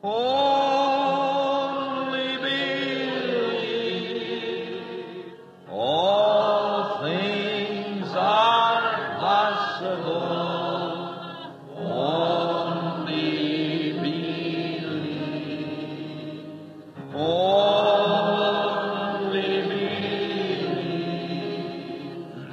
Only believe. All things are possible. Only believe. Only believe.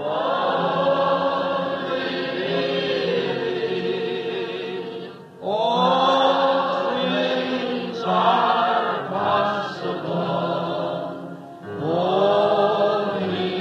All things are possible. Only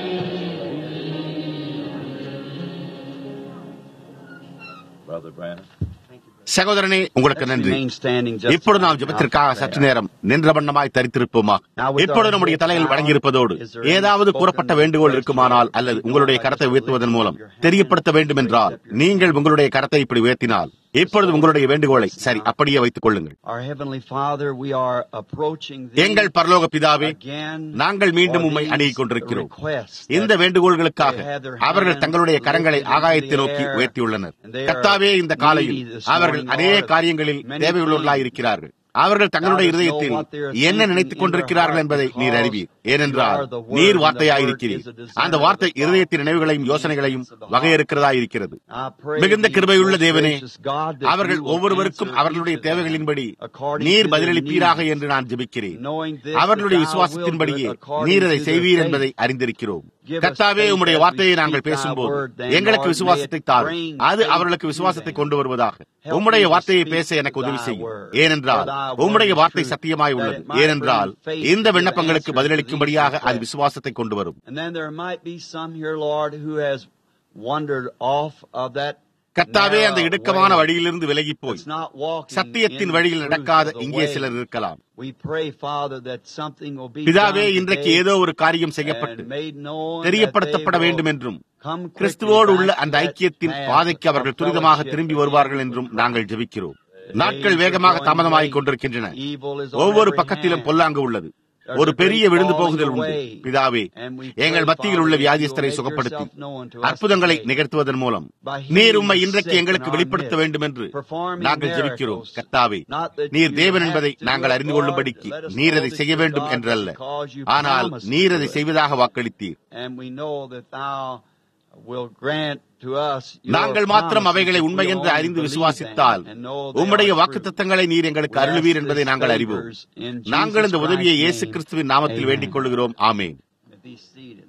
Brother Brandon. சகோதரனே உங்களுக்கு நன்றி Remain standing just இப்பொழுது நாம் ஜெபத்திற்காக சற்று நேரம் நின்ற வண்ணமாய் தரித்திருப்போமா இப்பொழுது நம்முடைய தலையில் வழங்கியிருப்பதோடு ஏதாவது கூறப்பட்ட வேண்டுகோள் இருக்குமானால் அல்லது உங்களுடைய கரத்தை உயர்த்துவதன் மூலம் தெரியப்படுத்த வேண்டும் என்றால் நீங்கள் உங்களுடைய கரத்தை இப்படி உயர்த்தினால் இப்பொழுது உங்களுடைய வேண்டுகோளை சரி அப்படியே வைத்துக் கொள்ளுங்கள் Our Heavenly Father, we are approaching thee எங்கள் பரலோக பிதாவே again நாங்கள் மீண்டும் for உம்மை these அணுகிக் கொண்டிருக்கிறோம் requests இந்த that வேண்டுகோள்களுக்காக they had their அவர்கள் hands தங்களுடைய கரங்களை lifted into ஆகாயத்தை the நோக்கி air, உயர்த்தியுள்ளனர் and they are கர்த்தாவே இந்த காலையில் needy this அவர்கள் morning, அநேக Lord, காரியங்களில் many தேவையுள்ளவர்களாய் things. இருக்கிறார்கள் அவர்கள் தங்களுடைய Thou dost know இருதயத்தில் what they are என்ன thinking நினைத்துக் in கொண்டிருக்கிறார்கள் their என்பதை heart நீர் because அறிவீர் ஏனென்றால் you are the word நீர் and the வார்த்தையாயிருக்கிறீர் word is the desire அந்த of வார்த்தை the thought. இருதயத்தின் நினைவுகளையும் யோசனைகளையும் வகையறுக்கிறதா இருக்கிறது I pray மிகுந்த thee, கிருபையுள்ள most தேவனே gracious God, that அவர்கள் you will ஒவ்வொருவருக்கும் answer அவர்களுடைய each of them தேவைகளின்படி according நீர் to their பதிலளிப்பீராக needs, என்று நான் ஜெபிக்கிறேன் knowing this, that அவர்களுடைய thou wilt do விசுவாசத்தின்படியே it according நீர் அதை to their செய்வீர் faith. என்பதை அறிந்திருக்கிறோம் Give us கர்த்தாவே faith உம்முடைய as we வார்த்தையை நாங்கள் speak thy பேசும்போது word, then, எங்களுக்கு Lord, may விசுவாசத்தை it தாரும் bring அது faith அவர்களுக்கு to விசுவாசத்தை them. கொண்டு வருவதாக Help உம்முடைய me to வார்த்தையை speak பேச எனக்கு உதவி thy செய்யும் word. ஏனென்றால் For thy word உம்முடைய is வார்த்தை true, சத்தியமாய் that உள்ளது it might ஏனென்றால் bring faith இந்த to the விண்ணப்பங்களுக்கு answers to பதிலளிக்கும்படியாக these அது requests. விசுவாசத்தை கொண்டு வரும் And then there might be some here, Lord, who has wandered off of that கர்த்தாவே அந்த narrow இடுக்கமான way. வழியிலிருந்து விலகி போய் It's not walking சத்தியத்தின் in வழியில் the நடக்காத truth of the இங்கே way. சிலர் இருக்கலாம் We pray, Father, that something will be பிதாவே done இன்றைக்கு today ஏதோ ஒரு காரியம் செய்யப்பட்டு and made known தெரியப்படுத்தப்பட that they வேண்டும் will என்றும் come quickly கிறிஸ்துவோடு உள்ள back அந்த to that ஐக்கியத்தின் path பாதைக்கு of அவர்கள் துரிதமாக fellowship திரும்பி again வருவார்கள் with என்றும் Christ. நாங்கள் ஜெபிக்கிறோம் Days நாட்கள் are வேகமாக going தாமதமாகிக் late. கொண்டிருக்கின்றன Evil is on ஒவ்வொரு every பக்கத்திலும் hand. பொல்லாங்கு உள்ளது There's ஒரு a பெரிய great விழுந்து falling போகுதல் உண்டு away. பிதாவே And we எங்கள் pray, மத்தியில் உள்ள Father, that வியாதிஸ்தரை you will make சுகப்படுத்தி yourself known to us அற்புதங்களை today. நிகழ்த்துவதன் மூலம் By நீர் healing உம்மை the இன்றைக்கு sick எங்களுக்கு in our வெளிப்படுத்த midst, வேண்டும் என்று performing நாங்கள் ஜெபிக்கிறோம் miracles. கர்த்தாவே Not that நீர் you தேவன் have என்பதை to do நாங்கள் it, அறிந்து Lord. கொள்ளும்படிக்கு Let us நீர் know அதை that செய்ய you're வேண்டும் God என்றல்ல because you ஆனால் promised to நீர் do அதை it. செய்வதாக வாக்களித்தீர் And we know that thou will grant to us your நாங்கள் மாத்திரம் promises அவைகளை if we உண்மை என்று only அறிந்து believe விசுவாசித்தால் them and know they உம்முடைய are வாக்கு true. தத்தங்களை நீர் எங்களுக்கு We ask அருளுவீர் என்பதை this நாங்கள் அறிவோம் favors in நாங்கள் இந்த Jesus உதவியை Christ's இயேசு name. கிறிஸ்துவின் நாமத்தில் Amen. வேண்டிக் கொள்கிறோம் ஆமேன் Be seated.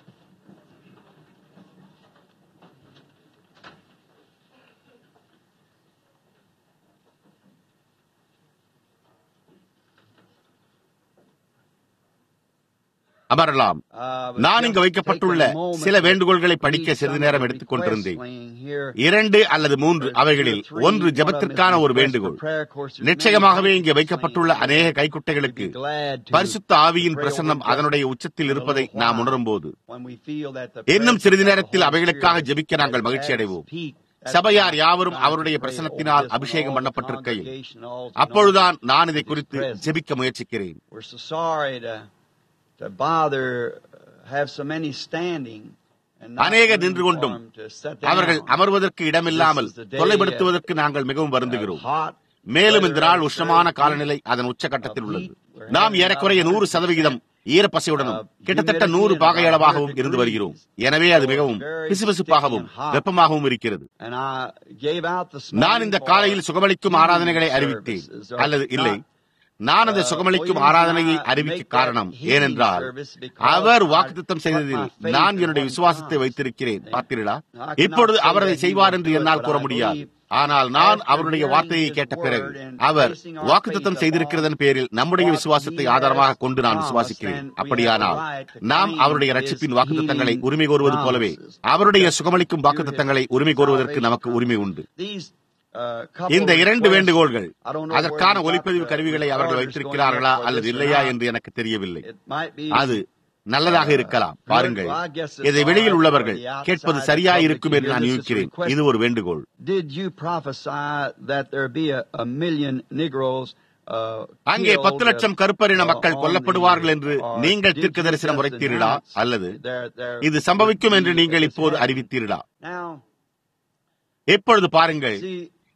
அமரலாம் Uh, நான் இங்கு just வைக்கப்பட்டுள்ள take a moment சில to வேண்டுகோள்களை read படிக்க some சிறிது of நேரம் the எடுத்துக் requests கொண்டிருந்தேன் laying here. இரண்டு அல்லது மூன்று There's two or அவைகளில் three. ஒன்று One of them is ஜெபத்திற்கான ஒரு request for வேண்டுகோள் prayer. Of course, there's நிச்சயமாகவே many இங்கே things வைக்கப்பட்டுள்ள laying அநேக here. கைக்குட்டைகளுக்கு We'd be glad to பரிசுத்த ஆவியின் pray பிரசன்னம் over just அதனுடைய உச்சத்தில் a இருப்பதை little நாம் while. உணரும்போது When we feel that the இன்னும் presence சிறிது of the நேரத்தில் Holy அவைகளுக்காக Spirit ஜெபிக்க நாங்கள் has மகிழ்ச்சி அடைவோம் peaked at சபையார் the யாவரும் time to அவருடைய pray பிரசனத்தினால் over this அபிஷேகம் when all the பண்ணப்பட்டிருக்கையில் congregation also அப்பொழுதுதான் knows நான் இதை his குறித்து presence. ஜெபிக்க முயற்சிக்கிறேன் We're so sorry to, to bother, uh, have so many standing and not அநேகர் room நின்று for கொண்டும் them to sit அவர்கள் down. அமர்வதற்கு இடமில்லாமல் This is the day தொல்லைப்படுத்துவதற்கு நாங்கள் மிகவும் Uh, வருந்துகிறோம் hot மேலும் இந்த நாள் weather, உஷ்ணமான very காலநிலை அதன் உச்சகட்டத்தில் of உள்ளது heat. நாம் ஏறக்குறைய நூறு சதவிகிதம் ஈரப்பசையுடனும் Uh, கிட்டத்தட்ட humidity நூறு is பாகை about அளவாகவும் 100 இருந்து வருகிறோம் degrees. எனவே அது மிகவும் Very பிசுபிசுப்பாகவும் sticky and hot. வெப்பமாகவும் இருக்கிறது And I gave out this நான் morning இந்த for காலையில் சுகமளிக்கும் healing ஆராதனைகளை அறிவித்தேன் services, or அல்லது இல்லை not நான் அந்த Uh, சுகமளிக்கும் well, ஆராதனையை I அறிவிக்க make that காரணம் healing ஏனென்றால் service because அவர் I வாக்குத்தத்தம் put செய்ததில் my faith நான் in என்னுடைய what he விசுவாசத்தை promised. வைத்திருக்கிறேன் பார்த்தீர்களா I cannot இப்பொழுது say அவர் அதை that he செய்வார் will என்று do it, என்னால் but கூற I முடியாது believe ஆனால் நான் after அவருடைய hearing வார்த்தையை his கேட்ட பிறகு word and our placing our வாக்குத்தத்தம் faith செய்திருக்கிறதன் பேரில் நம்முடைய what விசுவாசத்தை he has ஆதாரமாக கொண்டு நான் promised, விசுவாசிக்கிறேன் then we அப்படியானால் have a right to நாம் claim அவருடைய his ரட்சிப்பின் வாக்குத்தத்தங்களை healing உரிமை கோருவது போலவே promises. அவருடைய Just சுகமளிக்கும் through வாக்குத்தத்தங்களை his உரிமை கோருவதற்கு salvation நமக்கு உரிமை உண்டு These, uh, couple இந்த இரண்டு requests, வேண்டுகோள்கள் I don't know where அதற்கான we got ஒலிப்பதிவு the கருவிகளை அவர்கள் recorders வைத்திருக்கிறார்களா going yet for அல்லது this or இல்லையா not. என்று எனக்கு தெரியவில்லை It might be அது நல்லதாக இருக்கலாம் பாருங்கள் Well, I guess it's இதை all வெளியில் right உள்ளவர்கள் for the outside கேட்பது public சரியா to இருக்கும் என்று hear நான் this as a யூகிக்கிறேன் request. இது ஒரு வேண்டுகோள் Did you prophesy that there be a, a million Negroes uh, அங்கே killed, பத்து லட்சம் uh, கருப்பரின uh, மக்கள் on கொல்லப்படுவார்கள் the- என்று or நீங்கள் did you தீர்க்க தரிசனம் just உரைத்தீர்களா announce அல்லது there- there இது சம்பவிக்கும் would என்று be நீங்கள் this இப்போது happening? அறிவித்தீர்களா Now, எப்பொழுது பாருங்கள் see,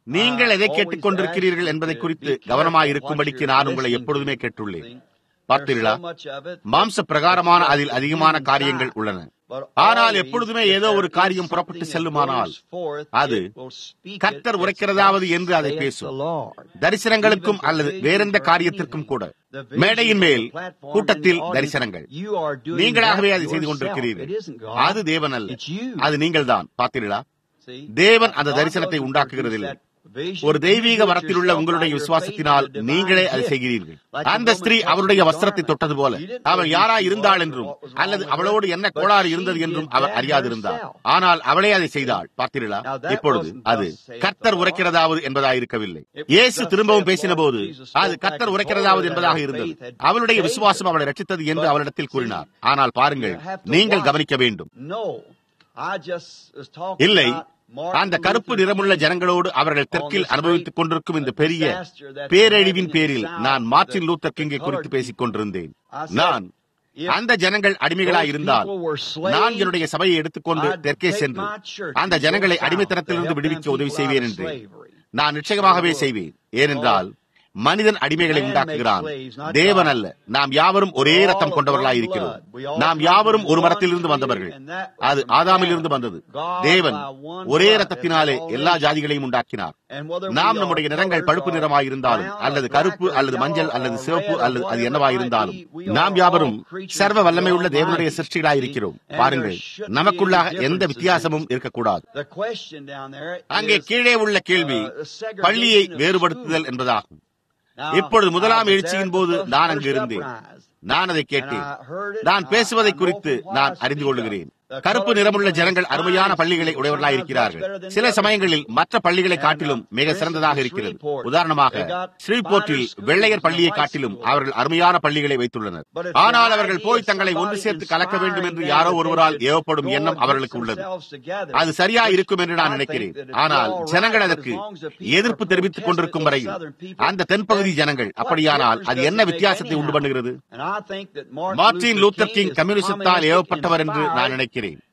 நீங்கள் எதை கேட்டுக் கொண்டிருக்கிறீர்கள் என்பதை குறித்து கவனமாயிருக்கும்படிக்கு நான் உங்களை எப்பொழுதுமே கேட்டுள்ளேன் பார்த்தீர்களா மாம்ச பிரகாரமான அதில் அதிகமான காரியங்கள் உள்ளன ஆனால் எப்பொழுதுமே ஏதோ ஒரு காரியம் புறப்பட்டு செல்லுமானால் அது கர்த்தர் உரைக்கிறதாவது என்று அதை பேசும் தரிசனங்களுக்கும் அல்லது வேறெந்த காரியத்திற்கும் கூட மேடையின் மேல் கூட்டத்தில் தரிசனங்கள் நீங்களாகவே அதை செய்து கொண்டிருக்கிறீர்கள் அது தேவன் அல்ல அது நீங்கள் தான் பார்த்தீர்களா தேவன் அந்த தரிசனத்தை உண்டாக்குகிறதில்லை ஒரு தெய்வீக வரத்தில் உள்ள உங்களுடைய விசுவாசத்தினால் நீங்களே அதை செய்கிறீர்கள் அந்த ஸ்திரீ அவருடைய வஸ்திரத்தை தொட்டது போல அவள் யாரா இருந்தாள் என்றும் அல்லது அவளோடு என்ன கோளாறு இருந்தது என்றும் அவர் அறியாதிருந்தார் ஆனால் அவளே அதை செய்தாள் பார்த்தீர்களா இப்பொழுது அது கர்த்தர் உரைக்கிறதாவது என்பதாயிருக்கவில்லை இயேசு திரும்பவும் பேசின போது அது கர்த்தர் உரைக்கிறதாவது என்பதாக இருந்தது அவளுடைய விசுவாசம் அவளை ரட்சித்தது என்று அவளிடத்தில் கூறினார் ஆனால் பாருங்கள் நீங்கள் கவனிக்க வேண்டும் இல்லை அந்த கருப்பு நிறமுள்ள ஜனங்களோடு அவர்கள் தெற்கில் அனுபவித்துக் கொண்டிருக்கும் இந்த பெரிய பேரழிவின் பேரில் நான் மார்டின் லூத்தர் கிங்கை குறித்து பேசிக் கொண்டிருந்தேன் நான் அந்த ஜனங்கள் அடிமைகளாய் இருந்தால் நான் என்னுடைய சபையை எடுத்துக்கொண்டு தெற்கே சென்று அந்த ஜனங்களை அடிமைத்தனத்திலிருந்து விடுவிக்க உதவி செய்வேன் என்று நான் நிச்சயமாகவே செய்வேன் ஏனென்றால் மனிதன் அடிமைகளை உண்டாக்குகிறான் தேவன் அல்ல நாம் யாவரும் ஒரே ரத்தம் கொண்டவர்களாய் இருக்கிறோம் நாம் யாவரும் ஒரு மரத்திலிருந்து வந்தவர்கள் அது ஆதாமில் இருந்து வந்தது தேவன் ஒரே ரத்தத்தினாலே எல்லா ஜாதிகளையும் உண்டாக்கினார் நாம் நம்முடைய நிறங்கள் பழுப்பு நிறமாயிருந்தாலும் அல்லது கருப்பு அல்லது மஞ்சள் அல்லது சிவப்பு அல்லது அது என்னவாயிருந்தாலும் நாம் யாவரும் சர்வ வல்லமை உள்ள தேவனுடைய சிருஷ்டிகளாயிருக்கிறோம் பாருங்கள் நமக்குள்ளாக எந்த வித்தியாசமும் இருக்கக்கூடாது அங்கே கீழே உள்ள கேள்வி பள்ளியை வேறுபடுத்துதல் என்பதாகும் இப்பொழுது முதலாம் எழுச்சியின் போது நான் அங்கு இருந்தேன் நான் அதை கேட்டேன் நான் பேசுவதை குறித்து நான் அறிந்து கொள்கிறேன் கருப்பு நிறமுள்ள ஜனங்கள் அருமையான பள்ளிகளை உடையவர்களாக இருக்கிறார்கள் சில சமயங்களில் மற்ற பள்ளிகளை காட்டிலும் மிக சிறந்ததாக இருக்கிறது உதாரணமாக ஸ்ரீபோர்ட்டில் வெள்ளையர் பள்ளியை காட்டிலும் அவர்கள் அருமையான பள்ளிகளை வைத்துள்ளனர் ஆனால் அவர்கள் போய் தங்களை ஒன்று சேர்த்து கலக்க வேண்டும் என்று யாரோ ஒருவரால் ஏவப்படும் எண்ணம் அவர்களுக்கு உள்ளது அது சரியா இருக்கும் என்று நான் நினைக்கிறேன் ஆனால் ஜனங்கள் அதற்கு எதிர்ப்பு தெரிவித்துக் கொண்டிருக்கும் வரையில் அந்த தென்பகுதி ஜனங்கள் அப்படியானால் அது என்ன வித்தியாசத்தை உண்டு பண்ணுகிறது மார்டின் லூத்தர் கிங் கம்யூனிசத்தால் ஏவப்பட்டவர் என்று நான் நினைக்கிறேன்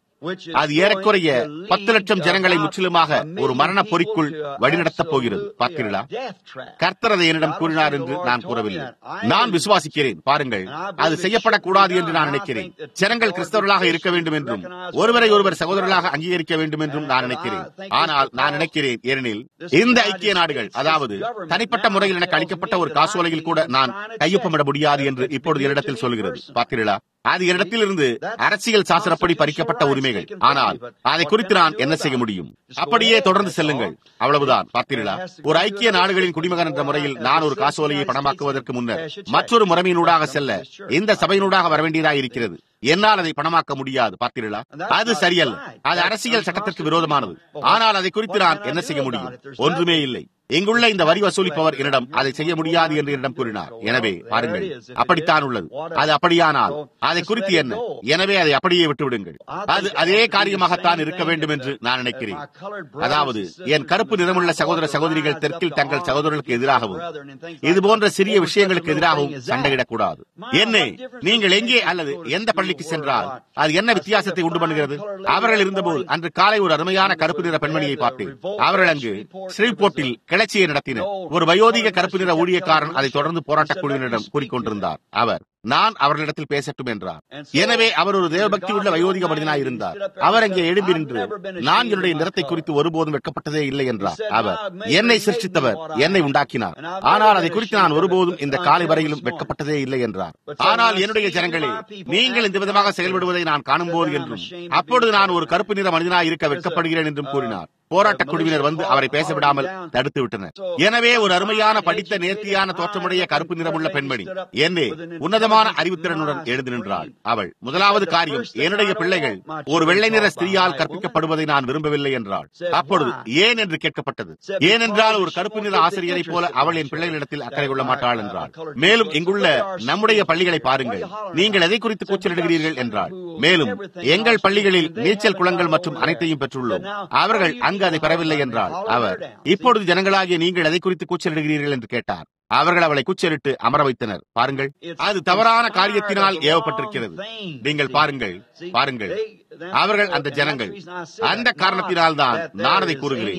அது ஏறக்குறைய பத்து லட்சம் ஜனங்களை முற்றிலுமாக ஒரு மரண பொறிக்குள் வழிநடத்தப் போகிறது பார்த்தீர்களா கர்த்தர் அதை என்னிடம் கூறினார் என்று நான் கூறவில்லை நான் விசுவாசிக்கிறேன் பாருங்கள் அது செய்யப்படக்கூடாது என்று நான் நினைக்கிறேன் ஜனங்கள் கிறிஸ்தவர்களாக இருக்க வேண்டும் என்றும் ஒருவரை ஒருவர் சகோதரர்களாக அங்கீகரிக்க வேண்டும் என்றும் நான் நினைக்கிறேன் ஆனால் நான் நினைக்கிறேன் ஏனெனில் இந்த ஐக்கிய நாடுகள் அதாவது தனிப்பட்ட முறையில் எனக்கு அளிக்கப்பட்ட ஒரு காசோலையில் கூட நான் கையொப்பமிட முடியாது என்று இப்பொழுது என்னிடத்தில் சொல்கிறது பார்த்தீர்களா அது என்னிடத்திலிருந்து அரசியல் சாசனப்படி பறிக்கப்பட்ட உரிமைகள் ஆனால் அதை குறித்து நான் என்ன செய்ய முடியும் அப்படியே தொடர்ந்து செல்லுங்கள் அவ்வளவுதான் பார்த்தீர்களா ஒரு ஐக்கிய நாடுகளின் குடிமகன் என்ற முறையில் நான் ஒரு காசோலையை பணமாக்குவதற்கு முன்னர் மற்றொரு முறைமையினூடாக செல்ல இந்த சபையினூடாக வரவேண்டியதாக இருக்கிறது என்னால் அதை பணமாக்க முடியாது பார்த்தீர்களா அது சரியல்ல அது அரசியல் சட்டத்திற்கு விரோதமானது ஆனால் அதை குறித்து நான் என்ன செய்ய முடியும் ஒன்றுமே இல்லை இங்குள்ள இந்த வரி வசூலிப்பவர் என்னிடம் அதை செய்ய முடியாது என்று என்னிடம் கூறினார் எனவே பாருங்கள் அப்படித்தான் உள்ளது அது அப்படியானால் அதை குறித்து என்ன எனவே அதை அப்படியே விட்டுவிடுங்கள் அது அதே காரியமாகத்தான் இருக்க வேண்டும் என்று நான் நினைக்கிறேன் அதாவது என் கருப்பு நிறமுள்ள சகோதர சகோதரிகள் தெற்கில் தங்கள் சகோதரர்களுக்கு எதிராகவும் இது போன்ற சிறிய விஷயங்களுக்கு எதிராகவும் சண்டையிடக்கூடாது என்ன நீங்கள் எங்கே அல்லது எந்த பள்ளிக்கு சென்றால் அது என்ன வித்தியாசத்தை உண்டு பண்ணுகிறது அவர்கள் இருந்தபோது அன்று காலை ஒரு அருமையான கருப்பு நிற பெண்மணியை பார்த்தேன் அவர்கள் அங்கு ஸ்ரீபோர்ட்டில் கிளர்ச்சியை நடத்தினர் ஒரு வயோதிக கருப்பு நிற ஊழியக்காரன் அதை தொடர்ந்து போராட்டக் குழுவினரிடம் கூறிக்கொண்டிருந்தார் அவர் நான் அவர்களிடத்தில் பேசட்டும் என்றார் எனவே அவர் ஒரு தேவபக்தி உள்ள வயோதிக மனிதனாய் இருந்தார் அவர் அங்கே எழும்பி நின்று நான் என்னுடைய நிறத்தை குறித்து ஒருபோதும் வெட்கப்பட்டதே இல்லை என்றார் அவர் என்னை சிருஷ்டித்தவர் என்னை உண்டாக்கினார் ஆனால் அதை குறித்து நான் ஒருபோதும் இந்த காலை வரையிலும் வெட்கப்பட்டதே இல்லை என்றார் ஆனால் என்னுடைய ஜனங்களே நீங்கள் இந்த விதமாக செயல்படுவதை நான் காணும்போது என்றும் அப்பொழுது நான் ஒரு கருப்பு நிற மனிதனாய் இருக்க வெட்கப்படுகிறேன் என்றும் கூறினார் போராட்ட குழுவினர் வந்து அவரை பேச விடாமல் தடுத்து விட்டனர் எனவே ஒரு அருமையான படித்த நேர்த்தியான தோற்றமுடைய கருப்பு நிறமுள்ள பெண்மணி என்னே உன்னதமான அறிவுத்திறனுடன் எழுந்து நின்றாள் அவள் முதலாவது காரியம் என்னுடைய பிள்ளைகள் ஒரு வெள்ளை நிற ஸ்திரீயால் கற்பிக்கப்படுவதை நான் விரும்பவில்லை என்றாள் அப்பொழுது ஏன் என்று கேட்கப்பட்டது ஏனென்றால் ஒரு கருப்பு நிற ஆசிரியரை போல அவள் என் பிள்ளைகளிடத்தில் அக்கறை கொள்ள மாட்டாள் என்றாள் மேலும் இங்குள்ள நம்முடைய பள்ளிகளை பாருங்கள் நீங்கள் எதை குறித்து கூச்சலிடுகிறீர்கள் என்றாள் மேலும் எங்கள் பள்ளிகளில் நீச்சல் குளங்கள் மற்றும் அனைத்தையும் பெற்றுள்ளோம் அவர்கள் அங்கு அதை பெறவில்லை என்றால் அவர் இப்பொழுது ஜனங்களாகிய நீங்கள் எதை குறித்து கூச்சலிடுகிறீர்கள் என்று கேட்டார் அவர்கள் அவளை கூச்சலிட்டு அமர வைத்தனர் பாருங்கள் அது தவறான காரியத்தினால் ஏவப்பட்டிருக்கிறது நீங்கள் பாருங்கள் பாருங்கள் அவர்கள் அந்த ஜனங்கள் அந்த காரணத்தினால் தான் நான் அதை கூறுகிறேன்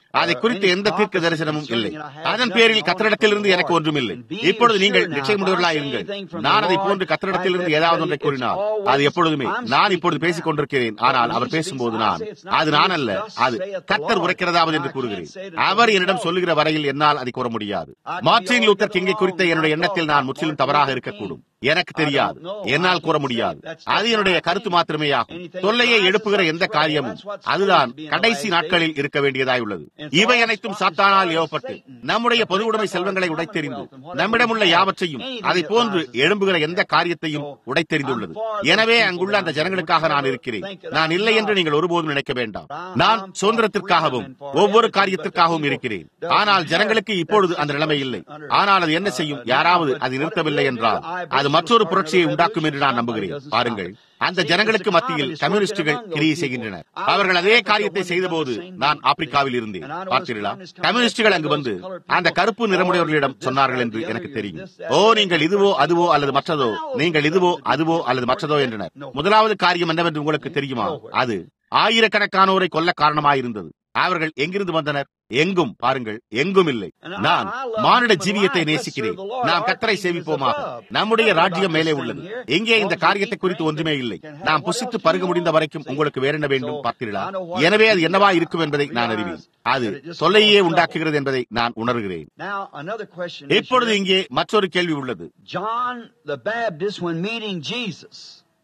அதை குறித்த எந்த தீர்க்க தரிசனமும் இல்லை அதன் பேரில் கத்திரிடத்திலிருந்து எனக்கு ஒன்றும் இல்லை இப்பொழுது நீங்கள் நிச்சயமுடையவர்களாயிருங்கள் நான் அதை போன்று கத்திரிடத்திலிருந்து ஏதாவது ஒன்றை கூறினால் அது எப்பொழுதுமே நான் இப்பொழுது பேசிக் கொண்டிருக்கிறேன் ஆனால் அவர் பேசும்போது நான் அது நான் அல்ல அது கத்தர் உரைக்கிறதாவது என்று கூறுகிறேன் அவர் என்னிடம் சொல்லுகிற வரையில் என்னால் அதை கூற முடியாது மார்டின் லூத்தர் கிங்கை குறித்த என்னுடைய எண்ணத்தில் நான் முற்றிலும் தவறாக இருக்கக்கூடும் எனக்கு தெரியாது என்னால் கூற முடியாது அது என்னுடைய கருத்து மாத்திரமே ஆகும் தொல்லையை எழுப்புகிற எந்த காரியமும் அதுதான் கடைசி நாட்களில் இருக்க வேண்டியதாய் உள்ளது இவை அனைத்தும் சாத்தானால் ஏவப்பட்டு நம்முடைய பொது உடைமை செல்வங்களை உடைத்தெறிந்து நம்மிடமுள்ள யாவற்றையும் அதை போன்று எழும்புகிற எந்த காரியத்தையும் உடைத்தெறிந்துள்ளது எனவே அங்குள்ள அந்த ஜனங்களுக்காக நான் இருக்கிறேன் நான் இல்லை என்று நீங்கள் ஒருபோதும் நினைக்க வேண்டாம் நான் சுதந்திரத்திற்காகவும் ஒவ்வொரு காரியத்திற்காகவும் இருக்கிறேன் ஆனால் ஜனங்களுக்கு இப்பொழுது அந்த நிலைமை இல்லை ஆனால் அது என்ன செய்யும் யாராவது அதை நிறுத்தவில்லை என்றால் அது மற்றொரு புரட்சியை உண்டாக்கும் என்று நான் நம்புகிறேன் பாருங்கள் அந்த ஜனங்களுக்கு மத்தியில் கம்யூனிஸ்டுகள் கிரியை செய்கின்றனர் அவர்கள் அதே காரியத்தை செய்தபோது நான் ஆப்பிரிக்காவில் இருந்தேன் பார்த்தீர்களா கம்யூனிஸ்டுகள் அங்கு வந்து அந்த கருப்பு நிறமுடையவர்களிடம் சொன்னார்கள் என்று எனக்கு தெரியும் ஓ நீங்கள் இதுவோ அதுவோ அல்லது மற்றதோ நீங்கள் இதுவோ அதுவோ அல்லது மற்றதோ என்றனர் முதலாவது காரியம் என்னவென்று உங்களுக்கு தெரியுமா அது ஆயிரக்கணக்கானோரை கொல்ல காரணமாயிருந்தது அவர்கள் எங்கிருந்து வந்தனர் எங்கும் பாருங்கள் எங்கும் இல்லை நான் மானிட ஜீவியத்தை நேசிக்கிறேன் நாம் கத்தரை சேவிப்போமாக நம்முடைய ராஜ்யம் மேலே உள்ளது எங்கே இந்த காரியத்தை குறித்து ஒன்றுமே இல்லை நாம் புசித்து பருக முடிந்த வரைக்கும் உங்களுக்கு வேற என்ன வேண்டும் பார்த்தீர்களா எனவே அது என்னவா இருக்கும் என்பதை நான் அறிவேன் அது தொல்லையே உண்டாக்குகிறது என்பதை நான் உணர்கிறேன் இப்பொழுது இங்கே மற்றொரு கேள்வி உள்ளது John the Baptist, when meeting Jesus,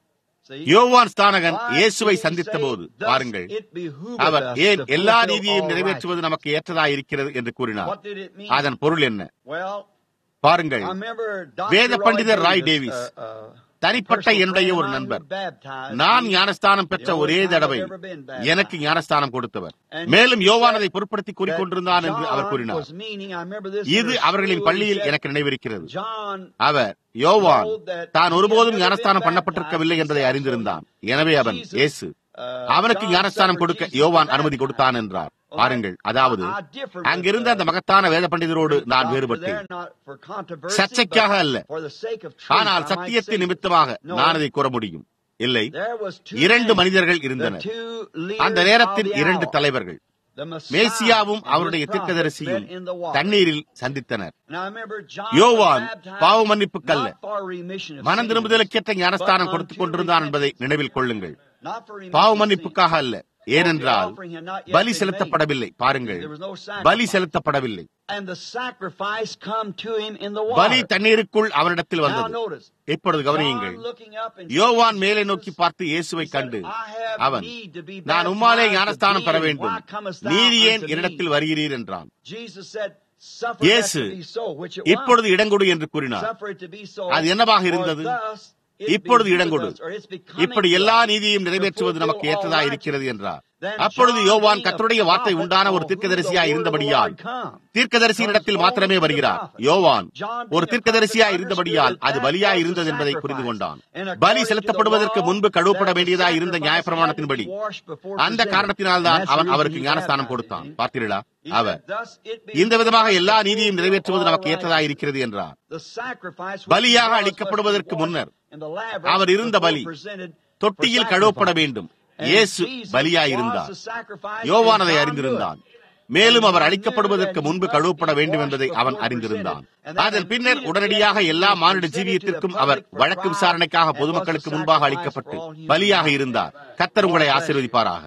யோவான் ஸ்தானகன் இயேசுவை சந்தித்த போது பாருங்கள் அவர் ஏன் எல்லா நீதியையும் நிறைவேற்றுவது நமக்கு ஏற்றதா இருக்கிறது என்று கூறினார் அதன் பொருள் என்ன பாருங்கள் வேத பண்டிதர் ராய் டேவிஸ் தனிப்பட்ட என்னுடைய ஒரு நண்பர் நான் ஞானஸ்தானம் பெற்ற ஒரே தடவை எனக்கு ஞானஸ்தானம் கொடுத்தவர் மேலும் யோவான் அதை பொருட்படுத்தி கூறிக்கொண்டிருந்தான் என்று அவர் கூறினார் இது அவர்களின் பள்ளியில் எனக்கு நினைவிருக்கிறது அவர் யோவான் தான் ஒருபோதும் ஞானஸ்தானம் பண்ணப்பட்டிருக்கவில்லை என்பதை அறிந்திருந்தான் எனவே அவன் இயேசு அவனுக்கு ஞானஸ்தானம் கொடுக்க யோவான் அனுமதி கொடுத்தான் என்றார் பாருங்கள் அதாவது அங்கிருந்த அந்த மகத்தான வேத பண்டிதரோடு நான் வேறுபட்டேன் சர்ச்சைக்காக அல்ல ஆனால் சத்தியத்தின் நிமித்தமாக நான் அதை கூற முடியும் இல்லை இரண்டு மனிதர்கள் இருந்தனர் அந்த நேரத்தில் இரண்டு தலைவர்கள் மேசியாவும் அவருடைய தீர்க்கதரிசியும் தண்ணீரில் சந்தித்தனர் யோவான் பாவ மன்னிப்புக்கல்ல மனம் திரும்புதலுக்கேற்ற ஞானஸ்தானம் கொடுத்துக் கொண்டிருந்தான் என்பதை நினைவில் கொள்ளுங்கள் பாவ மன்னிப்புக்காக அல்ல ஏனென்றால் பலி செலுத்தப்படவில்லை பாருங்கள் பலி செலுத்தப்படவில்லை பலி தண்ணீருக்குள் அவனிடத்தில் வந்தது இப்பொழுது கவனியுங்கள் யோவான் மேலே நோக்கி பார்த்து இயேசுவை கண்டு அவன் நான் உம்மாலே ஞானஸ்தானம் பெற வேண்டும் நீர் ஏன் என்னிடத்தில் வருகிறீர் என்றான் இயேசு இப்பொழுது இடங்கொடு என்று கூறினார் அது என்னவாக இருந்தது இப்பொழுது இடங்கொடு இப்படி எல்லா நீதியையும் நிறைவேற்றுவது நமக்கு ஏற்றதா இருக்கிறது என்றார் அப்பொழுது யோவான் கத்தருடைய வார்த்தை உண்டான ஒரு தீர்க்கதரிசியா இருந்தபடியால் தீர்க்கதரிசியின் இடத்தில் மாத்திரமே வருகிறார் யோவான் ஒரு தீர்க்கதரிசியா இருந்தபடியால் அது பலியா இருந்தது என்பதை புரிந்து கொண்டான் பலி செலுத்தப்படுவதற்கு முன்பு கழுவப்பட வேண்டியதா இருந்த நியாயப்பிரமாணத்தின்படி அந்த காரணத்தினால் தான் அவன் அவருக்கு ஞானஸ்தானம் கொடுத்தான் பார்த்தீர்களா அவர் இந்த விதமாக எல்லா நீதியும் நிறைவேற்றுவது நமக்கு ஏற்றதா இருக்கிறது என்றார் பலியாக அளிக்கப்படுவதற்கு முன்னர் அவர் இருந்த பலி தொட்டியில் கழுவப்பட வேண்டும் இயேசு பலியாயிருந்தார் யோவான் அதை அறிந்திருந்தான் மேலும் அவர் அழிக்கப்படுவதற்கு முன்பு கழுவப்பட வேண்டும் என்பதை அவன் அறிந்திருந்தான் அதன் பின்னர் உடனடியாக எல்லா மானிட ஜீவியத்திற்கும் அவர் வழக்கு விசாரணைக்காக பொதுமக்களுக்கு முன்பாக அளிக்கப்பட்டு பலியாக இருந்தார் கத்தர் உங்களை ஆசீர்வதிப்பாராக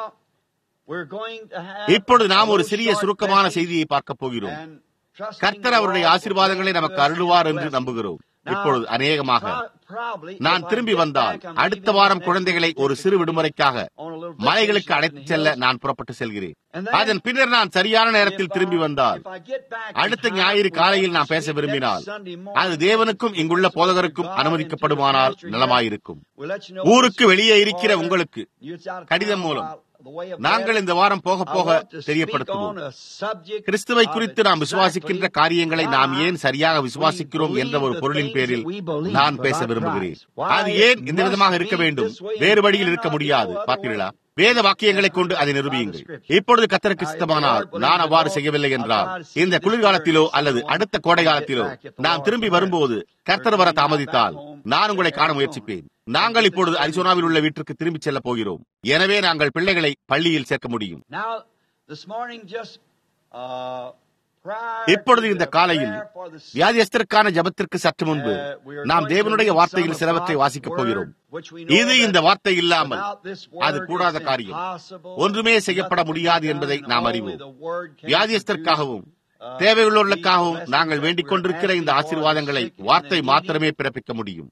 இப்பொழுது நாம் ஒரு சிறிய சுருக்கமான செய்தியை பார்க்க போகிறோம் கர்த்தர் அவருடைய ஆசீர்வாதங்களை நமக்கு அருள்வார் என்று நம்புகிறோம் இப்பொழுது அநேகமாக நான் திரும்பி வந்தால் அடுத்த வாரம் குழந்தைகளை ஒரு சிறு விடுமுறைக்காக மலைகளுக்கு அழைத்துச் செல்ல நான் புறப்பட்டு செல்கிறேன் அதன் பின்னர் நான் சரியான நேரத்தில் திரும்பி வந்தால் அடுத்த ஞாயிறு காலையில் நான் பேச விரும்பினால் அது தேவனுக்கும் இங்குள்ள போதகருக்கும் அனுமதிக்கப்படுமானால் நலமாயிருக்கும் ஊருக்கு வெளியே இருக்கிற உங்களுக்கு கடிதம் மூலம் நாங்கள் இந்த வாரம் போக போக தெரியப்படுத்துவோம் கிறிஸ்துவை குறித்து நாம் விசுவாசிக்கின்ற காரியங்களை நாம் ஏன் சரியாக விசுவாசிக்கிறோம் என்ற ஒரு பொருளின் பேரில் நான் பேச விரும்புகிறேன் அது ஏன் இந்த விதமாக இருக்க வேண்டும் வேறு வழியில் இருக்க முடியாது பார்த்தீர்களா வேத வாக்கியங்களை கொண்டு அதை நிரூபியுங்கள் இப்பொழுது கத்தருக்கு சித்தமானால் நான் அவ்வாறு செய்யவில்லை என்றால் இந்த குளிர்காலத்திலோ அல்லது அடுத்த கோடை காலத்திலோ நாம் திரும்பி வரும்போது கர்த்தர் வர தாமதித்தால் நான் உங்களை காண முயற்சிப்பேன் நாங்கள் இப்பொழுது அரிசோனாவில் உள்ள வீட்டிற்கு திரும்பி செல்ல போகிறோம் எனவே நாங்கள் பிள்ளைகளை பள்ளியில் சேர்க்க முடியும் இப்பொழுது இந்த காலையில் வியாதியஸ்தருக்கான ஜபத்திற்கு சற்று முன்பு நாம் தேவனுடைய வார்த்தையில் சிலவற்றை வாசிக்கப் போகிறோம் இது இந்த வார்த்தை இல்லாமல் அது கூடாத காரியம் ஒன்றுமே செய்யப்பட முடியாது என்பதை நாம் அறிவோம் வியாதியஸ்தருக்காகவும் தேவையுள்ளவர்களுக்காகவும் நாங்கள் வேண்டிக் கொண்டிருக்கிற இந்த ஆசீர்வாதங்களை வார்த்தை மாத்திரமே பிறப்பிக்க முடியும்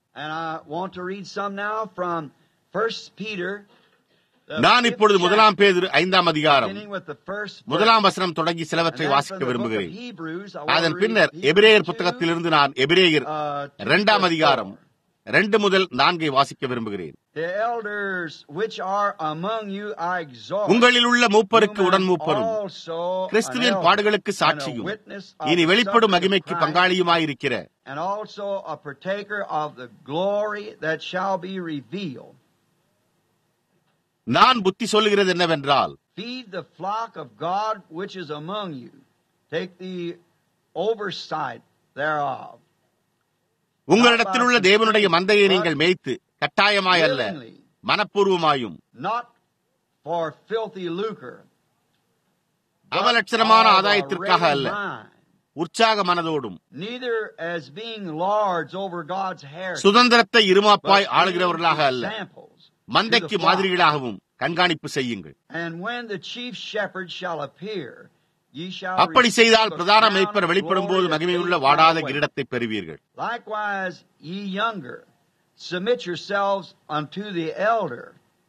நான் இப்பொழுது முதலாம் பேதிரு ஐந்தாம் அதிகாரம் முதலாம் வசனம் தொடங்கி சிலவற்றை வாசிக்க விரும்புகிறேன் அதன் பின்னர் எபிரேயர் புத்தகத்திலிருந்து நான் எபிரேயர் இரண்டாம் அதிகாரம் ரெண்டு முதல் நான்கை வாசிக்க விரும்புகிறேன் உங்களில் உள்ள மூப்பருக்கு உடன் மூப்பரும் கிறிஸ்துவின் பாடுகளுக்கு சாட்சியும் இனி வெளிப்படும் மகிமைக்கு பங்காளியுமாயிருக்கிற நான் புத்தி சொல்லுகிறது என்னவென்றால் Feed the flock of God which is among you. Take the oversight thereof. உங்களிடத்தில் உள்ள தேவனுடைய மந்தையை நீங்கள் மேய்த்து கட்டாயமாய் அல்ல மனப்பூர்வமாயும் Not for filthy lucre. but அவலட்சணமான of a ஆதாயத்திற்காக ready அல்ல mind. உற்சாக மனதோடும் Neither as being lords over God's heritage. சுதந்திரத்தை but இருமாப்பாய் being ஆளுகிறவர்களாக அல்ல examples to மந்தைக்கு the flock. மாதிரிகளாகவும் கண்காணிப்பு செய்யுங்கள் And when the chief shepherd shall appear, ye shall அப்படி receive செய்தால் the பிரதான crown மேய்ப்பர் of வெளிப்படும் போது glory that மகிமையுள்ள fadeth வாடாத not away. கிரீடத்தை பெறுவீர்கள் Likewise, ye younger, submit yourselves unto the elder.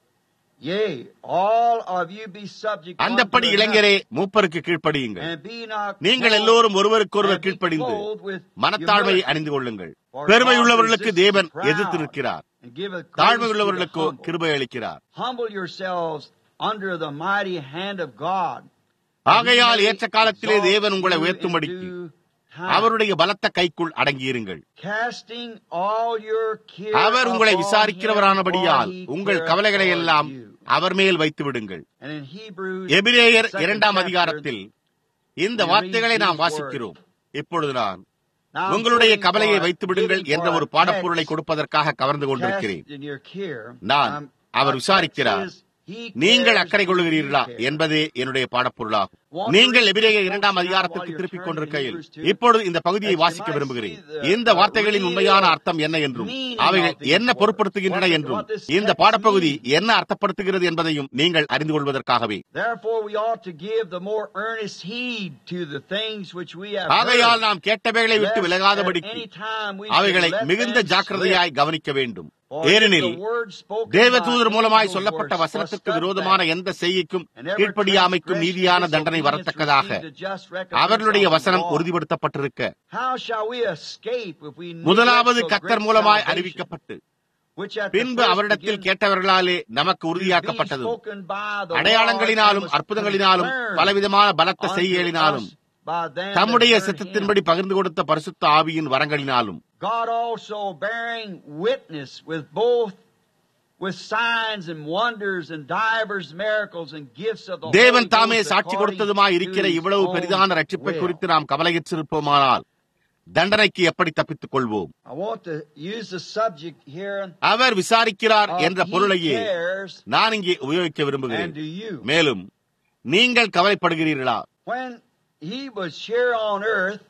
Yea, all of you be subject அந்தப்படி unto இளைஞரே another, மூப்பருக்கு கீழ்ப்படியுங்கள் and be not நீங்கள் clothed- எல்லோரும் ஒருவருக்கொருவர் and be கீழ்ப்படிந்து clothed with மனத்தாழ்மையை humility. அணிந்து கொள்ளுங்கள் For பெருமையுள்ளவர்களுக்கு God resists தேவன் the proud, எதிர்த்து நிற்கிறார் and giveth grace தாழ்மை to the உள்ளவர்களுக்கோ humble. கிருபை அளிக்கிறார் Humble yourselves under the mighty hand of God. ஆகையால் that he ஏற்ற may காலத்திலே exalt தேவன் உங்களை you in உயர்த்தும்படிக்கு due time. அவருடைய பலத்த கைக்குள் அடங்கியிருங்கள் Casting all your care அவர் உங்களை upon விசாரிக்கிறவரானபடியால் him, for he உங்கள் careth கவலைகளை for எல்லாம் you. அவர் மேல் வைத்து விடுங்கள் And in Hebrews, எபிரேயர் second இரண்டாம் chapter, அதிகாரத்தில் இந்த we read வார்த்தைகளை நாம் these வாசிக்கிறோம் இப்பொழுது நான் Now I'm உங்களுடைய putting கவலையை for- வைத்து விடுங்கள் giving என்ற for ஒரு a பாடப்பொருளை text கொடுப்பதற்காக கவர்ந்து கொண்டிருக்கிறேன் cast in your care. நான் Um, our our விசாரிக்கிறார் text is, he நீங்கள் cares அக்கறை for கொள்கிறீர்களா you care. என்பதே என்னுடைய பாடப்பொருளாகும் Want to நீங்கள் read எபிரேய this இரண்டாம் now அதிகாரத்திற்கு while you're திருப்பிக் turning கொண்டிருக்கையில் Hebrews to- இப்பொழுது இந்த பகுதியை that you வாசிக்க might விரும்புகிறேன் see the- இந்த வார்த்தைகளின் the உண்மையான real அர்த்தம் என்ன என்றும் meaning அவைகள் of these என்ன words. பொருட்படுத்துகின்றன What- என்றும் what this இந்த text பாடப்பகுதி means. என்ன அர்த்தப்படுத்துகிறது என்பதையும் நீங்கள் அறிந்து கொள்வதற்காகவே Therefore, we ought to give the more earnest heed to the things which we have ஆகையால் heard, நாம் கேட்டவைகளை விட்டு lest at விலகாதபடிக்கு any time we அவைகளை should let மிகுந்த them ஜாக்கிரதையாய் கவனிக்க வேண்டும் slip. For if ஏனெனில் the word spoken தேவதூதர் by மூலமாய் angels சொல்லப்பட்ட were வசனத்துக்கு thrust விரோதமான back, எந்த செய்கைக்கும் and every கீழ்ப்படியாமைக்கும் transgression நீதியான and தண்டனை disobedience வரத்தக்கதாக received a just recompense அவர்களுடைய of the வசனம் law. உறுதிப்படுத்தப்பட்டிருக்க How shall we escape if we neglect முதலாவது so கத்தர் great மூலமாய் salvation, அறிவிக்கப்பட்டு which at the பின்பு first அவரிடத்தில் began கேட்டவர்களாலே நமக்கு to be உறுதியாக்கப்பட்டது spoken by the அடையாளங்களினாலும் Lord and was அற்புதங்களினாலும் confirmed பலவிதமான பலத்த unto செய்கைகளினாலும் us by them that தம்முடைய heard சித்தத்தின்படி him. பகிர்ந்து கொடுத்த பரிசுத்த ஆவியின் வரங்களினாலும் God also bearing witness with both with signs and wonders and divers miracles and gifts of the தேவன் Holy தாமே Ghost சாட்சி according கொடுத்ததுமாய் to இருக்கிற his இவ்வளவு own பெரிதான ரட்சிப்பை will. குறித்து நாம் கவலையற்றிருப்போமானால் தண்டனைக்கு எப்படி தப்பித்துக் கொள்வோம் I want to use the subject here our விசாரிக்கிறார் of என்ற he பொருளையே cares நான் இங்கே உபயோகிக்க and விரும்புகிறேன் do you. மேலும் நீங்கள் கவலைப்படுகிறீர்களா When he was here on earth,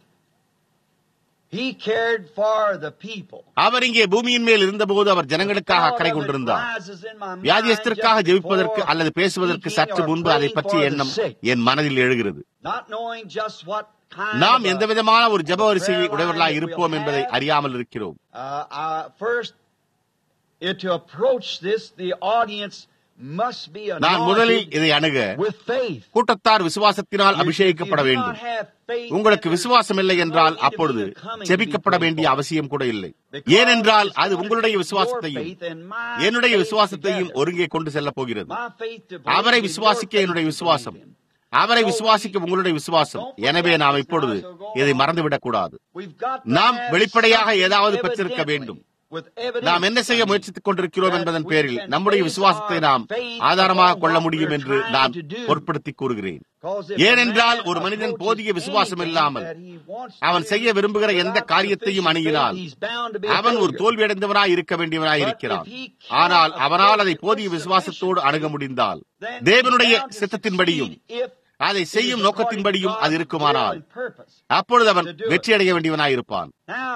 he cared for the people. அவர் இங்கே பூமியின் மேல் இருந்தபோது அவர் ஜனங்களுக்காக Thought அக்கறை of it கொண்டிருந்தார் rises in my mind வியாதியஸ்தற்காக just ஜெபிப்பதற்கு before அல்லது பேசுவதற்கு speaking சற்று or முன்பு அதை praying பற்றிய for the எண்ணம் sick. என் மனதில் எழுகிறது Not knowing just what kind நாம் of எந்த a- விதமான ஒரு ஜெப வரிசையை prayer line உடையவர்களாய் that இருப்போம் we'll என்பதை have. அறியாமல் இருக்கிறோம் Uh, uh, first, uh, to approach this, the audience must be நான் முதலில் anointed இதை அணுக with faith. கூட்டத்தார் விசுவாசத்தினால் If you அபிஷேகிக்கப்பட do not வேண்டும் have faith, உங்களுக்கு then விசுவாசம் இல்லை there's என்றால் no need அப்பொழுது to be coming to be ஜெபிக்கப்பட prayed வேண்டிய for. அவசியம் கூட இல்லை Because ஏனென்றால் it's அது going to உங்களுடைய take விசுவாசத்தையும் your faith and my என்னுடைய faith விசுவாசத்தையும் together. ஒருங்கே கொண்டு செல்ல போகிறது My faith to believe அவரை in your விசுவாசிக்க faith என்னுடைய to விசுவாசம் believe in. அவரை விசுவாசிக்க உங்களுடைய விசுவாசம் எனவே நாம் இப்பொழுது இதை மறந்துவிடக் கூடாது We've got to நாம் have வெளிப்படையாக something ஏதாவது பெற்றிருக்க evidently, வேண்டும் with evidence, நாம் என்ன செய்ய I mean, முயற்சித்துக் கொண்டிருக்கிறோம் that என்பதன் we பேரில் can நம்முடைய base விசுவாசத்தை our நாம் faith ஆதாரமாக upon கொள்ள what முடியும் we're என்று trying நான் to do. பொருட்படுத்தி கூறுகிறேன் 'Cause if a ஏனென்றால் man ஒரு மனிதன் approaches போதிய விசுவாசம் anything இல்லாமல் that he wants to அவன் do செய்ய விரும்புகிற எந்த without காரியத்தையும் sufficient அணுகினால் faith, he's bound to be a அவன் ஒரு failure. தோல்வியடைந்தவனாய் இருக்க வேண்டியவனாய் இருக்கிறான் ஆனால் அவனால் அதை போதிய விசுவாசத்தோடு அணுக முடிந்தால் தேவனுடைய சித்தத்தின்படியும் அதை செய்யும் நோக்கத்தின்படியும் அது இருக்குமானால் அப்பொழுது அவன் வெற்றியடைய வேண்டியவனாயிருப்பான்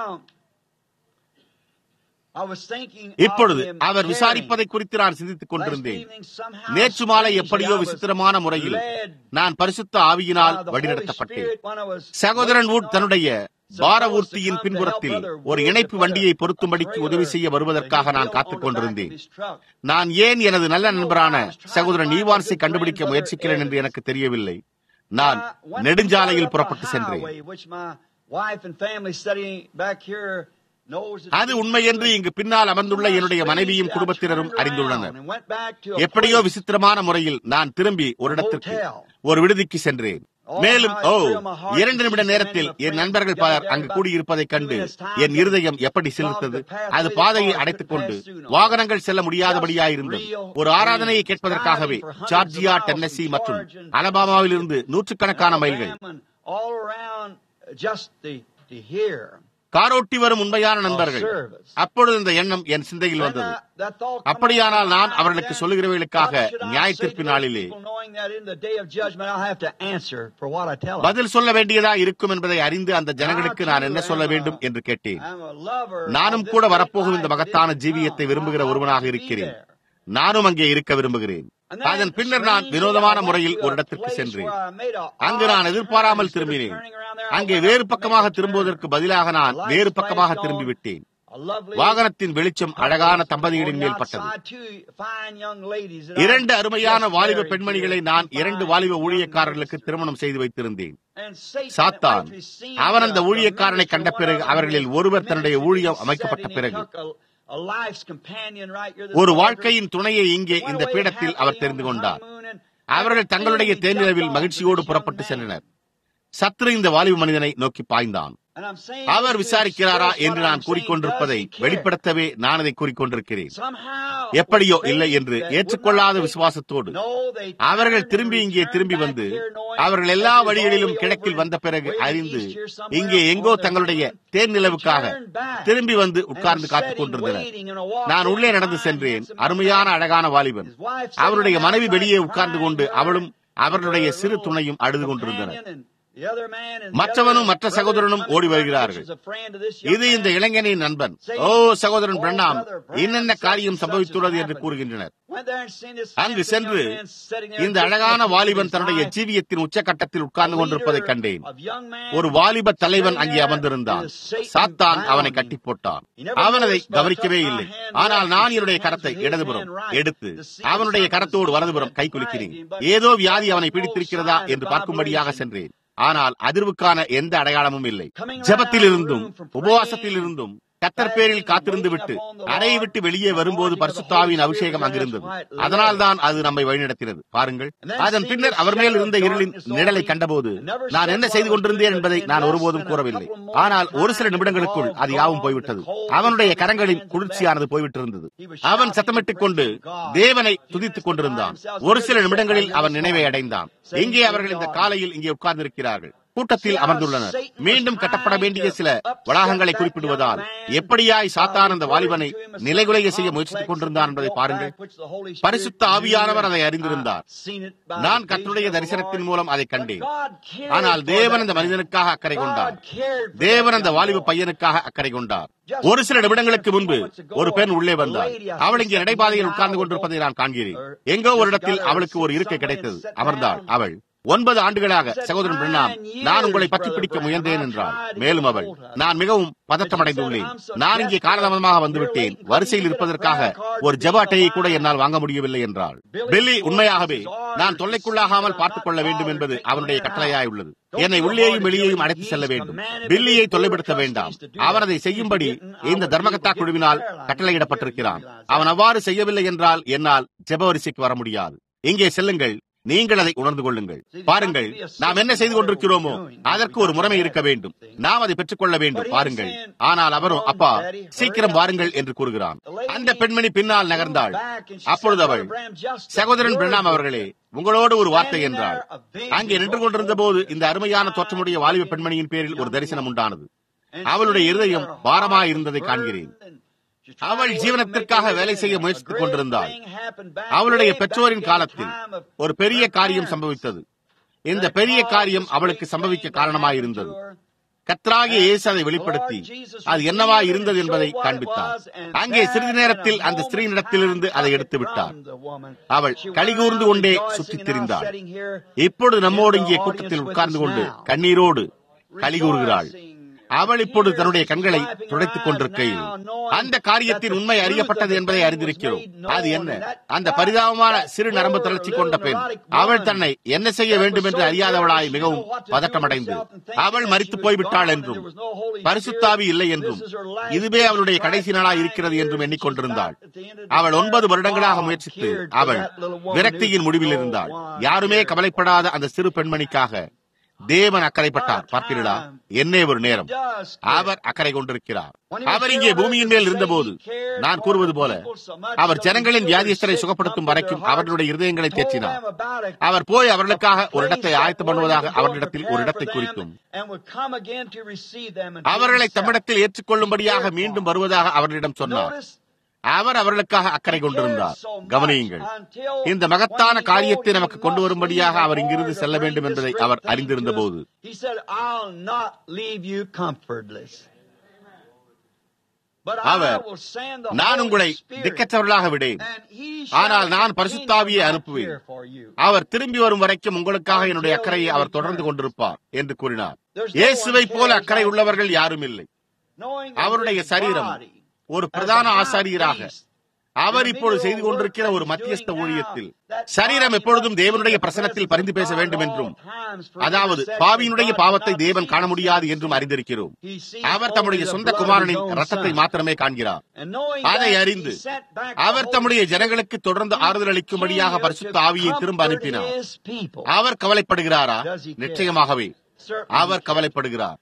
இப்பொழுது அவர் விசாரிப்பதை குறித்து நான் சிந்தித்துக் கொண்டிருந்தேன் நேற்று மாலை எப்படியோ விசித்திரமான முறையில் நான் பரிசுத்த ஆவியினால் வழிநடத்தப்பட்டேன் சகோதரன் வூட் தன்னுடைய பாரவூர்த்தியின் பின்புறத்தில் ஒரு இணைப்பு வண்டியை பொருத்தும்படிக்கு உதவி செய்ய வருவதற்காக நான் காத்துக் கொண்டிருந்தேன் நான் ஏன் எனது நல்ல நண்பரான சகோதரன் ஈவான்ஸை கண்டுபிடிக்க முயற்சிக்கிறேன் என்று எனக்கு தெரியவில்லை நான் நெடுஞ்சாலையில் புறப்பட்டு சென்றேன் அது உண்மை என்று இங்கு பின்னால் அமர்ந்துள்ள என்னுடைய மனைவியும் குடும்பத்தினரும் அறிந்துள்ளனர் எப்படியோ விசித்திரமான முறையில் நான் திரும்பி ஒரு இடத்திற்கு ஒரு விடுதிக்கு சென்றேன் மேலும் ஓ இரண்டு நிமிட நேரத்தில் என் நண்பர்கள் பலர் அங்கு கூடியிருப்பதைக் கண்டு என் இருதயம் எப்படி செலுத்தது அது பாதையை அடைத்துக் கொண்டு வாகனங்கள் செல்ல முடியாதபடியாயிருந்தது ஒரு ஆராதனையை கேட்பதற்காகவே ஜார்ஜியா டென்னசி மற்றும் அலபாமாவில் இருந்து நூற்றுக்கணக்கான மைல்கள் காரோட்டி வரும் உண்மையான நண்பர்கள் அப்பொழுது இந்த எண்ணம் என் சிந்தையில் வந்தது அப்படியானால் நான் அவர்களுக்கு சொல்லுகிறவர்களுக்காக நியாயத்திற்கு நாளிலே பதில் சொல்ல வேண்டியதா இருக்கும் என்பதை அறிந்து அந்த ஜனங்களுக்கு நான் என்ன சொல்ல வேண்டும் என்று கேட்டேன் நானும் கூட வரப்போகும் இந்த மகத்தான ஜீவியத்தை விரும்புகிற ஒருவனாக இருக்கிறேன் நானும் அங்கே இருக்க விரும்புகிறேன் அதன் பின்னர் நான் வினோதமான முறையில் ஒரு இடத்திற்கு சென்றேன் அங்கு நான் எதிர்பாராமல் திரும்பினேன் அங்கே வேறு பக்கமாக திரும்புவதற்கு பதிலாக நான் வேறு பக்கமாக திரும்பிவிட்டேன் வாகனத்தின் வெளிச்சம் அழகான தம்பதிகளின் மேல் பட்டது இரண்டு அருமையான வாலிப பெண்மணிகளை நான் இரண்டு வாலிப ஊழியக்காரர்களுக்கு திருமணம் செய்து வைத்திருந்தேன் சாத்தான் அவன் அந்த ஊழியக்காரனை கண்ட பிறகு அவர்களில் ஒருவர் தன்னுடைய ஊழியம் அமைக்கப்பட்ட பிறகு ஒரு வாழ்க்கையின் துணையை இங்கே இந்த பீடத்தில் அவர் தெரிந்து கொண்டார் அவர்கள் தங்களுடைய தேர்நிலவில் மகிழ்ச்சியோடு புறப்பட்டு சென்றனர் சத்ரு இந்த வாலிப மனிதனை நோக்கி பாய்ந்தான் அவர் விசாரிக்கிறாரா என்று நான் கூறிக்கொண்டிருப்பதை வெளிப்படுத்தவே நான் அதை கூறிக்கொண்டிருக்கிறேன் எப்படியோ இல்லை என்று ஏற்றுக்கொள்ளாத விசுவாசத்தோடு அவர்கள் திரும்பி இங்கே திரும்பி வந்து அவர்கள் எல்லா வழிகளிலும் கிழக்கில் வந்த பிறகு அறிந்து இங்கே எங்கோ தங்களுடைய தேர் நிலவுக்காக திரும்பி வந்து உட்கார்ந்து காத்துக் கொண்டிருந்தனர் நான் உள்ளே நடந்து சென்றேன் அருமையான அழகான வாலிபன் அவருடைய மனைவி வெளியே உட்கார்ந்து கொண்டு அவளும் அவர்களுடைய சிறு துணையும் அழுது கொண்டிருந்தனர் மற்றவனும் மற்ற சகோதரனும் ஓடி வருகிறார்கள் இது இந்த இளைஞனின் நண்பன் ஓ சகோதரன் பிரண்ணாம் என்னென்ன காரியம் சம்பவித்துள்ளது என்று கூறுகின்றனர் அங்கு சென்று இந்த அழகான வாலிபன் தன்னுடைய ஜீவியத்தின் உச்சகட்டத்தில் உட்கார்ந்து கொண்டிருப்பதை கண்டேன் ஒரு வாலிப தலைவன் அங்கே அமர்ந்திருந்தான் சாத்தான் அவனை கட்டி போட்டான் அவன் அதை கவனிக்கவே இல்லை ஆனால் நான் என்னுடைய கரத்தை இடதுபுறம் எடுத்து அவனுடைய கரத்தோடு வலதுபுறம் கை குலுக்கிறேன் ஏதோ வியாதி அவனை பிடித்திருக்கிறதா என்று பார்க்கும்படியாக சென்றேன் ஆனால் அதிர்வுக்கான எந்த அடையாளமும் இல்லை ஜபத்தில் இருந்தும் உபவாசத்தில் இருந்தும் கத்தர் பேரில் காத்திருந்து விட்டு அறையை விட்டு வெளியே வரும்போது பரிசுத்தாவின் அபிஷேகம் அங்கிருந்தது அதனால் தான் அது நம்மை வழிநடத்தினது பாருங்கள் அதன் பின்னர் அவர் மேல் இருந்த இருளின் நிழலை கண்டபோது நான் என்ன செய்து கொண்டிருந்தேன் என்பதை நான் ஒருபோதும் கூறவில்லை ஆனால் ஒரு சில நிமிடங்களுக்குள் அது யாவும் போய்விட்டது அவனுடைய கரங்களின் குளிர்ச்சியானது போய்விட்டிருந்தது அவன் சத்தமிட்டுக் கொண்டு தேவனை துதித்துக் கொண்டிருந்தான் ஒரு சில நிமிடங்களில் அவன் நினைவை அடைந்தான் இங்கே அவர்கள் இந்த காலையில் இங்கே உட்கார்ந்திருக்கிறார்கள் கூட்டத்தில் அமர்ந்துள்ளனர் மீண்டும் கட்டப்பட வேண்டிய சில வளாகங்களை குறிப்பிடுவதால் எப்படியாய் சாத்தான் அந்த வாலிபனை நிலைகுலைய செய்ய முயற்சித்துக் கொண்டிருந்தான் என்பதை பாருங்கள் பரிசுத்த ஆவியானவர் அதை அறிந்திருந்தார் நான் கத்தனுடைய தரிசனத்தின் மூலம் அதை கண்டேன் ஆனால் தேவன் அந்த மனிதனுக்காக அக்கறை கொண்டார் தேவன் அந்த வாலிப பையனுக்காக அக்கறை கொண்டார் ஒரு சில நிமிடங்களுக்கு முன்பு ஒரு பெண் உள்ளே வந்தாள் அவள் இங்கே நடைபாதையில் உட்கார்ந்து கொண்டிருப்பதை நான் காண்கிறேன் எங்கோ ஒரு இடத்தில் அவளுக்கு ஒரு இருக்கை கிடைத்தது அமர்ந்தாள் அவள் ஒன்பது ஆண்டுகளாக சகோதரன் பிரணாம் நான் உங்களை பற்றி பிடிக்க முயன்றேன் என்றார் மேலும் அவள் நான் மிகவும் பதற்றமடைந்துள்ளேன் நான் இங்கே காலதாமதமாக வந்துவிட்டேன் வரிசையில் இருப்பதற்காக ஒரு ஜப அட்டையை கூட என்னால் வாங்க முடியவில்லை என்றாள் பில்லி உண்மையாகவே நான் தொல்லைக்குள்ளாகாமல் பார்த்துக் கொள்ள வேண்டும் என்பது அவனுடைய கட்டளையாய் உள்ளது என்னை உள்ளேயும் வெளியேயும் அழைத்து செல்ல வேண்டும் பில்லியை தொல்லைப்படுத்த வேண்டாம் அவன் அதை செய்யும்படி இந்த தர்மகத்தா குழுவினால் கட்டளையிடப்பட்டிருக்கிறான் அவன் அவ்வாறு செய்யவில்லை என்றால் என்னால் ஜெப வரிசைக்கு வர முடியாது இங்கே செல்லுங்கள் நீங்கள் அதை உணர்ந்து கொள்ளுங்கள் பாருங்கள் நாம் என்ன செய்து கொண்டிருக்கிறோமோ அதற்கு ஒரு முறைமை இருக்க வேண்டும் நாம் அதை பெற்றுக்கொள்ள வேண்டும் பாருங்கள் ஆனால் அவரும் அப்பா சீக்கிரம் வாருங்கள் என்று கூறுகிறான் அந்த பெண்மணி பின்னால் நகர்ந்தாள் அப்பொழுது அவள் சகோதரன் பிரணாம் அவர்களே உங்களோடு ஒரு வார்த்தை என்றாள் அங்கே நின்று கொண்டிருந்த போது இந்த அருமையான தோற்றமுடைய வாலிப பெண்மணியின் பேரில் ஒரு தரிசனம் உண்டானது அவளுடைய இருதயம் பாரமாய் இருந்ததை காண்கிறேன் அவள் ஜீவனத்திற்காக வேலை செய்ய முயற்சித்துக் கொண்டிருந்தாள் அவளுடைய பெற்றோரின் காலத்தில் ஒரு பெரிய காரியம் சம்பவித்தது இந்த பெரிய காரியம் அவளுக்கு சம்பவிக்க காரணமாயிருந்தது கத்ராகிய இயேசு அதை வெளிப்படுத்தி அது என்னவா இருந்தது என்பதை காண்பித்தார் அங்கே சிறிது நேரத்தில் அந்த ஸ்திரீனிடத்திலிருந்து அதை எடுத்து விட்டார் அவள் கலிகூர்ந்து கொண்டே சுற்றித் திரிந்தாள் இப்பொழுது நம்மோடு இங்கே கூட்டத்தில் உட்கார்ந்து கொண்டு கண்ணீரோடு கலிகூறுகிறாள் அவள் இப்பொழுது தன்னுடைய கண்களை துடைத்துக் கொண்டிருக்கையில் அந்த காரியத்தின் உண்மை அறியப்பட்டது என்பதை அறிந்திருக்கிறோம் அது என்ன அந்த பரிதாபமான சிறு நரம்பு தளர்ச்சி கொண்ட பெண் அவள் தன்னை என்ன செய்ய வேண்டும் என்று அறியாதவளாய் மிகவும் பதட்டமடைந்து அவள் மறித்து போய்விட்டாள் என்றும் பரிசுத்தாவி இல்லை என்றும் இதுவே அவளுடைய கடைசி நாளாய் இருக்கிறது என்றும் எண்ணிக்கொண்டிருந்தாள் அவள் ஒன்பது வருடங்களாக முயற்சித்து அவள் விரக்தியின் முடிவில் இருந்தாள் யாருமே கவலைப்படாத அந்த சிறு பெண்மணிக்காக தேவன் அக்கறைப்பட்டார் பார்த்தீர்களா என்னே ஒரு நேரம் அவர் அக்கறை கொண்டிருக்கிறார் அவர் இங்கே பூமியின் மேல் இருந்தபோது நான் கூறுவது போல அவர் ஜனங்களின் வியாதியஸ்தரை சுகப்படுத்தும் வரைக்கும் அவர்களுடைய இருதயங்களை தேற்றினார் அவர் போய் அவர்களுக்காக ஒரு இடத்தை ஆயத்தம் பண்ணுவதாக அவர்களிடத்தில் ஒரு இடத்தை குறிக்கும் அவர்களை தம்மிடத்தில் ஏற்றுக்கொள்ளும்படியாக மீண்டும் வருவதாக அவர்களிடம் சொன்னார் அவர் அவர்களுக்காக அக்கறை கொண்டிருந்தார் கவனியுங்கள் இந்த மகத்தான காரியத்தை நமக்கு கொண்டு வரும்படியாக அவர் இங்கிருந்து செல்ல வேண்டும் என்பதை அவர் அறிந்திருந்த போது அவர் நான் உங்களை திக்கற்றவர்களாக விடேன் ஆனால் நான் பரிசுத்தாவியை அனுப்புவேன் அவர் திரும்பி வரும் வரைக்கும் உங்களுக்காக என்னுடைய அக்கறையை அவர் தொடர்ந்து கொண்டிருப்பார் என்று கூறினார் இயேசுவை போல அக்கறை உள்ளவர்கள் யாரும் இல்லை அவருடைய சரீரம் ஒரு பிரதான ஆசாரியராக அவர் இப்பொழுது செய்து கொண்டிருக்கிற ஒரு மத்தியஸ்த ஊழியத்தில் சரீரம் எப்பொழுதும் தேவனுடைய பிரசனத்தில் பரிந்து பேச வேண்டும் என்றும் அதாவது பாவியினுடைய பாவத்தை தேவன் காண முடியாது என்றும் அறிந்திருக்கிறோம் அவர் தம்முடைய சொந்த குமாரனின் ரத்தத்தை மாத்திரமே காண்கிறார் அதை அறிந்து அவர் தம்முடைய ஜனங்களுக்கு தொடர்ந்து ஆறுதல் அளிக்கும்படியாக பரிசுத்த ஆவியை திரும்ப அனுப்பினார் அவர் கவலைப்படுகிறாரா நிச்சயமாகவே அவர் கவலைப்படுகிறார்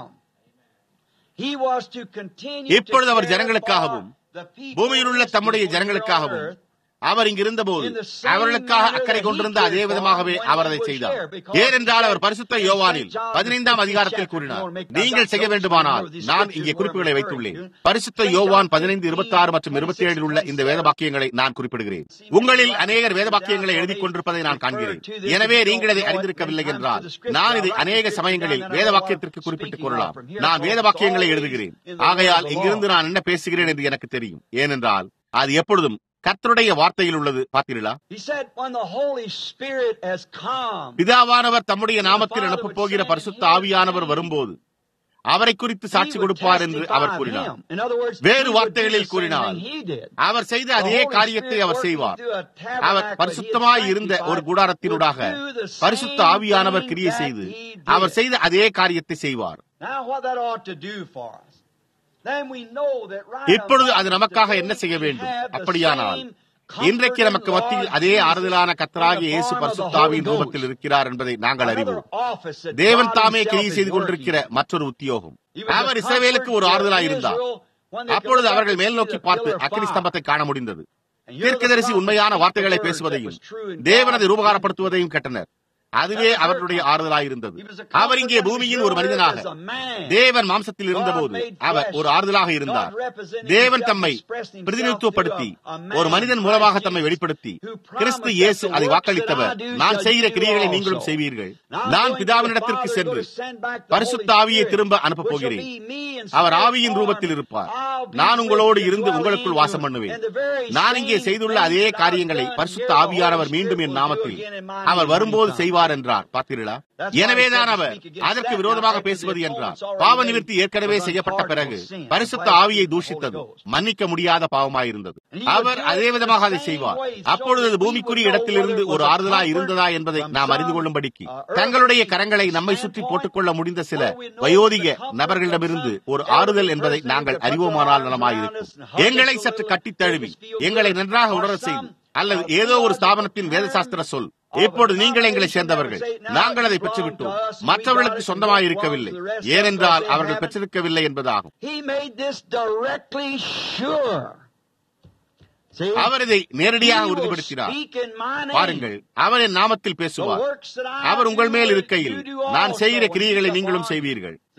இப்பொழுது அவர் ஜனங்களுக்காகவும் பூமியில் உள்ள தம்முடைய ஜனங்களுக்காகவும் அவர் இங்கிருந்த போது அவர்களுக்காக அக்கறை கொண்டிருந்த அதே விதமாகவே அவர் அதை செய்தார் ஏனென்றால் அவர் பரிசுத்த யோவானில் பதினைந்தாம் அதிகாரத்தில் கூறினார் நீங்கள் செய்ய வேண்டுமானால் நான் இங்கே குறிப்புகளை வைத்துள்ளேன் பரிசுத்த யோவான் பதினைந்து இருபத்தி ஆறு மற்றும் இருபத்தி ஏழில் உள்ள இந்த வேத வாக்கியங்களை நான் குறிப்பிடுகிறேன் உங்களில் அநேகர் வேத வாக்கியங்களை எழுதிக் கொண்டிருப்பதை நான் காண்கிறேன் எனவே நீங்கள் இதை அறிந்திருக்கவில்லை என்றால் நான் இதை அநேக சமயங்களில் வேத வாக்கியத்திற்கு குறிப்பிட்டுக் கொள்ளலாம் நான் வேத வாக்கியங்களை எழுதுகிறேன் ஆகையால் இங்கிருந்து நான் என்ன பேசுகிறேன் என்று எனக்கு தெரியும் ஏனென்றால் அது எப்பொழுதும் கர்த்தருடைய வார்த்தையில் உள்ளது பார்த்தீர்களா பிதாவானவர் தம்முடைய நாமத்தில் அனுப்பப் போகிற பரிசுத்த ஆவியானவர் வரும்போது அவரை குறித்து சாட்சி கொடுப்பார் என்று அவர் கூறினார் வேறு வார்த்தைகளில் கூறினார் அவர் செய்த அதே காரியத்தை அவர் செய்வார் அவர் பரிசுத்தமாய் இருந்த ஒரு கூடாரத்தினூடாக பரிசுத்த ஆவியானவர் கிரியை செய்து அவர் செய்த அதே காரியத்தை செய்வார் இப்பொழுது அது நமக்காக என்ன செய்ய வேண்டும் அப்படியானால் இன்றைக்கு நமக்கு மத்தியில் அதே ஆறுதலான கத்தராகி இயேசு பரிசுத்தாவின் ரூபத்தில் இருக்கிறார் என்பதை நாங்கள் அறிவோம் தேவன் தாமே கிரியை செய்து கொண்டிருக்கிற மற்றொரு உத்தியோகம் அவர் இஸ்ரவேலுக்கு ஒரு ஆறுதலாய் இருந்தார் அப்பொழுது அவர்கள் மேல் நோக்கி பார்த்து அக்னி ஸ்தம்பத்தை காண முடிந்தது தீர்க்கதரிசி உண்மையான வார்த்தைகளை பேசுவதையும் தேவனதை ரூபகாரப்படுத்துவதையும் கேட்டனர் அதுவே அவர்களுடைய ஆறுதலாய் இருந்தது அவர் இங்கே பூமியின் ஒரு மனிதனாக தேவன் மாம்சத்தில் இருந்தபோது அவர் ஒரு ஆறுதலாக இருந்தார் தேவன் தம்மை பிரதிநிதித்துவப்படுத்தி ஒரு மனிதன் மூலமாக தம்மை வெளிப்படுத்தி கிறிஸ்து இயேசு அதை வாக்களித்தவர் நான் செய்கிற கிரியைகளை நீங்களும் செய்வீர்கள் நான் பிதாவினிடத்திற்கு சென்று பரிசுத்த ஆவியை திரும்ப அனுப்பப் போகிறேன் அவர் ஆவியின் ரூபத்தில் இருப்பார் நான் உங்களோடு இருந்து உங்களுக்குள் வாசம் பண்ணுவேன் நான் இங்கே செய்துள்ள அதே காரியங்களை பரிசுத்த ஆவியானவர் மீண்டும் என் நாமத்தில் அவர் வரும்போது செய்வார் செய்வார் என்றார் பார்த்தீர்களா எனவேதான் அவர் அதற்கு விரோதமாக பேசுவது என்றார் பாவ நிவர்த்தி ஏற்கனவே செய்யப்பட்ட பிறகு பரிசுத்த ஆவியை தூஷித்தது மன்னிக்க முடியாத பாவமாயிருந்தது அவர் அதே விதமாக அதை செய்வார் அப்பொழுது பூமிக்குரிய இடத்திலிருந்து ஒரு ஆறுதலாய் இருந்ததா என்பதை நாம் அறிந்து கொள்ளும்படிக்கு தங்களுடைய கரங்களை நம்மை சுற்றி போட்டுக்கொள்ள முடிந்த சில வயோதிக நபர்களிடமிருந்து ஒரு ஆறுதல் என்பதை நாங்கள் அறிவோமானால் நலமாயிருக்கும் எங்களை சற்று கட்டித் தழுவி எங்களை நன்றாக உணர செய்து அல்லது ஏதோ ஒரு ஸ்தாபனத்தின் வேதசாஸ்திர சொல் இப்பொழுது நீங்கள் எங்களை சேர்ந்தவர்கள் நாங்கள் அதை பெற்றுவிட்டோம் மற்றவர்களுக்கு சொந்தமாக இருக்கவில்லை ஏனென்றால் அவர்கள் பெற்றிருக்கவில்லை என்பதாகும் அவர் இதை நேரடியாக உறுதிப்படுத்தினார் பாருங்கள் அவர் என் நாமத்தில் பேசுவார் அவர் உங்கள் மேல் இருக்கையில் நான் செய்கிற கிரியைகளை நீங்களும் செய்வீர்கள்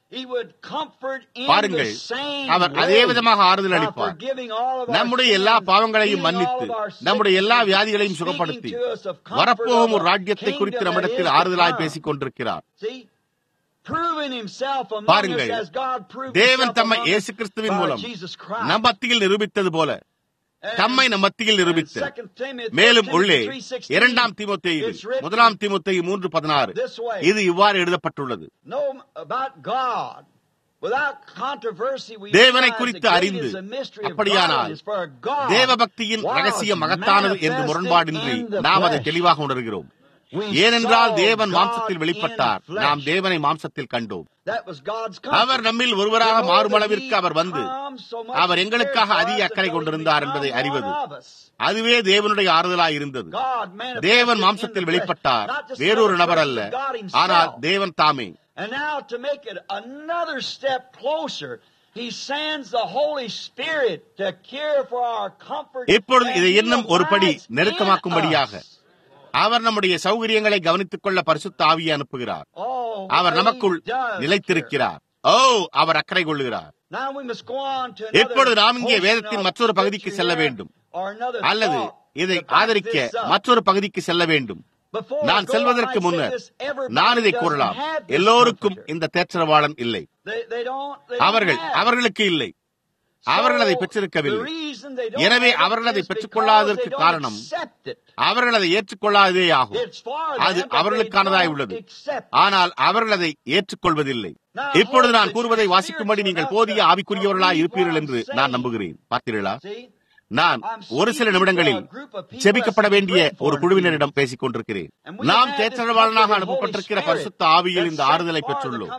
He would comfort in பாருங்கள் the same அவர் way அதே விதமாக ஆறுதல் by அளிப்பார் forgiving all of our நம்முடைய எல்லா sins, பாவங்களையும் healing all மன்னித்து of our நம்முடைய எல்லா sicknesses, வியாதிகளையும் speaking சுகப்படுத்தி to us of comfort வரப்போகும் of ஒரு a ராஜ்யத்தை குறித்து kingdom நம்மிடத்தில் that is to ஆறுதலாய் come. பேசிக் கொண்டிருக்கிறார் See? Proving himself among பாருங்கள் us as God proved தேவன் himself தம்மை among இயேசு us கிறிஸ்துவின் by மூலம் Jesus Christ. நம் மத்தியில் நிரூபித்தது போல And- தம்மை நம் மத்தியில் நிரூபித்து and 2 Timothy- மேலும் 2 உள்ளே Timothy 3:16, இரண்டாம் தீமோத்தேயு it's written முதலாம் தீமோத்தேயு மூன்று பதினாறு this way. இது இவ்வாறு எழுதப்பட்டுள்ளது know about God. Without controversy, we தேவனை realize குறித்து the great அறிந்து, is the mystery of அப்படியானால், godliness, for God தேவ பக்தியின் was ரகசியம் மகத்தானது என்று manifested முரண்பாடின்றி in the நாம் அதை flesh. தெளிவாக உணர்கிறோம் We ஏனென்றால் saw தேவன் God மாம்சத்தில் in வெளிப்பட்டார் flesh. நாம் தேவனை மாம்சத்தில் கண்டோம் That was God's our comfort. நம்மில் ஒருவராக To know மாறும் that அளவிற்கு he அவர் வந்து comes so much அவர் எங்களுக்காக care for அதிக us அக்கறை until he கொண்டிருந்தார் become என்பதை one அறிவது of us. அதுவே தேவனுடைய ஆறுதலாய் இருந்தது God manifested தேவன் in மாம்சத்தில் the வெளிப்பட்டார் flesh, not just வேறொரு another நபர் person, அல்ல but God himself. ஆனால் தேவன் தாமே And now to make it another step closer, He sends the Holy Spirit to care for our comfort. இப்பொழுது and இதை He இன்னும் ஒரு படி abides in நெருக்கமாக்கும்படியாக us. அவர் நம்முடைய சௌகரியங்களை கவனித்துக் கொள்ள பரிசுத்த ஆவியை அனுப்புகிறார் Oh, அவர் what நமக்குள் He does நிலைத்திருக்கிறார் ஓ அவர் அக்கறை கொள்ளுகிறார் care. Now we must go on to another இப்பொழுது நாம் இங்கே portion வேதத்தின் of மற்றொரு பகுதிக்கு scripture செல்ல here, வேண்டும் or another அல்லது thought இதை to back ஆதரிக்க this up. மற்றொரு பகுதிக்கு செல்ல வேண்டும் Before I நான் go, செல்வதற்கு I might say முன்னர் this, everybody நான் இதை doesn't கூறலாம் have this எல்லோருக்கும் comforter. இந்த தேற்றரவாளன் இல்லை They, they don't, they அவர்கள் don't have it. அவர்களுக்கு இல்லை அவர்கள் அதை So, பெற்றிருக்கவில்லை the reason they don't எனவே have it அவர்கள் அதை is பெற்றுக் because கொள்ளாததற்கு they don't காரணம் accept it. அவர்கள் அதை ஏற்றுக்கொள்ளாததே ஆகும் It's for அது them, but they அவர்களுக்கானதாய் don't உள்ளது accept it. ஆனால் அவர்கள் அதை ஏற்றுக்கொள்வதில்லை இப்பொழுது நான் கூறுவதை வாசிக்கும்படி நீங்கள் போதிய ஆவிக்குரியவர்களாய் இருப்பீர்கள் என்று நான் நம்புகிறேன் பார்த்தீர்களா See? நான் ஒரு சில நிமிடங்களில் ஜெபிக்கப்பட வேண்டிய ஒரு குழுவினரிடம் பேசிக் கொண்டிருக்கிறேன் நாம் தேற்றரவாளனாக அனுப்பப்பட்டிருக்கிற பரிசுத்த ஆவியில் இந்த ஆறுதலை பெற்றுள்ளோம்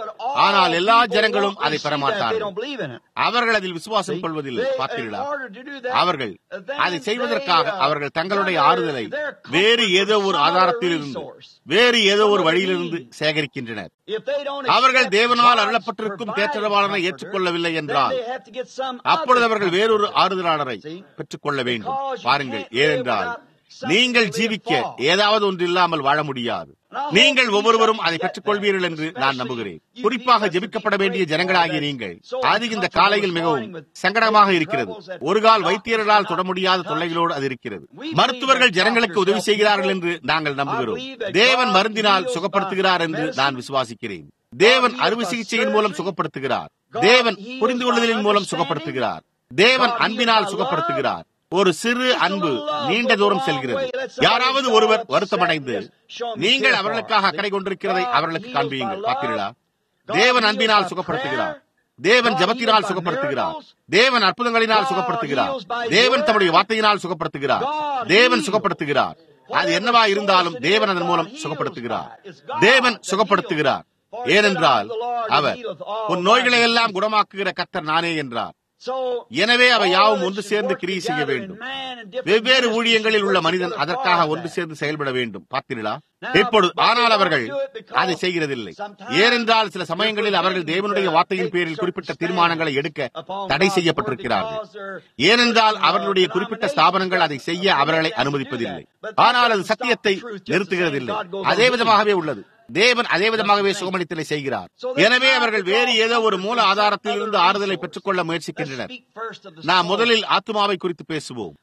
ஆனால் எல்லா ஜனங்களும் அதை பெற மாட்டார்கள் அவர்கள் அதில் விசுவாசம் கொள்வதில்லை பார்த்தீர்களா அவர்கள் அதை செய்வதற்காக அவர்கள் தங்களுடைய ஆறுதலை வேறு ஏதோ ஒரு ஆதாரத்தில் இருந்து வேறு ஏதோ ஒரு வழியிலிருந்து சேகரிக்கின்றனர் அவர்கள் தேவனால் அருளப்பட்டிருக்கும் தேற்றரவாளனை ஏற்றுக்கொள்ளவில்லை என்றால் அப்பொழுது அவர்கள் வேறொரு ஆறுதலாளரை பெற்றுக்கொள்ள வேண்டும் பாருங்கள் ஏனென்றால் நீங்கள் ஜீவிக்க ஏதாவது ஒன்று இல்லாமல் வாழ முடியாது நீங்கள் ஒவ்வொருவரும் அதை பெற்றுக் கொள்வீர்கள் என்று நான் நம்புகிறேன் குறிப்பாக ஜெபிக்கப்பட வேண்டிய ஜனங்களாகிய நீங்கள் அது இந்த காலையில் மிகவும் சங்கடமாக இருக்கிறது ஒரு கால் வைத்தியர்களால் தொட முடியாத தொல்லைகளோடு அது இருக்கிறது மருத்துவர்கள் ஜனங்களுக்கு உதவி செய்கிறார்கள் என்று நாங்கள் நம்புகிறோம் தேவன் மருந்தினால் சுகப்படுத்துகிறார் என்று நான் விசுவாசிக்கிறேன் தேவன் அறுவை சிகிச்சையின் மூலம் சுகப்படுத்துகிறார் தேவன் புரிந்து கொள்ளுதலின் மூலம் சுகப்படுத்துகிறார் தேவன் அன்பினால் சுகப்படுத்துகிறார் ஒரு சிறு அன்பு நீண்ட தூரம் செல்கிறது யாராவது ஒருவர் வருத்தமடைந்து நீங்கள் அவர்களுக்காக அக்கறை கொண்டிருக்கிறதை அவர்களுக்கு காண்பியுங்கள் பார்த்தீர்களா தேவன் அன்பினால் சுகப்படுத்துகிறார் தேவன் ஜபத்தினால் சுகப்படுத்துகிறார் தேவன் அற்புதங்களினால் சுகப்படுத்துகிறார் தேவன் தம்முடைய வார்த்தையினால் சுகப்படுத்துகிறார் தேவன் சுகப்படுத்துகிறார் அது என்னவா இருந்தாலும் தேவன் அதன் மூலம் சுகப்படுத்துகிறார் தேவன் சுகப்படுத்துகிறார் ஏனென்றால் அவர் உன் நோய்களை எல்லாம் குணமாக்குகிற கத்தர் நானே என்றார் எனவே அவை யாவும் ஒன்று சேர்ந்து கிரியை செய்ய வேண்டும் வெவ்வேறு ஊழியங்களில் உள்ள மனிதன் அதற்காக ஒன்று சேர்ந்து செயல்பட வேண்டும் பார்த்தீர்களா இப்பொழுது ஆனால் அவர்கள் அதை செய்கிறதில்லை ஏனென்றால் சில சமயங்களில் அவர்கள் தேவனுடைய வார்த்தையின் பேரில் குறிப்பிட்ட தீர்மானங்களை எடுக்க தடை செய்யப்பட்டிருக்கிறார்கள் ஏனென்றால் அவர்களுடைய குறிப்பிட்ட ஸ்தாபனங்கள் அதை செய்ய அவர்களை அனுமதிப்பதில்லை ஆனால் அது சத்தியத்தை நிறுத்துகிறதில்லை அதே விதமாகவே உள்ளது தேவன் அதே விதமாகவே சுகமளித்தலை செய்கிறார் எனவே அவர்கள் வேறு ஏதோ ஒரு மூல ஆதாரத்தில் இருந்து ஆறுதலை பெற்றுக்கொள்ள முயற்சிக்கின்றனர் நாம் முதலில் ஆத்மாவை குறித்து பேசுவோம்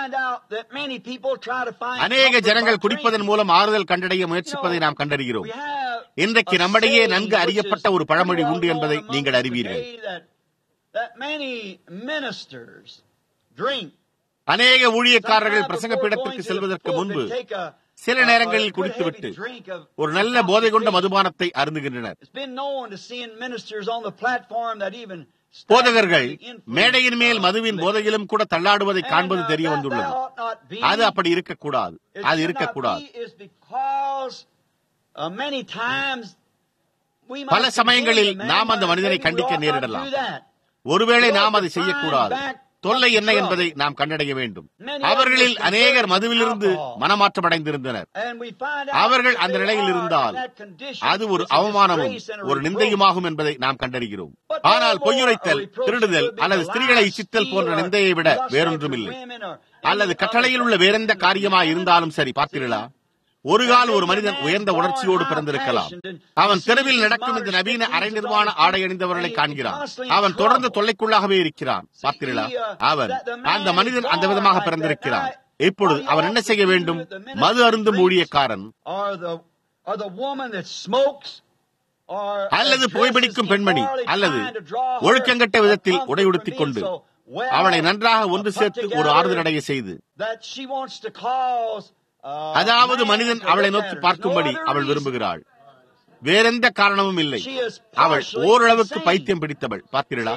அநேக ஜனங்கள் குடிப்பதன் மூலம் ஆறுதல் கண்டடைய முயற்சிப்பதை நாம் கண்டறிகிறோம் இன்றைக்கு நம்மிடையே நன்கு அறியப்பட்ட ஒரு பழமொழி உண்டு என்பதை நீங்கள் அறிவீர்கள் அநேக ஊழியக்காரர்கள் பிரசங்க பீடத்திற்கு செல்வதற்கு முன்பு சில நேரங்களில் குடித்துவிட்டு ஒரு நல்ல போதை கொண்ட மதுபானத்தை அருந்துகின்றனர் போதகர்கள் மேடையின் மேல் மதுவின் போதையிலும் கூட தள்ளாடுவதை காண்பது தெரிய வந்துள்ளது அது அப்படி இருக்கக்கூடாது அது இருக்கக்கூடாது பல சமயங்களில் நாம் அந்த மனிதனை கண்டிக்க நேரிடலாம் ஒருவேளை நாம் அதை செய்யக்கூடாது தொல்லை என்ன என்பதை நாம் கண்டடைய வேண்டும் அவர்களில் அநேகர் மதுவிலிருந்து மனமாற்றமடைந்திருந்தனர் அவர்கள் அந்த நிலையில் இருந்தால் அது ஒரு அவமானமும் ஒரு நிந்தையுமாகும் என்பதை நாம் கண்டறிகிறோம் ஆனால் பொய்யுரைத்தல் திருடுதல் அல்லது ஸ்திரீகளை இச்சித்தல் போன்ற நிந்தையை விட வேறொன்றும் இல்லை அல்லது கட்டளையில் உள்ள வேறெந்த காரியமா இருந்தாலும் சரி பார்த்தீர்களா ஒரு கால் ஒரு மனிதன் உயர்ந்த உணர்ச்சியோடு பிறந்திருக்கலாம் அவன் தெருவில் நடக்கும் இந்த நவீன அரை நிர்வாண ஆடை அணிந்தவர்களை காண்கிறான் அவன் தொடர்ந்து தொல்லைக்குள்ளாகவே இருக்கிறான் பார்த்தீர்களா அவன் அந்த மனிதன் அந்த விதமாக பிறந்திருக்கிறான் இப்பொழுது அவன் என்ன செய்ய வேண்டும் மது அருந்தும் ஊழியக்காரன் அல்லது புகைப்பிடிக்கும் பெண்மணி அல்லது ஒழுக்கங்கட்ட விதத்தில் உடையுடுத்திக் கொண்டு அவளை நன்றாக ஒன்று சேர்த்து ஒரு ஆறுதல் அடைய செய்து அதாவது மனிதன் அவளை நோக்கி பார்க்கும்படி அவள் விரும்புகிறாள் வேறெந்த காரணமும் இல்லை அவள் ஓரளவுக்கு பைத்தியம் பிடித்தவள் பார்த்தீர்களா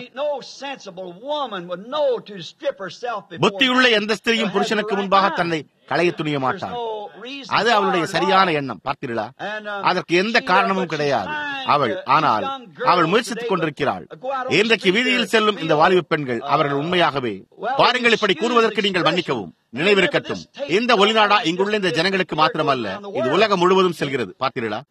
புத்தியுள்ள எந்த ஸ்திரியும் புருஷனுக்கு முன்பாக தன்னை களைய துணிய மாட்டாள் அது அவளுடைய சரியான எண்ணம் பார்த்தீர்களா அதற்கு எந்த காரணமும் கிடையாது அவள் ஆனால் அவள் முயற்சித்துக் கொண்டிருக்கிறாள் இன்றைக்கு வீதியில் செல்லும் இந்த வாலிப பெண்கள் அவர்கள் உண்மையாகவே பாருங்கள் இப்படி கூறுவதற்கு நீங்கள் மன்னிக்கவும் நினைவிருக்கட்டும் இந்த ஒளிநாடா இங்குள்ள இந்த ஜனங்களுக்கு மாத்திரமல்ல இது உலகம் முழுவதும் செல்கிறது பார்த்தீர்களா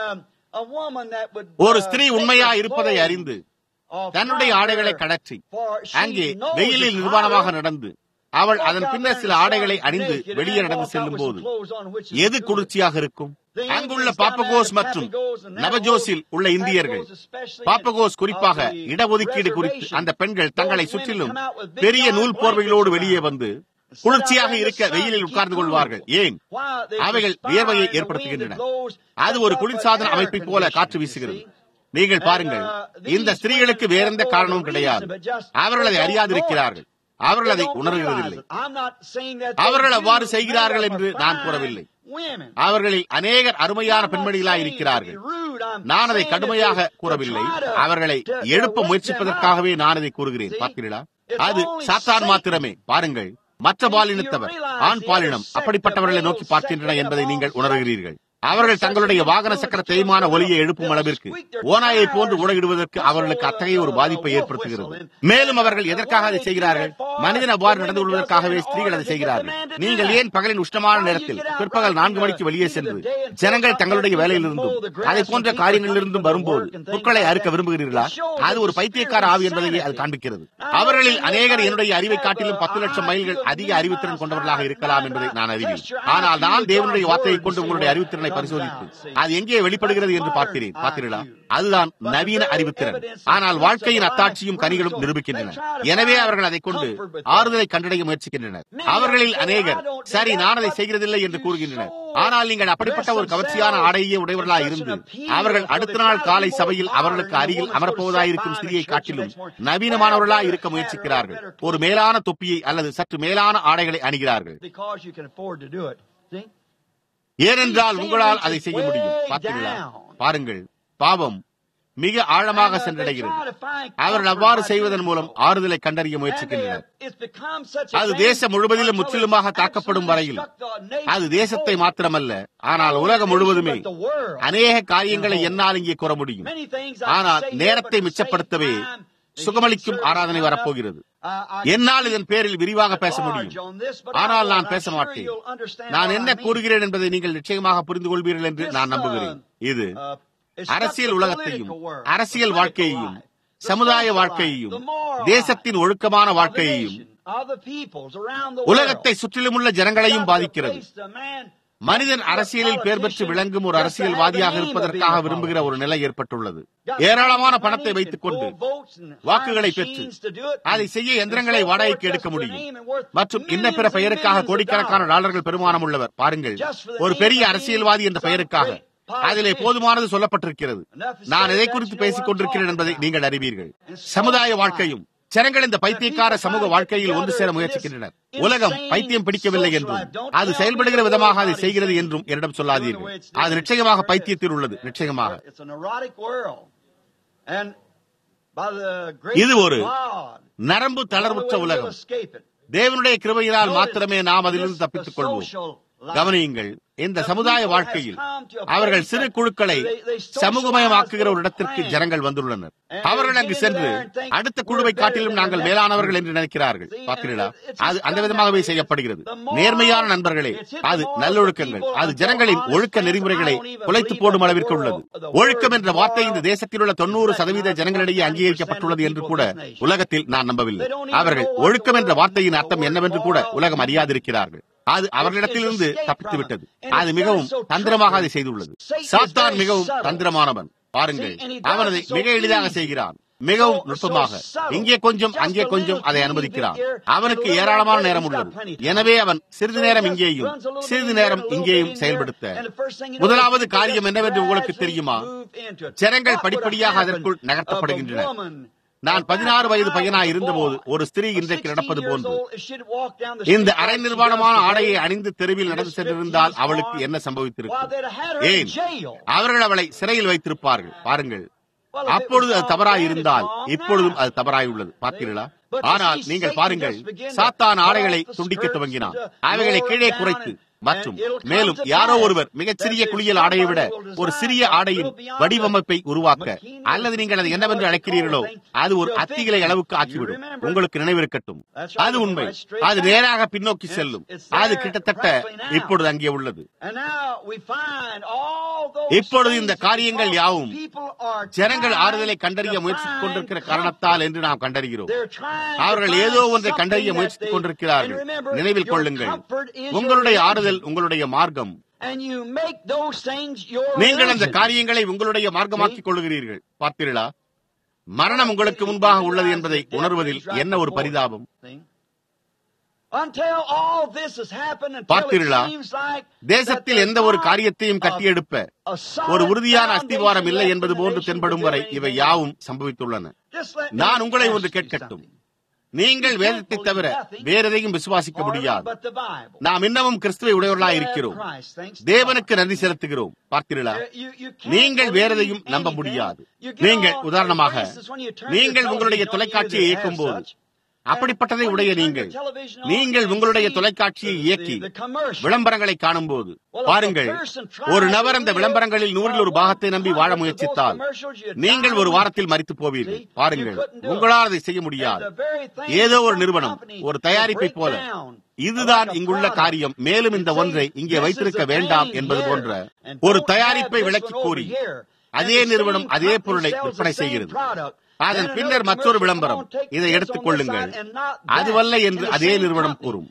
ஒரு ஸ்திரீ உண்மையா இருப்பதை அறிந்து தன்னுடைய ஆடைகளை கடற்றி அங்கே வெயிலில் நிர்வாணமாக நடந்து அவள் அதன் பின்னர் சில ஆடைகளை அணிந்து வெளியே நடந்து செல்லும் போது எது குளிர்ச்சியாக இருக்கும் அங்குள்ள பாப்பகோஸ் மற்றும் நவஜோஸில் உள்ள இந்தியர்கள் பாப்பகோஸ் குறிப்பாக இடஒதுக்கீடு குறித்து அந்த பெண்கள் தங்களை சுற்றிலும் பெரிய நூல் போர்வைகளோடு வெளியே வந்து குளிர்ச்சியாக இருக்க வெயிலில் உட்கார்ந்து கொள்வார்கள் ஏன் அவைகள் வியர்வையை ஏற்படுத்துகின்றன அது ஒரு குளிர்சாதன அமைப்பை போல காற்று வீசுகிறது நீங்கள் பாருங்கள் இந்த ஸ்திரீகளுக்கு வேறெந்த காரணமும் கிடையாது அவர்கள் அதை அறியாதிருக்கிறார்கள் அவர்கள் அதை உணர்கிறதில்லை அவர்கள் அவ்வாறு செய்கிறார்கள் என்று நான் கூறவில்லை அவர்களில் அநேகர் அருமையான பெண்மணிகளாய் இருக்கிறார்கள் நான் அதை கடுமையாக கூறவில்லை அவர்களை எழுப்ப முயற்சிப்பதற்காகவே நான் அதை கூறுகிறேன் பார்த்தீர்களா அது சாத்தான் மாத்திரமே பாருங்கள் மற்ற பாலினத்தவர் ஆண் பாலினம் அப்படிப்பட்டவர்களை நோக்கி பார்க்கின்றன என்பதை நீங்கள் உணர்கிறீர்கள் அவர்கள் தங்களுடைய வாகன சக்கர தேய்மான ஒலியை எழுப்பும் அளவிற்கு ஓனாயை போன்று உடையிடுவதற்கு அவர்களுக்கு அத்தகைய ஒரு பாதிப்பை ஏற்படுத்துகிறது மேலும் அவர்கள் எதற்காக அதை செய்கிறார்கள் மனிதன் அவ்வாறு நடந்து கொள்வதற்காகவே ஸ்திரீகள் அதை செய்கிறார்கள் நீங்கள் ஏன் பகலின் உஷ்ணமான நேரத்தில் பிற்பகல் நான்கு மணிக்கு வெளியே சென்று ஜனங்கள் தங்களுடைய வேலையிலிருந்தும் அதை போன்ற காரியங்களிலிருந்தும் வரும்போது புற்களை அறுக்க விரும்புகிறீர்களா அது ஒரு பைத்தியக்கார ஆவி என்பதையே அது காண்பிக்கிறது அவர்களில் அநேகர் என்னுடைய அறிவை காட்டிலும் பத்து லட்சம் மைல்கள் அதிக அறிவுத்திறன் கொண்டவர்களாக இருக்கலாம் என்பதை நான் அறிவேன் ஆனால் நான் தேவனுடைய வார்த்தையை கொண்டு உங்களுடைய அறிவுத்திறனை பரிசோதித்து அது எங்கே வெளிப்படுகிறது என்று பார்க்கிறேன் பார்த்தீர்களா அதுதான் நவீன அறிவுத்திறன் ஆனால் வாழ்க்கையின் அத்தாட்சியும் கனிகளும் நிரூபிக்கின்றன எனவே அவர்கள் அதை கொண்டு ஆறுதலை கண்டடைய முயற்சிக்கின்றனர் அவர்களில் அநேகர் சரி நான் அதை செய்கிறதில்லை என்று கூறுகின்றனர் ஆனால் நீங்கள் அப்படிப்பட்ட ஒரு கவர்ச்சியான ஆடையே உடையவர்களாக இருந்து அவர்கள் அடுத்த நாள் காலை சபையில் அவர்களுக்கு அருகில் அமரப்போவதாயிருக்கும் ஸ்திரியை காட்டிலும் நவீனமானவர்களாக இருக்க முயற்சிக்கிறார்கள் ஒரு மேலான தொப்பியை அல்லது சற்று மேலான ஆடைகளை அணிகிறார்கள் ஏனென்றால் உங்களால் அதை செய்ய முடியும் பார்த்தீங்களா பாருங்கள் பாவம் மிக ஆழமாக சென்றடைகிறது அவர்கள் அவ்வாறு செய்வதன் மூலம் ஆறுதலை கண்டறிய முயற்சிக்கின்றனர் அது தேசம் முழுவதிலும் முற்றிலுமாக தாக்கப்படும் வரையில் அது தேசத்தை மாத்திரமல்ல ஆனால் உலகம் முழுவதுமே அநேக காரியங்களை என்னால் இங்கே கூற முடியும் ஆனால் நேரத்தை மிச்சப்படுத்தவே சுகமளிக்கும் ஆராதனை வரப்போகிறது என்னால் இதன் பேரில் விரிவாக பேச முடியும் ஆனால் நான் பேச மாட்டேன் நான் என்ன கூறுகிறேன் என்பதை நீங்கள் நிச்சயமாக புரிந்து கொள்வீர்கள் என்று நான் நம்புகிறேன் இது அரசியல் உலகத்தையும் அரசியல் வாழ்க்கையையும் சமுதாய வாழ்க்கையையும் தேசத்தின் ஒழுக்கமான வாழ்க்கையையும் உலகத்தை சுற்றிலுமுள்ள ஜனங்களையும் பாதிக்கிறது மனிதன் அரசியலில் பேர் பெற்று விளங்கும் ஒரு அரசியல்வாதியாக இருப்பதற்காக விரும்புகிற ஒரு நிலை ஏற்பட்டுள்ளது ஏராளமான பணத்தை வைத்துக் கொண்டு வாக்குகளை பெற்று அதை செய்ய எந்திரங்களை வாடகைக்கு எடுக்க முடியும் மற்றும் இன்ன பிற பெயருக்காக கோடிக்கணக்கான டாலர்கள் பெருமானம் உள்ளவர் பாருங்கள் ஒரு பெரிய அரசியல்வாதி என்ற பெயருக்காக அதிலே போதுமானது சொல்லப்பட்டிருக்கிறது நான் எதை குறித்து பேசிக் கொண்டிருக்கிறேன் என்பதை நீங்கள் அறிவீர்கள் சமுதாய வாழ்க்கையும் ஜனங்கள் இந்த பைத்தியக்கார சமூக வாழ்க்கையில் ஒன்று சேர முயற்சிக்கின்றனர் உலகம் பைத்தியம் பிடிக்கவில்லை என்றும் அது செயல்படுகிற விதமாக அதை செய்கிறது என்றும் என்னிடம் சொல்லாதீர்கள் அது நிச்சயமாக பைத்தியத்தில் உள்ளது நிச்சயமாக இது ஒரு நரம்பு தளர்வுற்ற உலகம் தேவனுடைய கிருபையினால் மாத்திரமே நாம் அதிலிருந்து தப்பித்துக் கொள்வோம் கவனியுங்கள் இந்த சமுதாய வாழ்க்கையில் அவர்கள் சிறு குழுக்களை சமூகமயமாக்குகிற ஒரு இடத்திற்கு ஜனங்கள் வந்துள்ளனர் அவர்கள் அங்கு சென்று அடுத்த குழுவை காட்டிலும் நாங்கள் மேலானவர்கள் என்று நினைக்கிறார்கள் பார்த்தீர்களா அது அந்த விதமாகவே செய்யப்படுகிறது நேர்மையான நண்பர்களே அது நல்லொழுக்கங்கள் அது ஜனங்களின் ஒழுக்க நெறிமுறைகளை குலைத்து போடும் அளவிற்கு உள்ளது ஒழுக்கம் என்ற வார்த்தை இந்த தேசத்தில் உள்ள தொண்ணூறு சதவீத ஜனங்களிடையே அங்கீகரிக்கப்பட்டுள்ளது என்று கூட உலகத்தில் நான் நம்பவில்லை அவர்கள் ஒழுக்கம் என்ற வார்த்தையின் அர்த்தம் என்னவென்று கூட உலகம் அறியாதிருக்கிறார்கள் அது அவர்களிடத்திலிருந்து தப்பித்து விட்டது அது மிகவும் தந்திரமாக அதை செய்துள்ளது சாத்தான் மிகவும் தந்திரமானவன் பாருங்கள் அவன் அதை மிக எளிதாக செய்கிறான் மிகவும் நுட்பமாக இங்கே கொஞ்சம் அங்கே கொஞ்சம் அதை அனுமதிக்கிறான் அவனுக்கு ஏராளமான நேரம் உள்ளது எனவே அவன் சிறிது நேரம் இங்கேயும் சிறிது நேரம் இங்கேயும் செயல்படுத்த முதலாவது காரியம் என்னவென்று உங்களுக்கு தெரியுமா ஜனங்கள் படிப்படியாக அதற்குள் நகர்த்தப்படுகின்றன நான் பதினாறு வயது பையனாய் இருந்தபோது ஒரு ஸ்திரீ இன்றைக்கு நடப்பது போன்று இந்த அரை நிர்வாணமான ஆடையை அணிந்து தெருவில் நடந்து சென்றிருந்தால் அவளுக்கு என்ன சம்பவித்திருக்கும் ஏன் அவர்கள் அவளை சிறையில் வைத்திருப்பார்கள் பாருங்கள் அப்பொழுது அது தவறாய் இருந்தால் இப்பொழுதும் அது தவறாய் உள்ளது பார்த்தீர்களா ஆனால் நீங்கள் பாருங்கள் சாத்தான் ஆடைகளை துண்டிக்க துவங்கினான் அவைகளை கீழே குறைத்து மற்றும் மேலும் யாரோ ஒருவர் மிகச்சிறிய குளியல் ஆடையை விட ஒரு சிறிய ஆடையின் வடிவமைப்பை உருவாக்க அல்லது நீங்கள் அதை என்னவென்று அழைக்கிறீர்களோ அது ஒரு அத்திகளை அளவுக்கு ஆக்கிவிடும் உங்களுக்கு நினைவிருக்கட்டும் அது உண்மை அது நேராக பின்னோக்கி செல்லும் அது கிட்டத்தட்ட இப்பொழுது அங்கே உள்ளது இப்பொழுது இந்த காரியங்கள் யாவும் ஜனங்கள் ஆறுதலை கண்டறிய முயற்சித்துக் கொண்டிருக்கிற காரணத்தால் என்று நாம் கண்டறிகிறோம் அவர்கள் ஏதோ ஒன்றை கண்டறிய முயற்சித்துக் கொண்டிருக்கிறார்கள் நினைவில் கொள்ளுங்கள் உங்களுடைய ஆறுதல் உங்களுடைய மார்க்கம் நீங்கள் அந்த காரியங்களை உங்களுடைய மார்க்கமாக்கிக் கொள்ளுகிறீர்கள் பார்த்தீர்களா மரணம் உங்களுக்கு முன்பாக உள்ளது என்பதை உணர்வதில் என்ன ஒரு பரிதாபம் பார்த்தீர்களா தேசத்தில் எந்த ஒரு காரியத்தையும் கட்டியெடுப்ப ஒரு உறுதியான அஸ்திவாரம் இல்லை என்பது போன்று தென்படும் வரை இவை யாவும் சம்பவித்துள்ளன நான் உங்களை ஒன்று கேட்கட்டும் நீங்கள் வேதத்தை தவிர வேற எதையும் விசுவாசிக்க முடியாது நாம் இன்னமும் கிறிஸ்துவை உடையவர்களாக இருக்கிறோம் தேவனுக்கு நன்றி செலுத்துகிறோம் பார்த்தீர்களா நீங்கள் வேற எதையும் நம்ப முடியாது நீங்கள் உதாரணமாக நீங்கள் உங்களுடைய தொலைக்காட்சியை இயக்கும் போது அப்படிப்பட்டதை உடைய நீங்கள் நீங்கள் உங்களுடைய தொலைக்காட்சியை இயக்கி விளம்பரங்களை காணும் போது பாருங்கள் ஒரு நபர் அந்த விளம்பரங்களில் நூறில் ஒரு பாகத்தை நம்பி வாழ முயற்சித்தால் நீங்கள் ஒரு வாரத்தில் மறித்து போவீர்கள் பாருங்கள் உங்களால் அதை செய்ய முடியாது ஏதோ ஒரு நிறுவனம் ஒரு தயாரிப்பை போல இதுதான் இங்குள்ள காரியம் மேலும் இந்த ஒன்றை இங்கே வைத்திருக்க வேண்டாம் என்பது போன்ற ஒரு தயாரிப்பை விளக்கி கூறி அதே நிறுவனம் அதே பொருளை விற்பனை செய்கிறது அதன் பின்னர் மற்றொரு விளம்பரம் இதை எடுத்துக் கொள்ளுங்கள் அதுவல்ல என்று அதே நிறுவனம் கூறும்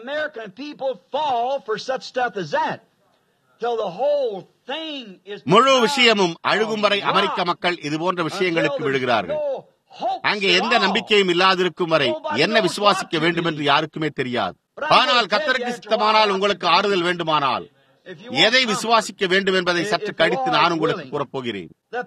முழு விஷயமும் அழுகும் வரை அமெரிக்க மக்கள் இது போன்ற விஷயங்களுக்கு விழுகிறார்கள் அங்கே எந்த நம்பிக்கையும் இல்லாதிருக்கும் வரை என்ன விசுவாசிக்க வேண்டும் என்று யாருக்குமே தெரியாது ஆனால் கத்தருக்கு சித்தமானால் உங்களுக்கு ஆறுதல் வேண்டுமானால் எதை விசுவாசிக்க வேண்டும் என்பதை சற்று கடித்து நான் உங்களுக்கு கூறப்போகிறேன்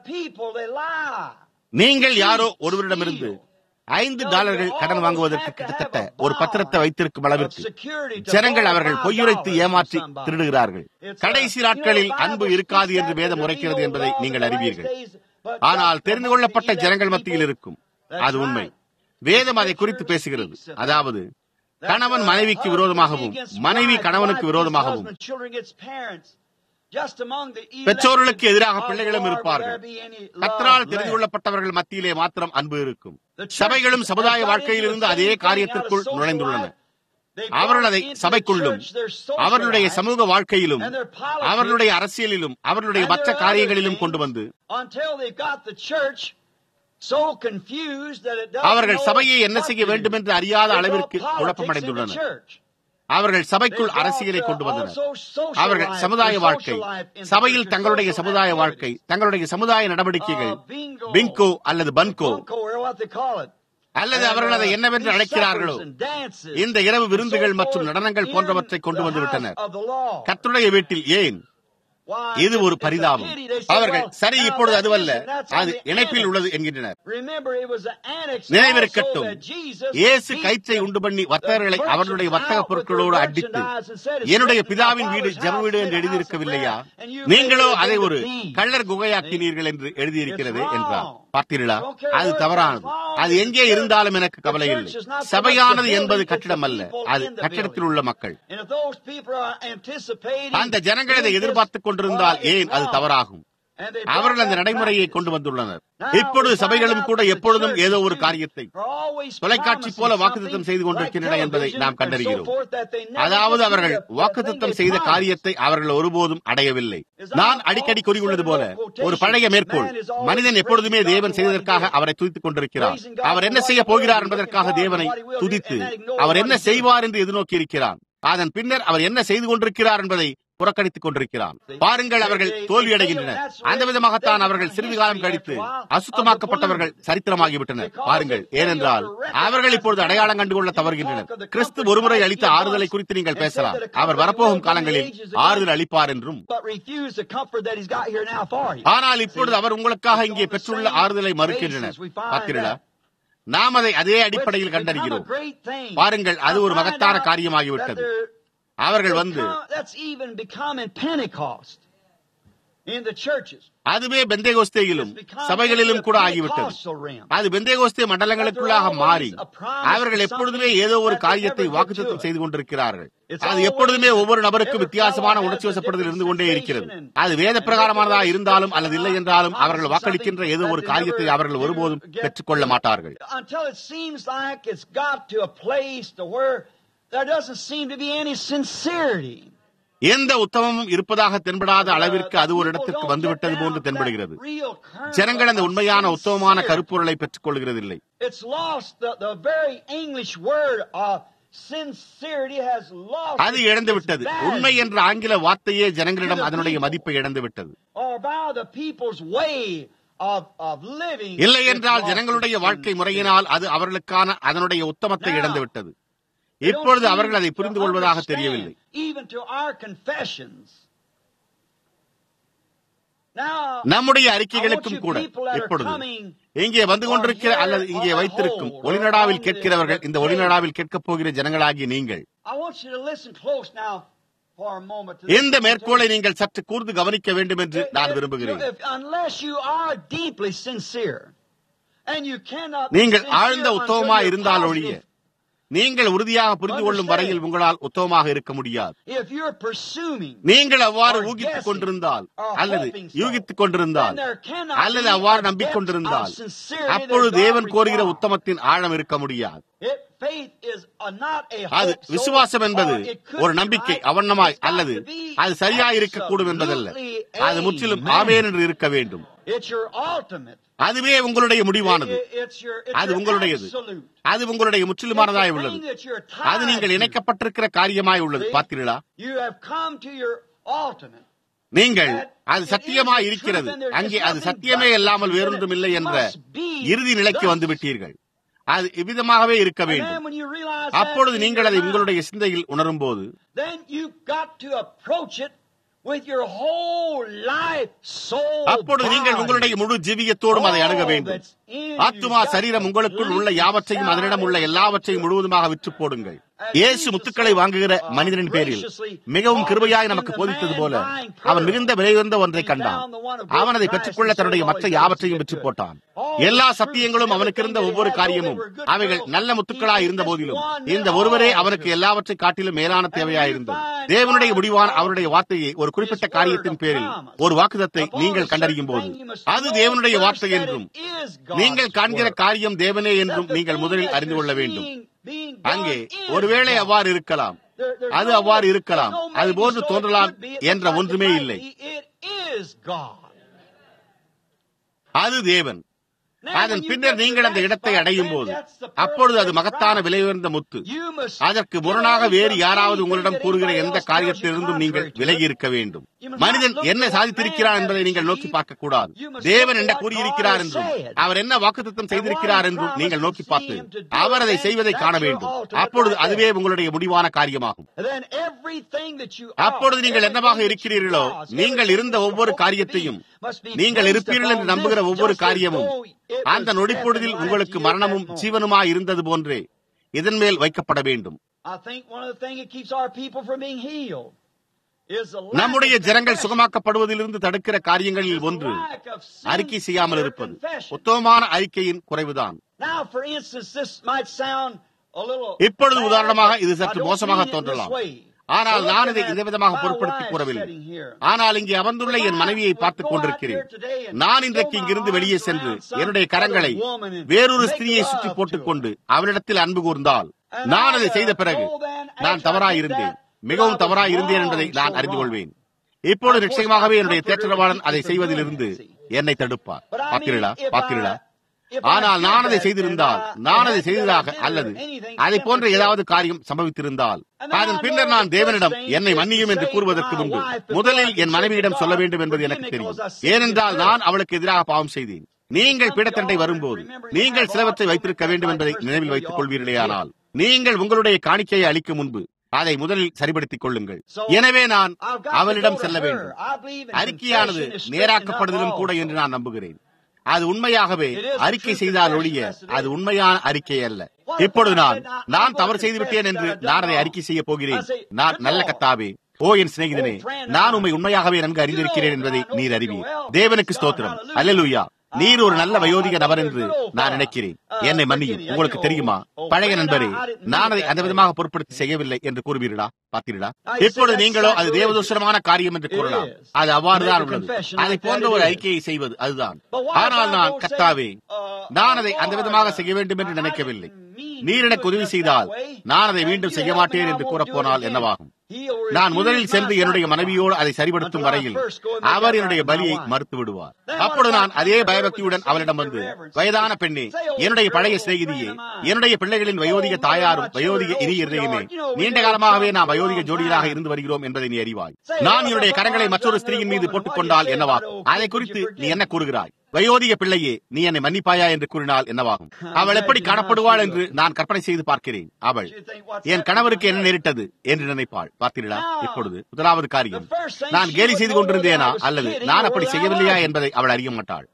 நீங்கள் யாரோ ஒருவரிடமிருந்து ஐந்து டாலர்கள் கடன் வாங்குவதற்கு கிட்டத்தட்ட ஒரு பத்திரத்தை வைத்திருக்கும் அளவிற்கு ஜனங்கள் அவர்கள் பொய்யுரைத்து ஏமாற்றி திருடுகிறார்கள் கடைசி நாட்களில் அன்பு இருக்காது என்று வேதம் உரைக்கிறது என்பதை நீங்கள் அறிவீர்கள் ஆனால் தெரிந்து கொள்ளப்பட்ட ஜனங்கள் மத்தியில் இருக்கும் அது உண்மை வேதம் அதை குறித்து பேசுகிறது அதாவது கணவன் மனைவிக்கு விரோதமாகவும் மனைவி கணவனுக்கு விரோதமாகவும் பெற்றோர்களுக்கு எதிராக பிள்ளைகளும் இருப்பார்கள் கத்தரால் தெரிந்து கொள்ளப்பட்டவர்கள் மத்தியிலே மாத்திரம் அன்பு இருக்கும் சபைகளும் சமுதாய வாழ்க்கையிலிருந்து அதே காரியத்திற்குள் நுழைந்துள்ளன அவர்கள் அதை சபைக்குள்ளும் அவர்களுடைய சமூக வாழ்க்கையிலும் அவர்களுடைய அரசியலிலும் அவர்களுடைய மற்ற காரியங்களிலும் கொண்டு வந்து அவர்கள் சபையை என்ன செய்ய வேண்டும் என்று அறியாத அளவிற்கு குழப்பமடைந்துள்ளனர் அவர்கள் சபைக்குள் அரசியலை கொண்டு வந்தனர் அவர்கள் சமுதாய வாழ்க்கை சபையில் தங்களுடைய சமுதாய வாழ்க்கை தங்களுடைய சமுதாய நடவடிக்கைகள் பிங்கோ அல்லது பன்கோ அல்லது அவர்கள் அதை என்னவென்று அழைக்கிறார்களோ இந்த இரவு விருந்துகள் மற்றும் நடனங்கள் போன்றவற்றை கொண்டு வந்துவிட்டனர் கத்துடைய வீட்டில் ஏன் இது ஒரு பரிதாபம் அவர்கள் சரி இப்பொழுது அதுவல்ல அது இணைப்பில் உள்ளது என்கின்றனர் நினைவிருக்கட்டும் இயேசு கயிற்றை உண்டு பண்ணி வர்த்தகர்களை அவர்களுடைய வர்த்தக பொருட்களோடு அடித்து என்னுடைய பிதாவின் வீடு ஜப வீடு என்று எழுதியிருக்கவில்லையா நீங்களோ அதை ஒரு கள்ளர் குகையாக்கினீர்கள் என்று எழுதியிருக்கிறது என்றார் பார்த்தீர்களா அது தவறானது அது எங்கே இருந்தாலும் எனக்கு கவலை இல்லை சபையானது என்பது கட்டிடம் அல்ல அது கட்டிடத்தில் உள்ள மக்கள் அந்த ஜனங்கள் இதை எதிர்பார்த்துக் கொண்டிருந்தால் ஏன் அது தவறாகும் அவர்கள் அந்த நடைமுறையை கொண்டு வந்துள்ளனர் இப்பொழுது சபைகளும் கூட எப்பொழுதும் ஏதோ ஒரு காரியத்தை தொலைக்காட்சி போல வாக்குத்தம் செய்து கொண்டிருக்கின்றன என்பதை நாம் கண்டறிகிறோம் அதாவது அவர்கள் வாக்குத்தம் செய்த காரியத்தை அவர்கள் ஒருபோதும் அடையவில்லை நான் அடிக்கடி கூறியுள்ளது போல ஒரு பழைய மேற்கோள் மனிதன் எப்பொழுதுமே தேவன் செய்வதற்காக அவரை துதித்துக் கொண்டிருக்கிறார் அவர் என்ன செய்ய போகிறார் என்பதற்காக தேவனை துதித்து அவர் என்ன செய்வார் என்று எதிர்நோக்கி இருக்கிறார் அதன் பின்னர் அவர் என்ன செய்து கொண்டிருக்கிறார் என்பதை புறக்கணித்துக் கொண்டிருக்கிறான் பாருங்கள் அவர்கள் தோல்வியடைகின்றனர் அந்த விதமாகத்தான் அவர்கள் சிறிது காலம் கழித்து அசுத்தமாக்கப்பட்டவர்கள் சரித்திரமாகிவிட்டனர் பாருங்கள் ஏனென்றால் அவர்கள் இப்பொழுது அடையாளம் கண்டுகொள்ள தவறுகின்றனர் கிறிஸ்து ஒருமுறை அளித்த ஆறுதலை குறித்து நீங்கள் பேசலாம் அவர் வரப்போகும் காலங்களில் ஆறுதல் அளிப்பார் என்றும் ஆனால் இப்பொழுது அவர் உங்களுக்காக இங்கே பெற்றுள்ள ஆறுதலை மறுக்கின்றனர் பார்த்தீர்களா நாம் அதை அதே அடிப்படையில் கண்டறிகிறோம் பாருங்கள் அது ஒரு மகத்தான காரியமாகிவிட்டது அவர்கள் வந்து அதுவே பெந்தேகோஸ்தேயிலும் சபைகளிலும் கூட ஆகிவிட்டது அது பெந்தேகோஸ்தே மண்டலங்களுக்குள்ளாக மாறி அவர்கள் எப்பொழுதுமே ஏதோ ஒரு காரியத்தை வாக்குத்தம் செய்து கொண்டிருக்கிறார்கள் அது எப்பொழுதுமே ஒவ்வொரு நபருக்கும் வித்தியாசமான உணர்ச்சி வசப்படுதல் இருந்து கொண்டே இருக்கிறது அது வேத பிரகாரமானதா இருந்தாலும் அல்லது இல்லை என்றாலும் அவர்கள் வாக்களிக்கின்ற ஏதோ ஒரு காரியத்தை அவர்கள் ஒருபோதும் பெற்றுக்கொள்ள மாட்டார்கள் There doesn't seem to be any sincerity. எந்த உத்தமமும் இருப்பதாக தென்படாத அளவிற்கு அது ஒரு இடத்திற்கு வந்துவிட்டது போன்று தென்படுகிறது ஜனங்கள் அந்த உண்மையான உத்தமமான கருப்பொருளை பெற்றுக் கொள்கிறதில்லை அது இழந்து விட்டது உண்மை என்ற ஆங்கில வார்த்தையே ஜனங்களிடம் அதனுடைய மதிப்பை இழந்து விட்டது இல்லை என்றால் ஜனங்களுடைய வாழ்க்கை முறையினால் அது அவர்களுக்கான அதனுடைய உத்தமத்தை இழந்து விட்டது இப்பொழுது அவர்கள் அதை புரிந்து கொள்வதாக தெரியவில்லை நம்முடைய அறிக்கைகளுக்கும் கூட இப்பொழுது இங்கே வந்து கொண்டிருக்கிற அல்லது இங்கே வைத்திருக்கும் ஒளிநடாவில் கேட்கிறவர்கள் இந்த ஒளிநடாவில் கேட்கப் போகிற ஜனங்களாகி நீங்கள் இந்த மேற்கோளை நீங்கள் சற்று கூர்ந்து கவனிக்க வேண்டும் என்று நான் விரும்புகிறேன் நீங்கள் ஆழ்ந்த உத்தவமா இருந்தால் ஒழிய நீங்கள் உறுதியாக புரிந்து கொள்ளும் வரையில் உங்களால் உத்தமமாக இருக்க முடியாது நீங்கள் அவ்வாறு ஊகித்துக் கொண்டிருந்தால் அல்லது யூகித்துக் கொண்டிருந்தால் அல்லது அவ்வாறு நம்பிக்கொண்டிருந்தால் அப்பொழுது தேவன் கோருகிற உத்தமத்தின் ஆழம் இருக்க முடியாது அது விசுவாசம் என்பது ஒரு நம்பிக்கை அவண்ணமாய் அல்லது அது சரியாய் இருக்கக்கூடும் என்பதல்ல அது முற்றிலும் ஆவேன் என்று இருக்க வேண்டும் அதுவே உங்களுடைய முடிவானது அது உங்களுடையது அது உங்களுடைய முற்றிலுமானதாய் உள்ளது அது நீங்கள் இணைக்கப்பட்டிருக்கிற காரியமாய் உள்ளது பார்த்தீர்களா நீங்கள் அது சத்தியமாய் இருக்கிறது அங்கே அது சத்தியமே இல்லாமல் வேறொன்றும் இல்லை என்ற இறுதி நிலைக்கு வந்து விட்டீர்கள் அது இவ்விதமாகவே இருக்க வேண்டும் அப்பொழுது நீங்கள் அதை உங்களுடைய சிந்தையில் உணரும் போது அப்பொழுது நீங்கள் உங்களுடைய முழு ஜீவியத்தோடும் அதை அணுக வேண்டும் ஆத்துமா சரீரம் உங்களுக்குள் உள்ள யாவற்றையும் அதனிடம் உள்ள எல்லாவற்றையும் முழுவதுமாக விற்று போடுங்கள் இயேசு முத்துக்களை வாங்குகிற மனிதனின் பேரில் மிகவும் கிருபையாய் நமக்கு போதித்தது போல அவன் மிகுந்த விலையுயர்ந்த ஒன்றை கண்டான் அவன் அதை பெற்றுக்கொள்ள தன்னுடைய மற்ற யாவற்றையும் விற்று போட்டான் எல்லா சத்தியங்களும் அவனுக்கு இருந்த ஒவ்வொரு காரியமும் அவைகள் நல்ல முத்துக்களாய் இருந்த போதிலும் இந்த ஒருவரே அவனுக்கு எல்லாவற்றை காட்டிலும் மேலான தேவையாயிருந்தது தேவனுடைய முடிவான அவருடைய வார்த்தையை ஒரு குறிப்பிட்ட காரியத்தின் பேரில் ஒரு வாக்குதத்தை நீங்கள் கண்டறியும் போது அது தேவனுடைய வார்த்தை என்றும் நீங்கள் காண்கிற காரியம் தேவனே என்றும் நீங்கள் முதலில் அறிந்து கொள்ள வேண்டும் அங்கே ஒருவேளை அவ்வாறு இருக்கலாம் அது அவ்வாறு இருக்கலாம் அது போன்று தோன்றலாம் என்ற ஒன்றுமே இல்லை அது தேவன் அதன் பின்னர் நீங்கள் அந்த இடத்தை அடையும் போது அப்பொழுது அது மகத்தான விலையுயர்ந்த முத்து அதற்கு முரணாக வேறு யாராவது உங்களிடம் கூறுகிற எந்த காரியத்திலிருந்தும் நீங்கள் விலகி இருக்க வேண்டும் மனிதன் என்ன சாதித்திருக்கிறார் என்பதை நீங்கள் நோக்கி பார்க்க கூடாது தேவன் என்ன கூறியிருக்கிறார் என்றும் அவர் என்ன வாக்குத்தம் செய்திருக்கிறார் என்றும் நீங்கள் நோக்கி பார்த்து அவர் அதை செய்வதை காண வேண்டும் அப்பொழுது அதுவே உங்களுடைய முடிவான காரியமாகும் அப்பொழுது நீங்கள் என்னவாக இருக்கிறீர்களோ நீங்கள் இருந்த ஒவ்வொரு காரியத்தையும் நீங்கள் இருப்பீர்கள் என்று நம்புகிற ஒவ்வொரு காரியமும் அந்த நொடிப்பொழுதில் உங்களுக்கு மரணமும் ஜீவனுமாய் இருந்தது போன்றே இதன் மேல் வைக்கப்பட வேண்டும் நம்முடைய ஜனங்கள் சுகமாக்கப்படுவதிலிருந்து தடுக்கிற காரியங்களில் ஒன்று அறிக்கை செய்யாமல் இருப்பது உத்தமமான அறிக்கையின் குறைவுதான் இப்பொழுது உதாரணமாக இது சற்று மோசமாக தோன்றலாம் ஆனால் நான் இதை இந்த விதமாக பொருட்படுத்தி கூறவில்லை ஆனால் இங்கே அமர்ந்துள்ள என் மனைவியை பார்த்துக் கொண்டிருக்கிறேன் நான் இன்றைக்கு இங்கிருந்து வெளியே சென்று என்னுடைய கரங்களை வேறொரு ஸ்திரியை சுற்றி போட்டுக் கொண்டு அவளிடத்தில் அன்பு கூர்ந்தால் நான் அதை செய்த பிறகு நான் தவறாயிருந்தேன் மிகவும் தவறாயிருந்தேன் என்பதை நான் அறிந்து கொள்வேன் இப்பொழுது நிச்சயமாகவே என்னுடைய தேற்றரவாளன் அதை செய்வதிலிருந்து என்னை தடுப்பார் பாக்கிறீர்களா பாக்கிறீர்களா ஆனால் நான் அதை செய்திருந்தால் நான் அதை செய்ததாக அல்லது அதை போன்ற ஏதாவது காரியம் சம்பவித்திருந்தால் அதன் பின்னர் நான் தேவனிடம் என்னை மன்னியும் என்று கூறுவதற்கு முன்பு முதலில் என் மனைவியிடம் சொல்ல வேண்டும் என்பது எனக்கு தெரியும் ஏனென்றால் நான் அவளுக்கு எதிராக பாவம் செய்தேன் நீங்கள் பீடத்தண்டை வரும்போது நீங்கள் சிலவற்றை வைத்திருக்க வேண்டும் என்பதை நினைவில் வைத்துக் கொள்வீர்களேயானால் நீங்கள் உங்களுடைய காணிக்கையை அளிக்கும் முன்பு அதை முதலில் சரிபடுத்திக் கொள்ளுங்கள் எனவே நான் அவளிடம் செல்ல வேண்டும் அறிக்கையானது நேராக்கப்படுதலும் கூட என்று நான் நம்புகிறேன் அது உண்மையாகவே அறிக்கை செய்தால் ஒழிய அது உண்மையான அறிக்கை அல்ல இப்பொழுது நான் நான் தவறு செய்துவிட்டேன் என்று நான் அதை அறிக்கை செய்ய போகிறேன் நான் நல்ல கத்தாவே ஓ என் சிநேகிதனே நான் உண்மை உண்மையாகவே நன்கு அறிந்திருக்கிறேன் என்பதை நீர் அறிவீர் தேவனுக்கு ஸ்தோத்திரம் அல்லேலூயா நீர் ஒரு நல்ல வயோதிக நபர் என்று நான் நினைக்கிறேன் என்னை மன்னியும் உங்களுக்கு தெரியுமா பழைய நண்பரே நான் அதை அந்த விதமாக பொருட்படுத்தி செய்யவில்லை என்று கூறுவீர்களா பார்த்தீர்களா இப்பொழுது நீங்களோ அது தேவதூஷணமான காரியம் என்று கூறலாம் அது அவ்வாறுதான் உள்ளது அதை போன்ற ஒரு அறிக்கையை செய்வது அதுதான் ஆனால் நான் கத்தாவே நான் அதை அந்த விதமாக செய்ய வேண்டும் என்று நினைக்கவில்லை நீர் எனக்கு உதவி செய்தால் நான் அதை மீண்டும் செய்ய மாட்டேன் என்று கூறப்போனால் என்னவாகும் நான் முதலில் சென்று என்னுடைய மனைவியோடு அதை சரிபடுத்தும் வரையில் அவர் என்னுடைய பலியை மறுத்து விடுவார் அப்பொழுது நான் அதே பயபக்தியுடன் அவளிடம் வந்து வயதான பெண்ணே என்னுடைய பழைய சிநேகிதியே என்னுடைய பிள்ளைகளின் வயோதிக தாயாரும் வயோதிக இனியரையுமே நீண்ட காலமாகவே நான் வயோதிக ஜோடிகளாக இருந்து வருகிறோம் என்பதை நீ அறிவாய் நான் என்னுடைய கரங்களை மற்றொரு ஸ்திரீயின் மீது போட்டுக் கொண்டால் என்னவா அதை குறித்து நீ என்ன கூறுகிறாய் வயோதிக பிள்ளையே நீ என்னை மன்னிப்பாயா என்று கூறினால் என்னவாகும் அவள் எப்படி காணப்படுவாள் என்று நான் கற்பனை செய்து பார்க்கிறேன் அவள் என் கணவருக்கு என்ன நேரிட்டது என்று நினைப்பாள் பார்த்தீர்களா இப்பொழுது முதலாவது காரியம் நான் கேலி செய்து கொண்டிருந்தேனா அல்லது நான் அப்படி செய்யவில்லையா என்பதை அவள் அறிய மாட்டாள்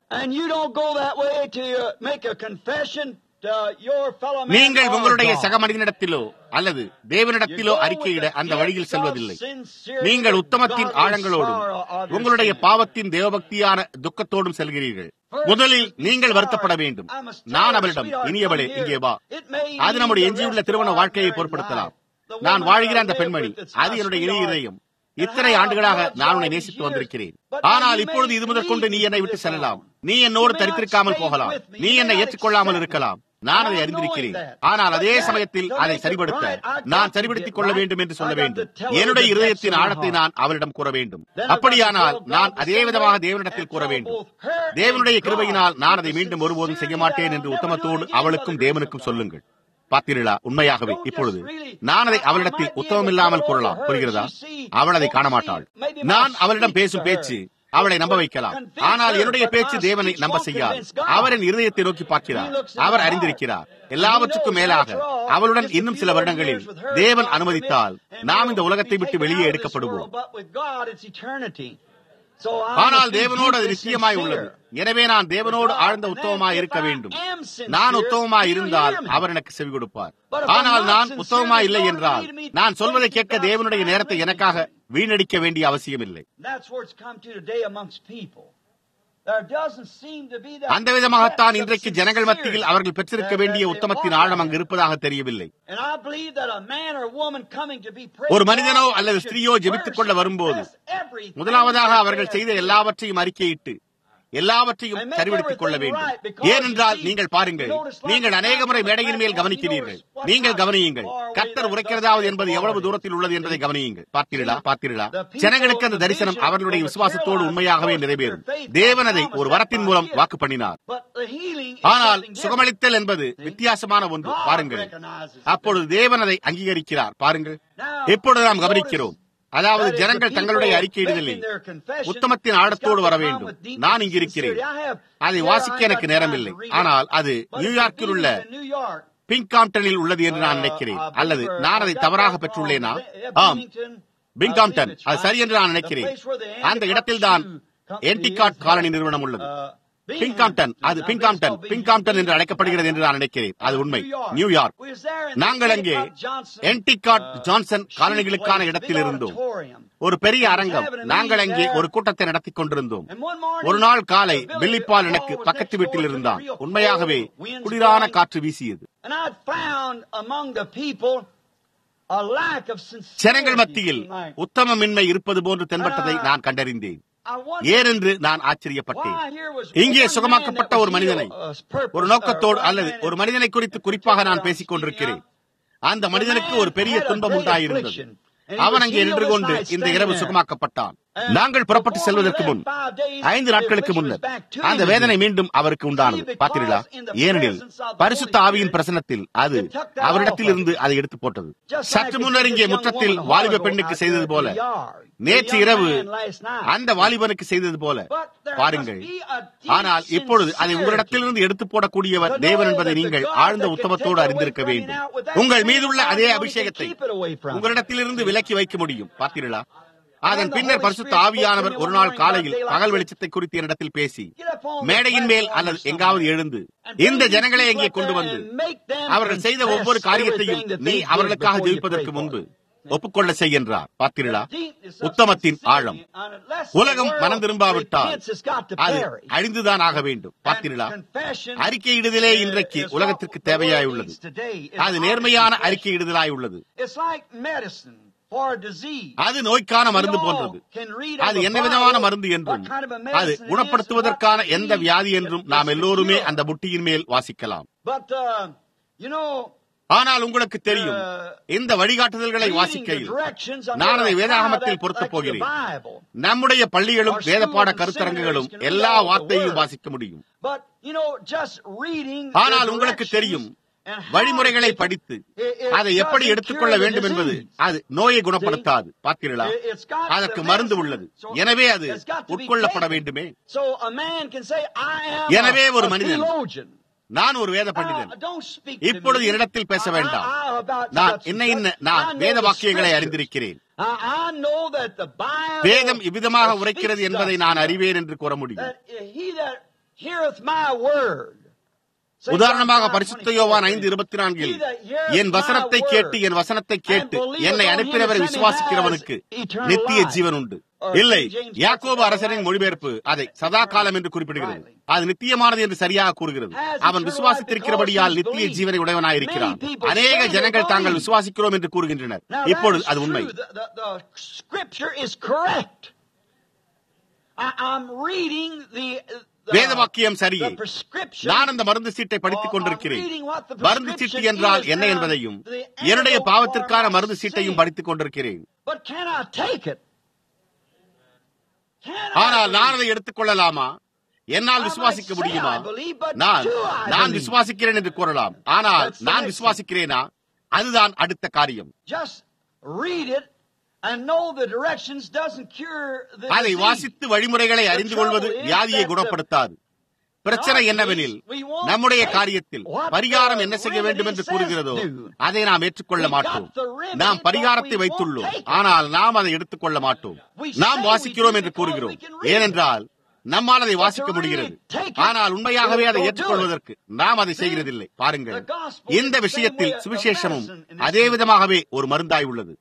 நீங்கள் உங்களுடைய சக மனிதனிடத்திலோ அல்லது தேவனிடத்திலோ அறிக்கையிட அந்த வழியில் செல்வதில்லை நீங்கள் உத்தமத்தின் ஆழங்களோடும் உங்களுடைய பாவத்தின் தேவபக்தியான துக்கத்தோடும் செல்கிறீர்கள் முதலில் நீங்கள் வருத்தப்பட வேண்டும் நான் அவளிடம் இனியவளே இங்கே வா அது நம்முடைய எஞ்சியுள்ள திருமண வாழ்க்கையை பொருட்படுத்தலாம் நான் வாழ்கிற அந்த பெண்மணி அது என்னுடைய இணைய இதயம் இத்தனை ஆண்டுகளாக நான் உன்னை நேசித்து வந்திருக்கிறேன் ஆனால் இப்பொழுது இது முதல் கொண்டு நீ என்னை விட்டு செல்லலாம் நீ என்னோடு தரித்திருக்காமல் போகலாம் நீ என்னை ஏற்றுக்கொள்ளாமல் இருக்கலாம் நான் அதை அறிந்திருக்கிறேன் ஆனால் அதே சமயத்தில் அதை சரிபடுத்த நான் சரிபடுத்திக் கொள்ள வேண்டும் என்று சொல்ல வேண்டும் என்னுடைய இருதயத்தின் ஆழத்தை நான் அவளிடம் கூற வேண்டும் அப்படியானால் நான் அதே விதமாக தேவனிடத்தில் கூற வேண்டும் தேவனுடைய கிருபையினால் நான் அதை மீண்டும் ஒருபோதும் செய்ய மாட்டேன் என்று உத்தமத்தோடு அவளுக்கும் தேவனுக்கும் சொல்லுங்கள் பார்த்தீர்களா உண்மையாகவே இப்பொழுது நான் அதை அவளிடத்தில் உத்தமம் இல்லாமல் கூறலாம் புரிகிறதா அவள் அதை காண மாட்டாள் நான் அவளிடம் பேசும் பேச்சு அவளை நம்ப வைக்கலாம் ஆனால் என்னுடைய பேச்சு தேவனை நம்ப செய்யாது அவரின் இருதயத்தை நோக்கி பார்க்கிறார் அவர் அறிந்திருக்கிறார் எல்லாவற்றுக்கும் மேலாக அவளுடன் இன்னும் சில வருடங்களில் தேவன் அனுமதித்தால் நாம் இந்த உலகத்தை விட்டு வெளியே எடுக்கப்படுவோம் ஆனால் தேவனோடு அது நிச்சயமாய் உள்ளது எனவே நான் தேவனோடு ஆழ்ந்த உத்தவமாய் இருக்க வேண்டும் நான் உத்தவமாய் இருந்தால் அவர் எனக்கு செவி கொடுப்பார் ஆனால் நான் உத்தவமாய் இல்லை என்றால் நான் சொல்வதை கேட்க தேவனுடைய நேரத்தை எனக்காக வீணடிக்க வேண்டிய அவசியம் இல்லை அந்த விதமாகத்தான் இன்றைக்கு ஜனங்கள் மத்தியில் அவர்கள் பெற்றிருக்க வேண்டிய உத்தமத்தின் ஆழம் அங்கு இருப்பதாக தெரியவில்லை ஒரு மனிதனோ அல்லது ஸ்திரீயோ ஜெபித்துக் கொள்ள வரும்போது முதலாவதாக அவர்கள் செய்த எல்லாவற்றையும் அறிக்கையிட்டு எல்லாவற்றையும் சரிபடுத்திக் கொள்ள வேண்டும் ஏனென்றால் நீங்கள் பாருங்கள் நீங்கள் அநேக முறை மேடையின் மேல் கவனிக்கிறீர்கள் நீங்கள் கவனியுங்கள் கத்தர் உரைக்கிறதாவது என்பது எவ்வளவு தூரத்தில் உள்ளது என்பதை கவனியுங்கள் பார்த்தீர்களா பார்த்தீர்களா ஜனங்களுக்கு அந்த தரிசனம் அவர்களுடைய விசுவாசத்தோடு உண்மையாகவே நிறைவேறும் தேவன் அதை ஒரு வரத்தின் மூலம் வாக்கு பண்ணினார் ஆனால் சுகமளித்தல் என்பது வித்தியாசமான ஒன்று பாருங்கள் அப்பொழுது தேவன் அதை அங்கீகரிக்கிறார் பாருங்கள் எப்பொழுது நாம் கவனிக்கிறோம் அதாவது ஜனங்கள் தங்களுடைய அறிக்கையிடுதலில் உத்தமத்தின் ஆழத்தோடு வர வேண்டும் நான் இங்கு இருக்கிறேன் அதை வாசிக்க எனக்கு நேரமில்லை ஆனால் அது நியூயார்க்கில் உள்ள பிங்காம்டனில் உள்ளது என்று நான் நினைக்கிறேன் அல்லது நான் அதை தவறாக பெற்றுள்ளேனா ஆம் பிங்காம்டன் அது சரி என்று நான் நினைக்கிறேன் அந்த இடத்தில் தான் என்டிகாட் காலனி நிறுவனம் உள்ளது பிங்காம்டன் அது பிங்காம்டன் பிங்காம்டன் என்று அழைக்கப்படுகிறது என்று நான் நினைக்கிறேன் அது உண்மை நியூயார்க் நாங்கள் அங்கே என்டிகாட் ஜான்சன் காலனிகளுக்கான இடத்தில் இருந்தோம் ஒரு பெரிய அரங்கம் நாங்கள் அங்கே ஒரு கூட்டத்தை நடத்தி கொண்டிருந்தோம் ஒரு நாள் காலை பில்லிப்பால் எனக்கு பக்கத்து வீட்டில் இருந்தான் உண்மையாகவே குளிரான காற்று வீசியது ஜனங்கள் மத்தியில் உத்தமமின்மை இருப்பது போன்று தென்பட்டதை நான் கண்டறிந்தேன் ஏனென்று நான் ஆச்சரியப்பட்டேன் இங்கே சுகமாக்கப்பட்ட ஒரு மனிதனை ஒரு நோக்கத்தோடு அல்லது ஒரு மனிதனை குறித்து குறிப்பாக நான் பேசிக் கொண்டிருக்கிறேன் அந்த மனிதனுக்கு ஒரு பெரிய துன்பம் உண்டாயிருந்தது அவன் அங்கே நின்று கொண்டு இந்த இரவு சுகமாக்கப்பட்டான் நாங்கள் புறப்பட்டு செல்வதற்கு முன் ஐந்து நாட்களுக்கு முன்னர் அந்த வேதனை மீண்டும் அவருக்கு உண்டானது பார்த்தீர்களா ஏனெனில் பரிசுத்த ஆவியின் பிரசனத்தில் அது அவரிடத்தில் இருந்து அதை எடுத்து போட்டது சற்று முன்னர் இங்கே முற்றத்தில் வாலிப பெண்ணுக்கு செய்தது போல நேற்று இரவு அந்த வாலிபனுக்கு செய்தது போல பாருங்கள் ஆனால் இப்பொழுது அதை உங்களிடத்திலிருந்து எடுத்து போடக்கூடியவர் தேவன் என்பதை நீங்கள் ஆழ்ந்த உத்தமத்தோடு அறிந்திருக்க வேண்டும் உங்கள் மீதுள்ள அதே அபிஷேகத்தை உங்களிடத்திலிருந்து விலக்கி வைக்க முடியும் பார்த்தீர்களா அதன் பின்னர் பரிசுத்த ஆவியானவர் ஒரு நாள் காலையில் பகல் வெளிச்சத்தை குறித்து என்னிடத்தில் பேசி மேடையின் மேல் அல்லது எங்காவது எழுந்து இந்த ஜனங்களை எங்கே கொண்டு வந்து அவர்கள் செய்த ஒவ்வொரு காரியத்தையும் நீ அவர்களுக்காக ஜெயிப்பதற்கு முன்பு ஒப்புக்கொள்ள செய் என்றார் பார்த்தீர்களா உத்தமத்தின் ஆழம் உலகம் மனம் திரும்பாவிட்டால் அது அழிந்துதான் ஆக வேண்டும் பார்த்தீர்களா அறிக்கையிடுதலே இன்றைக்கு உலகத்திற்கு தேவையாயுள்ளது அது நேர்மையான அறிக்கையிடுதலாய் உள்ளது அது நோய்க்கான மருந்து போன்றது அது என்ன விதமான மருந்து என்றும் அது குணப்படுத்துவதற்கான எந்த வியாதி என்றும் நாம் எல்லோருமே அந்த புட்டியின் மேல் வாசிக்கலாம் ஆனால் உங்களுக்கு தெரியும் இந்த வழிகாட்டுதல்களை வாசிக்கையில் நான் அதை வேதாகமத்தில் பொருத்தப் போகிறேன் நம்முடைய பள்ளிகளும் வேதப்பாட கருத்தரங்குகளும் எல்லா வார்த்தையும் வாசிக்க முடியும் ஆனால் உங்களுக்கு தெரியும் வழிமுறைகளை படித்து அதை எப்படி எடுத்துக்கொள்ள வேண்டும் என்பது அது நோயை குணப்படுத்தாது பார்த்தீர்களா அதற்கு மருந்து உள்ளது எனவே அது உட்கொள்ளப்பட வேண்டுமே எனவே ஒரு மனிதன் நான் ஒரு வேத பண்டிதன் இப்பொழுது என்னிடத்தில் பேச வேண்டாம் நான் என்ன என்ன நான் வேத வாக்கியங்களை அறிந்திருக்கிறேன் வேதம் இவ்விதமாக உரைக்கிறது என்பதை நான் அறிவேன் என்று கூற முடியும் உதாரணமாக பரிசுத்த யோவான் ஐந்து இருபத்தி நான்கில் என் வசனத்தை கேட்டு என் வசனத்தை கேட்டு என்னை அனுப்பினவரை விசுவாசிக்கிறவனுக்கு நித்திய ஜீவன் உண்டு இல்லை யாக்கோபு அரசரின் மொழிபெயர்ப்பு அதை சதா காலம் என்று குறிப்பிடுகிறது அது நித்தியமானது என்று சரியாக கூறுகிறது அவன் விசுவாசித்திருக்கிறபடியால் நித்திய ஜீவனை உடையவனாயிருக்கிறான் அநேக ஜனங்கள் தாங்கள் விசுவாசிக்கிறோம் என்று கூறுகின்றனர் இப்பொழுது அது உண்மை வேத வாக்கியம் சரியே நான் அந்த மருந்து சீட்டை படித்துக் கொண்டிருக்கிறேன் மருந்து சீட்டு என்றால் என்ன என்பதையும் என்னுடைய பாவத்திற்கான மருந்து சீட்டையும் படித்துக் கொண்டிருக்கிறேன் ஆனால் நான் அதை எடுத்துக் கொள்ளலாமா என்னால் விசுவாசிக்க முடியுமா நான் நான் விசுவாசிக்கிறேன் என்று கூறலாம் ஆனால் நான் விசுவாசிக்கிறேனா அதுதான் அடுத்த காரியம் அதை வாசித்து வழிமுறைகளை அறிந்து கொள்வது வியாதியை குணப்படுத்தாது பிரச்சனை என்னவெனில் நம்முடைய காரியத்தில் பரிகாரம் என்ன செய்ய வேண்டும் என்று கூறுகிறதோ அதை நாம் ஏற்றுக்கொள்ள மாட்டோம் நாம் பரிகாரத்தை வைத்துள்ளோம் ஆனால் நாம் அதை எடுத்துக்கொள்ள மாட்டோம் நாம் வாசிக்கிறோம் என்று கூறுகிறோம் ஏனென்றால் நம்மால் அதை வாசிக்க முடிகிறது ஆனால் உண்மையாகவே அதை ஏற்றுக்கொள்வதற்கு நாம் அதை செய்கிறதில்லை பாருங்கள் இந்த விஷயத்தில் சுவிசேஷமும் அதே விதமாகவே ஒரு மருந்தாய் உள்ளது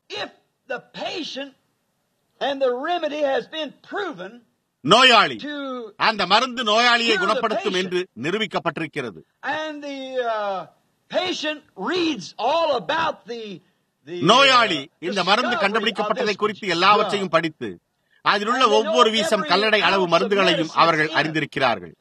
நோயாளி அந்த மருந்து நோயாளியை குணப்படுத்தும் என்று நிரூபிக்கப்பட்டிருக்கிறது நோயாளி இந்த மருந்து கண்டுபிடிக்கப்பட்டதை குறித்து எல்லாவற்றையும் படித்து அதில் உள்ள ஒவ்வொரு வீசம் கல்லடை அளவு மருந்துகளையும் அவர்கள் அறிந்திருக்கிறார்கள்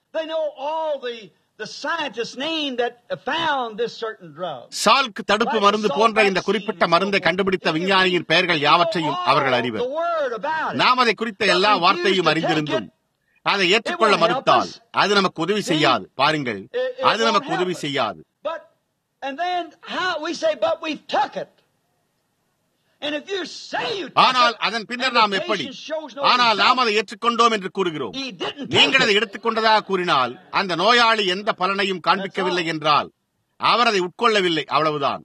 சால்க் தடுப்பு மருந்து போன்ற இந்த குறிப்பிட்ட மருந்தை கண்டுபிடித்த விஞ்ஞானியின் பெயர்கள் யாவற்றையும் அவர்கள் அறிவர் நாம் அதை குறித்த எல்லா வார்த்தையும் அறிந்திருந்தும் அதை ஏற்றுக்கொள்ள மறுத்தால் அது நமக்கு உதவி செய்யாது பாருங்கள் அது நமக்கு உதவி செய்யாது ஆனால் அதன் பின்னர் நாம் எப்படி ஆனால் நாம் அதை ஏற்றுக்கொண்டோம் என்று கூறுகிறோம் நீங்கள் அதை எடுத்துக்கொண்டதாக கூறினால் அந்த நோயாளி எந்த பலனையும் காண்பிக்கவில்லை என்றால் அவர் அதை உட்கொள்ளவில்லை அவ்வளவுதான்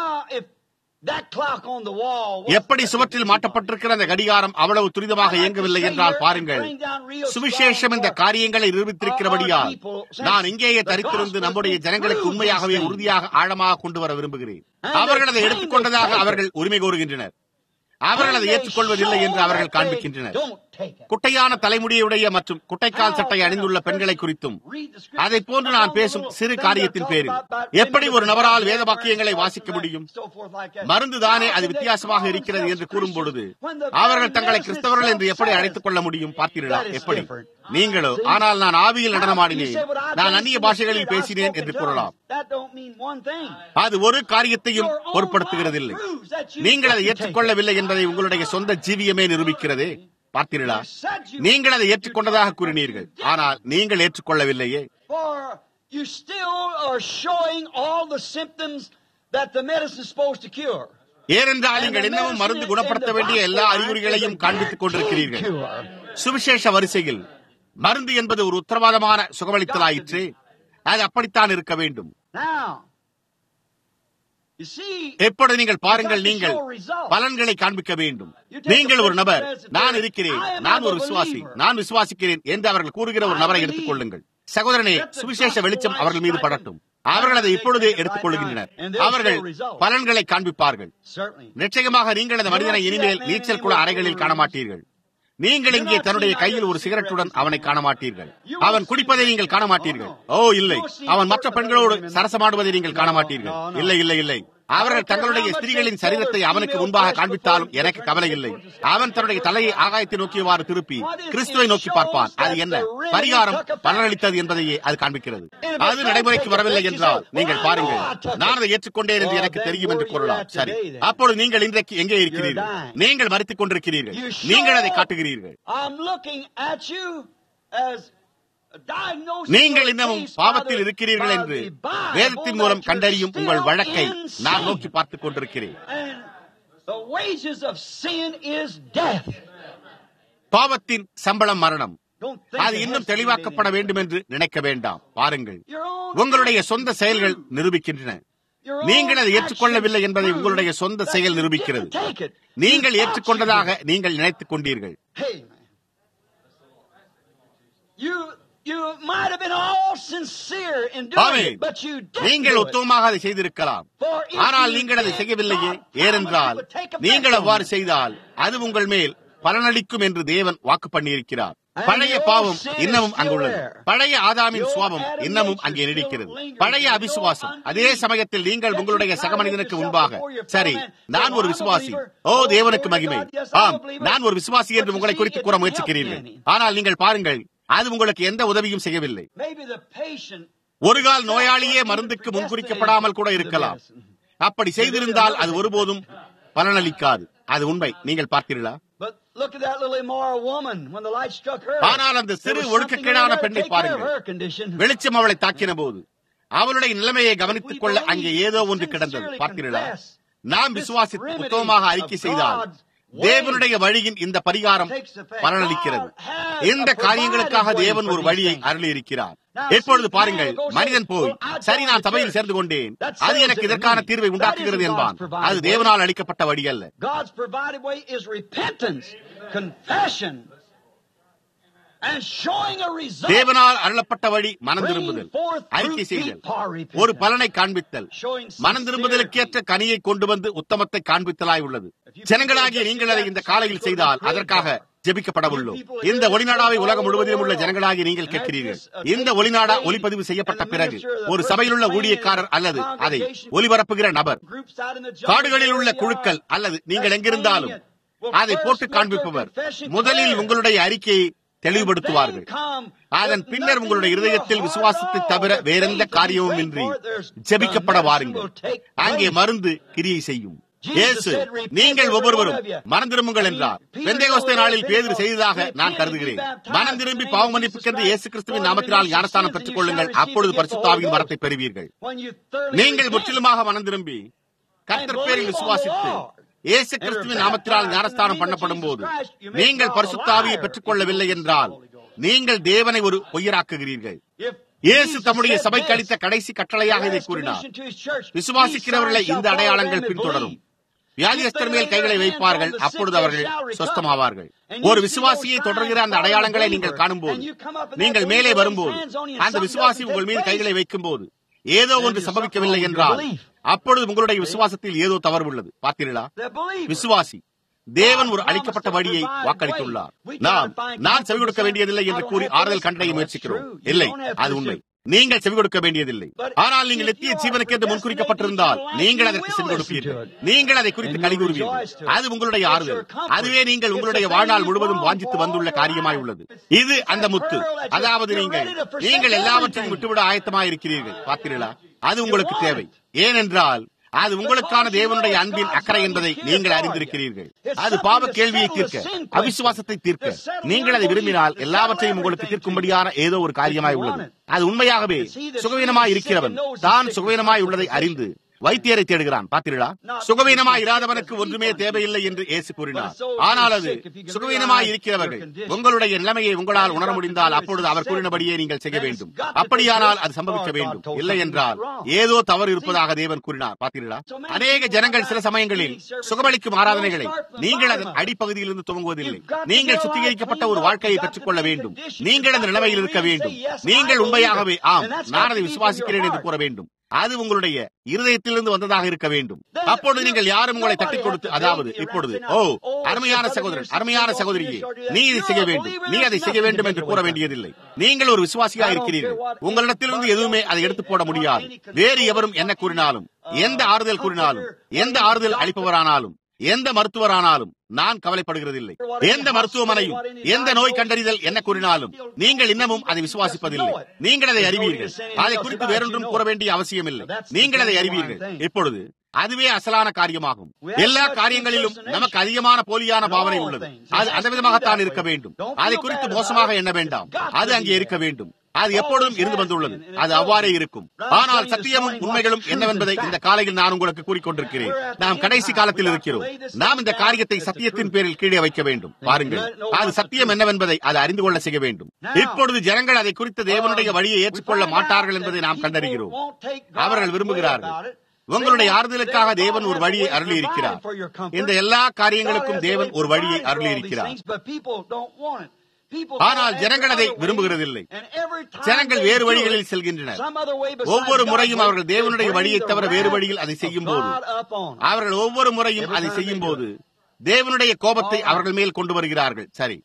எப்படி சுவற்றில் மாட்டப்பட்டிருக்கிற அந்த கடிகாரம் அவ்வளவு துரிதமாக இயங்கவில்லை என்றால் பாருங்கள் சுவிசேஷம் இந்த காரியங்களை நிரூபித்திருக்கிறபடியால் நான் இங்கேயே தரித்திருந்து நம்முடைய ஜனங்களுக்கு உண்மையாகவே உறுதியாக ஆழமாக கொண்டு வர விரும்புகிறேன் அவர்கள் அதை எடுத்துக்கொண்டதாக அவர்கள் உரிமை கோருகின்றனர் அவர்கள் அதை ஏற்றுக்கொள்வதில்லை என்று அவர்கள் காண்பிக்கின்றனர் குட்டையான தலைமுடியுடைய மற்றும் குட்டைக்கால் சட்டை அணிந்துள்ள பெண்களை குறித்தும் அதை போன்று நான் பேசும் சிறு காரியத்தின் பேரில் எப்படி ஒரு நபரால் வேத வாக்கியங்களை வாசிக்க முடியும் மருந்து தானே அது வித்தியாசமாக இருக்கிறது என்று கூறும் பொழுது அவர்கள் தங்களை கிறிஸ்தவர்கள் என்று எப்படி அழைத்துக் கொள்ள முடியும் பார்த்தீர்களா எப்படி நீங்களோ ஆனால் நான் ஆவியில் நடனமாடினேன் நான் அந்நிய பாஷைகளில் பேசினேன் என்று கூறலாம் அது ஒரு காரியத்தையும் பொருட்படுத்துகிறதில்லை நீங்கள் அதை ஏற்றுக்கொள்ளவில்லை என்பதை உங்களுடைய சொந்த ஜீவியமே நிரூபிக்கிறதே பார்த்தீர்களா நீங்கள் அதை ஏற்றுக்கொண்டதாக கூறினீர்கள் ஆனால் நீங்கள் ஏற்றுக்கொள்ளவில்லையே For you still are showing all the symptoms that the medicine is supposed to cure. ஏனென்றால் நீங்கள் இன்னமும் மருந்து குணப்படுத்த வேண்டிய எல்லா அறிகுறிகளையும் காண்பித்துக் கொண்டிருக்கிறீர்கள் Cure. சுவிசேஷ வரிசையில் மருந்து என்பது ஒரு உத்தரவாதமான சுகமளித்தலாயிற்று அது அப்படித்தான் இருக்க வேண்டும் Now, you see, எப்பொழுது நீங்கள் பாருங்கள் நீங்கள் பலன்களை காண்பிக்க வேண்டும் நீங்கள் ஒரு நபர் நான் இருக்கிறேன் நான் ஒரு விசுவாசி நான் விசுவாசிக்கிறேன் என்று அவர்கள் கூறுகிற ஒரு நபரை எடுத்துக் கொள்ளுங்கள் சகோதரனே சுவிசேஷ வெளிச்சம் அவர்கள் மீது படட்டும் அவர்கள் அதை இப்பொழுதே எடுத்துக் கொள்கின்றனர் அவர்கள் பலன்களை காண்பிப்பார்கள் certainly. நிச்சயமாக நீங்கள் அந்த மனிதனை இனிமேல் நீச்சல் கூட அறைகளில் காண மாட்டீர்கள் நீங்கள் இங்கே தன்னுடைய கையில் ஒரு சிகரெட்டுடன் அவனை காண மாட்டீர்கள் அவன் குடிப்பதை நீங்கள் காண மாட்டீர்கள் ஓ இல்லை அவன் மற்ற பெண்களோடு சரசமாடுவதை நீங்கள் காண மாட்டீர்கள் இல்லை இல்லை இல்லை அவர்கள் தங்களுடைய ஸ்திரீகளின் சரீரத்தை அவனுக்கு முன்பாக காண்பித்தாலும் எனக்கு கவலை இல்லை அவன் தன்னுடைய தலையை ஆகாயத்தை நோக்கியவாறு திருப்பி கிறிஸ்துவை நோக்கி பார்ப்பான் அது என்ன பரிகாரம் பலனளித்தது என்பதையே அது காண்பிக்கிறது அது நடைமுறைக்கு வரவில்லை என்றால் நீங்கள் பாருங்கள் நான் அதை ஏற்றுக்கொண்டேன் என்று எனக்கு தெரியும் என்று கூறலாம் சரி அப்பொழுது நீங்கள் இன்றைக்கு எங்கே இருக்கிறீர்கள் நீங்கள் மறித்துக் கொண்டிருக்கிறீர்கள் நீங்கள் அதை காட்டுகிறீர்கள் I'm looking at you as a diagnosis நீங்கள் of இன்னமும் case பாவத்தில் by the- இருக்கிறீர்கள் by என்று the Bible வேதத்தின் மூலம் that கண்டறியும் you're உங்கள் still வழக்கை in நான் sin. நோக்கி பார்த்துக் கொண்டிருக்கிறேன் And the wages of sin is death. பாவத்தின் சம்பளம் மரணம் Don't think அது it இன்னும் has to be தெளிவாக்கப்பட made வேண்டும் என்று நினைக்க வேண்டாம் பாருங்கள் Your own உங்களுடைய சொந்த செயல்கள் நிரூபிக்கின்றன your own நீங்கள் அதை ஏற்றுக்கொள்ளவில்லை actions என்பதை prove உங்களுடைய சொந்த that செயல் you நிரூபிக்கிறது didn't take it. நீங்கள் You thought ஏற்றுக்கொண்டதாக you did. நீங்கள் நினைத்துக் கொண்டீர்கள் Hey, man. You you might have been all sincere in doing amen. it, but you didn't நீங்கள் do it. உத்தமமாக அதை செய்திருக்கலாம் For if ஆனால் you நீங்கள் அதை did, செய்யவில்லையே God promised ஏனென்றால் it would take effect நீங்கள் on அவ்வாறு you. செய்தால் அது உங்கள் மேல் பலனளிக்கும் என்று தேவன் வாக்கு பண்ணியிருக்கிறார் And பழைய your பாவம் sin is இன்னமும் still அங்குள்ளது there. பழைய ஆதாமின் Your சுவாபம் Adam இன்னமும் nature அங்கே still நீடிக்கிறது lingers. பழைய Your அவிசுவாசம் unbelief அதே சமயத்தில் நீங்கள் that உங்களுடைய you சக try to மனிதனுக்கு make முன்பாக yourself before your சரி fellow man. நான் Well, ஒரு I'm a விசுவாசி believer. ஓ Oh, தேவனுக்கு glory to மகிமை God. Yes, I'm a ஆம் believer. நான் ஒரு விசுவாசி என்று But உங்களை you குறித்து see, கூற it didn't முயற்சிக்கிறீர்கள் help any. ஆனால் நீங்கள் பாருங்கள் அது உங்களுக்கு எந்த உதவியும் செய்யவில்லை Maybe the patient ஒரு கால் நோயாளியே மருந்துக்கு முன்குறிக்கப்படாமல் கூட இருக்கலாம் அப்படி செய்திருந்தால் அது ஒருபோதும் பலனளிக்காது அது உண்மை நீங்கள் பார்த்தீர்களா But look at that little immoral woman when the light struck her. ஆனால் அந்த சிறு There was ஒழுக்கக்கேடான something in பெண்ணை there to take care of பாருங்கள். her condition. வெளிச்சம் அவளை தாக்கின போது அவளுடைய நிலைமையை கவனித்துக் கொள்ள அங்கே ஏதோ ஒன்று கிடந்தது பார்த்தீர்களா நாம் விசுவாசித்து உத்தமமாக அறிக்கை செய்தால் தேவனுடைய வழியின் இந்த பரிகாரம் பலனளிக்கிறது இந்த காரியங்களுக்காக தேவன் ஒரு வழியை அருளி இருக்கிறார் எப்பொழுது பாருங்கள் மனிதன் போய் சரி நான் சபையில் சேர்ந்து கொண்டேன் அது எனக்கு இதற்கான தீர்வை உண்டாக்குகிறது என்பான் அது தேவனால் அளிக்கப்பட்ட வழி அல்ல God's provided way is repentance, confession, and showing a result. தேவனால் அருளப்பட்ட வழி மனம் திரும்புதல் அறிக்கை செய்தல் ஒரு பலனை காண்பித்தல் மனம் திரும்புதலுக்கேற்ற கனியை கொண்டு வந்து உத்தமத்தை காண்பித்தலாய் உள்ளது ஜனங்களாகிய நீங்கள் அதை இந்த காலையில் செய்தால் அதற்காக ஜெபிக்கப்பட உள்ளோம் இந்த ஒளிநாடாவை உலகம் முழுவதிலும் உள்ள ஜனங்களாகி நீங்கள் கேட்கிறீர்கள் இந்த ஒளிநாடா ஒளிப்பதிவு செய்யப்பட்ட பிறகு ஒரு சபையில் உள்ள ஊழியக்காரர் அல்லது அதை ஒலிபரப்புகிற நபர் Groups out in the jungle காடுகளில் உள்ள area. குழுக்கள் அல்லது நீங்கள் எங்கிருந்தாலும் அதை போட்டு காண்பிப்பவர் முதலில் உங்களுடைய அறிக்கையை தெளிவுபடுத்துவார்கள் அதன் பின்னர் உங்களுடைய இருதயத்தில் விசுவாசத்தை தவிர வேறெந்த காரியமும் இன்றி ஜெபிக்கப்பட வாருங்கள் அங்கே மருந்து கிரியை செய்யும் இயேசு நீங்கள் ஒவ்வொருவரும் மனம் திரும்புங்கள் என்றார் பெந்தைகோஸ்தே நாளில் பேதுரு செய்ததாக நான் கருதுகிறேன் மனம் திரும்பி பாவ மன்னிப்புக்கென்று இயேசு கிறிஸ்துவின் நாமத்தினால் ஞானஸ்தானம் பெற்றுக் கொள்ளுங்கள் அப்பொழுது பரிசுத்தாவின் வரத்தை பெறுவீர்கள் When you thoroughly நீங்கள் repent, முற்றிலுமாக மனம் திரும்பி கர்த்தர் பேரில் விசுவாசித்து இயேசு கிறிஸ்துவின் நாமத்தினால் ஞானஸ்தானம் பண்ணப்படும் போது நீங்கள் பரிசுத்தாவியை பெற்றுக் கொள்ளவில்லை என்றால் நீங்கள் தேவனை ஒரு பொய்யராக்குகிறீர்கள் if இயேசு Jesus தம்முடைய said சபைக்கு this, அளித்த கடைசி கட்டளையாக இதை last கூறினார் commission to his church, விசுவாசிக்கிறவர்களை these signs இந்த shall follow அடையாளங்கள் them that பின்தொடரும் believe. வியாதியஸ்தர் மேல் கைகளை வைப்பார்கள் அப்பொழுது அவர்கள் சொஸ்தமாவார்கள் ஒரு விசுவாசியை தொடர்கிற அந்த அடையாளங்களை நீங்கள் காணும்போது நீங்கள் மேலே வரும்போது அந்த விசுவாசி உங்கள் மீது கைகளை வைக்கும் போது ஏதோ ஒன்று சம்பவிக்கவில்லை என்றால் அப்பொழுது உங்களுடைய விசுவாசத்தில் ஏதோ தவறு உள்ளது பார்த்தீர்களா They're believers. விசுவாசி தேவன் ஒரு அளிக்கப்பட்ட வழியை வாக்களித்துள்ளார் நாம் நான் செவி கொடுக்க வேண்டியதில்லை என்று கூறி ஆறுதல் கண்டடைய முயற்சிக்கிறோம் இல்லை அது உண்மை நீங்கள் செவி கொடுக்க வேண்டியதில்லை ஆனால் நீங்கள் நித்திய ஜீவனுக்கு என்று முன்குறிக்கப்பட்டிருந்தால் நீங்கள் அதற்கு செவி கொடுப்பீர்கள் நீங்கள் அதை குறித்து கழிவுறுவீர்கள் அது உங்களுடைய ஆறுதல் அதுவே நீங்கள் உங்களுடைய வாழ்நாள் முழுவதும் வாஞ்சித்து வந்துள்ள காரியமாய் உள்ளது இது அந்த முத்து அதாவது நீங்கள் நீங்கள் எல்லாவற்றையும் விட்டுவிட ஆயத்தமாய் இருக்கிறீர்கள் பார்த்தீர்களா அது உங்களுக்கு தேவை ஏனென்றால் அது உங்களுக்கான தேவனுடைய அன்பின் அக்கறை என்பதை நீங்கள் அறிந்திருக்கிறீர்கள் அது பாவ கேள்வியை தீர்க்க அவிசுவாசத்தை தீர்க்க நீங்கள் அதை விரும்பினால் எல்லாவற்றையும் உங்களுக்கு தீர்க்கும்படியான ஏதோ ஒரு காரியமாய் உள்ளது அது உண்மையாகவே சுகவீனமாய் இருக்கிறவன் தான் சுகவீனமாய் உள்ளதை அறிந்து வைத்தியரை தேடுகிறான் பார்த்தீர்களா சுகவீனமாய் இராதவனுக்கு ஒன்றுமே தேவையில்லை என்று இயேசு கூறினார் ஆனால் அது சுகவீனமாய் இருக்கிறவர்கள் உங்களுடைய நிலைமையை உங்களால் உணர முடிந்தால் அப்பொழுது அவர் கூறினபடியே நீங்கள் செய்ய வேண்டும் அப்படியானால் அது சம்பவிக்க வேண்டும் இல்லை என்றால் ஏதோ தவறு இருப்பதாக தேவன் கூறினார் பார்த்தீர்களா அநேக ஜனங்கள் சில சமயங்களில் சுகமளிக்கும் ஆராதனைகளை நீங்கள் அதன் அடிப்பகுதியிலிருந்து துவங்குவதில்லை நீங்கள் சுத்திகரிக்கப்பட்ட ஒரு வாழ்க்கையை பெற்றுக்கொள்ள வேண்டும் நீங்கள் அந்த நிலைமையில் இருக்க வேண்டும் நீங்கள் உண்மையாகவே ஆம் நான் அதை விசுவாசிக்கிறேன் என்று கூற வேண்டும் அது உங்களுடைய இருதயத்திலிருந்து வந்ததாக இருக்க வேண்டும் அப்பொழுது நீங்கள் யாரும் உங்களை தட்டிக் கொடுத்து அதாவது இப்பொழுது ஓ அருமையான சகோதரன் அருமையான சகோதரியே நீ இதை செய்ய வேண்டும் நீ அதை செய்ய வேண்டும் என்று கூற வேண்டியதில்லை நீங்கள் ஒரு விசுவாசியா இருக்கிறீர்கள் உங்களிடத்திலிருந்து எதுவுமே அதை எடுத்து போட முடியாது வேறு எவரும் என்ன கூறினாலும் எந்த ஆறுதல் கூறினாலும் எந்த ஆறுதல் அளிப்பவரானாலும் எந்த மருத்துவரானாலும் நான் கவலைப்படுகிறதில்லை எந்த மருத்துவமனையும் எந்த நோய் கண்டறிதல் என்ன கூறினாலும் நீங்கள் இன்னமும் அதை விசுவாசிப்பதில்லை நீங்கள் அதை அறிவீர்கள் அதை குறித்து வேறொன்றும் கூற வேண்டிய அவசியம் இல்லை நீங்கள் அதை அறிவீர்கள் இப்பொழுது அதுவே அசலான காரியமாகும் எல்லா காரியங்களிலும் நமக்கு அதிகமான போலியான பாவனை உள்ளது அது அந்த விதமாகத்தான் இருக்க வேண்டும் அதை குறித்து மோசமாக எண்ண வேண்டாம் அது அங்கே இருக்க வேண்டும் அது எப்பொழுதும் இருந்து வந்துள்ளது அது அவ்வாறே இருக்கும் ஆனால் சத்தியமும் உண்மைகளும் என்னவென்பதை இந்த காலையில் நான் உங்களுக்கு கூறிக்கொண்டிருக்கிறேன் நாம் கடைசி காலத்தில் இருக்கிறோம் நாம் இந்த காரியத்தை சத்தியத்தின் பேரில் கீழே வைக்க வேண்டும் பாருங்கள் அது சத்தியம் என்னவென்பதை அது அறிந்து கொள்ள செய்ய வேண்டும் இப்பொழுது ஜனங்கள் அதை குறித்த தேவனுடைய வழியை ஏற்றுக்கொள்ள மாட்டார்கள் என்பதை நாம் கண்டறிகிறோம் அவர்கள் விரும்புகிறார்கள் உங்களுடைய ஆறுதலுக்காக தேவன் ஒரு வழியை அருளி இருக்கிறார் இந்த எல்லா காரியங்களுக்கும் தேவன் ஒரு வழியை அருளி இருக்கிறார் ஆனால் ஜனங்கள் அதை விரும்புகிறதில்லை ஜனங்கள் வேறு வழிகளில் செல்கின்றனர் ஒவ்வொரு முறையும் அவர்கள் தேவனுடைய வழியை தவிர வேறு வழியில் அதை செய்யும் போது அவர்கள் ஒவ்வொரு முறையும் அதை செய்யும் போது தேவனுடைய கோபத்தை அவர்கள் மேல் கொண்டு வருகிறார்கள் சரி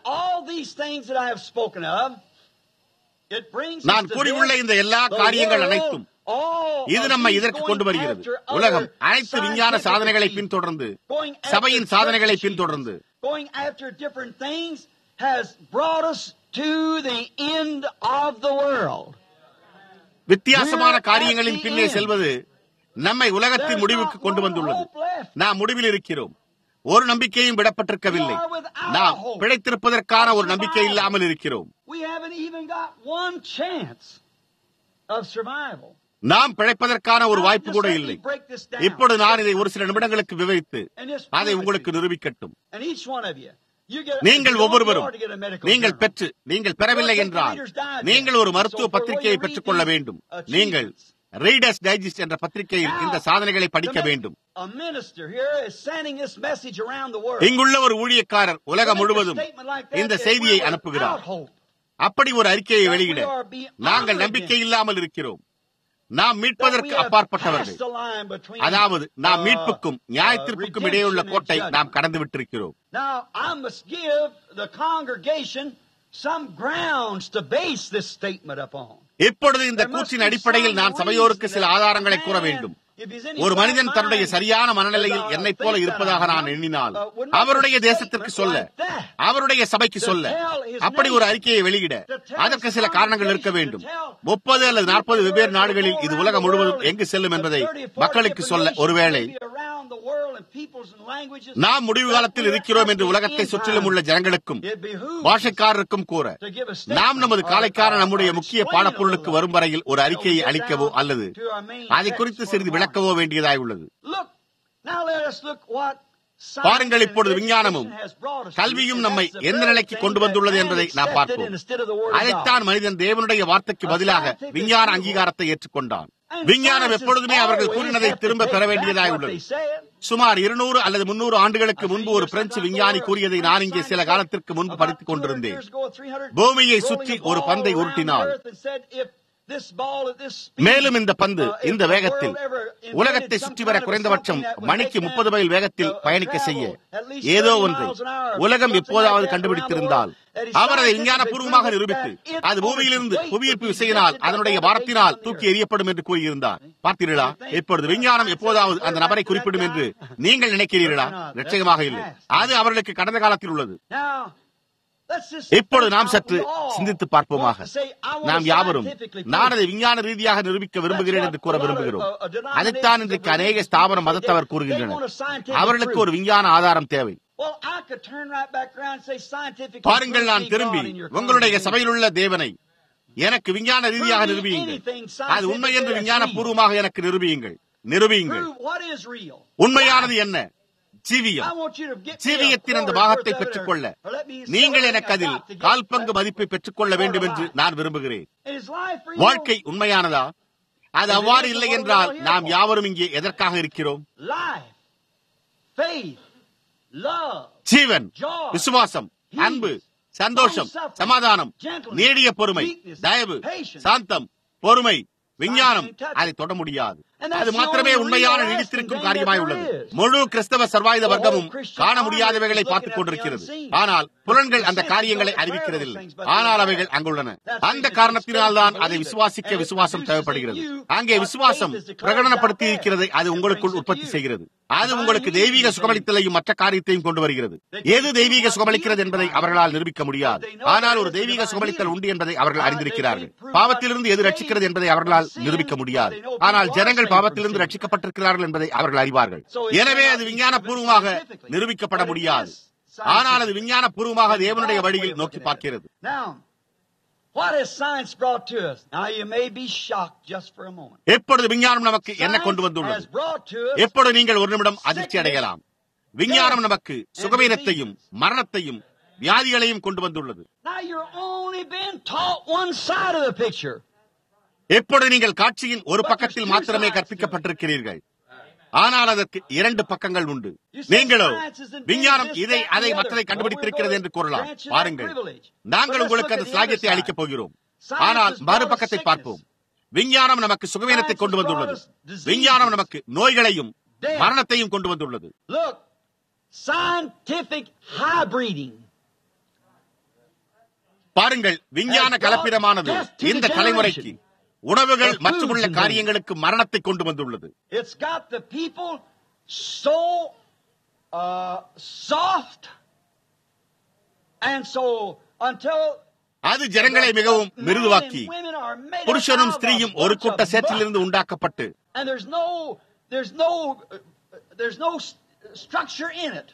நான் கூறியுள்ள இந்த எல்லா காரியங்கள் அனைத்தும் இது நம்மை இதற்கு கொண்டு வருகிறது உலகம் அனைத்து விஞ்ஞான சாதனைகளை பின்தொடர்ந்து சபையின் சாதனைகளை பின்தொடர்ந்து has brought us to the end of the world. வித்தியாசமான காரியங்களின் பின்னே செல்வது நம்மை உலகத்தின் முடிவுக்கு கொண்டு வந்துள்ளது நாம் முடிவில் இருக்கிறோம் ஒரு நம்பிக்கையும் விடப்பட்டிருக்கவில்லை நாம் பிழைத்திருப்பதற்கான ஒரு நம்பிக்கை இல்லாமல் இருக்கிறோம் நாம் பிழைப்பதற்கான ஒரு வாய்ப்பு கூட இல்லை இப்பொழுது நான் இதை ஒரு சில நிமிடங்களுக்கு விவரித்து அதை உங்களுக்கு நிரூபிக்கட்டும் நீங்கள் ஒவ்வொருவரும் நீங்கள் பெற்று நீங்கள் பெறவில்லை என்றால் நீங்கள் ஒரு மருத்துவ பத்திரிகையை பெற்றுக் கொள்ள வேண்டும் நீங்கள் ரீடர்ஸ் டைஜஸ்ட் என்ற பத்திரிகையில் இந்த சாதனைகளை படிக்க வேண்டும் இங்குள்ள ஒரு ஊழியக்காரர் உலகம் முழுவதும் இந்த செய்தியை அனுப்புகிறார் அப்படி ஒரு அறிக்கையை வெளியிட நாங்கள் நம்பிக்கை இல்லாமல் இருக்கிறோம் நாம் மீட்பதற்கு அப்பாற்பட்டவர்கள் அதாவது நாம் மீட்புக்கும் நியாயத்திற்கும் இடையுள்ள கோட்டை நாம் கடந்து விட்டிருக்கிறோம் இப்பொழுது இந்த கூற்றின் அடிப்படையில் நான் சபையோருக்கு சில ஆதாரங்களை கூற வேண்டும் ஒரு மனிதன் தன்னுடைய சரியான மனநிலையில் என்னை போல இருப்பதாக நான் எண்ணினால் அவருடைய தேசத்திற்கு சொல்ல அவருடைய சபைக்கு சொல்ல அப்படி ஒரு அறிக்கையை வெளியிட அதற்கு சில காரணங்கள் இருக்க வேண்டும் முப்பது அல்லது நாற்பது வெவ்வேறு நாடுகளில் இது உலகம் முழுவதும் எங்கு செல்லும் என்பதை மக்களுக்கு சொல்ல ஒருவேளை நாம் முடிவு காலத்தில் இருக்கிறோம் என்று உலகத்தை சுற்றிலும் உள்ள ஜனங்களுக்கும் பாஷைக்காரருக்கும் கூற நாம் நமது காலைக்கார நம்முடைய முக்கிய பாடப்பொருளுக்கு வரும் வரையில் ஒரு அறிக்கையை அளிக்கவோ அல்லது அதை குறித்து சிறிது விளக்கவோ வேண்டியதாய் உள்ளது பாருங்கள் இப்பொழுது விஞ்ஞானமும் கல்வியும் நம்மை எந்த நிலைக்கு கொண்டு வந்துள்ளது என்பதை நாம் பார்ப்போம் அதைத்தான் மனிதன் தேவனுடைய வார்த்தைக்கு பதிலாக விஞ்ஞான அங்கீகாரத்தை ஏற்றுக்கொண்டான் விஞ்ஞானம் எப்பொழுதுமே அவர்கள் கூறினதை திரும்ப பெற வேண்டியதாய் உள்ளது சுமார் இருநூறு அல்லது முன்னூறு ஆண்டுகளுக்கு முன்பு ஒரு பிரெஞ்சு விஞ்ஞானி கூறியதை நான் இங்கே சில காலத்திற்கு முன்பு படித்துக் கொண்டிருந்தேன் பூமியை சுற்றி ஒரு பந்தை உருட்டினால் மேலும் இந்த பந்து இந்த வேகத்தில் உலகத்தை சுற்றி வர குறைந்தபட்சம் மணிக்கு முப்பது மைல் வேகத்தில் பயணிக்க செய்ய ஏதோ ஒன்றை உலகம் எப்போதாவது கண்டுபிடித்திருந்தால் அவர் அதை விஞ்ஞானபூர்வமாக நிரூபித்து அது பூமியிலிருந்து புவியீர்ப்பு விசையினால் அதனுடைய வாரத்தினால் தூக்கி எறியப்படும் என்று கூறியிருந்தார் பார்த்தீர்களா இப்பொழுது விஞ்ஞானம் எப்போதாவது அந்த நபரை குறிப்பிடும் என்று நீங்கள் நினைக்கிறீர்களா நிச்சயமாக இல்லை அது அவர்களுக்கு கடந்த காலத்தில் உள்ளது இப்பொழுது நாம் சற்று சிந்தித்து பார்ப்போமாக நாம் யாவரும் நான் அதை விஞ்ஞான ரீதியாக நிரூபிக்க விரும்புகிறேன் என்று கூற விரும்புகிறோம் அதைத்தான் இன்றைக்கு அநேக ஸ்தாபன மதத்தவர் கூறுகின்றனர் அவர்களுக்கு ஒரு விஞ்ஞான ஆதாரம் தேவை பாருங்கள் நான் திரும்பி உங்களுடைய சபையில் உள்ள தேவனை எனக்கு விஞ்ஞான ரீதியாக நிரூபியுங்கள் அது உண்மை என்று விஞ்ஞான பூர்வமாக எனக்கு நிரூபியுங்கள் நிரூபியுங்கள் உண்மையானது என்ன ஜீவியம் ஜீவியத்தின் அந்த பாகத்தை பெற்றுக்கொள்ள நீங்கள் எனக்கு அதில் கால் பங்கு மதிப்பை பெற்றுக்கொள்ள வேண்டும் என்று நான் விரும்புகிறேன் வாழ்க்கை உண்மையானதா அது அவ்வாறு இல்லை என்றால் நாம் யாவரும் இங்கே எதற்காக இருக்கிறோம் ஜீவன் விசுவாசம் அன்பு சந்தோஷம் சமாதானம் நீடிய பொறுமை தயவு சாந்தம் பொறுமை விஞ்ஞானம் அதை தொட முடியாது அது மாத்திரமே உண்மையான நீடித்திருக்கும் காரியமாய் உள்ளது முழு கிறிஸ்தவ சர்வாயுத வர்க்கமும் காண முடியாதவைகளை பார்த்துக் கொண்டிருக்கிறது ஆனால் புலன்கள் அந்த காரியங்களை அறிவிக்கிறதில்லை ஆனால் அவைகள் அங்குள்ளன அந்த காரணத்தினால் தான் அதை விசுவாசிக்க விசுவாசம் தேவைப்படுகிறது அங்கே விசுவாசம் பிரகடனப்படுத்தி இருக்கிறதை அது உங்களுக்குள் உற்பத்தி செய்கிறது அது உங்களுக்கு தெய்வீக சுகமளித்தலையும் மற்ற காரியத்தையும் கொண்டு வருகிறது எது தெய்வீக சுகமளிக்கிறது என்பதை அவர்களால் நிரூபிக்க முடியாது ஆனால் ஒரு தெய்வீக சுகமளித்தல் உண்டு என்பதை அவர்கள் அறிந்திருக்கிறார்கள் பாவத்திலிருந்து எது ரட்சிக்கிறது என்பதை அவர்களால் நிரூபிக்க முடியாது ஆனால் ஜனங்கள் பாவத்திலிருந்து ரட்சிக்கப்பட்டிருக்கிறார்கள் என்பதை அவர்கள் அறிவார்கள் எனவே அது விஞ்ஞான பூர்வமாக நிரூபிக்கப்பட முடியாது ஆனால் அது விஞ்ஞான பூர்வமாக தேவனுடைய வழியில் நோக்கி பார்க்கிறது What has science brought to us? Now you may be shocked just for a moment. எப்பொழுது விஞ்ஞானம் நமக்கு என்ன கொண்டு வந்துள்ளது எப்பொழுது நீங்கள் ஒரு நிமிடம் அதிர்ச்சி அடையலாம் விஞ்ஞானம் நமக்கு சுகவீனத்தையும் மரணத்தையும் வியாதிகளையும் கொண்டு வந்துள்ளது Now you're only being taught one side of the picture. எப்பொழுது நீங்கள் காட்சியின் ஒரு பக்கத்தில் மாத்திரமே கற்பிக்கப்பட்டிருக்கிறீர்கள் ஆனால் அதற்கு இரண்டு பக்கங்கள் உண்டு நீங்களோ விஞ்ஞானம் இதை அதை மற்றதை கண்டுபிடித்திருக்கிறது என்று கூறலாம் பாருங்கள் நாங்கள் உங்களுக்கு அந்த சாகியத்தை அளிக்கப் போகிறோம் ஆனால் மறுபக்கத்தை பார்ப்போம் விஞ்ஞானம் நமக்கு சுகவீனத்தை கொண்டு வந்துள்ளது விஞ்ஞானம் நமக்கு நோய்களையும் மரணத்தையும் கொண்டு வந்துள்ளது Look, scientific hybriding. பாருங்கள் விஞ்ஞான கலப்பிடமானது இந்த தலைமுறைக்கு உணவுகள் மற்றும் உள்ள காரியங்களுக்கு மரணத்தை கொண்டு வந்துள்ளது It's got the people so uh, soft and so until அது ஜனங்களை மிகவும் மிருதுவாக்கி புருஷனும் ஸ்திரீயும் ஒரு கூட்ட சேற்றிலிருந்து உண்டாக்கப்பட்டு and there's no there's no uh, there's no s- structure in it.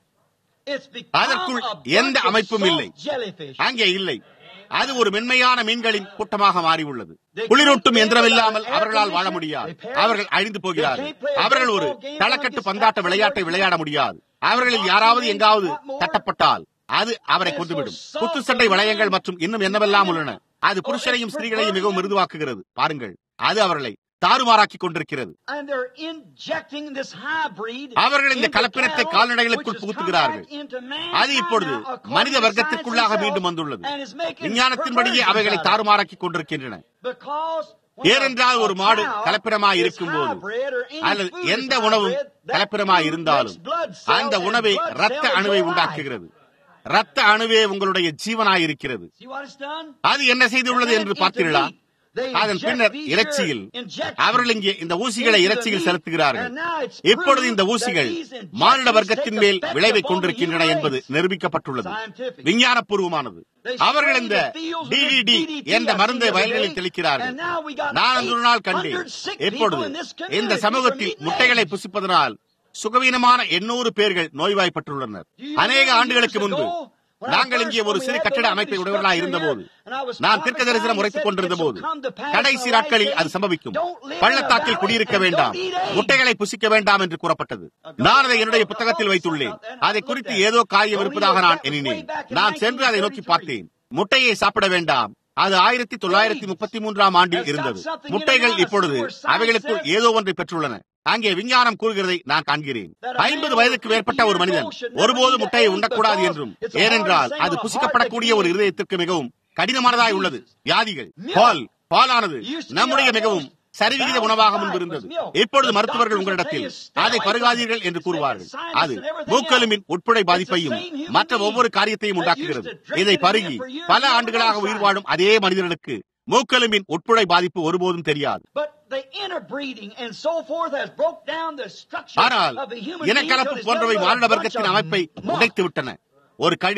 It's become அதற்குள் a எந்த bunch of அமைப்பும் இல்லை soft jellyfish. அங்கே இல்லை அது ஒரு மென்மையான மீன்களின் கூட்டமாக மாறி உள்ளது குளிரூட்டும் எந்திரம் இல்லாமல் அவர்களால் வாழ முடியாது அவர்கள் அழிந்து போகிறார்கள் அவர்கள் ஒரு தளக்கட்டு பந்தாட்ட விளையாட்டை விளையாட முடியாது அவர்களில் யாராவது எங்காவது தட்டப்பட்டால் அது அவரை கொண்டுவிடும் குத்து சண்டை வளையங்கள் மற்றும் இன்னும் என்னவெல்லாம் உள்ளன அது புருஷனையும் ஸ்திரீகளையும் மிகவும் மிருதுவாக்குகிறது பாருங்கள் அது அவர்களை தாறுமாறாக்கி கொண்டிருக்கிறது And they're injecting this hybrid அவர்கள் இந்த into கலப்பினத்தை cattle, கால்நடைகளுக்குள் which has புகுத்துகிறார்கள் come back into mankind அது இப்பொழுது now, according மனித to வர்க்கத்திற்குள்ளாக science மீண்டும் itself, வந்துள்ளது and is making விஞ்ஞானத்தின்படியே perversions அவைகளை out of it. தாறுமாறாக்கி கொண்டிருக்கின்றன Because when ஏனென்றால் a ஒரு மாடு cow கலப்பினமாய் is இருக்கும்போது hybrid or any அல்லது food is எந்த உணவும் hybrid, that கலப்பினமாய் food இருந்தாலும் makes blood cells அந்த and உணவை blood இரத்த cells அணுவை go alive. உண்டாக்குகிறது இரத்த அணுவே உங்களுடைய ஜீவனாயிருக்கிறது See what it's done? அது என்ன செய்துள்ளது என்று பார்த்தீர்களா அதன் பின்னர் இறைச்சியில் அவர்கள் இங்கே இந்த ஊசிகளை இறைச்சியில் செலுத்துகிறார்கள் இப்பொழுது இந்த ஊசிகள் மானிட வர்க்கத்தின் மேல் விளைவை கொண்டிருக்கின்றன என்பது நிரூபிக்கப்பட்டுள்ளது விஞ்ஞானபூர்வமானது அவர்கள் இந்த டிவிடி என்ற மருந்தை வயல்களில் தெளிக்கிறார்கள் நான் அன்று ஒரு நாள் கண்டேன் எப்பொழுது இந்த சமூகத்தில் முட்டைகளை புசிப்பதனால் சுகவீனமான எண்ணூறு பேர்கள் நோய்வாய்ப்பட்டுள்ளனர் அநேக ஆண்டுகளுக்கு முன்பு நாங்கள் இங்கே ஒரு சிறு கட்டிட அமைப்பை உடையவர்களாக இருந்தபோது நான் தீர்க்க தரிசனம் உரைத்துக் கொண்டிருந்த போது கடைசி நாட்களில் அது சம்பவிக்கும் பள்ளத்தாக்கில் குடியிருக்க வேண்டாம் முட்டைகளை புசிக்க வேண்டாம் என்று கூறப்பட்டது நான் அதை என்னுடைய புத்தகத்தில் வைத்துள்ளேன் அதை குறித்து ஏதோ காரியம் இருப்பதாக நான் எண்ணினேன் நான் சென்று அதை நோக்கி பார்த்தேன் முட்டையை சாப்பிட வேண்டாம் அது ஆயிரத்தி தொள்ளாயிரத்தி முப்பத்தி மூன்றாம் ஆண்டில் இருந்தது முட்டைகள் இப்பொழுது அவைகளுக்குள் ஏதோ ஒன்றை பெற்றுள்ளன அங்கே விஞ்ஞானம் கூறுகிறதை நான் காண்கிறேன் ஐம்பது வயதுக்கு மேற்பட்ட ஒரு மனிதன் ஒருபோது முட்டையை உண்ணக்கூடாது என்றும் ஏனென்றால் அது புசிக்கப்படக்கூடிய ஒரு இருதயத்திற்கு மிகவும் கடினமானதாய் உள்ளது வியாதிகள் பால் பாலானது நம்முடைய மிகவும் சரிவிகித உணவாக முன்பு இருந்தது இப்பொழுது மருத்துவர்கள் உங்களிடத்தில் அதை பருகாதீர்கள் என்று கூறுவார்கள் அது மூக்கெலும்பின் உட்படை பாதிப்பையும் மற்ற ஒவ்வொரு காரியத்தையும் உண்டாக்குகிறது இதை பருகி பல ஆண்டுகளாக உயிர் வாழும் அதே மனிதர்களுக்கு மூக்கெலும்பின் உட்புழை பாதிப்பு ஒருபோதும் தெரியாது But the interbreeding and so forth has broke down the structure ஆனால் of the human being இனக்கலப்பு till it's போன்றவை nothing but a மானிட bunch வர்க்கத்தின் of அமைப்பை muck. உடைத்து விட்டன ஒரு கழிவு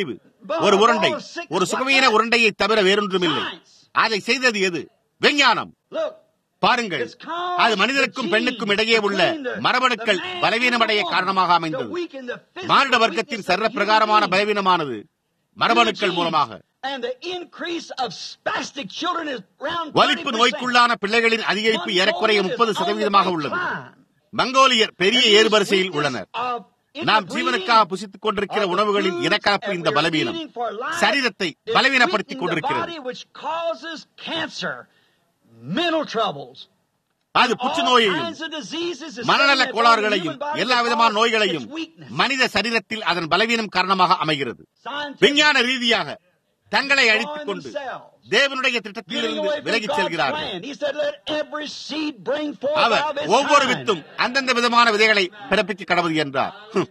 ஒரு உருண்டை ஒரு சுகவீன உருண்டையை தவிர வேறொன்றுமில்லை அதை செய்தது எது விஞ்ஞானம் பாருங்கள் அது மனிதனுக்கும் பெண்ணுக்கும் இடையே உள்ள மரபணுக்கள் பலவீனமடைய காரணமாக அமைந்தது மானிட வர்க்கத்தின் சர்வ பிரகாரமான பலவீனமானது மரபணுக்கள் மூலமாக வலிப்பு நோய்க்குள்ளான பிள்ளைகளின் அதிகரிப்பு ஏறக்குறைய முப்பது சதவீதமாக உள்ளது மங்கோலியர் பெரிய ஏறுவரிசையில் உள்ளனர் நாம் ஜீவனுக்காக புசித்துக் கொண்டிருக்கிற உணவுகளின் இனக்கலப்பு இந்த பலவீனம் சரீரத்தை பலவீனப்படுத்திக் கொண்டிருக்கிறது அது புற்றுநோயையும் மனநல கோளாறுகளையும் எல்லா விதமான நோய்களையும் மனித சரீரத்தில் அதன் பலவீனம் காரணமாக அமைகிறது விஞ்ஞான ரீதியாக தங்களை அழித்துக் கொண்டு தேவனுடைய திட்டத்திலிருந்து விலகிச் செல்கிறார்கள் அவர் ஒவ்வொரு வித்தும் அந்தந்த விதமான விதைகளை பிறப்பிக்க கடவுள் என்றார்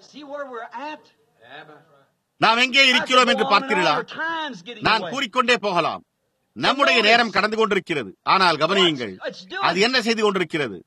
நாம் எங்கே இருக்கிறோம் என்று பார்த்தீர்களா நான் கூறிக்கொண்டே போகலாம் நம்முடைய நேரம் கடந்து கொண்டிருக்கிறது ஆனால் கவனியுங்கள் அது என்ன செய்து கொண்டிருக்கிறது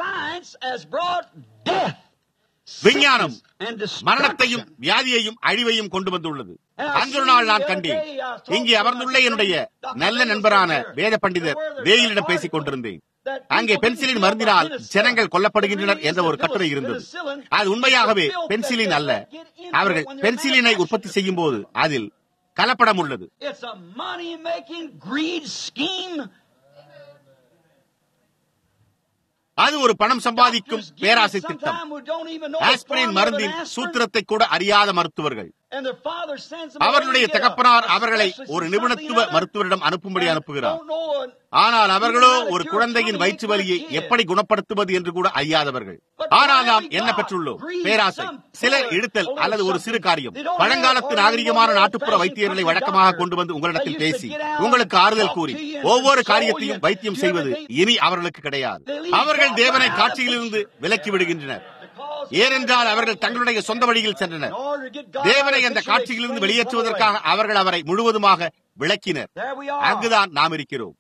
விஞ்ஞானம் மரணத்தையும் வியாதியையும் அழிவையும் கொண்டு வந்துள்ளது அன்றொரு நாள் நான் கண்டேன் இங்கே அமர்ந்துள்ள என்னுடைய நல்ல நண்பரான வேத பண்டிதர் வேயிலிடம் பேசிக் கொண்டிருந்தேன் அங்கே பென்சிலின் மருந்தினால் ஜனங்கள் கொல்லப்படுகின்றனர் என்ற ஒரு கட்டுரை இருந்தது அது உண்மையாகவே பென்சிலின் அல்ல அவர்கள் பென்சிலினை உற்பத்தி செய்யும் போது அதில் கலப்படம் உள்ளது அது ஒரு பணம் சம்பாதிக்கும் பேராசை திட்டம் ஆஸ்பிரின் மருந்தின் சூத்திரத்தை கூட அறியாத மருத்துவர்கள் அவர்களுடைய தகப்பனார் அவர்களை ஒரு நிபுணத்துவ மருத்துவரிடம் அனுப்பும்படி அனுப்புகிறார் ஆனால் அவர்களோ ஒரு குழந்தையின் வயிற்று வலியை எப்படி குணப்படுத்துவது என்று கூட அறியாதவர்கள் ஆனால் நாம் என்ன பெற்றுள்ளோம் பேராசை சிலர் இழுத்தல் அல்லது ஒரு சிறு காரியம் பழங்காலத்து நாகரிகமான நாட்டுப்புற வைத்தியர்களை வழக்கமாக கொண்டு வந்து உங்களிடத்தில் பேசி உங்களுக்கு ஆறுதல் கூறி ஒவ்வொரு காரியத்தையும் வைத்தியம் செய்வது இனி அவர்களுக்கு கிடையாது அவர்கள் தேவனை காட்சியிலிருந்து விலக்கி விடுகின்றனர் ஏனென்றால் அவர்கள் தங்களுடைய சொந்த வழியில் சென்றனர் தேவனை அந்த காட்சியிலிருந்து வெளியேற்றுவதற்காக அவர்கள் அவரை முழுவதுமாக விளக்கினர் அங்குதான் நாம் இருக்கிறோம்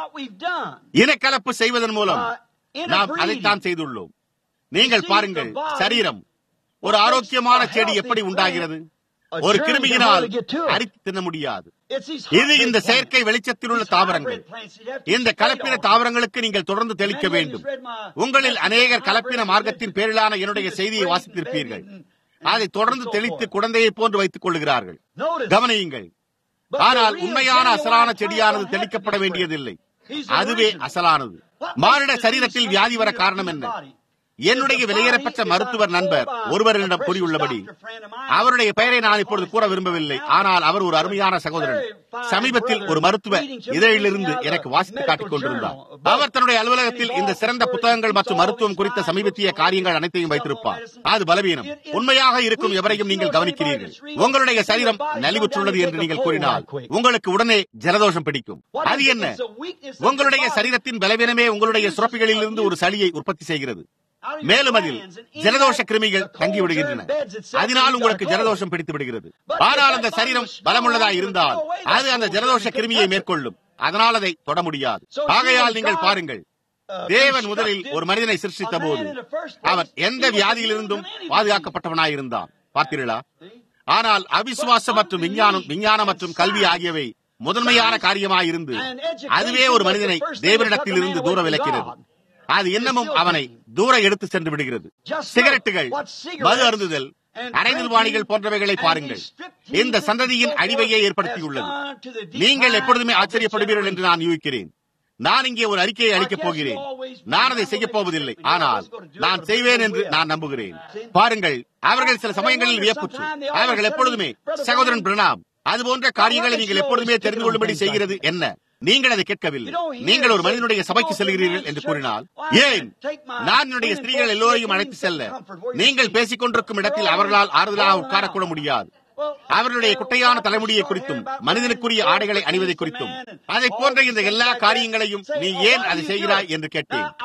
இனக்கலப்பு செய்வதன் மூலம் நாம் அதைத்தான் செய்துள்ளோம் நீங்கள் பாருங்கள் சரீரம் ஒரு ஆரோக்கியமான செடி எப்படி உண்டாகிறது ஒரு கிருமியினால் அரித்து தின்ன முடியாது இது இந்த செயற்கை வெளிச்சத்தில் உள்ள தாவரங்கள் இந்த கலப்பின தாவரங்களுக்கு நீங்கள் தொடர்ந்து தெளிக்க வேண்டும் உங்களில் அநேகர் கலப்பின மார்க்கத்தின் பேரிலான என்னுடைய செய்தியை வாசித்திருப்பீர்கள் அதை தொடர்ந்து தெளித்து குழந்தையை போன்று வைத்துக் கொள்கிறார்கள் கவனியுங்கள் ஆனால் உண்மையான அசலான செடியானது தெளிக்கப்பட வேண்டியதில்லை அதுவே அசலானது மானிட சரீரத்தில் வியாதி வர காரணம் என்ன என்னுடைய வெளியேறப்பட்ட மருத்துவர் நண்பர் ஒருவரிடம் கூறியுள்ளபடி அவருடைய பெயரை நான் இப்பொழுது கூற விரும்பவில்லை ஆனால் அவர் ஒரு அருமையான சகோதரன் சமீபத்தில் ஒரு மருத்துவ இதழிலிருந்து எனக்கு வாசித்து காட்டிக் கொண்டிருந்தார் அவர் தன்னுடைய அலுவலகத்தில் இந்த சிறந்த புத்தகங்கள் மற்றும் மருத்துவம் குறித்த சமீபத்திய காரியங்கள் அனைத்தையும் வைத்திருப்பார் அது பலவீனம் உண்மையாக இருக்கும் எவரையும் நீங்கள் கவனிக்கிறீர்கள் உங்களுடைய சரீரம் நலிவுற்றுள்ளது என்று நீங்கள் கூறினால் உங்களுக்கு உடனே ஜலதோஷம் பிடிக்கும் அது என்ன உங்களுடைய சரீரத்தின் பலவீனமே உங்களுடைய சுரப்பிகளில் இருந்து ஒரு சளியை உற்பத்தி செய்கிறது மேலும் அதில் ஜலதோஷ கிருமிகள் தங்கிவிடுகின்றன அதனால் உங்களுக்கு ஜலதோஷம் பிடித்து விடுகிறது ஆனால் அந்த சரீரம் பலமுள்ளதாக இருந்தால் அது அந்த ஜலதோஷ கிருமியை மேற்கொள்ளும் அதனால் அதை தொட முடியாது ஆகையால் நீங்கள் பாருங்கள் தேவன் முதலில் ஒரு மனிதனை சிருஷ்டித்த போது அவன் எந்த வியாதியிலிருந்தும் பாதுகாக்கப்பட்டவனாயிருந்தான் பார்த்தீர்களா ஆனால் அவிசுவாசம் மற்றும் விஞ்ஞானம் விஞ்ஞானம் மற்றும் கல்வி ஆகியவை முதன்மையான காரியமாயிருந்து அதுவே ஒரு மனிதனை தேவனிடத்தில் இருந்து தூர விலக்கிறது அது இன்னமும் அவனை தூர எடுத்து சென்று விடுகிறது சிகரெட்டுகள் மது அருந்துதல் அரைநிர்வாணிகள் போன்றவைகளை பாருங்கள் இந்த சந்ததியின் அழிவையே ஏற்படுத்தியுள்ளது நீங்கள் எப்பொழுதுமே ஆச்சரியப்படுவீர்கள் என்று நான் யூகிக்கிறேன் நான் இங்கே ஒரு அறிக்கையை அளிக்கப் போகிறேன் நான் அதை செய்யப் போவதில்லை ஆனால் நான் செய்வேன் என்று நான் நம்புகிறேன் பாருங்கள் அவர்கள் சில சமயங்களில் வியப்புற்று அவர்கள் எப்பொழுதுமே சகோதரன் பிரணாம் அது போன்ற காரியங்களை நீங்கள் எப்பொழுதுமே தெரிந்து கொள்ளும்படி செய்கிறது என்ன நீங்கள் அதை கேட்கவில்லை நீங்கள் ஒரு மனிதனுடைய சபைக்கு செல்கிறீர்கள் என்று கூறினால் ஏன் நான் என்னுடைய ஸ்திரீகள் எல்லோரையும் அழைத்து செல்ல நீங்கள் பேசிக் கொண்டிருக்கும் இடத்தில் அவர்களால் ஆறுதலாக உட்காரக்கூட முடியாது அவர்களுடைய குட்டையான தலைமுடியை குறித்தும் மனிதனுக்குரிய ஆடைகளை அணிவதை குறித்தும் அதை போன்ற இந்த எல்லா காரியங்களையும் நீ ஏன் அதை செய்கிறாய் என்று கேட்டேன்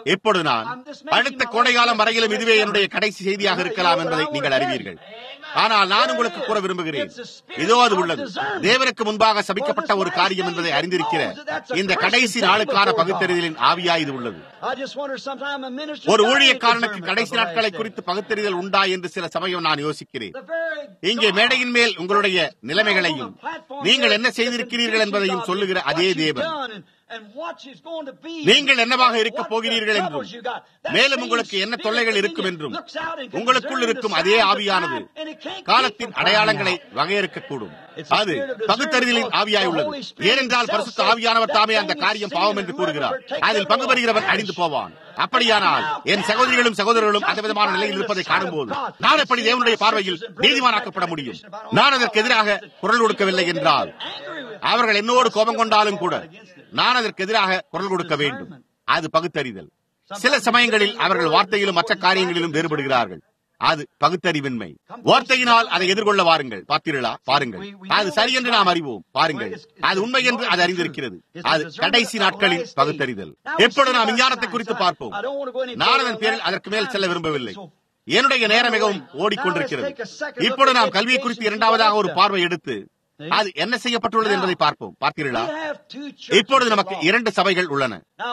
இப்பொழுது நான் அடுத்த கோடைகாலம் வரையிலும் இதுவே என்னுடைய கடைசி செய்தியாக இருக்கலாம் என்பதை நீங்கள் அறிவீர்கள் ஆனால் நான் உங்களுக்கு கூற விரும்புகிறேன் இதோ அது உள்ளது தேவனுக்கு முன்பாக சபிக்கப்பட்ட ஒரு காரியம் என்பதை அறிந்திருக்கிற இந்த கடைசி நாளுக்கான பகுத்தறிதலின் ஆவியா இது உள்ளது ஒரு ஊழியக்காரனுக்கு கடைசி நாட்களை குறித்து பகுத்தறிதல் உண்டா என்று சில சமயம் நான் யோசிக்கிறேன் இங்கே மேடையின் மேல் உங்களுடைய நிலைமைகளையும் நீங்கள் என்ன செய்திருக்கிறீர்கள் என்பதையும் சொல்லுகிற அதே தேவன் நீங்கள் என்னவாக இருக்க போகிறீர்கள் என்றும் மேலும் உங்களுக்கு என்ன தொல்லைகள் இருக்கும் என்றும் உங்களுக்குள் இருக்கும் அதே ஆவியானது காலத்தின் அடையாளங்களை வகையறுக்கக்கூடும் அது பகுத்தறிதலின் ஆவியாய் உள்ளது ஏனென்றால் பரிசுத்த ஆவியானவர் தாமே அந்த காரியம் பாவம் என்று கூறுகிறார் அதில் பங்கு பெறுகிறவன் அழிந்து போவான் அப்படியானால் என் சகோதரிகளும் சகோதரர்களும் அந்த விதமான நிலையில் இருப்பதை காணும்போது நான் எப்படி தேவனுடைய பார்வையில் நீதிமானாக்கப்பட முடியும் நான் அதற்கு எதிராக குரல் கொடுக்கவில்லை என்றால் அவர்கள் என்னோடு கோபம் கொண்டாலும் கூட நான் அதற்கு எதிராக குரல் கொடுக்க வேண்டும் அது பகுத்தறிதல் சில சமயங்களில் அவர்கள் வார்த்தையிலும் மற்ற காரியங்களிலும் வேறுபடுகிறார்கள் அது பகுத்தறிவின்மை வார்த்தையினால் அதை எதிர்கொள்ள வாருங்கள் பார்த்தீர்களா பாருங்கள் அது சரி என்று நாம் அறிவோம் பாருங்கள் அது உண்மை என்று அது அறிந்திருக்கிறது அது கடைசி நாட்களின் பகுத்தறிதல் எப்பொழுது நாம் விஞ்ஞானத்தை குறித்து பார்ப்போம் நான் அதன் பேரில் அதற்கு மேல் செல்ல விரும்பவில்லை என்னுடைய நேரம் மிகவும் ஓடிக்கொண்டிருக்கிறது இப்பொழுது நாம் கல்வியை குறித்து இரண்டாவதாக ஒரு பார்வை எடுத்து அது என்ன செய்யப்பட்டுள்ளது என்பதை பார்ப்போம் பார்த்தீர்களா இப்பொழுது நமக்கு இரண்டு சபைகள் உள்ளன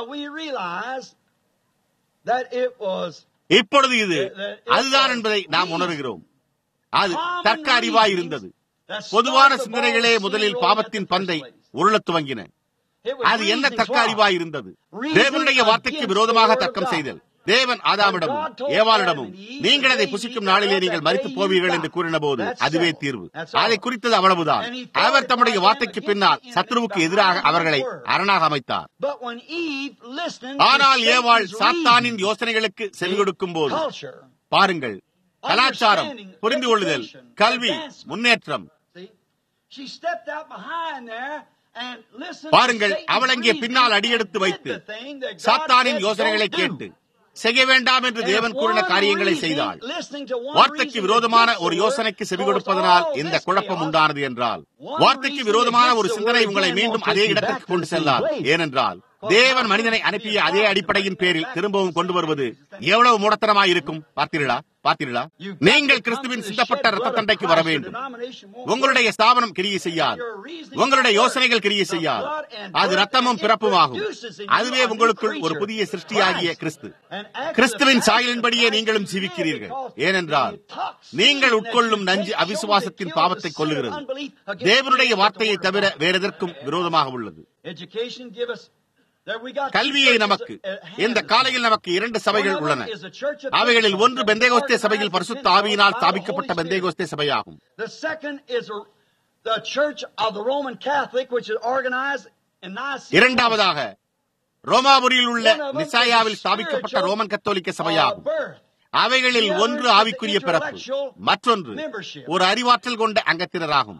இப்பொழுது இது அதுதான் என்பதை நாம் உணர்கிறோம் அது தர்க்க அறிவாய் இருந்தது பொதுவான சிந்தனைகளே முதலில் பாவத்தின் பந்தை உருளத் துவங்கின அது என்ன தர்க்க அறிவாய் இருந்தது தேவனுடைய வார்த்தைக்கு விரோதமாக தர்க்கம் செய்தல் தேவன் ஆதாமிடமும் ஏவாளிடமும் நீங்கள் அதை புசிக்கும் நாளிலே நீங்கள் மறித்து போவீர்கள் என்று கூறின போது அதுவே தீர்வு அதை குறித்தது அவ்வளவுதான் அவர் தம்முடைய வார்த்தைக்கு பின்னால் சத்ருவுக்கு எதிராக அவர்களை அரணாக அமைத்தார் ஆனால் ஏவாள் சாத்தானின் யோசனைகளுக்கு செவிகொடுக்கும் போது பாருங்கள் கலாச்சாரம் புரிந்து கொள்ளுதல் கல்வி முன்னேற்றம் பாருங்கள் அவள் அங்கே பின்னால் அடியெடுத்து வைத்து சாத்தானின் யோசனைகளை கேட்டு செய்ய வேண்டாம் என்று தேவன் கூறின காரியங்களை செய்தாள் வார்த்தைக்கு விரோதமான ஒரு யோசனைக்கு செவி கொடுப்பதனால் இந்த குழப்பம் உண்டானது என்றால் வார்த்தைக்கு விரோதமான ஒரு சிந்தனை உங்களை மீண்டும் அதே இடத்திற்கு கொண்டு செல்லார் ஏனென்றால் தேவன் மனிதனை அனுப்பிய அதே அடிப்படையின் பேரில் திரும்பவும் கொண்டு வருவது எவ்வளவு மூடத்தனமாய் இருக்கும் பார்த்தீர்களா பார்த்தீர்களா நீங்கள் கிறிஸ்துவின் சித்தப்பட்ட ரத்த தண்டைக்கு வர வேண்டும் உங்களுடைய ஸ்தாபனம் கிரியை செய்யாது உங்களுடைய யோசனைகள் கிரியை செய்யாது அது ரத்தமும் பிறப்புமாகும் அதுவே உங்களுக்குள் ஒரு புதிய சிருஷ்டியாகிய கிறிஸ்து கிறிஸ்துவின் சாயலின்படியே நீங்களும் ஜீவிக்கிறீர்கள் ஏனென்றால் நீங்கள் உட்கொள்ளும் நஞ்சு அவிசுவாசத்தின் பாவத்தை கொள்ளுகிறது தேவனுடைய வார்த்தையை தவிர வேறெதற்கும் விரோதமாக உள்ளது கல்வியை நமக்கு இந்த காலையில் நமக்கு இரண்டு சபைகள் உள்ளன அவைகளில் ஒன்று பெந்தேகோஸ்தே சபையில் பரிசுத்த ஆவியினால் ஸ்தாபிக்கப்பட்ட பெந்தேகோஸ்தே சபையாகும் இரண்டாவதாக ரோமாபுரியில் உள்ள நிசாயாவில் ஸ்தாபிக்கப்பட்ட ரோமன் கத்தோலிக்க சபையாகும் அவைகளில் ஒன்று ஆவிக்குரிய பிறப்பு மற்றொன்று ஒரு அறிவாற்றல் கொண்ட அங்கத்தினராகும்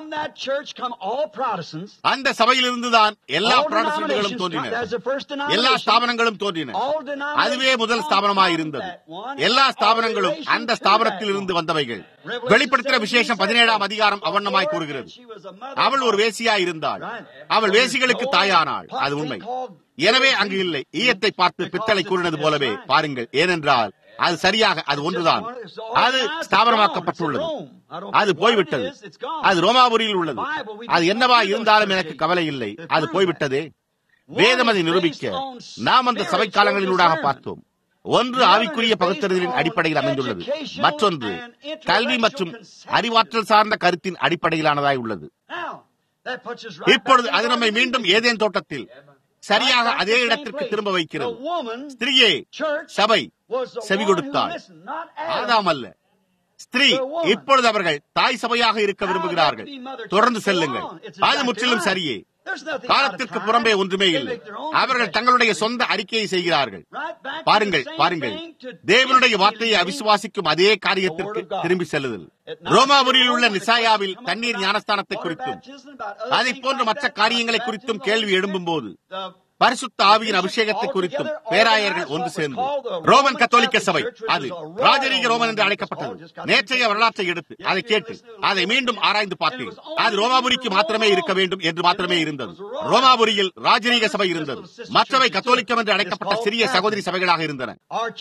அந்த சபையிலிருந்துதான் எல்லா புராடஸ்டன்ட்களும் தோன்றின எல்லா ஸ்தாபனங்களும் தோன்றின அதுவே முதல் ஸ்தாபனமாய் இருந்தது எல்லா ஸ்தாபனங்களும் அந்த ஸ்தாபனத்தில் இருந்து வந்தவைகள் வெளிப்படுத்துகிற விசேஷம் பதினேழாம் அதிகாரம் அவண்ணமாய் கூறுகிறது அவள் ஒரு வேசியா இருந்தாள் அவள் வேசிகளுக்கு தாயானாள் அது உண்மை எனவே அங்கு இல்லை ஈயத்தை பார்த்து பித்தளை கூறினது போலவே பாருங்கள் ஏனென்றால் அது சரியாக அது ஒன்றுதான் அது ஸ்தாபனமாக்கப்பட்டுள்ளது அது போய்விட்டது அது ரோமாபுரியில் உள்ளது அது என்னவா இருந்தாலும் எனக்கு கவலை இல்லை அது போய்விட்டதே வேதம் அதை நிரூபிக்க நாம் அந்த சபை காலங்களிலூடாக பார்த்தோம் ஒன்று ஆவிக்குரிய பகுத்தறிதலின் அடிப்படையில் அமைந்துள்ளது மற்றொன்று கல்வி மற்றும் அறிவாற்றல் சார்ந்த கருத்தின் அடிப்படையிலானதாய் உள்ளது இப்பொழுது அது நம்மை மீண்டும் ஏதேன் தோட்டத்தில் சரியாக அதே இடத்திற்கு திரும்ப வைக்கிறது ஸ்திரீயே சபை செவி கொடுத்தாள் ஆதாம் அல்ல ஸ்திரீ இப்பொழுது அவர்கள் தாய் சபையாக இருக்க விரும்புகிறார்கள் தொடர்ந்து செல்லுங்கள் அது முற்றிலும் சரியே காலத்திற்கு புறம்பே ஒன்றுமே இல்லை அவர்கள் தங்களுடைய சொந்த அறிக்கையை செய்கிறார்கள் பாருங்கள் பாருங்கள் தேவனுடைய வார்த்தையை அவிசுவாசிக்கும் அதே காரியத்திற்கு திரும்பி செல்லுதல் ரோமாபுரியில் உள்ள நிசாயாவில் தண்ணீர் ஞானஸ்தானத்தை குறித்தும் அதை போன்ற மற்ற காரியங்களை குறித்தும் கேள்வி எழும்பும் போது பரிசுத்த ஆவியின் அபிஷேகத்தை குறித்தும் பேராயர்கள் ஒன்று சேர்ந்து ரோமன் கத்தோலிக்க சபை அது ராஜரீக ரோமன் என்று அழைக்கப்பட்டது நேற்றைய வரலாற்றை எடுத்து அதை கேட்டு அதை மீண்டும் ஆராய்ந்து பார்த்தேன் அது ரோமாபுரிக்கு மாத்திரமே இருக்க வேண்டும் என்று மாத்திரமே இருந்தது ரோமாபுரியில் ராஜரீக சபை இருந்தது மற்றவை கத்தோலிக்கம் என்று அழைக்கப்பட்ட சிறிய சகோதரி சபைகளாக இருந்தன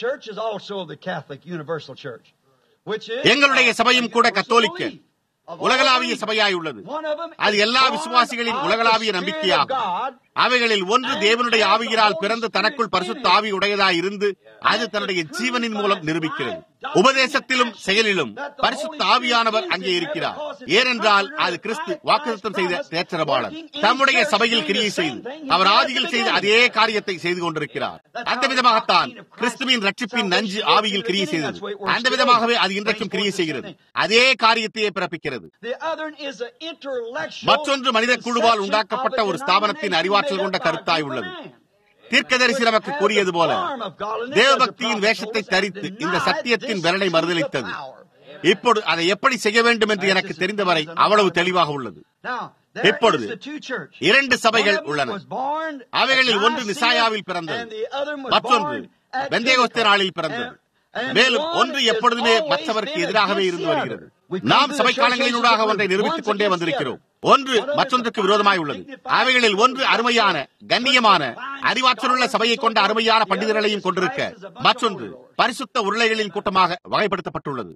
எங்களுடைய சபையும் கூட கத்தோலிக்க உலகளாவிய சபையாய் உள்ளது அது எல்லா விசுவாசிகளின் உலகளாவிய நம்பிக்கையாகும் அவைகளில் ஒன்று தேவனுடைய ஆவியினால் பிறந்து தனக்குள் பரிசுத்த ஆவி உடையதாய் இருந்து அது தன்னுடைய ஜீவனின் மூலம் நிரூபிக்கிறது உபதேசத்திலும் செயலிலும் பரிசுத்த ஆவியானவர் அங்கே இருக்கிறார் ஏனென்றால் அது கிறிஸ்து வாக்குத்தம் செய்த தேற்றரபாளர் தம்முடைய சபையில் கிரியை செய்து அவர் ஆதியில் செய்த அதே காரியத்தை செய்து கொண்டிருக்கிறார் அந்த விதமாகத்தான் கிறிஸ்துவின் ரட்சிப்பின் நஞ்சு ஆவியில் கிரியை செய்தது அந்த விதமாகவே அது இன்றைக்கும் கிரியை செய்கிறது அதே காரியத்தையே பிறப்பிக்கிறது மற்றொன்று மனித குழுவால் உண்டாக்கப்பட்ட ஒரு ஸ்தாபனத்தின் அறிவாற்றல் கொண்ட கருத்தாய் உள்ளது தீர்க்கதரிசி நமக்கு கூறியது போல தேவபக்தியின் வேஷத்தை தரித்து இந்த சத்தியத்தின் விரலை மறுதளித்தது இப்பொழுது அதை எப்படி செய்ய வேண்டும் என்று எனக்கு தெரிந்தவரை அவ்வளவு தெளிவாக உள்ளது இப்பொழுது இரண்டு சபைகள் உள்ளன அவைகளில் ஒன்று நிசாயாவில் பிறந்தது மற்றொன்று வெந்தேகோஸ்தே நாளில் பிறந்தது மேலும் ஒன்று எப்பொழுதுமே மற்றவருக்கு எதிராகவே இருந்து வருகிறது நாம் சபை காலங்களினூடாக ஒன்றை நிரூபித்துக் கொண்டே வந்திருக்கிறோம் ஒன்று மற்றொன்றுக்கு விரோதமாய் உள்ளது அவைகளில் ஒன்று அருமையான கண்ணியமான அறிவாற்றலுள்ள சபையை கொண்ட அருமையான பண்டிதர்களையும் கொண்டிருக்க மற்றொன்று பரிசுத்த உருளைகளின் கூட்டமாக வகைப்படுத்தப்பட்டுள்ளது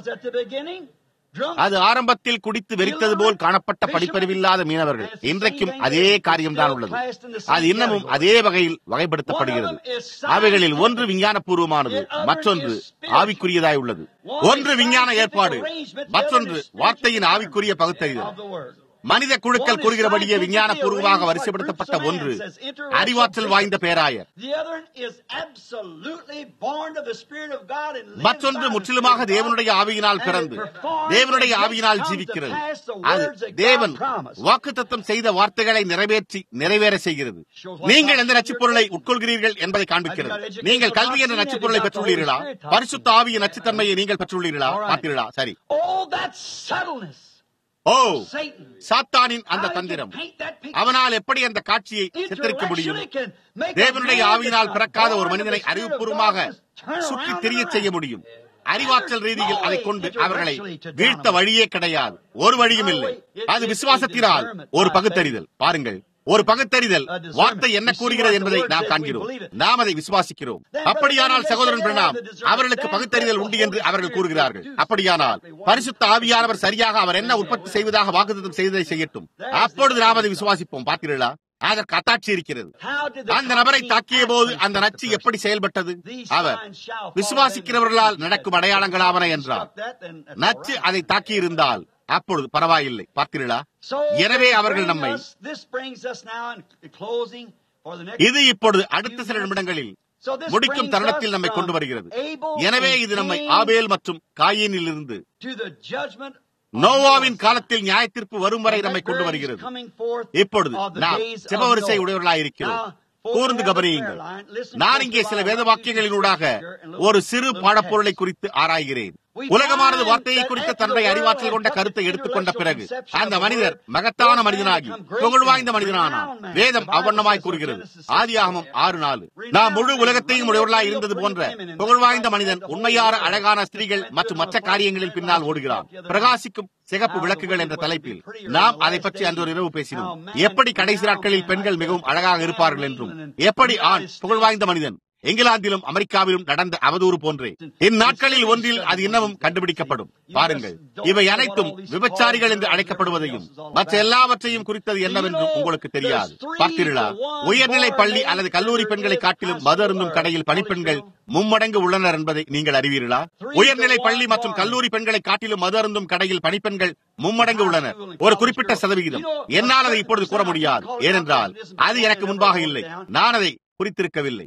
அது ஆரம்பத்தில் குடித்து வெறித்தது போல் காணப்பட்ட படிப்பறிவில்லாத மீனவர்கள் இன்றைக்கும் அதே காரியம்தான் உள்ளது அது இன்னமும் அதே வகையில் வகைப்படுத்தப்படுகிறது அவைகளில் ஒன்று விஞ்ஞான பூர்வமானது மற்றொன்று ஆவிக்குரியதாய் உள்ளது ஒன்று விஞ்ஞான ஏற்பாடு மற்றொன்று வார்த்தையின் ஆவிக்குரிய பகுத்தறிதல் மனித குழுக்கள் கூறுகிறபடியே விஞ்ஞான பூர்வமாக வரிசைப்படுத்தப்பட்ட ஒன்று அறிவாற்றல் வாய்ந்த பேராயர் மற்றொன்று முற்றிலுமாக தேவனுடைய ஆவியினால் பிறந்து தேவனுடைய ஆவியினால் ஜீவிக்கிறது அது தேவன் வாக்கு தத்துவம் செய்த வார்த்தைகளை நிறைவேற்றி நிறைவேற செய்கிறது நீங்கள் எந்த நச்சுப்பொருளை உட்கொள்கிறீர்கள் என்பதை காண்பிக்கிறது நீங்கள் கல்வி என்ற நச்சுப்பொருளை பெற்றுள்ளீர்களா பரிசுத்த ஆவியின் நச்சுத்தன்மையை நீங்கள் பெற்றுள்ளீர்களா பார்த்தீர்களா சரி ஓ சாத்தானின் அந்த தந்திரம் அவனால் எப்படி அந்த காட்சியை சித்தரிக்க முடியும் தேவனுடைய ஆவியினால் பிறக்காத ஒரு மனிதனை அறிவுபூர்வமாக சுற்றி தெரிய செய்ய முடியும் அறிவாற்றல் ரீதியில் அதை கொண்டு அவர்களை வீழ்த்த வழியே கிடையாது ஒரு வழியும் இல்லை அது விசுவாசத்தினால் ஒரு பகுத்தறிதல் பாருங்கள் ஒரு பகுத்தறிதல் வார்த்தை என்ன கூறுகிறது என்பதை நாம் காண்கிறோம் நாம் அதை விசுவாசிக்கிறோம் அப்படியானால் சகோதரன் பிரணாம் அவர்களுக்கு பகுத்தறிதல் உண்டு என்று அவர்கள் கூறுகிறார்கள் அப்படியானால் பரிசுத்த ஆவியானவர் சரியாக அவர் என்ன உற்பத்தி செய்வதாக வாக்குத்தம் செய்ததை செய்யட்டும் அப்பொழுது நாம் அதை விசுவாசிப்போம் பார்த்தீர்களா அதற்கு அத்தாட்சி இருக்கிறது அந்த நபரை தாக்கிய போது அந்த நச்சு எப்படி செயல்பட்டது அவர் விசுவாசிக்கிறவர்களால் நடக்கும் அடையாளங்களாவன என்றார் நச்சு அதை தாக்கியிருந்தால் அப்பொழுது பரவாயில்லை பார்த்தீர்களா எனவே அவர்கள் நம்மை இது இப்பொழுது அடுத்த சில நிமிடங்களில் முடிக்கும் தருணத்தில் நம்மை கொண்டு வருகிறது எனவே இது நம்மை ஆபேல் மற்றும் காயினில் இருந்து நோவாவின் காலத்தில் நியாயத்திற்கு வரும் வரை நம்மை கொண்டு வருகிறது இப்பொழுது நாம் செபவரிசை உடையவர்களாயிருக்கிறோம் கூர்ந்து கவனியுங்கள் நான் இங்கே சில வேத வாக்கியங்களினூடாக ஒரு சிறு பாடப்பொருளை குறித்து ஆராய்கிறேன் உலகமானது வார்த்தையை குறித்த தன்னுடைய அறிவாற்றல் கொண்ட கருத்தை எடுத்துக்கொண்ட பிறகு அந்த மனிதர் மகத்தான மனிதனாகி புகழ் வாய்ந்த மனிதனானார் வேதம் அவ்வண்ணமாய் கூறுகிறது ஆதியாகமம் ஆறு நாலு நாம் முழு உலகத்தையும் உடையவர்களாய் இருந்தது போன்ற புகழ் வாய்ந்த மனிதன் உண்மையான அழகான ஸ்திரீகள் மற்றும் மற்ற காரியங்களில் பின்னால் ஓடுகிறான் பிரகாசிக்கும் சிகப்பு விளக்குகள் என்ற தலைப்பில் நாம் அதை பற்றி அன்று ஒரு இரவு பேசினோம் எப்படி கடைசி நாட்களில் பெண்கள் மிகவும் அழகாக இருப்பார்கள் என்றும் எப்படி ஆண் புகழ் வாய்ந்த மனிதன் இங்கிலாந்திலும் அமெரிக்காவிலும் நடந்த அவதூறு போன்றே இந்நாட்களில் ஒன்றில் அது இன்னமும் கண்டுபிடிக்கப்படும் பாருங்கள் இவை அனைத்தும் விபச்சாரிகள் என்று அழைக்கப்படுவதையும் மற்ற எல்லாவற்றையும் குறித்தது என்னவென்றும் உங்களுக்கு தெரியாது பார்த்தீர்களா உயர்நிலை பள்ளி அல்லது கல்லூரி பெண்களை காட்டிலும் மது அருந்தும் கடையில் பணிப்பெண்கள் மும்மடங்கு உள்ளனர் என்பதை நீங்கள் அறிவீர்களா உயர்நிலை பள்ளி மற்றும் கல்லூரி பெண்களை காட்டிலும் மது அருந்தும் கடையில் பணிப்பெண்கள் மும்மடங்கு உள்ளனர் ஒரு குறிப்பிட்ட சதவிகிதம் என்னால் அதை இப்பொழுது கூற முடியாது ஏனென்றால் அது எனக்கு முன்பாக இல்லை நான் அதை குறித்திருக்கவில்லை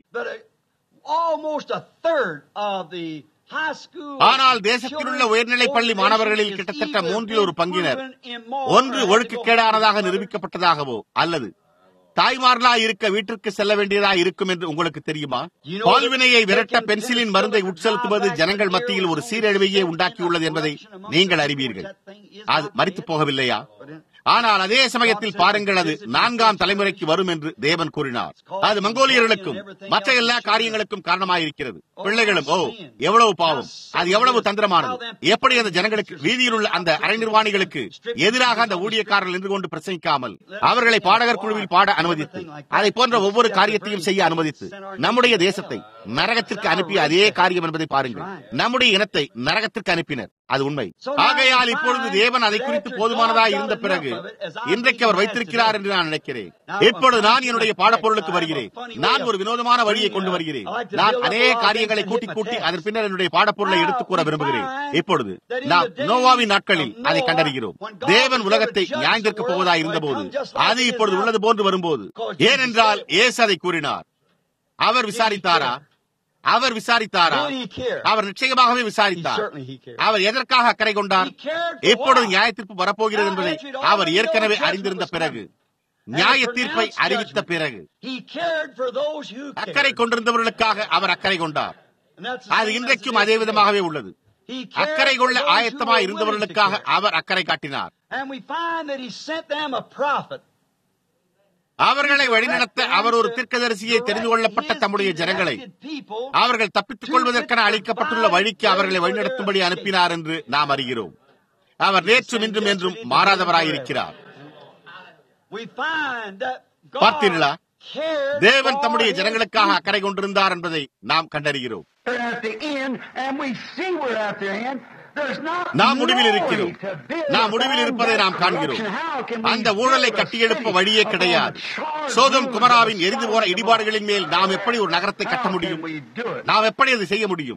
ஆனால் தேசத்தில் உள்ள உயர்நிலை பள்ளி மாணவர்களில் கிட்டத்தட்ட மூன்றில் ஒரு பங்கினர் ஒன்று ஒழுக்கக்கேடானதாக நிரூபிக்கப்பட்டதாகவோ அல்லது தாய்மார்களா இருக்க வீட்டிற்கு செல்ல வேண்டியதா இருக்கும் என்று உங்களுக்கு தெரியுமா பால்வினையை விரட்ட பென்சிலின் மருந்தை உட்செலுத்துவது ஜனங்கள் மத்தியில் ஒரு சீரழிவையே உண்டாக்கியுள்ளது என்பதை நீங்கள் அறிவீர்கள் அது மறித்து போகவில்லையா ஆனால் அதே சமயத்தில் பாருங்கள் அது நான்காம் தலைமுறைக்கு வரும் என்று தேவன் கூறினார் அது மங்கோலியர்களுக்கும் மற்ற எல்லா காரியங்களுக்கும் காரணமாயிருக்கிறது பிள்ளைகளும் ஓ எவ்வளவு பாவம் அது எவ்வளவு தந்திரமானது எப்படி அந்த ஜனங்களுக்கு வீதியில் உள்ள அந்த அரை நிர்வாணிகளுக்கு எதிராக அந்த ஊழியக்காரர்கள் நின்று கொண்டு பிரசங்கிக்காமல் அவர்களை பாடகர் குழுவில் பாட அனுமதித்து அதை போன்ற ஒவ்வொரு காரியத்தையும் செய்ய அனுமதித்து நம்முடைய தேசத்தை நரகத்திற்கு அனுப்பிய அதே காரியம் என்பதை பாருங்கள் நம்முடைய இனத்தை நரகத்திற்கு அனுப்பினர் அது உண்மை ஆகையால் இப்பொழுது தேவன் அதை குறித்து போதுமானதா இருந்த பிறகு இன்றைக்கு அவர் வைத்திருக்கிறார் என்று நான் நினைக்கிறேன் இப்பொழுது நான் என்னுடைய பாடப்பொருளுக்கு வருகிறேன் நான் ஒரு வினோதமான வழியை கொண்டு வருகிறேன் நான் அநேக காரியங்களை கூட்டி கூட்டி அதன் பின்னர் என்னுடைய பாடப்பொருளை எடுத்துக் கூற விரும்புகிறேன் இப்பொழுது நாம் நோவாவின் நாட்களில் அதை கண்டறிகிறோம் தேவன் உலகத்தை நியாயந்திருக்க போவதா இருந்தபோது அது இப்பொழுது உள்ளது போன்று வரும்போது ஏனென்றால் ஏசு அதை கூறினார் அவர் விசாரித்தாரா அவர் விசாரித்தாரா அவர் நிச்சயமாகவே விசாரித்தார் அவர் எதற்காக அக்கறை கொண்டார் எப்பொழுது நியாய தீர்ப்பு வரப்போகிறது என்பதை அவர் ஏற்கனவே அறிந்திருந்த பிறகு நியாய தீர்ப்பை அறிவித்த பிறகு அக்கறை கொண்டிருந்தவர்களுக்காக அவர் அக்கறை கொண்டார் அது இன்றைக்கும் அதே விதமாகவே உள்ளது அக்கறை கொள்ள ஆயத்தமாய் இருந்தவர்களுக்காக அவர் அக்கறை காட்டினார் அவர்களை வழிநடத்த அவர் ஒரு தீர்க்கதரிசியை தெரிந்து கொள்ளப்பட்ட தம்முடைய ஜனங்களை அவர்கள் தப்பித்துக் கொள்வதற்கென அளிக்கப்பட்டுள்ள வழிக்கு அவர்களை வழிநடத்தும்படி அனுப்பினார் என்று நாம் அறிகிறோம் அவர் நேற்றும் இன்றும் என்றும் மாறாதவராயிருக்கிறார் பார்த்தீர்களா தேவன் தம்முடைய ஜனங்களுக்காக அக்கறை கொண்டிருந்தார் என்பதை நாம் கண்டறிகிறோம் நாம் முடிவில் இருக்கிறோம் நாம் முடிவில் இருப்பதை நாம் காண்கிறோம் அந்த ஊழலை கட்டியெழுப்ப வழியே கிடையாது சோதம் குமராவின் எரிந்து போன இடிபாடுகளின் மேல் நாம் எப்படி ஒரு நகரத்தை கட்ட முடியும் நாம் எப்படி அதை செய்ய முடியும்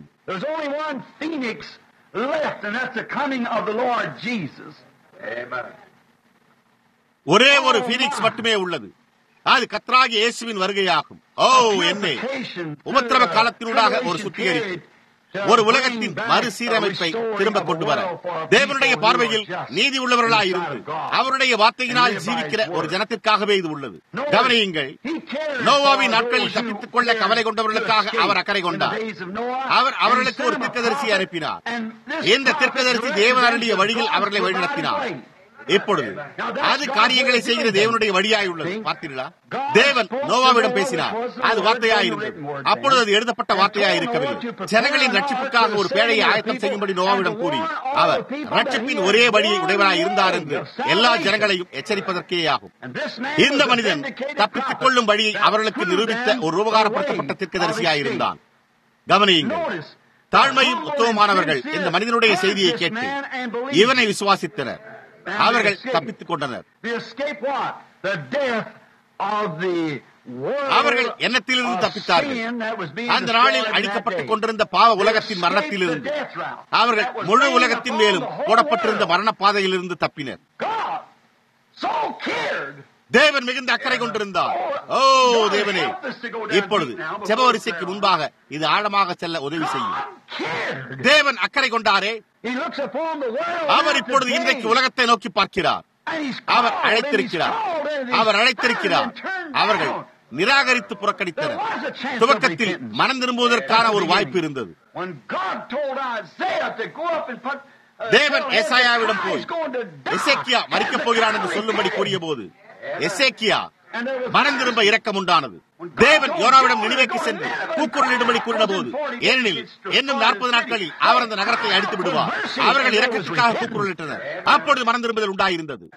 ஒரே ஒரு பீனிக்ஸ் மட்டுமே உள்ளது அது கத்ராகி இயேசுவின் வருகையாகும் ஓ என்னே உபத்திரவ காலத்தினூடாக ஒரு சுத்திகரிப்பு ஒரு உலகத்தின் மறுசீரமைப்பை திரும்ப கொண்டு வர தேவனுடைய பார்வையில் நீதி உள்ளவர்களாய் இருந்து அவருடைய வார்த்தையினால் ஜீவிக்கிற ஒரு ஜனத்திற்காகவே இது உள்ளது கவனியுங்கள் நோவாவின் நாட்களில் தப்பித்துக் கொள்ள கவலை கொண்டவர்களுக்காக அவர் அக்கறை கொண்டார் அவர் அவர்களுக்கு ஒரு திர்க்கதரிசி அனுப்பினார் இந்த திர்க்கதரிசி தேவன் அருளிய வழியில் அவர்களை வழிநடத்தினார் இப்பொழுது அது காரியங்களை செய்கிற தேவனுடைய வழியாய் உள்ளது பார்த்தீர்களா தேவன் நோவாவிடம் பேசினார் அது வார்த்தையாய் இருந்தது அப்பொழுது அது எழுதப்பட்ட வார்த்தையாய் இருக்கவில்லை ஜனங்களின் ரட்சிப்புக்காக ஒரு பேழையை ஆயத்தம் செய்யும்படி நோவாவிடம் கூறி அவர் ரட்சிப்பின் ஒரே வழியை உடையவராய் இருந்தார் என்று எல்லா ஜனங்களையும் எச்சரிப்பதற்கே ஆகும் இந்த மனிதன் தப்பித்துக் கொள்ளும் வழியை அவர்களுக்கு நிரூபித்த ஒரு உபகாரப்படுத்தப்பட்ட தீர்க்கதரிசியாய் இருந்தான் கவனியுங்கள் தாழ்மையும் உத்தவமானவர்கள் இந்த மனிதனுடைய செய்தியை கேட்டு இவனை விசுவாசித்தனர் அவர்கள் தப்பித்துக் கொண்டனர் அவர்கள் எண்ணத்திலிருந்து தப்பித்தார்கள் அந்த நாளில் அழிக்கப்பட்டுக் கொண்டிருந்த பாவ உலகத்தின் மரணத்திலிருந்து அவர்கள் முழு உலகத்தின் மேலும் போடப்பட்டிருந்த மரண பாதையிலிருந்து தப்பினர் தேவன் மிகுந்த அக்கறை கொண்டிருந்தார் ஓ தேவனே இப்பொழுது செபவரிசைக்கு முன்பாக இது ஆழமாக செல்ல உதவி செய்யும் தேவன் அக்கறை கொண்டாரே அவர் இப்பொழுது இன்றைக்கு உலகத்தை நோக்கி பார்க்கிறார் அவர் அழைத்திருக்கிறார் அவர் அழைத்திருக்கிறார் அவர்கள் நிராகரித்து புறக்கணித்தனர் துவக்கத்தில் மனம் திரும்புவதற்கான ஒரு வாய்ப்பு இருந்தது தேவன் ஏசாயாவிடம் போய் எசேக்கியா மறிக்கப் போகிறான் என்று சொல்லும்படி கூறிய போது எசேக்கியா மனம் திரும்ப இரக்கம் உண்டானது தேவன் யோனாவிடம் நினைவைக்கு சென்று கூக்குரலிடும்படி கூறின போது ஏனெனில் இன்னும் நாற்பது நாட்களில் அவர் அந்த நகரத்தை அடித்து விடுவார் அவர்கள் இரக்கத்திற்காக கூக்குரலிட்டனர் அப்பொழுது மனம் திரும்புதல் உண்டாயிருந்தது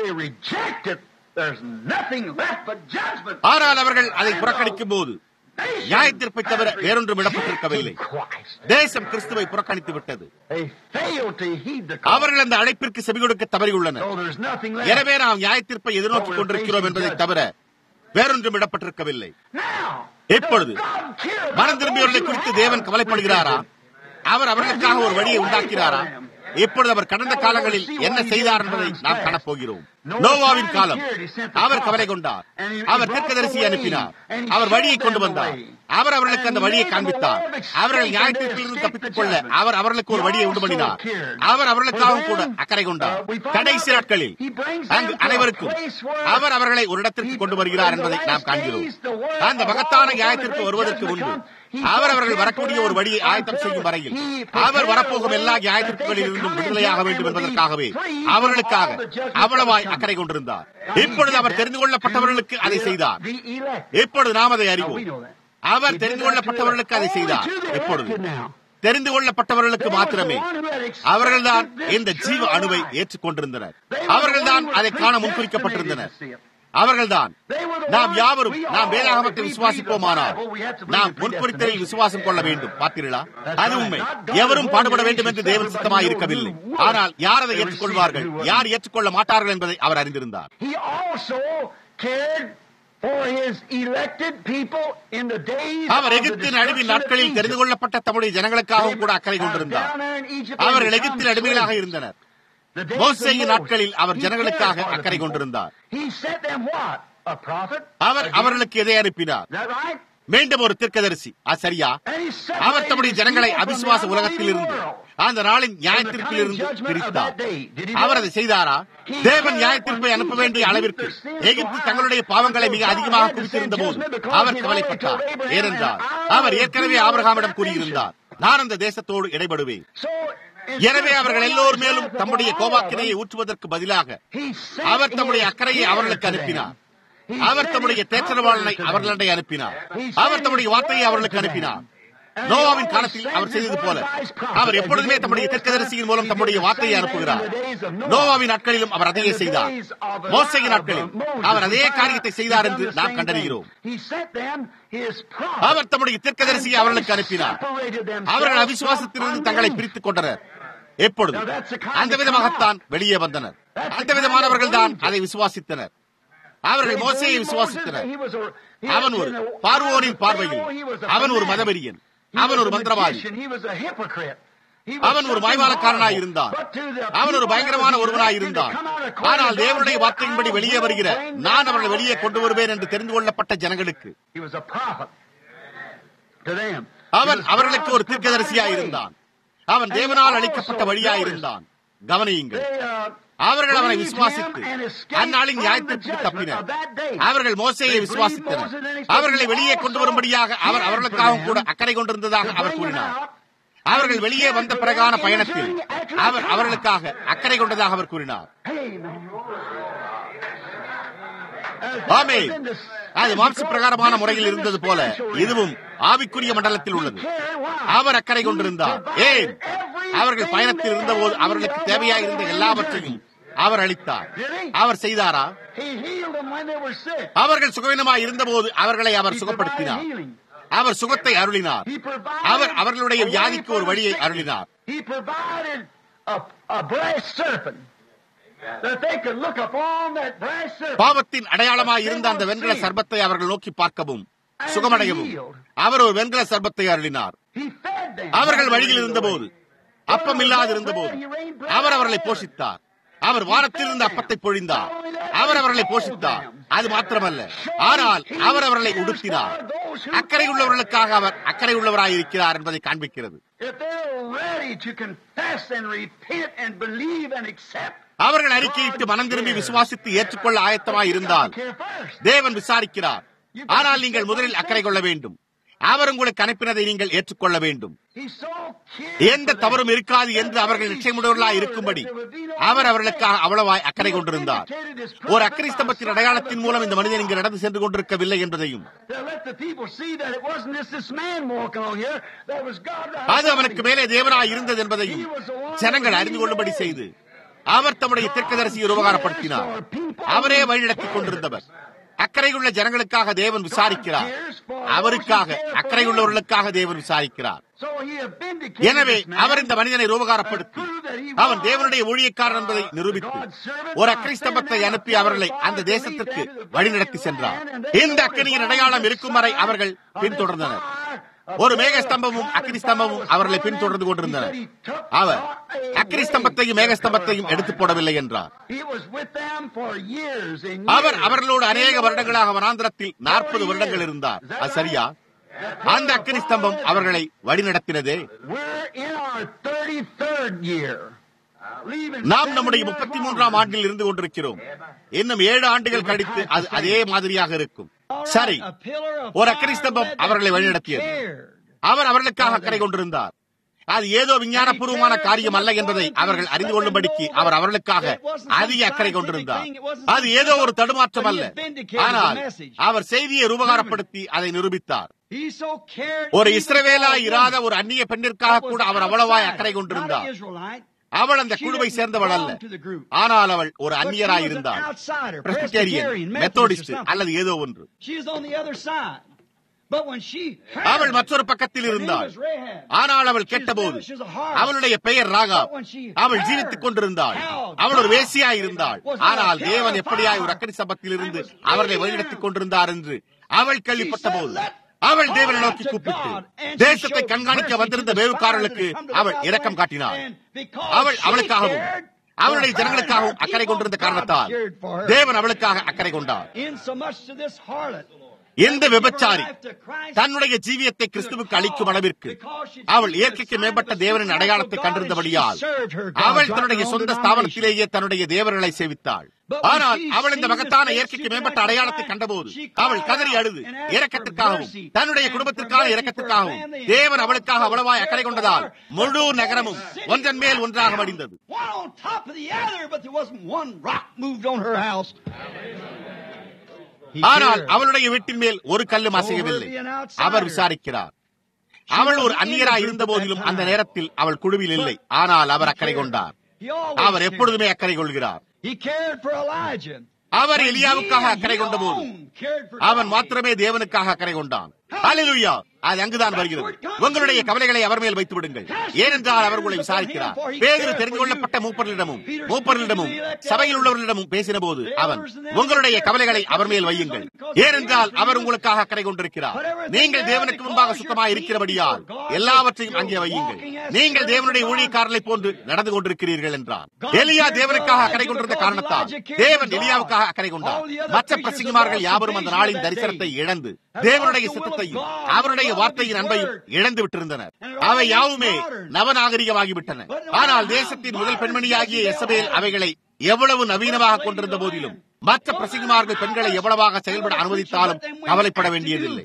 ஆனால் அவர்கள் அதை புறக்கணிக்கும் போது நியாயத்தீர்ப்பை தவிர வேறொன்றும் இடப்பட்டிருக்கவில்லை தேசம் கிறிஸ்துவை புறக்கணித்து விட்டது அவர்கள் அந்த அழைப்பிற்கு செவி கொடுக்க தவறியுள்ளனர் எனவே நாம் நியாயத்தீர்ப்பை எதிர்நோக்கிக் கொண்டிருக்கிறோம் என்பதை தவிர வேறொன்றும் இடப்பட்டிருக்கவில்லை இப்பொழுது மனம் திரும்பியவர்களை குறித்து தேவன் கவலைப்படுகிறாரா அவர் அவர்களுக்காக ஒரு வழியை உண்டாக்கினாரா இப்பொழுது அவர் கடந்த காலங்களில் என்ன செய்தார் என்பதை நாம் காணப்போகிறோம் நோவாவின் காலம் அவர் கவலை கொண்டார் அவர் தீர்க்கதரிசி அனுப்பினார் அவர் வழியை கொண்டு வந்தார் அவர் அவர்களுக்கு அந்த வழியை காண்பித்தார் அவர்கள் நியாயத்திலிருந்து தப்பித்துக் கொள்ள அவர் அவர்களுக்கு ஒரு வழியை உண்டு பண்ணினார் அவர் அவர்களுக்காகவும் கூட அக்கறை கொண்டார் கடைசி நாட்களில் அங்கு அனைவருக்கும் அவர் அவர்களை ஒரு இடத்திற்கு கொண்டு வருகிறார் என்பதை நாம் காண்கிறோம் அந்த மகத்தான நியாயத்திற்கு வருவதற்கு முன்பு அவர் அவர்கள் வரக்கூடிய ஒரு வழியை ஆயத்தம் செய்யும் வரையில் அவர் வரப்போகும் எல்லா நியாயத்திற்குகளில் இருந்தும் விடுதலையாக வேண்டும் என்பதற்காகவே அவர்களுக்காக அவ்வளவாய் அக்கறை கொண்டிருந்தார் இப்பொழுது அவர் தெரிந்து கொள்ளப்பட்டவர்களுக்கு அதை செய்தார் இப்பொழுது நாம் அதை அறிவோம் அவர் தெரிந்து கொள்ளப்பட்டவர்களுக்கு அதை செய்தார் எப்பொழுது தெரிந்து கொள்ளப்பட்டவர்களுக்கு மாத்திரமே அவர்கள்தான் இந்த ஜீவ அணுவை ஏற்றுக்கொண்டிருந்தனர் அவர்கள்தான் அதை காண முன்குறிக்கப்பட்டிருந்தனர் அவர்கள்தான் நாம் யாவரும் நாம் வேதாகமத்தை விசுவாசிப்போமானால் நாம் முன்குறித்தலில் விசுவாசம் கொள்ள வேண்டும் பார்த்தீர்களா அது உண்மை எவரும் பாடுபட வேண்டும் என்று தேவன் சித்தமாய் இருக்கவில்லை ஆனால் யார் அதை ஏற்றுக்கொள்வார்கள் யார் ஏற்றுக்கொள்ள மாட்டார்கள் என்பதை அவர் அறிந்திருந்தார் அவர் எகிப்தின் அழிவின் நாட்களில் தெரிந்து கொள்ளப்பட்ட தம்முடைய ஜனங்களுக்காகவும் கூட அக்கறை கொண்டிருந்தார் அவர்கள் எகிப்தின் அடிமைகளாக இருந்தனர் மோசையின் நாட்களில் அவர் ஜனங்களுக்காக அக்கறை கொண்டிருந்தார் அவர் அவர்களுக்கு எதை அனுப்பினார் மீண்டும் ஒரு தீர்க்கதரிசி சரியா அவர் தம்முடைய ஜனங்களை அவிசுவாச உலகத்தில் இருந்து அந்த நாளின் நியாயத்திற்கில் இருந்து பிரித்தார் அவர் அதை செய்தாரா தேவன் நியாயத்திற்பை அனுப்ப வேண்டிய அளவிற்கு எகிப்து தங்களுடைய பாவங்களை மிக அதிகமாக குவித்திருந்த போது அவர் கவலைப்பட்டார் ஏனென்றால் அவர் ஏற்கனவே ஆபரகாமிடம் கூறியிருந்தார் நான் அந்த தேசத்தோடு இடைபடுவேன் எனவே அவர்கள் எல்லோர் மேலும் தம்முடைய கோபாக்கினையை ஊற்றுவதற்கு பதிலாக அவர் தம்முடைய அக்கறையை அவர்களுக்கு அனுப்பினார் அவர் தம்முடைய தேற்றவாளனை அவர்களிடை அனுப்பினார் அவர் தம்முடைய வார்த்தையை அவர்களுக்கு அனுப்பினார் நோவாவின் காலத்தில் அவர் செய்தது போல அவர் எப்பொழுதுமே தம்முடைய தெற்கதரிசியின் மூலம் தம்முடைய வார்த்தையை அனுப்புகிறார் நோவாவின் நாட்களிலும் அவர் அதையே செய்தார் மோசையின் நாட்களில் அவர் அதே காரியத்தை செய்தார் என்று நாம் கண்டறிகிறோம் அவர் தம்முடைய தெற்கதரிசியை அவர்களுக்கு அனுப்பினார் அவர்கள் அவிசுவாசத்திலிருந்து தங்களை பிரித்துக் கொண்டனர் எப்பொழுது அந்த விதமாகத்தான் வெளியே வந்தனர் அந்த விதமானவர்கள் தான் அதை விசுவாசித்தனர் அவர்கள் மோசையை விசுவாசித்தனர் அவன் ஒரு பார்வோனின் பார்வையில் அவன் ஒரு மதவெறியன் அவன் ஒரு மந்திரவாதி அவன் ஒரு மாய்வாளக்காரனாய் இருந்தான் அவன் ஒரு பயங்கரமான ஒருவனாய் இருந்தான் ஆனால் தேவனுடைய வார்த்தையின்படி வெளியே வருகிற நான் அவர்களை வெளியே கொண்டு வருவேன் என்று தெரிந்து கொள்ளப்பட்ட ஜனங்களுக்கு அவன் அவர்களுக்கு ஒரு தீர்க்கதரிசியாய் இருந்தான் அவன் தேவனால் அளிக்கப்பட்ட வழியாய் இருந்தான் கவனியுங்கள் அவர்கள் அவனை விசுவாசித்து அந்நாளின் நியாயத்திற்கு தப்பினர் அவர்கள் மோசையை விசுவாசித்தனர் அவர்களை வெளியே கொண்டு வரும்படியாக அவர் அவர்களுக்காகவும் கூட அக்கறை கொண்டிருந்ததாக அவர் கூறினார் அவர்கள் வெளியே வந்த பிறகான பயணத்தில் அவர் அவர்களுக்காக அக்கறை கொண்டதாக அவர் கூறினார் ஆமே அது மாம்ச பிரகாரமான முறையில் இருந்தது போல இதுவும் ஆவிக்குரிய மண்டலத்தில் உள்ளது அவர் அக்கறை கொண்டிருந்தார் ஏன் அவர்கள் பயணத்தில் இருந்தபோது அவர்களுக்கு தேவையாக இருந்த எல்லாவற்றையும் அவர் அளித்தார் அவர் செய்தாரா அவர்கள் சுகவீனமாய் இருந்தபோது அவர்களை அவர் சுகப்படுத்தினார் அவர் சுகத்தை அருளினார் அவர் அவர்களுடைய வியாதிக்கு ஒரு வழியை அருளினார் பாவத்தின் அடையாளமாய் இருந்த அந்த வெண்கல சர்பத்தை அவர்கள் நோக்கி பார்க்கவும் சுகமடையவும் அவர் ஒரு வெண்கல சர்பத்தை அருளினார் அவர்கள் வழியில் இருந்தபோது அப்பம் இல்லாதிருந்த போது அவர் அவர்களை போஷித்தார் அவர் வாரத்தில் இருந்த அப்பத்தை பொழிந்தார் அவர் அவர்களை போஷித்தார் அது மாத்திரமல்ல ஆனால் அவர் அவர்களை உடுத்தினார் அக்கறை உள்ளவர்களுக்காக அவர் அக்கறை உள்ளவராய் இருக்கிறார் என்பதை காண்பிக்கிறது அவர்கள் அறிக்கையிட்டு மனம் திரும்பி விசுவாசித்து ஏற்றுக்கொள்ள ஆயத்தமாய் இருந்தால் தேவன் விசாரிக்கிறார் ஆனால் நீங்கள் முதலில் அக்கறை கொள்ள வேண்டும் அவர் உங்களுக்கு அனுப்பினதை நீங்கள் ஏற்றுக்கொள்ள வேண்டும் எந்த தவறும் இருக்காது என்று அவர்கள் நிச்சயமுடையவர்களாய் இருக்கும்படி அவர் அவர்களுக்காக அவ்வளவாய் அக்கறை கொண்டிருந்தார் ஒரு அக்கறை ஸ்தம்பத்தின் அடையாளத்தின் மூலம் இந்த மனிதன் இங்கு நடந்து சென்று கொண்டிருக்கவில்லை என்பதையும் அது அவனுக்கு மேலே தேவனாய் இருந்தது என்பதையும் ஜனங்கள் அறிந்து கொள்ளும்படி செய்து அவர் தம்முடைய தெற்கதரிசியை உபகாரப்படுத்தினார் அவரே வழிநடத்திக் கொண்டிருந்தவர் அக்கறையுள்ள ஜனங்களுக்காக தேவன் விசாரிக்கிறார் அவருக்காக அக்கறையுள்ளவர்களுக்காக தேவன் விசாரிக்கிறார் எனவே அவர் இந்த மனிதனை ரூபகாரப்படுத்தி அவன் தேவனுடைய ஊழியக்காரன் என்பதை நிரூபித்து ஒரு அக்கறை ஸ்தம்பத்தை அனுப்பி அவர்களை அந்த தேசத்திற்கு வழிநடத்தி சென்றார் இந்த அக்கனியின் அடையாளம் இருக்கும் வரை அவர்கள் பின்தொடர்ந்தனர் ஒரு மேகஸ்தம்பமும் அக்னி ஸ்தம்பமும் அவர்களை பின்தொடர்ந்து கொண்டிருந்தனர் அவர் அக்னி ஸ்தம்பத்தையும் மேகஸ்தம்பத்தையும் எடுத்து போடவில்லை என்றார் அவர் அவர்களோடு அநேக வருடங்களாக வனாந்திரத்தில் நாற்பது வருடங்கள் இருந்தார் அது சரியா அந்த அக்னி ஸ்தம்பம் அவர்களை வழிநடத்தினதே நாம் நம்முடைய முப்பத்தி மூன்றாம் ஆண்டில் இருந்து கொண்டிருக்கிறோம் இன்னும் ஏழு ஆண்டுகள் கழித்து அது அதே மாதிரியாக இருக்கும் சரி ஒரு அக்கறை ஸ்தம்பம் அவர்களை வழிநடத்தியது அவர் அவர்களுக்காக அக்கறை கொண்டிருந்தார் அது ஏதோ விஞ்ஞானபூர்வமான காரியம் அல்ல என்பதை அவர்கள் அறிந்து கொள்ளும்படிக்கு அவர் அவர்களுக்காக அதிக அக்கறை கொண்டிருந்தார் அது ஏதோ ஒரு தடுமாற்றம் அல்ல ஆனால் அவர் செய்தியை ரூபகாரப்படுத்தி அதை நிரூபித்தார் ஒரு இஸ்ரவேலா இராத ஒரு அந்நிய பெண்ணிற்காக கூட அவர் அவ்வளவாய் அக்கறை கொண்டிருந்தார் அவள் அந்த குழுவை சேர்ந்தவள் அல்ல ஆனால் அவள் ஒரு அந்நியராய் இருந்தாள் பிரஸ்பிட்டேரியன் மெத்தோடிஸ்ட் அல்லது ஏதோ ஒன்று அவள் மற்றொரு பக்கத்தில் இருந்தாள் ஆனால் அவள் கேட்டபோது அவளுடைய பெயர் ராகா அவள் ஜீவித்துக் கொண்டிருந்தாள் அவள் ஒரு வேசியா இருந்தாள் ஆனால் தேவன் எப்படியாய் ஒரு அக்கறை சபத்தில் இருந்து அவர்களை வழிநடத்திக் கொண்டிருந்தார் என்று அவள் கேள்விப்பட்ட போது அவள் தேவனை நோக்கி கூப்பிட்டு தேசத்தை கண்காணிக்க வந்திருந்த வேவுக்காரர்களுக்கு அவள் இரக்கம் காட்டினாள் அவள் அவளுக்காகவும் அவளுடைய ஜனங்களுக்காகவும் அக்கறை கொண்டிருந்த காரணத்தால் தேவன் அவளுக்காக அக்கறை கொண்டார் எந்த விபச்சாரி தன்னுடைய ஜீவியத்தை கிறிஸ்துவுக்கு அளிக்கும் அளவிற்கு அவள் இயற்கைக்கு மேம்பட்ட தேவனின் அடையாளத்தை கண்டிருந்தபடியால் அவள் தன்னுடைய சொந்த ஸ்தாபனத்திலேயே தன்னுடைய தேவர்களை சேவித்தாள் ஆனால் அவள் இந்த மகத்தான இயற்கைக்கு மேம்பட்ட அடையாளத்தை கண்டபோது அவள் கதறி அழுது இறக்கத்திற்காகவும் தன்னுடைய குடும்பத்திற்கான இறக்கத்திற்காகவும் தேவன் அவளுக்காக அவ்வளவாய் அக்கறை கொண்டதால் முழு நகரமும் ஒன்றன் மேல் ஒன்றாக மடிந்தது ஆனால் அவளுடைய வீட்டின் மேல் ஒரு கல்லும் அசையவில்லை அவர் விசாரிக்கிறார் அவள் ஒரு அந்நியராய் இருந்த போதிலும் அந்த நேரத்தில் அவள் குழுவில் இல்லை ஆனால் அவர் அக்கறை கொண்டார் அவர் எப்பொழுதுமே அக்கறை கொள்கிறார் அவர் எலியாவுக்காக அக்கறை கொண்ட போது அவன் மாத்திரமே தேவனுக்காக அக்கறை கொண்டான் அலிலுயா அது அங்குதான் வருகிறது உங்களுடைய கவலைகளை அவர் மேல் வைத்து விடுங்கள் ஏனென்றால் அவர் உங்களை விசாரிக்கிறார் பேதரு தெரிந்து கொள்ளப்பட்ட மூப்பர்களிடமும் மூப்பர்களிடமும் சபையில் உள்ளவர்களிடமும் பேசின போது அவன் உங்களுடைய கவலைகளை அவர் மேல் வையுங்கள் ஏனென்றால் அவர் உங்களுக்காக அக்கறை கொண்டிருக்கிறார் நீங்கள் தேவனுக்கு முன்பாக சுத்தமாக இருக்கிறபடியால் எல்லாவற்றையும் அங்கே வையுங்கள் நீங்கள் தேவனுடைய ஊழியக்காரர்களை போன்று நடந்து கொண்டிருக்கிறீர்கள் என்றார் எலியா தேவனுக்காக அக்கறை கொண்டிருந்த காரணத்தால் தேவன் எலியாவுக்காக அக்கறை கொண்டார் மற்ற பிரசங்கமார்கள் யாவரும் அந்த நாளின் தரிசனத்தை இழந்து தேவனுடைய சித்தத்தையும் அவருடைய வார்த்தையின் அன்பையும் இழந்து விட்டிருந்தனர் அவை யாவுமே நவநாகரிகமாகிவிட்டன ஆனால் தேசத்தின் முதல் பெண்மணியாகிய எசபேல் அவைகளை எவ்வளவு நவீனமாக கொண்டிருந்த போதிலும் மற்ற பிரசங்கிமார்கள் பெண்களை எவ்வளவாக செயல்பட அனுமதித்தாலும் கவலைப்பட வேண்டியதில்லை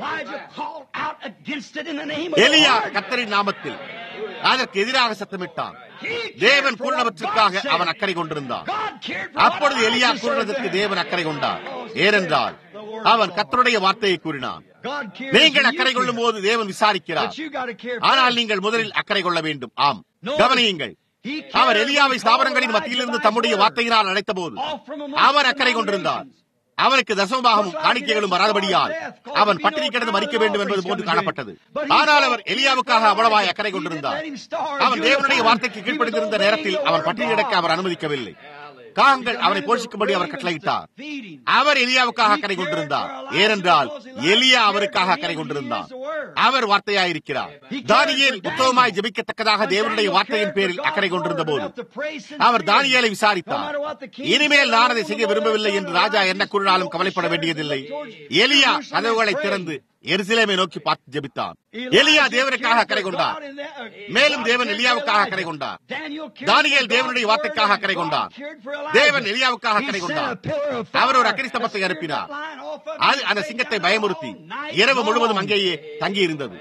எலியா கத்தரின் நாமத்தில் அதற்கு எதிராக சத்தமிட்டான் தேவன் கூறினவற்றுக்காக அவன் அக்கறை கொண்டிருந்தான் அப்பொழுது எலியா கூறினதற்கு தேவன் அக்கறை கொண்டார் ஏனென்றால் அவன் கத்தருடைய வார்த்தையை கூறினான் நீங்கள் அக்கறை கொள்ளும் போது தேவன் விசாரிக்கிறார் ஆனால் நீங்கள் முதலில் அக்கறை கொள்ள வேண்டும் ஆம் கவனியுங்கள் அவர் எலியாவை ஸ்தாபனங்களின் மத்தியிலிருந்து தம்முடைய வார்த்தையினால் அழைத்த போது அவர் அக்கறை கொண்டிருந்தார் அவனுக்கு தசமபாகமும் காணிக்கைகளும் வராதபடியால் அவன் பட்டினி கிடந்து மறிக்க வேண்டும் என்பது போன்று காணப்பட்டது ஆனால் அவர் எலியாவுக்காக அவ்வளவாய் அக்கறை கொண்டிருந்தார் அவன் தேவனுடைய வார்த்தைக்கு கீழ்ப்படுத்திருந்த நேரத்தில் அவன் பட்டினி கிடக்க அவர் அனுமதிக்கவில்லை காகங்கள் அவனை போஷிக்கும்படி அவர் கட்டளையிட்டார் அவர் எலியாவுக்காக அக்கறை கொண்டிருந்தார் ஏனென்றால் எலியா அவருக்காக அக்கறை கொண்டிருந்தார் அவர் வார்த்தையாயிருக்கிறார் தானியேல் உத்தவமாய் ஜபிக்கத்தக்கதாக தேவனுடைய வார்த்தையின் பேரில் அக்கறை கொண்டிருந்த போது அவர் தானியேலை விசாரித்தார் இனிமேல் நான் அதை செய்ய விரும்பவில்லை என்று ராஜா என்ன கூறினாலும் கவலைப்பட வேண்டியதில்லை எலியா கதவுகளை திறந்து எருசலேமை நோக்கி பார்த்து ஜபித்தான் எலியா தேவனுக்காக அக்கறை கொண்டார் மேலும் தேவன் எலியாவுக்காக அக்கறை கொண்டார் தானியேல் தேவனுடைய வார்த்தைக்காக அக்கறை கொண்டார் தேவன் எலியாவுக்காக அக்கறை கொண்டார் அவர் ஒரு அக்கறை ஸ்தம்பத்தை அனுப்பினார் அது அந்த சிங்கத்தை பயமுறுத்தி இரவு முழுவதும் அங்கேயே தங்கியிருந்தது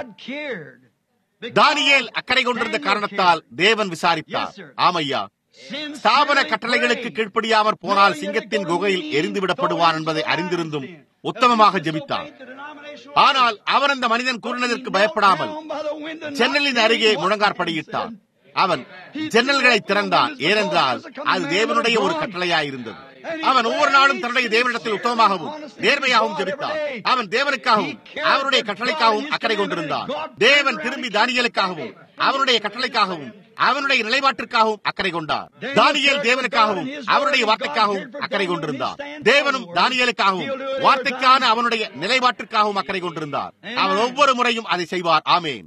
தானியேல் அக்கறை கொண்டிருந்த காரணத்தால் தேவன் விசாரித்தார் ஆமையா ஸ்தாபன கட்டளைகளுக்கு கீழ்ப்படியாமற் போனால் சிங்கத்தின் குகையில் எரிந்து விடப்படுவான் என்பதை அறிந்திருந்தும் உத்தமமாக ஜெபித்தான் ஆனால் அவர் அந்த மனிதன் கூறினதற்கு பயப்படாமல் ஜன்னலின் அருகே முழங்காற்படியிட்டான் அவன் ஜன்னல்களை திறந்தான் ஏனென்றால் அது தேவனுடைய ஒரு கட்டளையாயிருந்தது அவன் ஒவ்வொரு நாளும் தன்னுடைய தேவனிடத்தில் உத்தமமாகவும் நேர்மையாகவும் ஜெபித்தான் அவன் தேவனுக்காகவும் அவருடைய கட்டளைக்காகவும் அக்கறை கொண்டிருந்தான் தேவன் திரும்பி தானியலுக்காகவும் அவருடைய கட்டளைக்காகவும் அவனுடைய நிலைப்பாட்டிற்காகவும் அக்கறை கொண்டார் தானியல் தேவனுக்காகவும் அவருடைய வார்த்தைக்காகவும் அக்கறை கொண்டிருந்தார் தேவனும் தானியலுக்காகவும் வார்த்தைக்கான அவனுடைய நிலைப்பாட்டிற்காகவும் அக்கறை கொண்டிருந்தார் அவன் ஒவ்வொரு முறையும் அதை செய்வார் ஆமேன்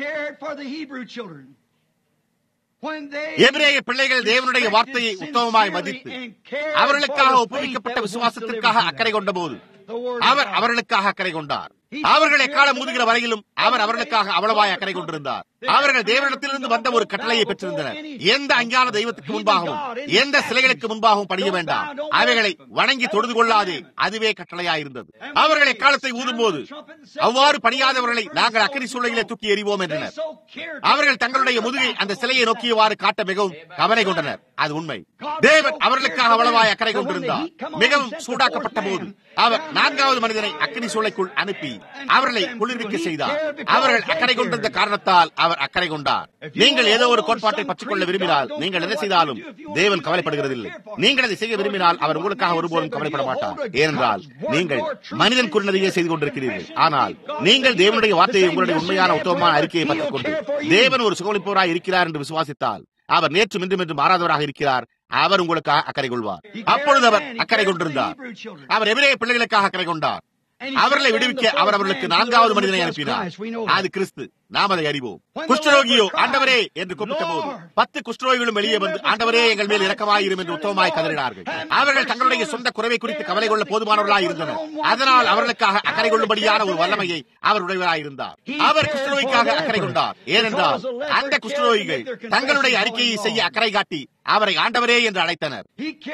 எபிரேய பிள்ளைகள் தேவனுடைய வார்த்தையை உத்தமமாய் மதித்து அவர்களுக்காக ஒப்புவிக்கப்பட்ட விசுவாசத்திற்காக அக்கறை கொண்ட போது அவர் அவர்களுக்காக அக்கறை கொண்டார் அவர்கள் எக்காலம் முதுகிற வரையிலும் அவர் அவர்களுக்காக அவ்வளவாய் அக்கறை கொண்டிருந்தார் அவர்கள் தேவனிடத்திலிருந்து வந்த ஒரு கட்டளையை பெற்றிருந்தனர் எந்த அஞ்ஞான தெய்வத்துக்கு முன்பாகவும் எந்த சிலைகளுக்கு முன்பாகவும் பணிய வேண்டாம் அவைகளை வணங்கி தொழுது கொள்ளாதே அதுவே கட்டளையாயிருந்தது அவர்கள் எக்காலத்தை ஊதும் போது அவ்வாறு பணியாதவர்களை நாங்கள் அக்கறை சூழலிலே தூக்கி எறிவோம் என்றனர் அவர்கள் தங்களுடைய முதுகை அந்த சிலையை நோக்கியவாறு காட்ட மிகவும் கவலை கொண்டனர் அது உண்மை தேவன் அவர்களுக்காக அவ்வளவாய் அக்கறை கொண்டிருந்தார் மிகவும் சூடாக்கப்பட்ட போது அவர் நான்காவது மனிதனை அக்கறை சூளைக்குள் அனுப்பி அவர்களை குளிர்விக்க செய்தார் அவர்கள் அக்கறை கொண்டிருந்த காரணத்தால் அவர் அக்கறை கொண்டார் நீங்கள் ஏதோ ஒரு கோட்பாட்டை பற்றிக் கொள்ள விரும்பினால் நீங்கள் எதை செய்தாலும் தேவன் கவலைப்படுகிறதில்லை நீங்கள் அதை செய்ய விரும்பினால் அவர் உங்களுக்காக ஒருபோதும் கவலைப்பட மாட்டார் ஏனென்றால் நீங்கள் மனிதன் கூறினதையே செய்து கொண்டிருக்கிறீர்கள் ஆனால் நீங்கள் தேவனுடைய வார்த்தையை உங்களுடைய உண்மையான உத்தமமான அறிக்கையை பற்றிக் கொண்டு தேவன் ஒரு சுகமளிப்பவராய் இருக்கிறார் என்று விசுவாசித்தால் அவர் நேற்று இன்றும் என்று மாறாதவராக இருக்கிறார் அவர் உங்களுக்காக அக்கறை கொள்வார் அப்பொழுது அவர் அக்கறை கொண்டிருந்தார் அவர் எவரே பிள்ளைகளுக்காக அக்கறை கொண்டார் அவர்களை விடுவிக்க அவர் அவர்களுக்கு நான்காவது மனிதனை அனுப்பினார் அது கிறிஸ்து நாம் அதை அறிவோம் குஷ்டரோகியோ ஆண்டவரே என்று கூப்பிட்ட போது பத்து குஷ்டரோகிகளும் வெளியே வந்து ஆண்டவரே எங்கள் மேல் இறக்கமாயிரும் என்று உத்தமமாய் கதறினார்கள் அவர்கள் தங்களுடைய சொந்த குறைவை குறித்து கவலை கொள்ள போதுமானவர்களாய் இருந்தனர் அதனால் அவர்களுக்காக அக்கறை கொள்ளும்படியான ஒரு வல்லமையை அவர் உடையவராயிருந்தார் அவர் குஷ்டரோகிக்காக அக்கறை கொண்டார் ஏனென்றால் அந்த குஷ்டரோகிகள் தங்களுடைய அறிக்கையை செய்ய அக்கறை காட்டி அவரை ஆண்டவரே என்று அழைத்தனர்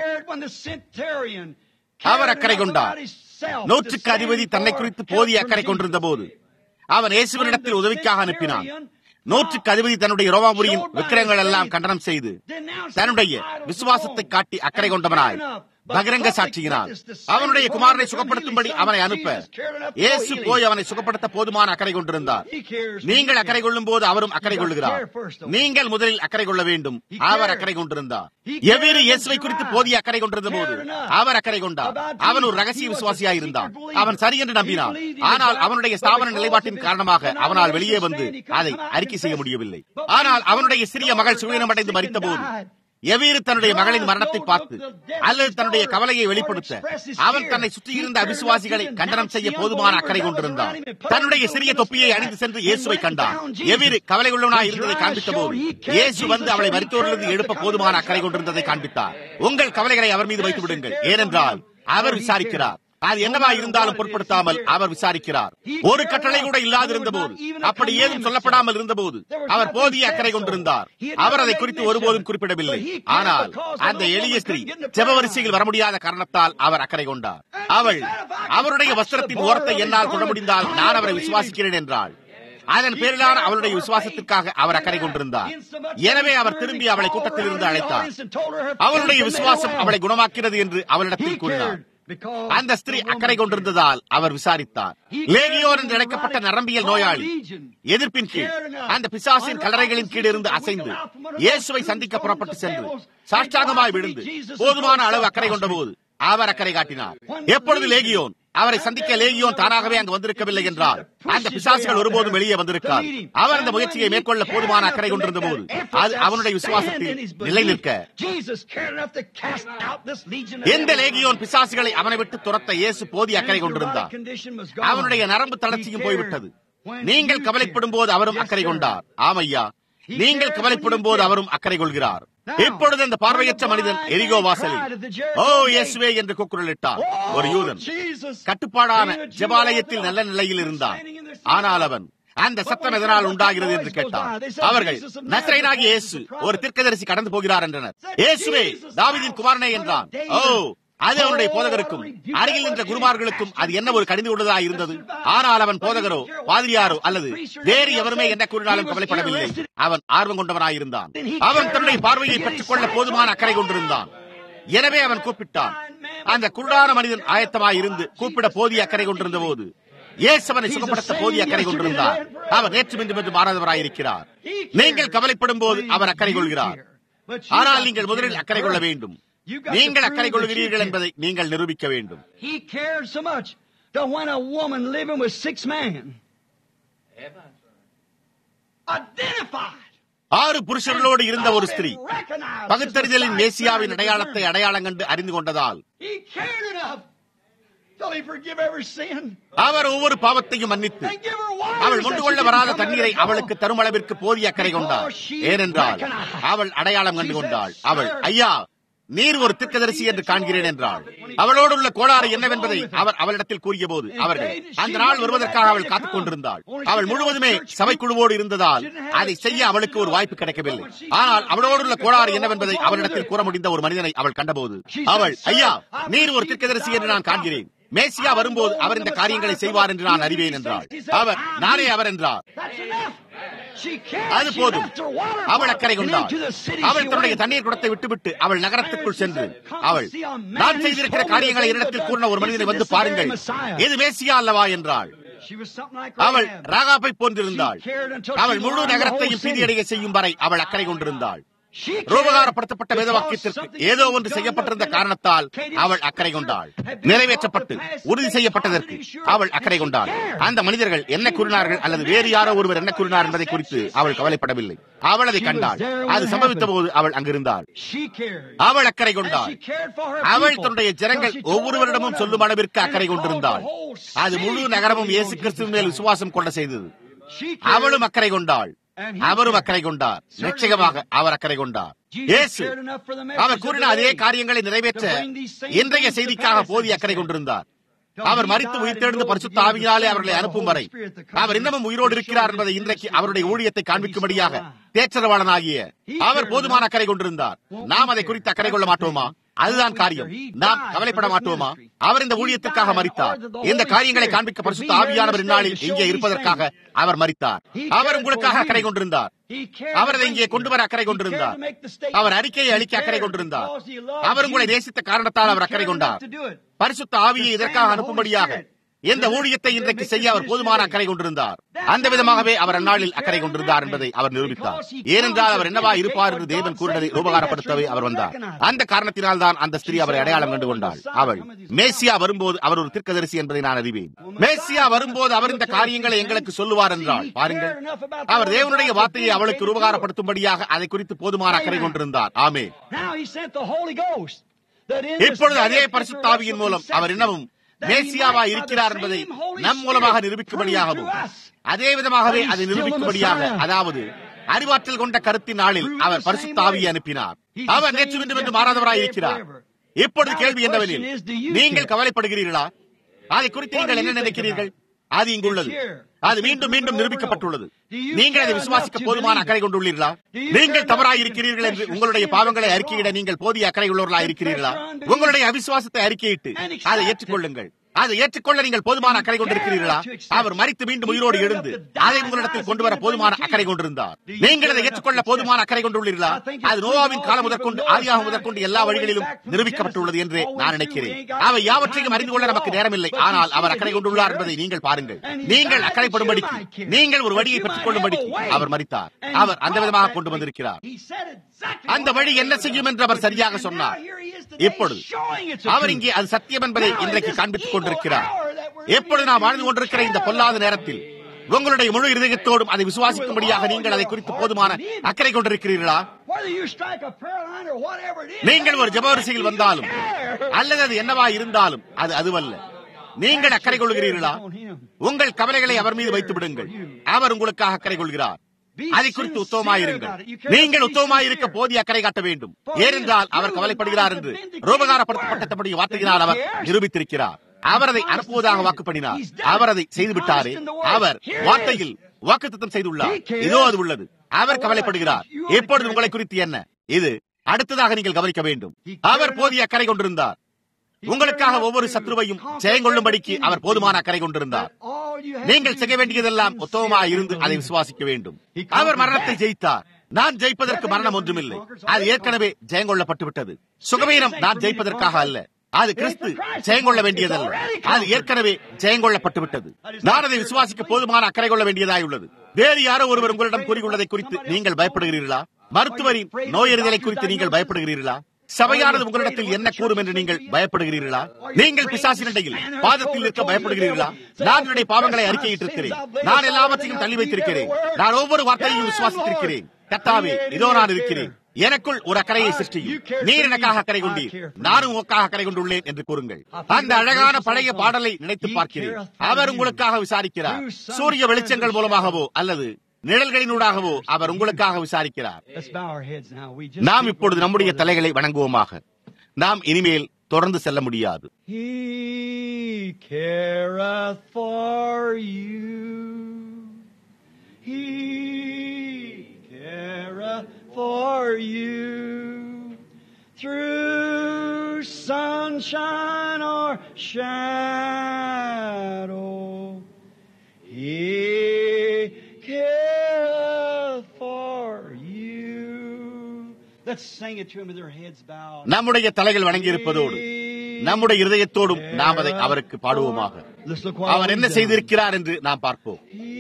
அவர் அக்கறை கொண்டார் நூற்றுக்கு அதிபதி தன்னை குறித்து போதிய அக்கறை கொண்டிருந்த போது அவன் இயேசுவனிடத்தில் உதவிக்காக அனுப்பினான் நூற்றுக்கு அதிபதி தன்னுடைய ரோமாபுரியின் விக்கிரங்கள் எல்லாம் கண்டனம் செய்து தன்னுடைய விசுவாசத்தை காட்டி அக்கறை கொண்டவனாய் பகிரங்க சாட்சியினார் அவனுடைய குமாரனை சுகப்படுத்தும்படி அவனை அனுப்ப இயேசு போய் அவனை சுகப்படுத்த போதுமான அக்கறை கொண்டிருந்தார் நீங்கள் அக்கறை கொள்ளும் போது அவரும் அக்கறை கொள்ளுகிறார் நீங்கள் முதலில் அக்கறை கொள்ள வேண்டும் அவர் அக்கறை கொண்டிருந்தார் எவ்வேறு இயேசுவை குறித்து போதிய அக்கறை கொண்டிருந்த போது அவர் அக்கறை கொண்டார் அவன் ஒரு ரகசிய விசுவாசியாக இருந்தான் அவன் சரி என்று நம்பினான் ஆனால் அவனுடைய ஸ்தாபன நிலைப்பாட்டின் காரணமாக அவனால் வெளியே வந்து அதை அறிக்கை செய்ய முடியவில்லை ஆனால் அவனுடைய சிறிய மகள் சுயனமடைந்து மறித்த போது எவீறு தன்னுடைய மகளின் மரணத்தை பார்த்து அல்லது தன்னுடைய கவலையை வெளிப்படுத்த அவன் தன்னை சுற்றியிருந்த அவிசுவாசிகளை கண்டனம் செய்ய போதுமான அக்கறை கொண்டிருந்தான் தன்னுடைய சிறிய தொப்பியை அணிந்து சென்று இயேசுவை கண்டான் எவீறு கவலை உள்ளவனாய் இருந்ததை காண்பித்த போது இயேசு வந்து அவளை மருத்துவரிலிருந்து எழுப்ப போதுமான அக்கறை கொண்டிருந்ததை காண்பித்தார் உங்கள் கவலைகளை அவர் மீது வைத்து விடுங்கள் ஏனென்றால் அவர் விசாரிக்கிறார் அது என்னவா இருந்தாலும் பொருட்படுத்தாமல் அவர் விசாரிக்கிறார் ஒரு கட்டளை கூட இல்லாதிருந்த போது அப்படி ஏதும் சொல்லப்படாமல் இருந்தபோது அவர் போதிய அக்கறை கொண்டிருந்தார் அவர் அதை குறித்து ஒருபோதும் குறிப்பிடவில்லை ஆனால் அந்த எளிய ஸ்திரீ ஜெப வரிசையில் வர முடியாத காரணத்தால் அவர் அக்கறை கொண்டார் அவள் அவருடைய வஸ்திரத்தின் ஓரத்தை என்னால் கொள்ள முடிந்தால் நான் அவரை விசுவாசிக்கிறேன் என்றாள் அதன் பேரிலான அவளுடைய விசுவாசத்திற்காக அவர் அக்கறை கொண்டிருந்தார் எனவே அவர் திரும்பி அவளை கூட்டத்தில் இருந்து அழைத்தார் அவளுடைய விசுவாசம் அவளை குணமாக்கிறது என்று அவளிடத்தில் கூறினார் அந்த ஸ்திரீ அக்கறை கொண்டிருந்ததால் அவர் விசாரித்தார் லேகியோர் என்று அழைக்கப்பட்ட நரம்பியல் நோயாளி எதிர்ப்பின் கீழ் அந்த பிசாசின் கலரைகளின் கீழ் இருந்து அசைந்து இயேசுவை சந்திக்க புறப்பட்டு சென்று சாஷ்டாங்கமாய் விழுந்து போதுமான அளவு அக்கறை கொண்ட போது அவர் அக்கறை காட்டினார் எப்பொழுது லேகியோன் அவரை சந்திக்க லேகியோன் தானாகவே அங்கு வந்திருக்கவில்லை என்றால் அந்த பிசாசுகள் ஒருபோதும் வெளியே வந்திருக்கார் அவர் அந்த முயற்சியை மேற்கொள்ள போதுமான அக்கறை கொண்டிருந்த போது அது அவனுடைய விசுவாசத்தில் நிலை நிற்க எந்த லேகியோன் பிசாசுகளை அவனை விட்டு துரத்த இயேசு போதிய அக்கறை கொண்டிருந்தார் அவனுடைய நரம்பு தளர்ச்சியும் போய்விட்டது நீங்கள் கவலைப்படும் போது அவரும் அக்கறை கொண்டார் ஆமையா நீங்கள் கவலைப்படும் போது அவரும் அக்கறை கொள்கிறார் இப்பொழுது அந்த பார்வையற்ற மனிதன் எரிகோ வாசலில் ஓ இயேசுவே என்று கூக்குரலிட்டார் ஒரு யூதன் கட்டுப்பாடான ஜபாலயத்தில் நல்ல நிலையில் இருந்தான் ஆனால் அவன் அந்த சத்தம் எதனால் உண்டாகிறது என்று கேட்டார் அவர்கள் நசரைனாகி இயேசு ஒரு தீர்க்கதரிசி கடந்து போகிறார் என்றனர் இயேசுவே தாவிதின் குமாரனே என்றான் ஓ அது அவனுடைய போதகருக்கும் அருகில் நின்ற குருமார்களுக்கும் அது என்ன ஒரு கடிந்து கொண்டதா இருந்தது ஆனால் அவன் போதகரோ பாதிரியாரோ அல்லது வேறு எவருமே என்ன கூறினாலும் கவலைப்படவில்லை அவன் ஆர்வம் கொண்டவனாயிருந்தான் அவன் தன்னுடைய பார்வையை பெற்றுக் கொள்ள போதுமான அக்கறை கொண்டிருந்தான் எனவே அவன் கூப்பிட்டான் அந்த குருடான மனிதன் ஆயத்தமாய் இருந்து கூப்பிட போதிய அக்கறை கொண்டிருந்த போது இயேசுவனை சுகப்படுத்த போதிய அக்கறை கொண்டிருந்தார் அவர் நேற்று இன்று என்று மாறாதவராயிருக்கிறார் நீங்கள் கவலைப்படும் போது அவர் அக்கறை கொள்கிறார் ஆனால் நீங்கள் முதலில் அக்கறை கொள்ள வேண்டும் நீங்கள் அக்கறை கொள்கிறீர்கள் என்பதை நீங்கள் நிரூபிக்க வேண்டும் He cared so much that when a woman living with six men identified ஆறு புருஷர்களோடு இருந்த ஒரு ஸ்திரீ பகுத்தறிதலின் மேசியாவின் அடையாளத்தை அடையாளம் கண்டு அறிந்து கொண்டதால் He cared enough till he forgive every sin அவர் ஒவ்வொரு பாவத்தையும் மன்னித்து and give her water. அவள் கொண்டு கொள்ள வராத தண்ணீரை அவளுக்கு தரும் அளவிற்கு போதிய அக்கறை கொண்டார் ஏனென்றால் அவள் அடையாளம் கண்டு கொண்டாள் அவள் ஐயா நீர் ஒரு திர்க்கதரிசி என்று காண்கிறேன் என்றாள் அவளோடு உள்ள கோளாறு என்னவென்பதை அவர் அவளிடத்தில் கூறிய போது அவர்கள் அந்த நாள் வருவதற்காக அவள் காத்துக் கொண்டிருந்தாள் அவள் முழுவதுமே சபைக்குழுவோடு இருந்ததால் அதை செய்ய அவளுக்கு ஒரு வாய்ப்பு கிடைக்கவில்லை ஆனால் அவளோடு உள்ள கோளாறு என்னவென்பதை அவளிடத்தில் கூற முடிந்த ஒரு மனிதனை அவள் கண்டபோது அவள் ஐயா நீர் ஒரு திர்க்கதரிசி என்று நான் காண்கிறேன் மேசியா வரும்போது அவர் இந்த காரியங்களை செய்வார் என்று நான் அறிவேன் என்றாள் அவர் நானே அவர் என்றார் அது போதும் அவள் அக்கறை கொண்டாள் அவள் தன்னுடைய தண்ணீர் குடத்தை விட்டுவிட்டு அவள் நகரத்துக்குள் சென்று அவள் நான் செய்திருக்கிற காரியங்களை என்னிடத்தில் கூறின ஒரு மனிதனை வந்து பாருங்கள் இது மேசியா அல்லவா என்றாள் அவள் ராகாப்பை போன்றிருந்தாள் அவள் முழு நகரத்தையும் பீதியடைய செய்யும் வரை அவள் அக்கறை கொண்டிருந்தாள் ரூபகாரப்படுத்தப்பட்ட வேதவாக்கியத்திற்கு ஏதோ ஒன்று செய்யப்பட்டிருந்த காரணத்தால் அவள் அக்கறை கொண்டாள் நிறைவேற்றப்பட்டு உறுதி செய்யப்பட்டதற்கு அவள் அக்கறை கொண்டாள் அந்த மனிதர்கள் என்ன கூறினார்கள் அல்லது வேறு யாரோ ஒருவர் என்ன கூறினார் என்பதை குறித்து அவள் கவலைப்படவில்லை அவள் அதை கண்டாள் அது சம்பவித்த போது அவள் அங்கிருந்தாள் அவள் அக்கறை கொண்டாள் அவள் தன்னுடைய ஜனங்கள் ஒவ்வொருவரிடமும் சொல்லும் அளவிற்கு அக்கறை கொண்டிருந்தாள் அது முழு நகரமும் இயேசு கிறிஸ்துவின் மேல் விசுவாசம் கொள்ள செய்தது அவளும் அக்கறை கொண்டாள் அவரும் அக்கறை கொண்டார் நிச்சயமாக அவர் அக்கறை கொண்டார் இயேசு அவர் கூறின அதே காரியங்களை நிறைவேற்ற இன்றைய செய்திக்காக போதிய அக்கறை கொண்டிருந்தார் அவர் மறித்து உயிர்த்தெழுந்து பரிசுத்த ஆவியினாலே அவர்களை அனுப்பும் வரை அவர் இன்னமும் உயிரோடு இருக்கிறார் என்பதை இன்றைக்கு அவருடைய ஊழியத்தை காண்பிக்கும்படியாக தேற்றரவாளனாகிய அவர் போதுமான அக்கறை கொண்டிருந்தார் நாம் அதை குறித்து அக்கறை கொள்ள மாட்டோமா அதுதான் காரியம் நாம் கவலைப்பட மாட்டோமா அவர் இந்த ஊழியத்திற்காக மறித்தார் இந்த காரியங்களை காண்பிக்க பரிசுத்த ஆவியானவர் இந்நாளில் இங்கே இருப்பதற்காக அவர் மறித்தார் அவர் உங்களுக்காக அக்கறை கொண்டிருந்தார் அவர் அதை இங்கே கொண்டு வர அக்கறை கொண்டிருந்தார் அவர் அறிக்கையை அளிக்க அக்கறை கொண்டிருந்தார் அவர் உங்களை நேசித்த காரணத்தால் அவர் அக்கறை கொண்டார் பரிசுத்த ஆவியை இதற்காக அனுப்பும்படியாக எந்த ஊழியத்தை இன்றைக்கு செய்ய அவர் போதுமான அக்கறை கொண்டிருந்தார் அந்த விதமாகவே அவர் அந்நாளில் அக்கறை கொண்டிருந்தார் என்பதை அவர் நிரூபித்தார் ஏனென்றால் அவர் என்னவா இருப்பார் என்று தேவன் கூறினதை உபகாரப்படுத்தவே அவர் வந்தார் அந்த காரணத்தினால் தான் அந்த ஸ்திரீ அவரை அடையாளம் கண்டு கொண்டாள் அவள் மேசியா வரும்போது அவர் ஒரு தீர்க்கதரிசி என்பதை நான் அறிவேன் மேசியா வரும்போது அவர் இந்த காரியங்களை எங்களுக்கு சொல்லுவார் என்றால் பாருங்கள் அவர் தேவனுடைய வார்த்தையை அவளுக்கு உபகாரப்படுத்தும்படியாக அதை குறித்து போதுமான அக்கறை கொண்டிருந்தார் ஆமே இப்பொழுது அதே பரிசுத்தாவியின் மூலம் அவர் என்னவும் மேசியாவா இருக்கிறார் என்பதை நம் மூலமாக நிரூபிக்கும்படியாகவும் அதே விதமாகவே அதை நிரூபிக்கும்படியாக அதாவது அறிவாற்றல் கொண்ட கருத்தின் நாளில் அவர் பரிசுத்தாவியை அனுப்பினார் அவர் நேற்று மீண்டும் என்று மாறாதவராய் இருக்கிறார் இப்பொழுது கேள்வி என்னவெனில் நீங்கள் கவலைப்படுகிறீர்களா அதை குறித்து நீங்கள் என்ன நினைக்கிறீர்கள் அது இங்குள்ளது அது மீண்டும் மீண்டும் நிரூபிக்கப்பட்டுள்ளது நீங்கள் அதை விசுவாசிக்க போதுமான அக்கறை கொண்டுள்ளீர்களா நீங்கள் தவறாய் இருக்கிறீர்கள் என்று உங்களுடைய பாவங்களை அறிக்கையிட நீங்கள் போதிய அக்கறை உள்ளவர்களா இருக்கிறீர்களா உங்களுடைய அவிசுவாசத்தை அறிக்கையிட்டு அதை ஏற்றுக்கொள்ளுங்கள் அதை ஏற்றுக்கொள்ள நீங்கள் போதுமான அக்கறை கொண்டிருக்கிறீர்களா அவர் மறித்து மீண்டும் உயிரோடு எழுந்து அதை உங்களிடத்தில் கொண்டு வர போதுமான அக்கறை கொண்டிருந்தார் நீங்கள் அதை ஏற்றுக்கொள்ள போதுமான அக்கறை கொண்டுள்ளீர்களா அது நோவாவின் காலம் முதற்கொண்டு ஆதியாக முதற்கொண்டு எல்லா வழிகளிலும் நிரூபிக்கப்பட்டுள்ளது என்று நான் நினைக்கிறேன் அவை யாவற்றையும் அறிந்து கொள்ள நமக்கு நேரமில்லை ஆனால் அவர் அக்கறை கொண்டுள்ளார் என்பதை நீங்கள் பாருங்கள் நீங்கள் அக்கறைப்படும்படிக்கு நீங்கள் ஒரு வழியை பெற்றுக் கொள்ளும்படிக்கு அவர் மறித்தார் அவர் அந்த விதமாக கொண்டு வந்திருக்கிறார் அந்த வழி என்ன செய்யும் என்று அவர் சரியாக சொன்னார் இப்பொழுது அவர் இங்கே அது சத்தியம் என்பதை இன்றைக்கு காண்பித்துக் கொண்டிருக்கிறார் எப்பொழுது நாம் வாழ்ந்து கொண்டிருக்கிற இந்த பொல்லாத நேரத்தில் உங்களுடைய முழு இருதயத்தோடும் அதை விசுவாசிக்கும்படியாக நீங்கள் அதை குறித்து போதுமான அக்கறை கொண்டிருக்கிறீர்களா நீங்கள் ஒரு ஜபவரிசையில் வந்தாலும் அல்லது அது என்னவா இருந்தாலும் அது அதுவல்ல நீங்கள் அக்கறை கொள்கிறீர்களா உங்கள் கவலைகளை அவர் மீது வைத்து விடுங்கள் அவர் உங்களுக்காக அக்கறை கொள்கிறார் அதை குறித்து உத்தவமாயிருங்கள் நீங்கள் உத்தவமாயிருக்க போதிய அக்கறை காட்ட வேண்டும் ஏனென்றால் அவர் கவலைப்படுகிறார் என்று ரூபகாரப்படுத்தப்பட்டபடி வார்த்தையினால் அவர் நிரூபித்திருக்கிறார் அவர் அதை அனுப்புவதாக வாக்கு பண்ணினார் அவர் அதை செய்துவிட்டாரே அவர் வார்த்தையில் வாக்குத்தம் செய்துள்ளார் இதோ அது உள்ளது அவர் கவலைப்படுகிறார் எப்பொழுது உங்களை குறித்து என்ன இது அடுத்ததாக நீங்கள் கவனிக்க வேண்டும் அவர் போதிய அக்கறை கொண்டிருந்தார் உங்களுக்காக ஒவ்வொரு சத்ருவையும் ஜெயங்கொள்ளும்படிக்கு அவர் போதுமான அக்கறை கொண்டிருந்தார் நீங்கள் செய்ய வேண்டியதெல்லாம் உத்தவமாக இருந்து அதை விசுவாசிக்க வேண்டும் அவர் மரணத்தை ஜெயித்தார் நான் ஜெயிப்பதற்கு மரணம் ஒன்றுமில்லை அது ஏற்கனவே ஜெயங்கொள்ளப்பட்டு விட்டது சுகவீனம் நான் ஜெயிப்பதற்காக அல்ல அது கிறிஸ்து ஜெயங்கொள்ள வேண்டியதல்ல அது ஏற்கனவே ஜெயங்கொள்ளப்பட்டு விட்டது நான் அதை விசுவாசிக்க போதுமான அக்கறை கொள்ள வேண்டியதாய் உள்ளது வேறு யாரோ ஒருவர் உங்களிடம் கூறியுள்ளதை குறித்து நீங்கள் பயப்படுகிறீர்களா மருத்துவரின் நோயறிதலை குறித்து நீங்கள் பயப்படுகிறீர்களா சபையானது உங்களிடத்தில் என்ன கூறும் என்று நீங்கள் பயப்படுகிறீர்களா நீங்கள் பிசாசினிடையில் பாதத்தில் இருக்க பயப்படுகிறீர்களா நான் என்னுடைய பாவங்களை அறிக்கையிட்டிருக்கிறேன் நான் எல்லாவற்றையும் தள்ளி வைத்திருக்கிறேன் நான் ஒவ்வொரு வார்த்தையையும் விசுவாசித்திருக்கிறேன் கத்தாவே இதோ நான் இருக்கிறேன் எனக்குள் ஒரு அக்கறையை சிருஷ்டியும் நீர் எனக்காக அக்கறை கொண்டீர் நானும் உக்காக அக்கறை கொண்டுள்ளேன் என்று கூறுங்கள் அந்த அழகான பழைய பாடலை நினைத்து பார்க்கிறேன் அவர் உங்களுக்காக விசாரிக்கிறார் சூரிய வெளிச்சங்கள் மூலமாகவோ அல்லது நிழல்களினூடாகவோ அவர் உங்களுக்காக விசாரிக்கிறார் நாம் இப்பொழுது நம்முடைய தலைகளை வணங்குவோமாக நாம் இனிமேல் தொடர்ந்து செல்ல முடியாது He careth for you. He careth for you. Through sunshine or shadow. He careth for you. Let's sing it to him with their heads bowed. நம்முடைய தலைகள் வணங்கியிருப்பதோடு நம்முடைய இருதயத்தோடும் நாம் அதை அவருக்கு பாடுவோமாக Let's look what அவர் என்ன he's done. செய்திருக்கிறார் என்று நாம் பார்ப்போம் He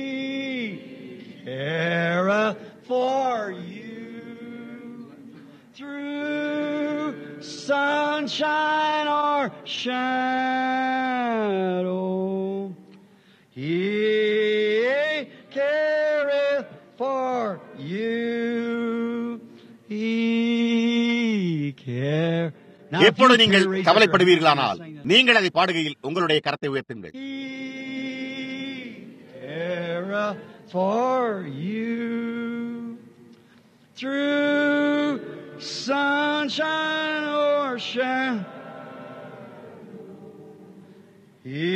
careth for you through sunshine or shadow. He careth for you. He care. Now, if எப்பொழுது you நீங்கள் care, raise up your கவலைப்படுவீர்களானால் hand and sing that. நீங்கள் அதை பாடுகையில் உங்களுடைய கரத்தை உயர்த்துங்கள் He careth for you through sunshine or shadow. He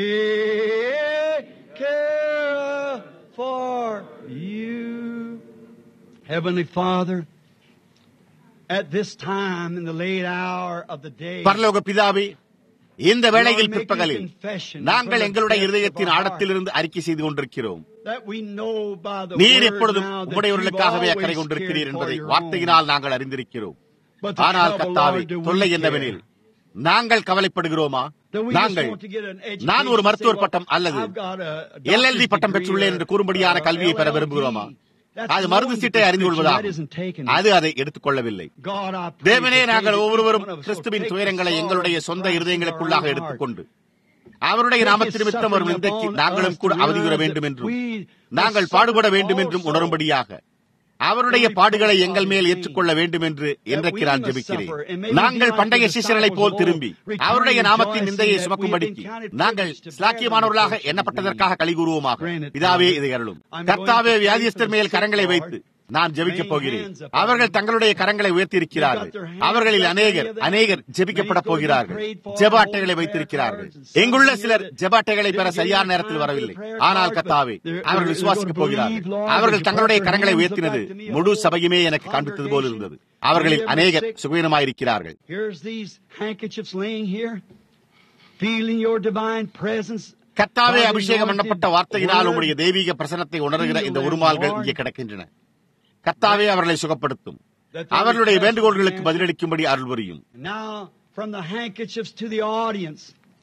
careth for you. Heavenly Father, at this time in the late hour of the day, பரலோக பிதாவே இந்த வேளையில் Lord, make பிற்பகலில் a confession நாங்கள் from the எங்களுடைய depths of இருதயத்தின் our ஆழத்திலிருந்து அறிக்கை செய்து கொண்டிருக்கிறோம் that we know by the நீர் word எப்பொழுதும் now that உம்முடையவர்களுக்காகவே you've அக்கறை always கொண்டிருக்கிறீர் cared என்பதை for your வார்த்தையினால் own. நாங்கள் அறிந்திருக்கிறோம் But the ஆனால் trouble, கத்தாவே Lord, do we தொல்லை care? என்னவெனில் நாங்கள் கவலைப்படுகிறோமா That we just நாங்கள் want to get an education, நான் ஒரு say, மருத்துவர் well, பட்டம் அல்லது I've got a doctor's L L D பட்டம் degree பெற்றுள்ளேன் or, என்று கூறும்படியான uh, கல்வியை பெற LLD. விரும்புகிறோமா That's அது மருந்து knowing சீட்டை the அறிந்து prescription, that கொள்வதாகும் isn't taken. அது அதை எடுத்துக்கொள்ளவில்லை God, I pray தேவனே today நாங்கள் that each ஒவ்வொருவரும் one of us will கிறிஸ்துவின் take the துயரங்களை sorrow எங்களுடைய of சொந்த Christ இருதயங்களுக்குள்ளாக into our own எடுத்துக்கொண்டு அவருடைய நாமத்தின் நிமித்தம் வரும் நிந்தைக்கு நாங்களும் கூட அவதியுற வேண்டும் என்றும் நாங்கள் பாடுபட வேண்டும் என்றும் உணரும்படியாக அவருடைய பாடுகளை எங்கள் மேல் ஏற்றுக்கொள்ள வேண்டும் என்று இன்றைக்கு நான் ஜெபிக்கிறேன் நாங்கள் பண்டைய சிஷர்களைப் போல் திரும்பி அவருடைய நாமத்தின் நிந்தையை சுமக்கும்படிக்கு நாங்கள் ஸ்லாக்கியமானவர்களாக எண்ணப்பட்டதற்காக களி கூறுவோமாக இதாவே இதை அருளும் கர்த்தாவே வியாதியஸ்தர் மேல் கரங்களை வைத்து நான் ஜெபிக்கப் போகிறேன் அவர்கள் தங்களுடைய கரங்களை உயர்த்தியிருக்கிறார்கள் அவர்களில் அநேகர் அநேகர் ஜெபிக்கப்பட போகிறார்கள் ஜெப அட்டைகளை வைத்திருக்கிறார்கள் எங்குள்ள சிலர் ஜெப அட்டைகளை பெற சரியான நேரத்தில் வரவில்லை ஆனால் கத்தாவே அவர்கள் விசுவாசிக்கப் போகிறார்கள் அவர்கள் தங்களுடைய கரங்களை உயர்த்தினது முழு சபையுமே எனக்கு காண்பித்தது போல் இருந்தது அவர்களில் அநேகர் சுகவீனமாயிருக்கிறார்கள் Here's these handkerchiefs laying here, feeling your divine presence. கத்தாவே அபிஷேகம் பண்ணப்பட்ட வார்த்தையினால் உங்களுடைய தெய்வீக பிரசனத்தை உணர்கிற இந்த உருமால்கள் இங்கே கிடக்கின்றன கத்தாவே அவர்களை சுகப்படுத்தும் அவர்களுடைய வேண்டுகோள்களுக்கு பதிலளிக்கும்படி அருள் புரியும் Now, from the handkerchiefs to the audience,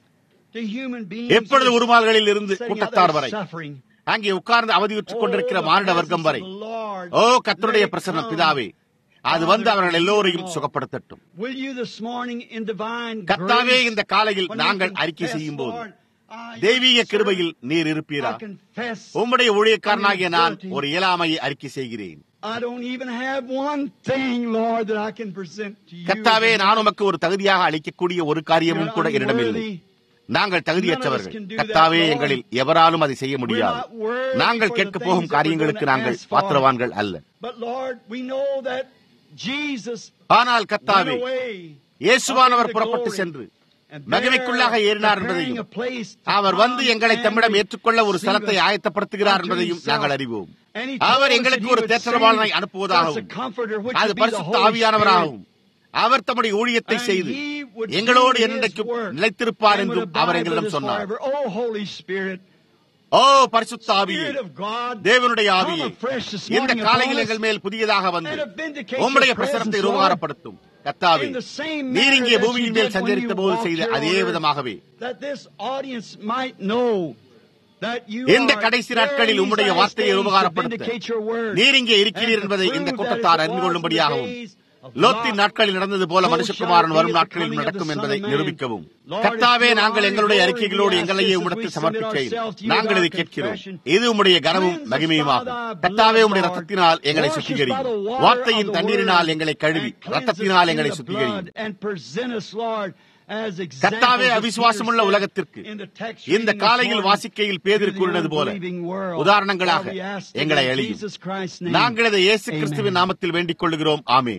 to human beings எப்பொழுது who are உருமால்களில் இருந்து sitting out கூட்டத்தார் there வரை suffering. அங்கே உட்கார்ந்து அவதியுற்றுக் கொண்டிருக்கிற Oh, the மானிட presence வர்க்கம் வரை of the Lord. ஓ கர்த்தருடைய Let it பிரசன்னம் come. பிதாவே அது வந்து அவர்கள் எல்லோரையும் சுகப்படுத்தட்டும் Will you this morning in divine கர்த்தாவே grace, இந்த காலையில் when you நாங்கள் அறிக்கை confess, செய்யும் போது Lord, I- தெய்வீக Sir, கிருபையில் நீர் இருப்பீரா I confess உம்முடைய ஊழியக்காரனாகிய நான் I'm guilty. ஒரு இயலாமையை அறிக்கை செய்கிறேன் I don't even have one thing, Lord, that I can present to you. கர்த்தாவே நான் உமக்கு ஒரு தகுதியாக அளிக்கக்கூடிய ஒரு காரியமும் கூட என்னிடமில்லை நாங்கள் தகுதியற்றவர்கள் கர்த்தாவே எங்களில் எவராலும் அதை செய்ய முடியாது நாங்கள் கேட்க போகும் காரியங்களுக்கு நாங்கள் பாத்திரவான்கள் அல்ல But Lord, we know that Jesus ஆனால் went கர்த்தாவே away இயேசுவானவர் up into புறப்பட்டு glory சென்று and மகிமைக்குள்ளாக there ஏறினார் preparing என்பதையும் a place to அவர் வந்து come எங்களை and தம்மிடம் ஏற்றுக்கொள்ள ஒரு receive ஸ்தலத்தை us ஆயத்தப்படுத்துகிறார் unto என்பதையும் himself. நாங்கள் அறிவோம் And he told our us எங்களுக்கு that he ஒரு would தேற்றரவாளனை send அனுப்புவதாகவும் us a comforter, which அது would be the பரிசுத்த Holy ஆவியானவராகவும் Spirit. அவர் தம்முடைய ஊழியத்தை And செய்து he would எங்களோடு do his என்றைக்கும் work நிலைத்திருப்பார் and would என்றும் அவர் abide with எங்களிடம் us சொன்னார் forever. Oh, Holy Spirit, ஓ பரிசுத்த ஆவியே Spirit of God, தேவனுடைய come ஆவியே afresh this இந்த morning காலையில் upon எங்கள் us மேல் புதியதாக வந்து and vindicate உம்முடைய your பிரசனத்தை presence, Lord. ரூபகாரப்படுத்தும் கத்தாவே In the same நீர் manner இங்கே that you பூமியின் did மேல் when சஞ்சரித்த you போது walked செய்த here on அதே earth, விதமாகவே that this audience might know that you இந்த are கடைசி there நாட்களில் in உம்முடைய these வார்த்தையை days to உபகாரப்படுத்த vindicate your word நீர் இங்கே இருக்கிறீர் and to என்பதை prove இந்த that கூட்டத்தார் as it அறிந்து was in the கொள்ளும்படியாகவும் days of லோத்தின் Lot, நாட்களில் நடந்தது போல so மனுஷகுமாரன் shall it வரும் be at the நாட்களில் coming of நடக்கும் the என்பதை Son of Man. நிரூபிக்கவும் Lord, கர்த்தாவே it's your நாங்கள் honor எங்களுடைய and அறிக்கைகளோடு glory we எங்களையே ask உம்மிடத்தில் this as we submit சமர்ப்பிக்கையில் ourselves to you நாங்கள் with இதை our கேட்கிறோம் confession. இது உம்முடைய கனமும் Cleanse us மகிமையுமாகும் by thy கர்த்தாவே blood, உம்முடைய Lord. ரத்தத்தினால் எங்களை Wash us by சுத்திகரியும் the water வார்த்தையின் of the தண்ணீரினால் word எங்களை கழுவி and cleanse us ரத்தத்தினால் in எங்களை the சுத்திகரியும் blood and present us, Lord, as கர்த்தாவே examples, as அவிசுவாசமுள்ள Peter said உலகத்திற்கு in the text இந்த reading this காலையில் morning, வாசிக்கையில் பேதிர் to the கூறினது போல unbelieving world. உதாரணங்களாக Lord, we ask it எங்களை in அழியும் Jesus Christ's name. நாங்கள் இதை இயேசு Amen. கிறிஸ்துவின் நாமத்தில் வேண்டிக் கொள்ளுகிறோம் ஆமேன்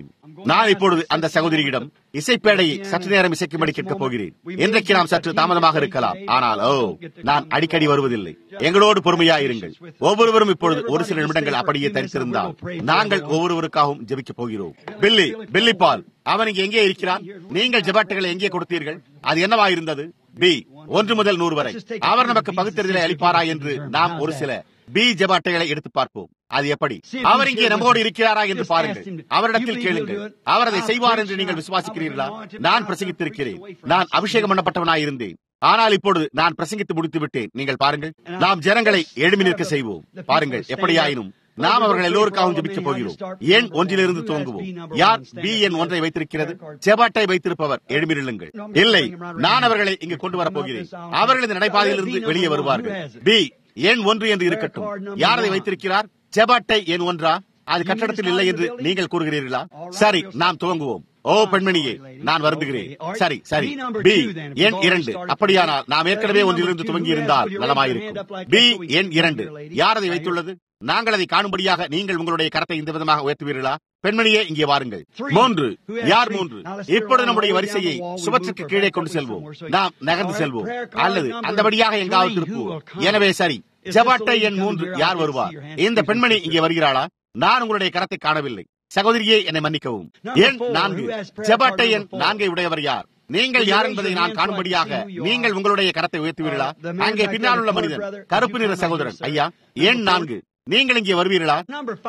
நான் இப்பொழுது அந்த சகோதரியிடம் இசைப்பேடையை சற்று நேரம் இசைக்கும்படி கேட்கப் போகிறேன் இன்றைக்கு நாம் சற்று தாமதமாக இருக்கலாம் ஆனால் ஓ நான் அடிக்கடி வருவதில்லை எங்களோடு பொறுமையா இருங்கள் ஒவ்வொருவரும் இப்பொழுது ஒரு சில நிமிடங்கள் அப்படியே தரித்திருந்தால் நாங்கள் ஒவ்வொருவருக்காகவும் ஜெபிக்கப் போகிறோம் பில்லி பில்லி பால் அவன் இங்கே எங்கே இருக்கிறான் நீங்கள் ஜெபாட்டுகளை எங்கே கொடுத்தீர்கள் அது என்னவா இருந்தது பி ஒன்று முதல் நூறு வரை அவர் நமக்கு பகுத்தறிதலை அளிப்பாரா என்று நாம் ஒரு சில பி ஜெபாட்டைகளை எடுத்து பார்ப்போம் அது எப்படி அவர் இங்கே நம்மோடு இருக்கிறாரா என்று பாருங்கள் அவரிடத்தில் கேளுங்கள் அவர் அதை செய்வார் என்று நீங்கள் விசுவாசிக்கிறீர்களா நான் பிரசங்கித்திருக்கிறேன் நான் அபிஷேகம் பண்ணப்பட்டவனாய் இருந்தேன் ஆனால் இப்பொழுது நான் பிரசங்கித்து முடித்து விட்டேன் நீங்கள் பாருங்கள் நாம் ஜனங்களை எழுமி நிற்க செய்வோம் பாருங்கள் எப்படியாயினும் நாம் அவர்கள் எல்லோருக்காகவும் ஜெபிக்கப் போகிறோம் எண் ஒன்றிலிருந்து துவங்குவோம் யார் பி எண் ஒன்றை வைத்திருக்கிறது ஜெபாட்டை வைத்திருப்பவர் எழுமிருளுங்கள் இல்லை நான் அவர்களை இங்கு கொண்டு வரப் போகிறேன் அவர்கள் இந்த நடைபாதையிலிருந்து வெளியே வருவார்கள் பி எண் ஒன்று என்று இருக்கட்டும் யார் அதை வைத்திருக்கிறார் ஜெபாட்டை எண் ஒன்றா அது கட்டடத்தில் இல்லை என்று நீங்கள் கூறுகிறீர்களா சரி நாம் துவங்குவோம் ஓ பெண்மணியே நான் வருந்துகிறேன் சரி சரி பி எண் இரண்டு அப்படியானால் நாம் ஏற்கனவே ஒன்றிலிருந்து துவங்கி இருந்தால் நலமாயிருக்கும் பி எண் இரண்டு யார் அதை வைத்துள்ளது நாங்கள் அதை காணும்படியாக நீங்கள் உங்களுடைய கரத்தை இந்த விதமாக உயர்த்துவீர்களா பெண்மணியே இங்கே வாருங்கள் மூன்று யார் மூன்று இப்பொழுது நம்முடைய வரிசையை சுவற்றுக்கு கீழே கொண்டு செல்வோம் நாம் நகர்ந்து செல்வோம் அல்லது அந்தபடியாக எங்காவது திருப்புவோம் எனவே சரி ஜபாட்டை எண் மூன்று யார் வருவார் இந்த பெண்மணி இங்கே வருகிறாளா நான் உங்களுடைய கரத்தை காணவில்லை சகோதரியே என்னை மன்னிக்கவும் எண் நான்கு ஜபாட்டை எண் நான்கை உடையவர் யார் நீங்கள் யார் என்பதை நான் காணும்படியாக நீங்கள் உங்களுடைய கரத்தை உயர்த்துவீர்களா அங்கே பின்னால் உள்ள மனிதன் கருப்பு நிற சகோதரன் ஐயா எண் நான்கு நீங்கள் இங்கே வருவீர்களா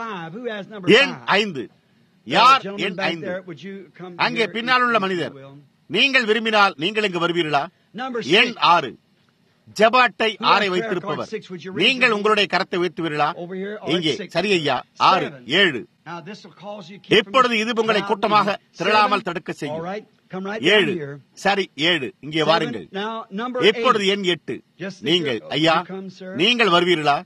எண் ஐந்து யார் எண் ஐந்து அங்கே பின்னால் உள்ள மனிதர் நீங்கள் விரும்பினால் நீங்கள் இங்கு வருவீர்களா எண் ஆறு ஜபாட்டை ஆறை வைத்திருப்பவர் நீங்கள் உங்களுடைய கரத்தை உயர்த்துவீர்களா இங்கே சரி ஐயா ஆறு ஏழு இப்பொழுது இது உங்களை கூட்டமாக திரளாமல் தடுக்க செய்யும் ஏழு சரி ஏழு இங்கே வாருங்கள் இப்பொழுது எண் எட்டு நீங்கள் ஐயா நீங்கள் வருவீர்களா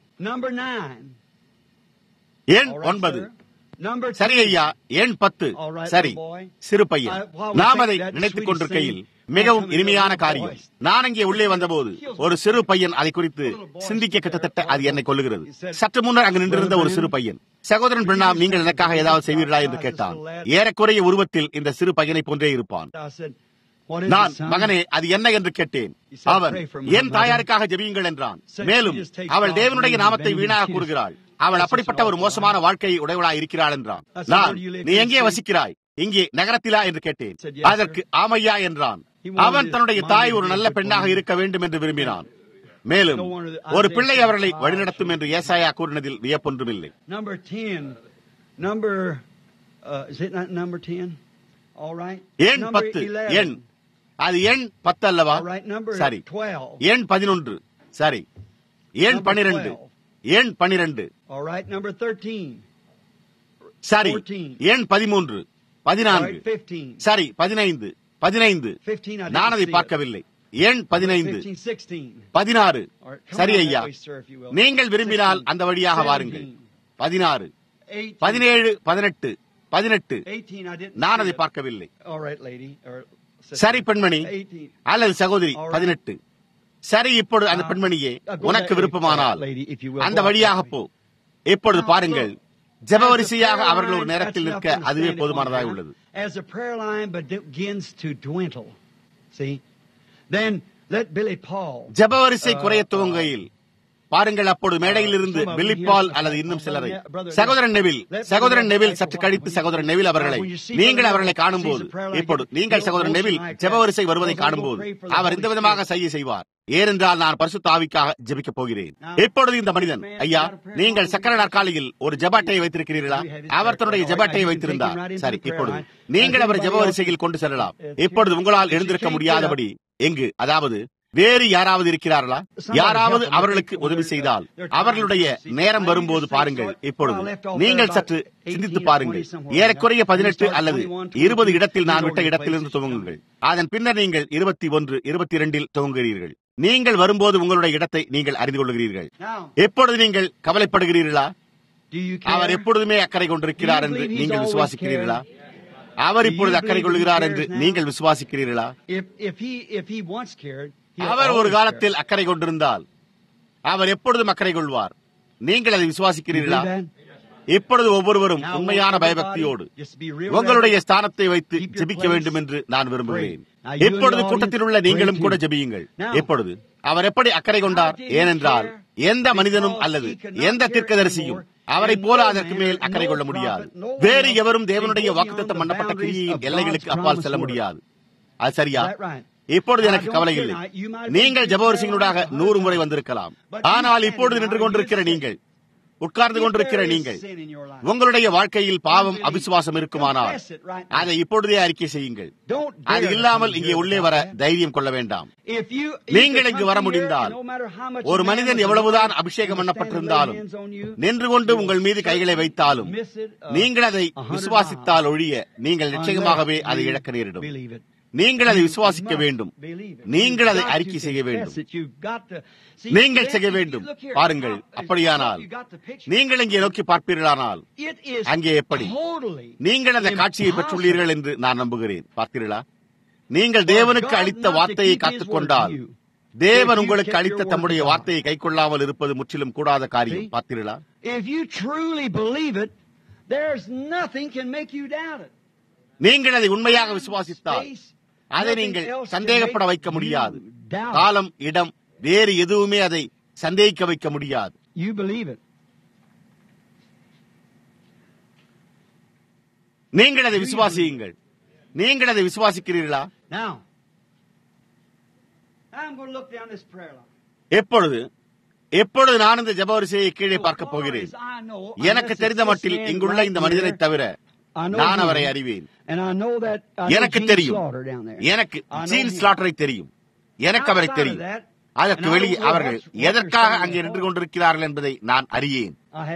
எண் ஒன்பது சரி ஐயா எண் பத்து சரி சிறு பையன் நாம் அதை நினைத்துக் கொண்டிருக்கையில் மிகவும் இனிமையான காரியம் நான் அங்கே உள்ளே வந்தபோது ஒரு சிறு பையன் அதை குறித்து சிந்திக்க கிட்டத்தட்ட அது என்னை கொள்ளுகிறது சற்று முன்னர் அங்கு நின்றிருந்த ஒரு சிறு பையன் சகோதரன் பிரணாம் நீங்கள் எனக்காக ஏதாவது செய்வீர்களா என்று கேட்டான் ஏறக்குறைய உருவத்தில் இந்த சிறு பையனை போன்றே இருப்பான் நான் மகனே அது என்ன என்று கேட்டேன் அவன் என் தாயாருக்காக ஜெபியுங்கள் என்றான் மேலும் அவள் தேவனுடைய நாமத்தை வீணாக கூறுகிறாள் அவள் அப்படிப்பட்ட ஒரு மோசமான வாழ்க்கையை உடையவளாய் இருக்கிறாள் என்றான் நான் நீ எங்கே வசிக்கிறாய் இங்கே நகரத்திலா என்று கேட்டேன் அதற்கு ஆமையா என்றான் அவன் தன்னுடைய தாய் ஒரு நல்ல பெண்ணாக இருக்க வேண்டும் என்று விரும்பினான் மேலும் ஒரு பிள்ளை அவர்களை வழிநடத்தும் என்று ஏசாயா கூறினதில் வியப்பொன்றுமில்லை எண் பத்து எண் அது எண் பத்து அல்லவா சரி எண் பதினொன்று சரி எண் பனிரெண்டு எண் பனிரெண்டு சரி எண் பதிமூன்று பதினான்கு சரி பதினைந்து பதினைந்து நான் அதை பார்க்கவில்லை எண் பதினைந்து பதினாறு சரி ஐயா நீங்கள் விரும்பினால் அந்த வழியாக வாருங்கள் பதினாறு பதினேழு பதினெட்டு பதினெட்டு நான் அதை பார்க்கவில்லை சரி பெண்மணி அல்லது சகோதரி பதினெட்டு சரி இப்பொழுது அந்த பெண்மணியே உனக்கு விருப்பமானால் அந்த வழியாக போ இப்பொழுது பாருங்கள் ஜப வரிசையாக அவர்கள் ஒரு நேரத்தில் நிற்க அதுவே போதுமானதாக உள்ளது ஜப வரிசை குறைய துவங்கையில் பாருங்கள் அப்பொழுது மேடையில் இருந்து பில்லிப்பால் அல்லது இன்னும் சிலரை சகோதரன் நெவில் சகோதரன் நெவில் சற்று கழித்து சகோதரன் நெவில் அவர்களை நீங்கள் அவர்களை காணும் போது இப்பொழுது நீங்கள் சகோதரன் நெவில் ஜபவரிசை வருவதை காணும் போது அவர் இந்த விதமாக செய்ய செய்வார் ஏனென்றால் நான் பரிசு தாவிக்காக ஜபிக்கப் போகிறேன் இப்பொழுது இந்த மனிதன் ஐயா நீங்கள் சக்கர நாற்காலியில் ஒரு ஜபாட்டையை வைத்திருக்கிறீர்களா அவர் தன்னுடைய ஜபாட்டையை வைத்திருந்தார் சரி இப்பொழுது நீங்கள் அவர் ஜப வரிசையில் கொண்டு செல்லலாம் இப்பொழுது உங்களால் எழுந்திருக்க முடியாதபடி எங்கு அதாவது வேறு யாராவது இருக்கிறார்களா யாராவது அவர்களுக்கு உதவி செய்தால் அவர்களுடைய நேரம் வரும்போது பாருங்கள் இப்பொழுது நீங்கள் சற்று சிந்தித்து பாருங்கள் ஏறக்குறைய பதினெட்டு அல்லது இருபது இடத்தில் நான் விட்ட இடத்திலிருந்து துவங்குங்கள் அதன் பின்னர் நீங்கள் இருபத்தி ஒன்று இருபத்தி இரண்டில் துவங்குகிறீர்கள் நீங்கள் வரும்போது உங்களுடைய இடத்தை நீங்கள் அறிந்து கொள்கிறீர்கள் எப்பொழுது நீங்கள் கவலைப்படுகிறீர்களா அவர் எப்பொழுதுமே அக்கறை கொண்டிருக்கிறார் என்று நீங்கள் விசுவாசிக்கிறீர்களா அவர் இப்பொழுது அக்கறை கொள்கிறார் என்று நீங்கள் விசுவாசிக்கிறீர்களா அவர் ஒரு காலத்தில் அக்கறை கொண்டிருந்தால் அவர் எப்பொழுதும் அக்கறை கொள்வார் நீங்கள் அதை விசுவாசிக்கிறீர்களா இப்பொழுது ஒவ்வொருவரும் உண்மையான பயபக்தியோடு உங்களுடைய ஸ்தானத்தை வைத்து ஜெபிக்க வேண்டும் என்று நான் விரும்புகிறேன் இப்பொழுது கூட்டத்தில் உள்ள நீங்களும் கூட ஜெபியுங்கள் இப்பொழுது அவர் எப்படி அக்கறை கொண்டார் ஏனென்றால் எந்த மனிதனும் அல்லது எந்த தீர்க்கதரிசியும் அவரை போல அதற்கு மேல் அக்கறை கொள்ள முடியாது வேறு எவரும் தேவனுடைய வாக்குத்தத்தம் பண்ணப்பட்ட கிரியின் எல்லைகளுக்கு அப்பால் செல்ல முடியாது அது சரியா இப்பொழுது எனக்கு கவலை இல்லை நீங்கள் ஜபவரிசிகளூடாக நூறு முறை வந்திருக்கலாம் ஆனால் இப்பொழுது நின்று கொண்டிருக்கிற நீங்கள் உட்கார்ந்து கொண்டிருக்கிற நீங்கள் உங்களுடைய வாழ்க்கையில் பாவம் அபிசுவாசம் இருக்குமானால் அதை இப்பொழுதே அறிக்கை செய்யுங்கள் அது இல்லாமல் இங்கே உள்ளே வர தைரியம் கொள்ள வேண்டாம் நீங்கள் இங்கு வர முடிந்தால் ஒரு மனிதன் எவ்வளவுதான் அபிஷேகம் பண்ணப்பட்டிருந்தாலும் நின்று கொண்டு உங்கள் மீது கைகளை வைத்தாலும் நீங்கள் அதை விசுவாசித்தால் ஒழிய நீங்கள் நிச்சயமாகவே அதை இழக்க நேரிடும் நீங்கள் அதை விசுவாசிக்க வேண்டும் நீங்கள் அதை அறிக்கை செய்ய வேண்டும் நீங்கள் செய்ய வேண்டும் பாருங்கள் அப்படியானால் நீங்கள் இங்கே நோக்கி பார்ப்பீர்களானால் அங்கே எப்படி நீங்கள் அந்த காட்சியை பெற்றுள்ளீர்கள் என்று நான் நம்புகிறேன் பார்த்தீர்களா நீங்கள் தேவனுக்கு அளித்த வார்த்தையை காத்துக் கொண்டால் தேவன் உங்களுக்கு அளித்த தம்முடைய வார்த்தையை கை கொள்ளாமல் இருப்பது முற்றிலும் கூடாத காரியம் பார்த்தீர்களா நீங்கள் அதை உண்மையாக விசுவாசித்தால் அதை நீங்கள் சந்தேகப்பட வைக்க முடியாது காலம் இடம் வேறு எதுவுமே அதை சந்தேகிக்க வைக்க முடியாது நீங்கள் அதை விசுவாசியுங்கள் நீங்கள் அதை விசுவாசிக்கிறீர்களா எப்பொழுது எப்பொழுது நான் இந்த ஜபவரிசையை கீழே பார்க்க போகிறேன் எனக்கு தெரிந்த மட்டில் இங்குள்ள இந்த மனிதனை தவிர நான் அவரை அறிவேன் எனக்கு தெரியும் எனக்கு ஜீன் ஸ்லாட்டரை தெரியும் எனக்கு அவரை தெரியும் அதற்கு வெளியே அவர்கள் எதற்காக அங்கே நின்று கொண்டிருக்கிறார்கள் என்பதை நான் அறியேன்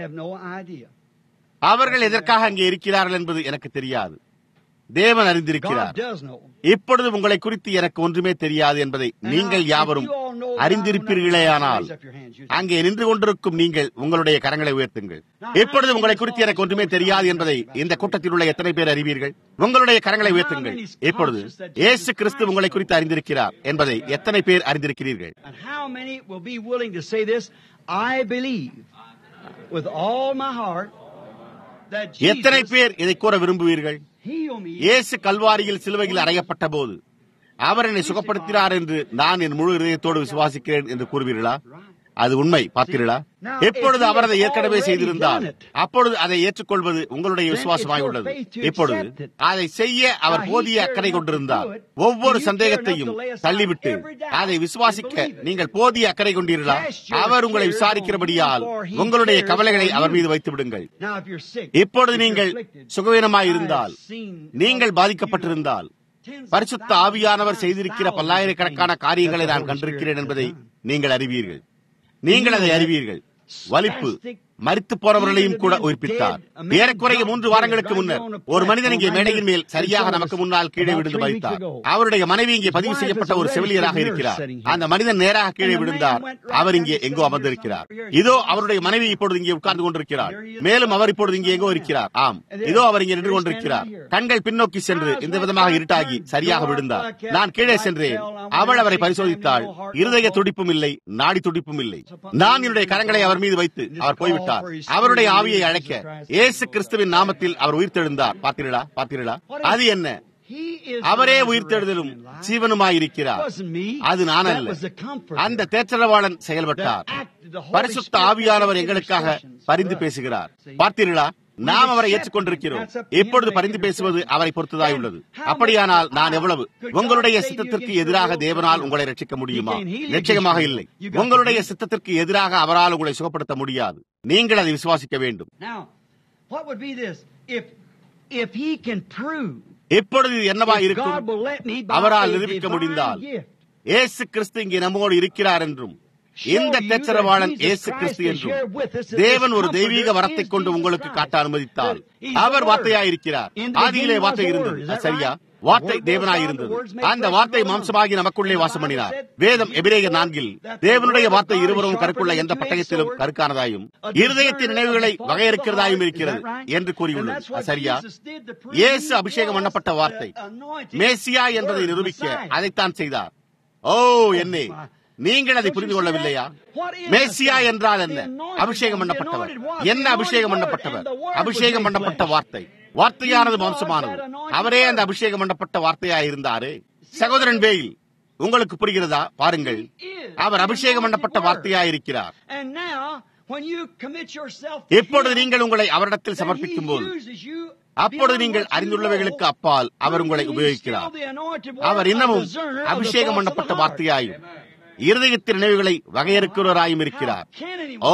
அவர்கள் எதற்காக அங்கே இருக்கிறார்கள் என்பது எனக்கு தெரியாது தேவன் அறிந்திருக்கிறார் இப்பொழுது உங்களை குறித்து எனக்கு ஒன்றுமே தெரியாது என்பதை நீங்கள் யாவரும் அறிந்திருப்பீர்களேயானால் அங்கே நின்று கொண்டிருக்கும் நீங்கள் உங்களுடைய கரங்களை உயர்த்துங்கள் இப்பொழுது உங்களை குறித்து எனக்கு ஒன்றுமே தெரியாது என்பதை இந்த கூட்டத்தில் உள்ள எத்தனை பேர் அறிவீர்கள் உங்களுடைய கரங்களை உயர்த்துங்கள் இப்பொழுது ஏசு கிறிஸ்து உங்களை குறித்து அறிந்திருக்கிறார் என்பதை எத்தனை பேர் அறிந்திருக்கிறீர்கள் எத்தனை பேர் இதை கூற விரும்புவீர்கள் இயேசு கல்வாரியில் சிலுவையில் அறையப்பட்ட போது அவர் என்னை சுகப்படுத்தினார் என்று நான் என் முழு இதயத்தோடு விசுவாசிக்கிறேன் என்று கூறுவீர்களா அது உண்மை பார்த்தீர்களா எப்பொழுது அவர் அதை ஏற்கனவே செய்திருந்தால் அப்பொழுது அதை ஏற்றுக்கொள்வது உங்களுடைய விசுவாசமாய் உள்ளது இப்பொழுது அதை செய்ய அவர் போதிய அக்கறை கொண்டிருந்தார் ஒவ்வொரு சந்தேகத்தையும் தள்ளிவிட்டு அதை விசுவாசிக்க நீங்கள் போதிய அக்கறை கொண்டீர்களா அவர் உங்களை விசாரிக்கிறபடியால் உங்களுடைய கவலைகளை அவர் மீது வைத்து விடுங்கள் இப்பொழுது நீங்கள் சுகவீனமாய் இருந்தால் நீங்கள் பாதிக்கப்பட்டிருந்தால் பரிசுத்த ஆவியானவர் செய்திருக்கிற பல்லாயிரக்கணக்கான காரியங்களை நான் கண்டிருக்கிறேன் என்பதை நீங்கள் அறிவீர்கள் நீங்கள் அதை அறிவீர்கள் வலிப்பு மறித்து போனவர்களையும் கூட உயிர்ப்பித்தார் ஏறக்குறைய மூன்று வாரங்களுக்கு முன்னர் ஒரு மனிதன் இங்கே மேடையின் மேல் சரியாக நமக்கு முன்னால் கீழே விழுந்து மறித்தார் அவருடைய மனைவி இங்கே பதிவு செய்யப்பட்ட ஒரு செவிலியராக இருக்கிறார் அந்த மனிதன் நேராக கீழே விழுந்தார் அவர் இங்கே எங்கோ அமர்ந்திருக்கிறார் இதோ அவருடைய மனைவி இப்பொழுது இங்கே உட்கார்ந்து கொண்டிருக்கிறார் மேலும் அவர் இப்பொழுது இங்கே எங்கோ இருக்கிறார் ஆம் இதோ அவர் இங்கே நின்று கொண்டிருக்கிறார் கண்கள் பின்னோக்கி சென்று இந்த விதமாக இருட்டாகி சரியாக விழுந்தார் நான் கீழே சென்றேன் அவள் அவரை பரிசோதித்தாள் இருதய துடிப்பும் இல்லை நாடி துடிப்பும் இல்லை நான் என்னுடைய கரங்களை அவர் மீது வைத்து அவர் போய்விட்டார் அவருடைய ஆவியை அழைக்க இயேசு கிறிஸ்துவின் நாமத்தில் அவர் உயிர்த்தெழுந்தார் பார்த்தீர்களா பார்த்தீர்களா அது என்ன அவரே உயிர்த்தெழுதலும் ஜீவனுமாயிருக்கிறார் அது நான் அல்ல அந்த தேற்றரவாளன் செயல்பட்டார் பரிசுத்த ஆவியானவர் எங்களுக்காக பரிந்து பேசுகிறார் பார்த்தீர்களா நாம் அவரை ஏற்றுக்கொண்டிருக்கிறோம் எப்பொழுது பரிந்து பேசுவது அவரை பொறுத்ததாய் உள்ளது அப்படியானால் நான் எவ்வளவு உங்களுடைய சித்தத்திற்கு எதிராக தேவனால் உங்களை ரட்சிக்க முடியுமா நிச்சயமாக இல்லை உங்களுடைய சித்தத்திற்கு எதிராக அவரால் உங்களை சுகப்படுத்த முடியாது நீங்கள் அதை விசுவாசிக்க வேண்டும் எப்பொழுது என்னவா இருக்கும் அவரால் நிரூபிக்க முடிந்தால் ஏசு கிறிஸ்து இங்கே நம்மோடு இருக்கிறார் என்றும் இந்த தேச்சரவாளன் இயேசு கிறிஸ்து என்றும் தேவன் ஒரு தெய்வீக வரத்தை கொண்டு உங்களுக்கு காட்ட அனுமதித்தால் அவர் வார்த்தையாயிருக்கிறார் ஆதியிலே வார்த்தை இருந்தது சரியா வார்த்தை தேவனாய் இருந்தது அந்த வார்த்தை மாம்சமாகி நமக்குள்ளே வாசம் பண்ணினார் வேதம் எபிரேய நான்கில் தேவனுடைய வார்த்தை இருவரும் கருக்குள்ள எந்த பட்டயத்திலும் கருக்கானதாயும் இருதயத்தின் நினைவுகளை வகையறுக்கிறதாயும் இருக்கிறது என்று கூறியுள்ளது சரியா இயேசு அபிஷேகம் பண்ணப்பட்ட வார்த்தை மேசியா என்பதை நிரூபிக்க அதைத்தான் செய்தார் ஓ என்னே நீங்கள் அதை புரிந்து கொள்ளவில்லையா மேசியா என்றால் என்ன அபிஷேகம் பண்ணப்பட்டவர் என்ன அபிஷேகம் பண்ணப்பட்டவர் அபிஷேகம் பண்ணப்பட்ட வார்த்தை வார்த்தையானது மாம்சமானது அவரே அந்த அபிஷேகம் பண்ணப்பட்ட வார்த்தையா இருந்தாரே சகோதரன் வேயில் உங்களுக்கு புரிகிறதா பாருங்கள் அவர் அபிஷேகம் பண்ணப்பட்ட வார்த்தையா இருக்கிறார் எப்பொழுது நீங்கள் உங்களை அவரிடத்தில் சமர்ப்பிக்கும் போது அப்பொழுது நீங்கள் அறிந்துள்ளவைகளுக்கு அப்பால் அவர் உங்களை உபயோகிக்கிறார் அவர் இன்னமும் அபிஷேகம் பண்ணப்பட்ட வார்த்தையாயும் இருதயத்தின் நினைவுகளை வகையறுக்கிறவராயும் இருக்கிறார் ஓ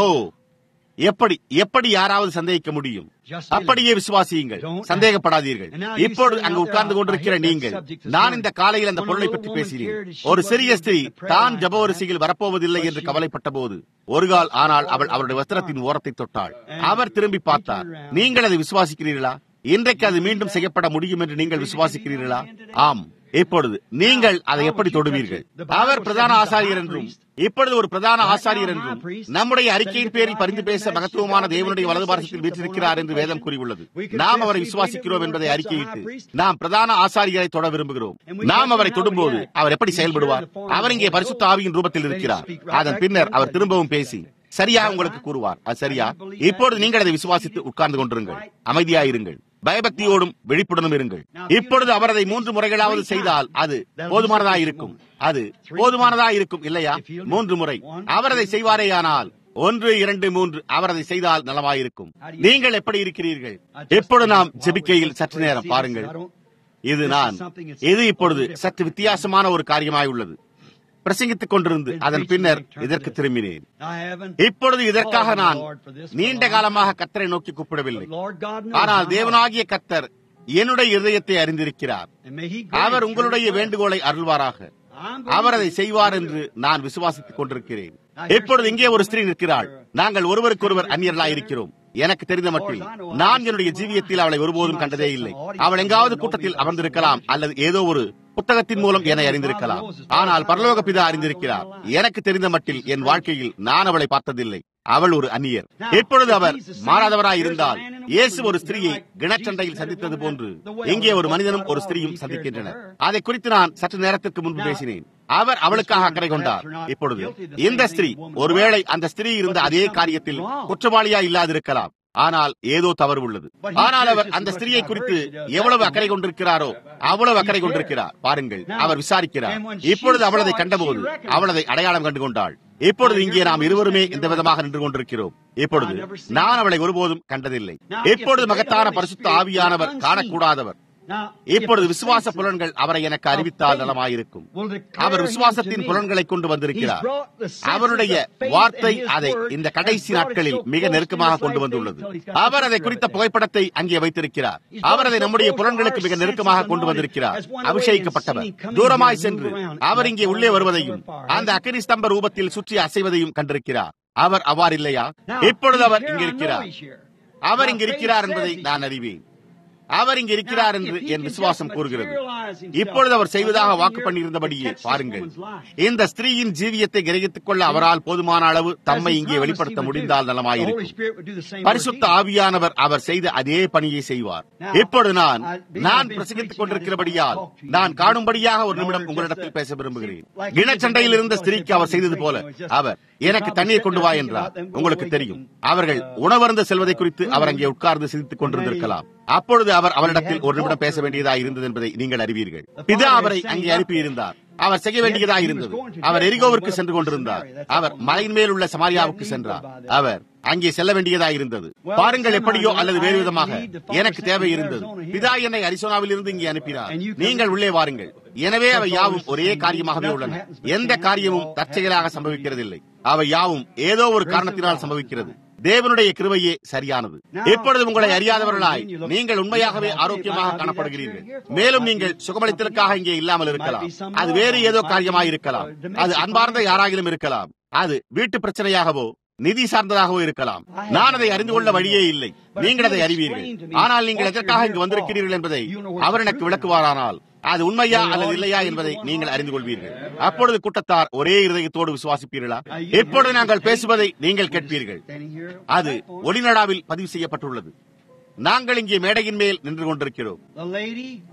எப்படி எப்படி யாராவது சந்தேகிக்க முடியும் அப்படியே விசுவாசியுங்கள் சந்தேகப்படாதீர்கள் இப்பொழுது அங்கு உட்கார்ந்து கொண்டிருக்கிற நீங்கள் நான் இந்த காலையில் அந்த பொருளை பற்றி பேசினேன் ஒரு சிறிய ஸ்திரீ தான் ஜபவரிசையில் வரப்போவதில்லை என்று கவலைப்பட்ட போது ஒரு கால் ஆனால் அவள் அவருடைய வஸ்திரத்தின் ஓரத்தை தொட்டாள் அவர் திரும்பி பார்த்தார் நீங்கள் அதை விசுவாசிக்கிறீர்களா இன்றைக்கு அது மீண்டும் செய்யப்பட முடியும் என்று நீங்கள் விசுவாசிக்கிறீர்களா ஆம் இப்பொழுது நீங்கள் அதை எப்படி தொடுவீர்கள் அவர் பிரதான ஆசாரியர் என்றும் இப்பொழுது ஒரு பிரதான ஆசாரியர் என்றும் நம்முடைய அறிக்கையின் பேரில் பரிந்து பேச மகத்துவமான தேவனுடைய வலது பாரசத்தில் வீற்றிருக்கிறார் என்று வேதம் கூறியுள்ளது நாம் அவரை விசுவாசிக்கிறோம் என்பதை அறிக்கையிட்டு நாம் பிரதான ஆசாரியரை தொட விரும்புகிறோம் நாம் அவரை தொடும்போது அவர் எப்படி செயல்படுவார் அவர் இங்கே பரிசுத்த ஆவியின் ரூபத்தில் இருக்கிறார் அதன் பின்னர் அவர் திரும்பவும் பேசி சரியா உங்களுக்கு கூறுவார் அது சரியா இப்பொழுது நீங்கள் அதை விசுவாசித்து உட்கார்ந்து கொண்டிருங்கள் அமைதியாயிருங்கள் பயபக்தியோடும் விழிப்புடனும் இருங்கள் இப்பொழுது அவர் அதை மூன்று முறைகளாவது செய்தால் அது போதுமானதா இருக்கும் அது போதுமானதா இருக்கும் இல்லையா மூன்று முறை அவர் அதை செய்வாரேயானால் ஒன்று இரண்டு மூன்று அவர் அதை செய்தால் நலமாயிருக்கும் நீங்கள் எப்படி இருக்கிறீர்கள் எப்பொழுது நாம் ஜெபிக்கையில் சற்று நேரம் பாருங்கள் இது நான் இது இப்பொழுது சற்று வித்தியாசமான ஒரு காரியமாய் உள்ளது பிரசங்கித்துக் கொண்டிருந்து அதன் பின்னர் இதற்கு திரும்பினேன் இப்பொழுது இதற்காக நான் நீண்ட காலமாக கத்தரை நோக்கி கூப்பிடவில்லை ஆனால் தேவனாகிய கத்தர் என்னுடைய இதயத்தை அறிந்திருக்கிறார் அவர் உங்களுடைய வேண்டுகோளை அருள்வாராக அவர் அதை செய்வார் என்று நான் விசுவாசித்துக் கொண்டிருக்கிறேன் இப்பொழுது இங்கே ஒரு ஸ்திரீ நிற்கிறாள் நாங்கள் ஒருவருக்கொருவர் அந்நியர்களாய் இருக்கிறோம் எனக்கு தெரிந்த மட்டில் நான் என்னுடைய ஜீவியத்தில் அவளை ஒருபோதும் கண்டதே இல்லை அவள் எங்காவது கூட்டத்தில் அமர்ந்திருக்கலாம் அல்லது ஏதோ ஒரு புத்தகத்தின் மூலம் என்னை அறிந்திருக்கலாம் ஆனால் பரலோக பிதா அறிந்திருக்கிறார் எனக்கு தெரிந்த மட்டில் என் வாழ்க்கையில் நான் அவளை பார்த்ததில்லை அவள் ஒரு அந்நியர் இப்பொழுது அவர் மாறாதவராய் இருந்தால் இயேசு ஒரு ஸ்திரீயை கிணச்சண்டையில் சந்தித்தது போன்று இங்கே ஒரு மனிதனும் ஒரு ஸ்திரீயும் சந்திக்கின்றனர் அதை குறித்து நான் சற்று நேரத்திற்கு முன்பு பேசினேன் அவர் அவளுக்காக அக்கறை கொண்டார் இப்பொழுது இந்த ஸ்திரீ ஒருவேளை அந்த ஸ்திரீ இருந்த அதே காரியத்தில் குற்றவாளியா இல்லாதிருக்கலாம் ஆனால் ஏதோ தவறு உள்ளது ஆனால் அவர் அந்த ஸ்திரியை குறித்து எவ்வளவு அக்கறை கொண்டிருக்கிறாரோ அவ்வளவு அக்கறை கொண்டிருக்கிறார் பாருங்கள் அவர் விசாரிக்கிறார் இப்பொழுது அவள் அதை கண்டபோது அவள் அதை அடையாளம் கண்டு கொண்டாள் இப்பொழுது இங்கே நாம் இருவருமே இந்த விதமாக நின்று கொண்டிருக்கிறோம் இப்பொழுது நான் அவளை ஒருபோதும் கண்டதில்லை இப்பொழுது மகத்தான பரிசுத்த ஆவியானவர் காணக்கூடாதவர் இப்பொழுது விசுவாச புலன்கள் அவரை எனக்கு அறிவித்தால் நலமாயிருக்கும் அவர் விசுவாசத்தின் புலன்களை கொண்டு வந்திருக்கிறார் அவருடைய வார்த்தை அதை இந்த கடைசி நாட்களில் மிக நெருக்கமாக கொண்டு வந்துள்ளது அவர் அதை குறித்த புகைப்படத்தை அங்கே வைத்திருக்கிறார் அவர் அதை நம்முடைய புலன்களுக்கு மிக நெருக்கமாக கொண்டு வந்திருக்கிறார் அபிஷேகிக்கப்பட்டவர் தூரமாய் சென்று அவர் இங்கே உள்ளே வருவதையும் அந்த அக்கினி ஸ்தம்ப ரூபத்தில் சுற்றி அசைவதையும் கண்டிருக்கிறார் அவர் அவ்வாறில்லையா இப்பொழுது அவர் இங்கிருக்கிறார் அவர் இங்கிருக்கிறார் என்பதை நான் அறிவேன் அவர் இங்கு இருக்கிறார் என்று என் விசுவாசம் கூறுகிறது இப்பொழுது அவர் செய்வதாக வாக்கு பண்ணியிருந்தபடியே பாருங்கள் இந்த ஸ்திரீயின் ஜீவியத்தை கிரகித்துக் கொள்ள அவரால் போதுமான அளவு தம்மை இங்கே வெளிப்படுத்த முடிந்தால் நலமாயிருக்கும் பரிசுத்த ஆவியானவர் அவர் செய்த அதே பணியை செய்வார் இப்பொழுது நான் நான் பிரசங்கித்துக் கொண்டிருக்கிறபடியால் நான் காணும்படியாக ஒரு நிமிடம் உங்களிடத்தில் பேச விரும்புகிறேன் இனச்சண்டையில் இருந்த ஸ்திரீக்கு அவர் செய்தது போல அவர் எனக்கு தண்ணீர் கொண்டு வா என்றார் உங்களுக்கு தெரியும் அவர்கள் உணவருந்த செல்வதை குறித்து அவர் அங்கே உட்கார்ந்து சிந்தித்துக் கொண்டிருந்திருக்கலாம் அப்பொழுது அவர் அவரிடத்தில் ஒரு நிமிடம் பேச வேண்டியதா இருந்தது என்பதை நீங்கள் அறிவீர்கள் பிதா அவரை அங்கே அனுப்பியிருந்தார் அவர் செய்ய வேண்டியதா இருந்தது அவர் எரிகோவிற்கு சென்று கொண்டிருந்தார் அவர் மலையின் மேல் உள்ள சமாரியாவுக்கு சென்றார் அவர் அங்கே செல்ல வேண்டியதா இருந்தது பாருங்கள் எப்படியோ அல்லது வேறு விதமாக எனக்கு தேவை இருந்தது பிதா என்னை அரிசோனாவில் இருந்து இங்கே அனுப்பினார் நீங்கள் உள்ளே வாருங்கள் எனவே அவை யாவும் ஒரே காரியமாகவே உள்ளன எந்த காரியமும் தற்செயலாக சம்பவிக்கிறதில்லை அவை யாவும் ஏதோ ஒரு காரணத்தினால் சம்பவிக்கிறது தேவனுடைய கிருவையே சரியானது எப்பொழுது உங்களை அறியாதவர்களாய் நீங்கள் உண்மையாகவே ஆரோக்கியமாக காணப்படுகிறீர்கள் மேலும் நீங்கள் சுகமளித்தலுக்காக இங்கே இல்லாமல் இருக்கலாம் அது வேறு ஏதோ காரியமாய் இருக்கலாம் அது அன்பார்ந்த யாராகிலும் இருக்கலாம் அது வீட்டு பிரச்சனையாகவோ நிதி சார்ந்ததாகவோ இருக்கலாம் நான் அதை அறிந்து கொள்ள வழியே இல்லை நீங்கள் அதை அறிவீர்கள் ஆனால் நீங்கள் எதற்காக இங்கு வந்திருக்கிறீர்கள் என்பதை அவர் எனக்கு விளக்குவாரானால் அது உண்மையா அல்லது இல்லையா என்பதை நீங்கள் அறிந்து கொள்வீர்கள் அப்பொழுது கூட்டத்தார் ஒரே இருதயத்தோடு விசுவாசிப்பீர்களா எப்பொழுது நாங்கள் பேசுவதை நீங்கள் கேட்பீர்கள் அது ஒளிநடாவில் பதிவு செய்யப்பட்டுள்ளது நாங்கள் இங்கே மேடையின் மேல் நின்று கொண்டிருக்கிறோம்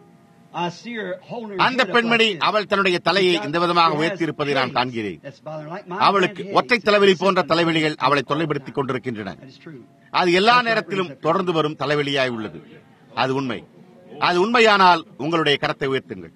I see her holding her அந்த head up பெண்மணி like this. அவள் தன்னுடைய தலையை இந்த விதமாக உயர்த்தி இருப்பதை நான் காண்கிறேன் அவளுக்கு ஒற்றை தலைவலி போன்ற தலைவலிகள் அவளை தொல்லைப்படுத்திக் கொண்டிருக்கின்றன அது எல்லா நேரத்திலும் தொடர்ந்து வரும் தலைவலியாய் உள்ளது அது உண்மை அது உண்மையானால் உங்களுடைய கரத்தை உயர்த்துங்கள்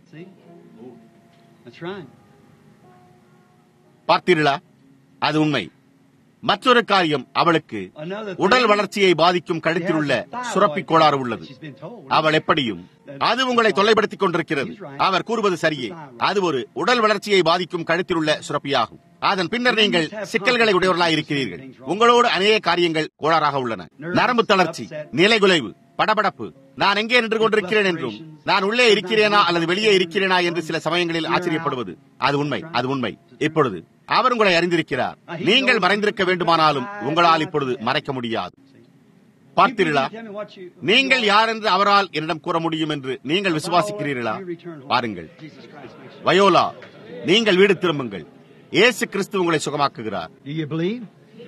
பார்த்தீர்களா அது உண்மை மற்றொரு காரியம் அவளுக்கு உடல் வளர்ச்சியை பாதிக்கும் கழுத்தில் உள்ள சுரப்பி கோளாறு உள்ளது அவள் எப்படியும் அது உங்களை தொல்லைப்படுத்திக் கொண்டிருக்கிறது அவர் கூறுவது சரியே அது ஒரு உடல் வளர்ச்சியை பாதிக்கும் கழுத்தில் உள்ள சுரப்பியாகும் அதன் பின்னர் நீங்கள் சிக்கல்களை உடையவர்களாக இருக்கிறீர்கள் உங்களோடு அநேக காரியங்கள் கோளாறாக உள்ளன நரம்பு தளர்ச்சி நிலைகுலைவு படபடப்பு நான் எங்கே நின்று கொண்டிருக்கிறேன் என்றும் நான் உள்ளே இருக்கிறேனா அல்லது வெளியே இருக்கிறேனா என்று சில சமயங்களில் ஆச்சரியப்படுவது அது உண்மை அது உண்மை இப்பொழுது அவர் உங்களை அறிந்திருக்கிறார் நீங்கள் மறைந்திருக்க வேண்டுமானாலும் உங்களால் இப்பொழுது மறைக்க முடியாது பார்த்தீர்களா நீங்கள் யார் என்று அவரால் என்னிடம் கூற முடியும் என்று நீங்கள் விசுவாசிக்கிறீர்களா பாருங்கள் வயோலா நீங்கள் வீடு திரும்புங்கள் இயேசு கிறிஸ்து உங்களை சுகமாக்குகிறார் Do you believe?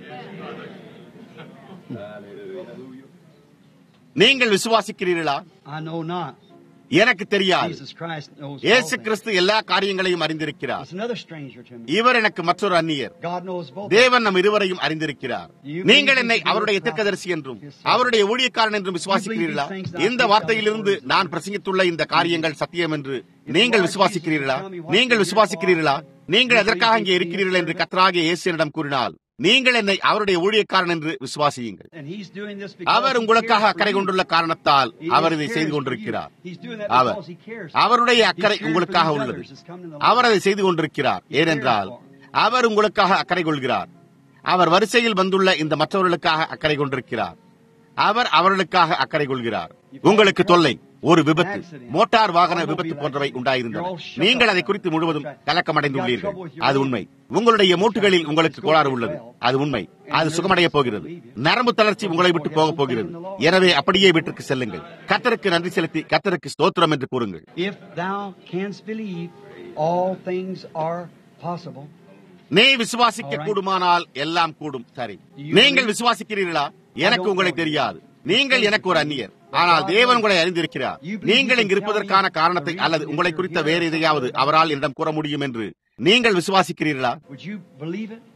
நீங்கள் விசுவாசிக்கிறீர்களா I know not. எனக்கு தெரியாது Jesus Christ knows. all இயேசு things. கிறிஸ்து எல்லா காரியங்களையும் அறிந்திருக்கிறார் It's another stranger to me. இவர் எனக்கு மற்றொரு அந்நியர் God knows both. தேவன் நம் இருவரையும் அறிந்திருக்கிறார் நீங்கள் என்னை அவருடைய தீர்க்கதரிசி என்றும் அவருடைய ஊழியக்காரன் என்றும் விசுவாசிக்கிறீர்களா இந்த வார்த்தையிலிருந்து நான் பிரசங்கித்துள்ள இந்த காரியங்கள் சத்தியம் என்று நீங்கள் விசுவாசிக்கிறீர்களா நீங்கள் விசுவாசிக்கிறீர்களா நீங்கள் எதற்காக இங்கே இருக்கிறீர்கள் என்று கத்தராகிய இயேசுனிடம் கூறினால் நீங்கள் என்னை அவருடைய ஊழியக்காரன் என்று விசுவாசியுங்கள் And he's doing this because our he உங்களுக்காக cares for அக்கறை you. கொண்டுள்ள காரணத்தால் He அவர் is இதை cares செய்து for you. கொண்டிருக்கிறார் He's doing that our because he cares. அவருடைய He's அக்கறை caring for உங்களுக்காக these உள்ளது others that's come to the Lord. அவர் அதை செய்து கொண்டிருக்கிறார் ஏனென்றால் அவர் உங்களுக்காக அக்கறை கொள்கிறார் அவர் வரிசையில் வந்துள்ள இந்த மற்றவர்களுக்காக அக்கறை கொண்டிருக்கிறார் அவர் அவர்களுக்காக அக்கறை கொள்கிறார் உங்களுக்கு தொல்லை ஒரு விபத்து மோட்டார் வாகன விபத்து போன்றவை உண்டாயிருந்தன நீங்கள் அதை குறித்து முழுவதும் கலக்கமடைந்துள்ளீர்கள் அது உண்மை உங்களுடைய மூட்டுகளில் உங்களுக்கு கோளாறு உள்ளது அது உண்மை அது சுகமடைய போகிறது நரம்பு தளர்ச்சி உங்களை விட்டு போக போகிறது எனவே அப்படியே வீட்டிற்கு செல்லுங்கள் கத்தருக்கு நன்றி செலுத்தி கத்தருக்கு ஸ்தோத்திரம் என்று கூறுங்கள் If thou canst believe, all things are possible. நீ விசுவாசிக்க கூடுமானால் எல்லாம் கூடும் சரி நீங்கள் விசுவாசிக்கிறீர்களா எனக்கு உங்களை தெரியாது நீங்கள் எனக்கு ஒரு அந்நியர் ஆனால் தேவன் உங்களை அறிந்திருக்கிறார் நீங்கள் இங்கு இருப்பதற்கான காரணத்தை அல்லது உங்களை குறித்த வேறு எதையாவது அவரால் என்னிடம் கூற முடியும் என்று நீங்கள் விசுவாசிக்கிறீர்களா Would you believe it?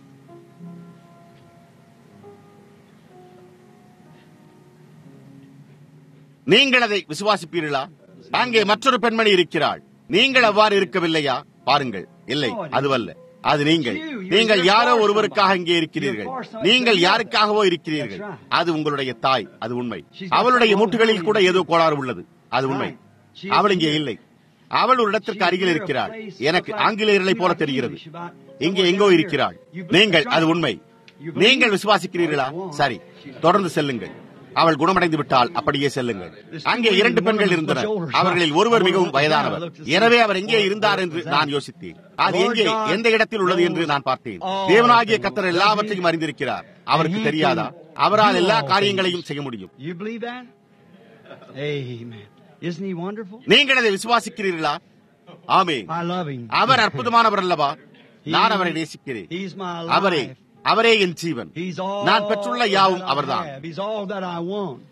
நீங்கள் அதை விசுவாசிப்பீர்களா அங்கே மற்றொரு பெண்மணி இருக்கிறாள் நீங்கள் அவ்வாறு இருக்கவில்லையா பாருங்கள் இல்லை அதுவல்ல அது நீங்கள் நீங்கள் யாரோ ஒருவருக்காக இங்கே இருக்கிறீர்கள் நீங்கள் யாருக்காகவோ இருக்கிறீர்கள் அது உங்களுடைய தாய் அது உண்மை அவளுடைய மூட்டுகளில் கூட ஏதோ கோளாறு உள்ளது அது உண்மை அவள் இங்கே இல்லை அவள் ஒரு இடத்திற்கு அருகில் இருக்கிறாள் எனக்கு ஆங்கிலேயர்களை போல தெரிகிறது இங்கே எங்கோ இருக்கிறாள் நீங்கள் அது உண்மை நீங்கள் விசுவாசிக்கிறீர்களா சரி தொடர்ந்து செல்லுங்கள் அவள் குணமடைந்து விட்டால் அப்படியே செல்லுங்கள் அங்கே இரண்டு பெண்கள் இருந்தனர் அவர்களில் ஒருவர் மிகவும் வயதானவர் எனவே அவர் எங்கே இருந்தார் என்று நான் யோசித்தேன் அது எங்கே எந்த இடத்தில் உள்ளது என்று நான் பார்த்தேன் தேவனாகிய கத்தர் எல்லாவற்றையும் அறிந்திருக்கிறார் அவருக்கு தெரியாதா அவரால் எல்லா காரியங்களையும் செய்ய முடியும் You believe that? Amen. Isn't he wonderful? நீங்கள் அதை விசுவாசிக்கிறீர்களா ஆமே I love him. அவர் அற்புதமானவர் அல்லவா நான் அவரை நேசிக்கிறேன் He's my அவரே life. அவரே என் ஜீவன் He's all நான் பெற்றுள்ள யாவும் that I அவர்தான் have. He's all that I want.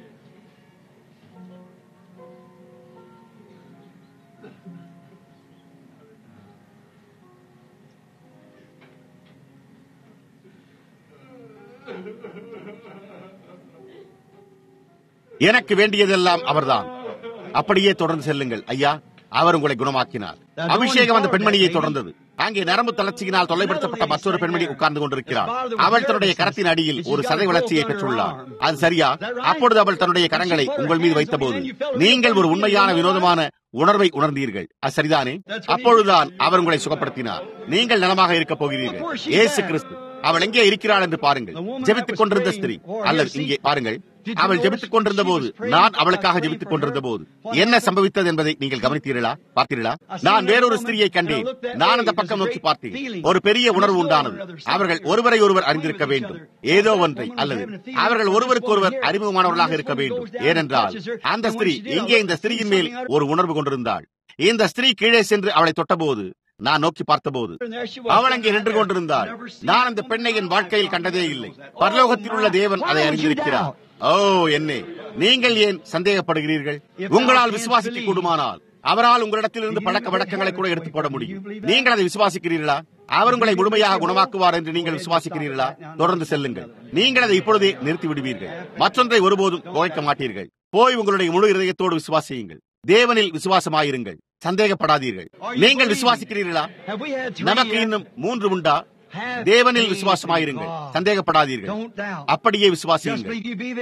எனக்கு வேண்டியதெல்லாம் அவர்தான் அப்படியே தொடர்ந்து செல்லுங்கள் ஐயா அவர் உங்களை குணமாக்கினார் அபிஷேகம் அந்த பெண்மணியை தொடர்ந்தது அங்கே நரம்பு தளர்ச்சியினால் தொல்லைப்படுத்தப்பட்ட மற்றொரு பெண்மணி உட்கார்ந்து கொண்டிருக்கிறார் அவள் தன்னுடைய கரத்தின் அடியில் ஒரு சதை வளர்ச்சியை பெற்றுள்ளார் அது சரியா அப்பொழுது அவள் தன்னுடைய கரங்களை உங்கள் மீது வைத்தபோது நீங்கள் ஒரு உண்மையான வினோதமான உணர்வை உணர்ந்தீர்கள் அது சரிதானே அப்பொழுதுதான் அவர் உங்களை சுகப்படுத்தினார் நீங்கள் நலமாக இருக்க போகிறீர்கள் ஏசு கிறிஸ்து அவள் எங்கே இருக்கிறாள் என்று பாருங்கள் ஜெபித்துக் கொண்டிருந்த ஸ்திரீ அல்லது இங்கே பாருங்கள் அவள் ஜெபித்துக் கொண்டிருந்த போது நான் அவளுக்காக ஜெபித்துக் கொண்டிருந்த போது என்ன சம்பவித்தது என்பதை நீங்கள் கவனித்தீர்களா பார்த்தீர்களா நான் வேறொரு ஸ்திரியை கண்டேன் நான் அந்த பக்கம் நோக்கி பார்த்தேன் ஒரு பெரிய உணர்வு உண்டானது அவர்கள் ஒருவரை ஒருவர் அறிந்திருக்க வேண்டும் ஏதோ ஒன்றை அல்லது அவர்கள் ஒருவருக்கு ஒருவர் அறிமுகமானவர்களாக இருக்க வேண்டும் ஏனென்றால் அந்த ஸ்திரீ எங்கே இந்த ஸ்திரீயின் மேல் ஒரு உணர்வு கொண்டிருந்தாள் இந்த ஸ்திரீ கீழே சென்று அவளை தொட்டபோது நான் நோக்கி பார்த்தபோது அவள் அங்கே நின்று கொண்டிருந்தாள் நான் அந்த பெண்ணை என் வாழ்க்கையில் கண்டதே இல்லை பரலோகத்தில் உள்ள தேவன் அதை அறிந்திருக்கிறார் ஓ என்னே நீங்கள் ஏன் சந்தேகப்படுகிறீர்கள் உங்களால் விசுவாசிக்க கூடுமானால் அவரால் உங்களிடத்திலிருந்து பழக்க வழக்கங்களை கூட எடுத்து போட முடியும் நீங்கள் அதை விசுவாசிக்கிறீர்களா அவர் உங்களை முழுமையாக குணமாக்குவார் என்று நீங்கள் விசுவாசிக்கிறீர்களா தொடர்ந்து செல்லுங்கள் நீங்கள் அதை இப்பொழுதே நிறுத்தி விடுவீர்கள் மற்றொன்றை ஒருபோதும் குறைக்க மாட்டீர்கள் போய் உங்களுடைய முழு இதயத்தோடு விசுவாசியுங்கள் தேவனில் விசுவாசமாயிருங்கள் சந்தேகப்படாதீர்கள் நீங்கள் விசுவாசிக்கிறீர்களா நமக்கு இன்னும் மூன்று உண்டா தேவனில் விசுவாசமாயிருங்கள் சந்தேகப்படாதீர்கள் அப்படியே விசுவாசியுங்கள்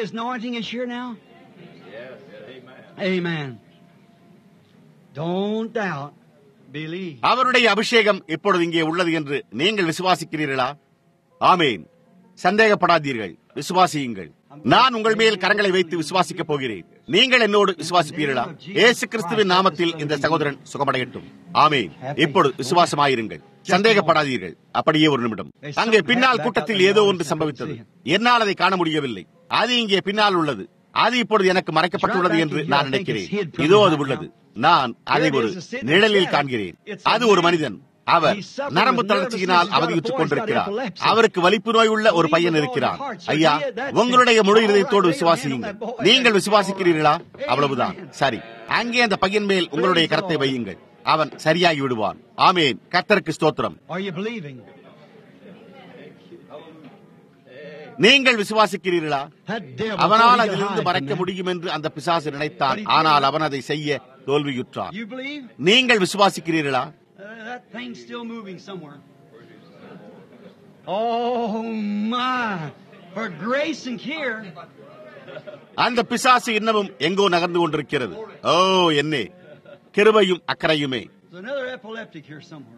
Amen. Don't doubt. Believe. அவருடைய அபிஷேகம் இப்பொழுது இங்கே உள்ளது என்று நீங்கள் விசுவாசிக்கிறீர்களா ஆமேன் சந்தேகப்படாதீர்கள் விசுவாசியுங்கள் நான் உங்கள் மேல் கரங்களை வைத்து விசுவாசிக்கப் போகிறேன் நீங்கள் என்னோடு விசுவாசிப்பீர்களா ஏசு கிறிஸ்துவின் நாமத்தில் இந்த சகோதரன் சுகமடையட்டும் ஆமேன் இப்பொழுது விசுவாசமாயிருங்கள் சந்தேகப்படாதீர்கள் அப்படியே ஒரு நிமிடம் அங்கே பின்னால் கூட்டத்தில் ஏதோ ஒன்று சம்பவித்தது என்னால் அதை காண முடியவில்லை அது இங்கே பின்னால் உள்ளது அது இப்பொழுது எனக்கு மறைக்கப்பட்டுள்ளது என்று நான் நினைக்கிறேன் இதோ அது உள்ளது நான் அதை ஒரு நிழலில் காண்கிறேன் அது ஒரு மனிதன் அவர் நரம்பு தளர்ச்சியினால் அவதியுற்றுக் கொண்டிருக்கிறார் அவருக்கு வலிப்பு நோய் உள்ள ஒரு பையன் இருக்கிறார் ஐயா உங்களுடைய முழு இதயத்தோடு விசுவாசியுங்கள் நீங்கள் விசுவாசிக்கிறீர்களா அவ்வளவுதான் சரி அங்கே அந்த பையன் மேல் உங்களுடைய கரத்தை வையுங்கள் அவன் சரியாகி விடுவான் ஆமேன் கர்த்தருக்கு ஸ்தோத்திரம் Are you believing? நீங்கள் விசுவாசிக்கிறீர்களா That devil அவனால் thought he could அதிலிருந்து hide மறைக்க from that. முடியும் என்று அந்த பிசாசு நினைத்தான் ஆனால் அவன் அதை செய்ய தோல்வியுற்றான் You believe? நீங்கள் விசுவாசிக்கிறீர்களா Uh, that thing's still moving somewhere. Oh my! For grace and care. அந்த பிசாசு இன்னமும் எங்கோ நகர்ந்து கொண்டிருக்கிறது ஓ என்னே கிருபையும் அக்கறையுமே There's another epileptic here somewhere.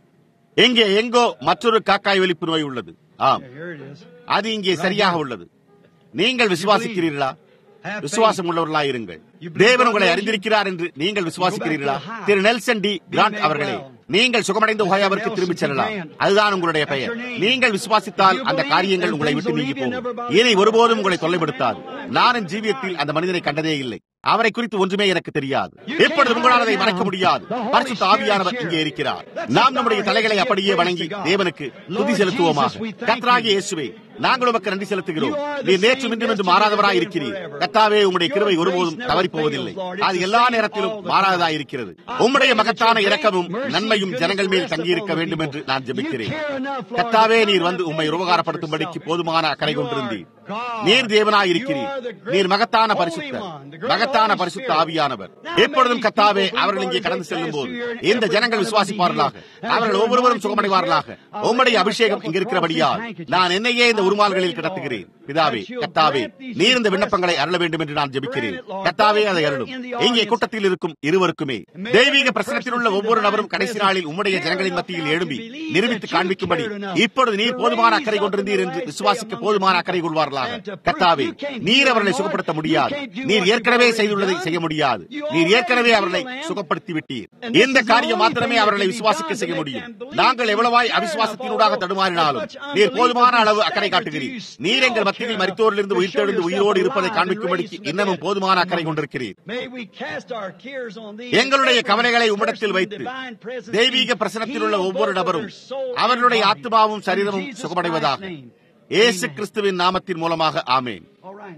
எங்கே எங்கோ மற்றொரு காக்காய் வெளிப்பு நோய் உள்ளது ஆம் Yeah, here it is. அது இங்கே சரியாக உள்ளது நீங்கள் விசுவாசிக்கிறீர்களா Have faith. விசுவாசம் உள்ளவர்களாய் இருங்கள் தேவன் உங்களை அறிந்திருக்கிறார் என்று நீங்கள் விசுவாசிக்கிறீர்களா திரு நெல்சன் டி கிராண்ட் அவர்களே நீங்கள் சுகமடைந்த ஓயாவிற்கு திரும்பிச் செல்லலாம் அதுதான் உங்களுடைய பெயர் நீங்கள் விசுவாசித்தால் அந்த காரியங்கள் உங்களை விட்டு நீங்கி போகும் இனி ஒருபோதும் உங்களை தொல்லைப்படுத்தாது நானும் ஜீவியத்தில் அந்த மனிதனை கண்டதே இல்லை அவரை குறித்து ஒன்றுமே எனக்கு தெரியாது எப்பொழுது உங்களால் அதை மறைக்க முடியாது பரிசுத்த ஆவியானவர் இங்கே இருக்கிறார் நாம் நம்முடைய தலைகளை அப்படியே வணங்கி தேவனுக்கு துதி செலுத்துவோமாக கர்த்தராகிய இயேசுவே நாங்கள் உமக்கு நன்றி செலுத்துகிறோம் நீ நேற்று இன்றும் என்று மாறாதவராய் இருக்கிறீர் கர்த்தாவே உம்முடைய கிருபை ஒருபோதும் தவறிப் போவதில்லை அது எல்லா நேரத்திலும் மாறாததாய் இருக்கிறது உம்முடைய மகத்தான இரக்கமும் நன்மையும் ஜனங்கள் மேல் தங்கியிருக்க வேண்டும் என்று நான் ஜெபிக்கிறேன் கர்த்தாவே நீர் வந்து உம்மை உபகாரப்படுத்தும்படிக்கு போதுமான அக்கறை கொண்டிருந்தீர் நீர் தேவனாய் இருக்கிறீர் நீர் மகத்தான பரிசுத்தர் மகத்தான பரிசுத்த ஆவியானவர் எப்பொழுதும் கத்தாவே அவர்கள் இங்கே கடந்து செல்லும் போது இந்த ஜனங்கள் விசுவாசிப்பார்களாக அவர்கள் ஒவ்வொருவரும் சுகமடைவார்களாக உம்முடைய அபிஷேகம் இங்க இருக்கிறபடியால் நான் என்னையே இந்த உருமால்களில் கிடத்துகிறேன் பிதாவே கத்தாவே நீர் இந்த விண்ணப்பங்களை அருள வேண்டும் என்று நான் ஜெபிக்கிறேன் கத்தாவே அதை அருளும் இங்கே கூட்டத்தில் இருக்கும் இருவருக்குமே தெய்வீக பிரசனத்தில் உள்ள ஒவ்வொரு நபரும் கடைசி நாளில் உம்முடைய ஜனங்களின் மத்தியில் எழும்பி நிரூபித்து காண்பிக்கும்படி இப்பொழுது நீர் போதுமான அக்கறை கொண்டிருந்தீர் என்று விசுவாசிக்க போதுமான அக்கறை கொள்வார்களாக கத்தாவே நீர் அவர்களை சுகப்படுத்த முடியாது நீர் ஏற்கனவே செய்துள்ளதை செய்ய முடியாது நீர் ஏற்கனவே அவர்களை சுகப்படுத்தி விட்டீர் இந்த காரியம் மாத்திரமே அவர்களை விசுவாசிக்க செய்ய முடியும் நாங்கள் எவ்வளவாய் அவிசுவாசத்தினூடாக தடுமாறினாலும் நீர் போதுமான அளவு அக்கறை காட்டுகிறீர் நீர் எங்கள் மத்தியில் மரித்தோரிலிருந்து உயிர்த்தெழுந்து உயிரோடு இருப்பதை காண்பிக்கும்படிக்கு இன்னமும் போதுமான அக்கறை கொண்டிருக்கிறீர் May we cast our cares on thee. எங்களுடைய கவலைகளை உம்மிடத்தில் வைத்து தெய்வீக பிரசனத்தில் உள்ள ஒவ்வொரு நபரும் அவர்களுடைய ஆத்மாவும் சரீரமும் சுகமடைவதாக இயேசு கிறிஸ்துவின் நாமத்தின் மூலமாக ஆமேன் All right.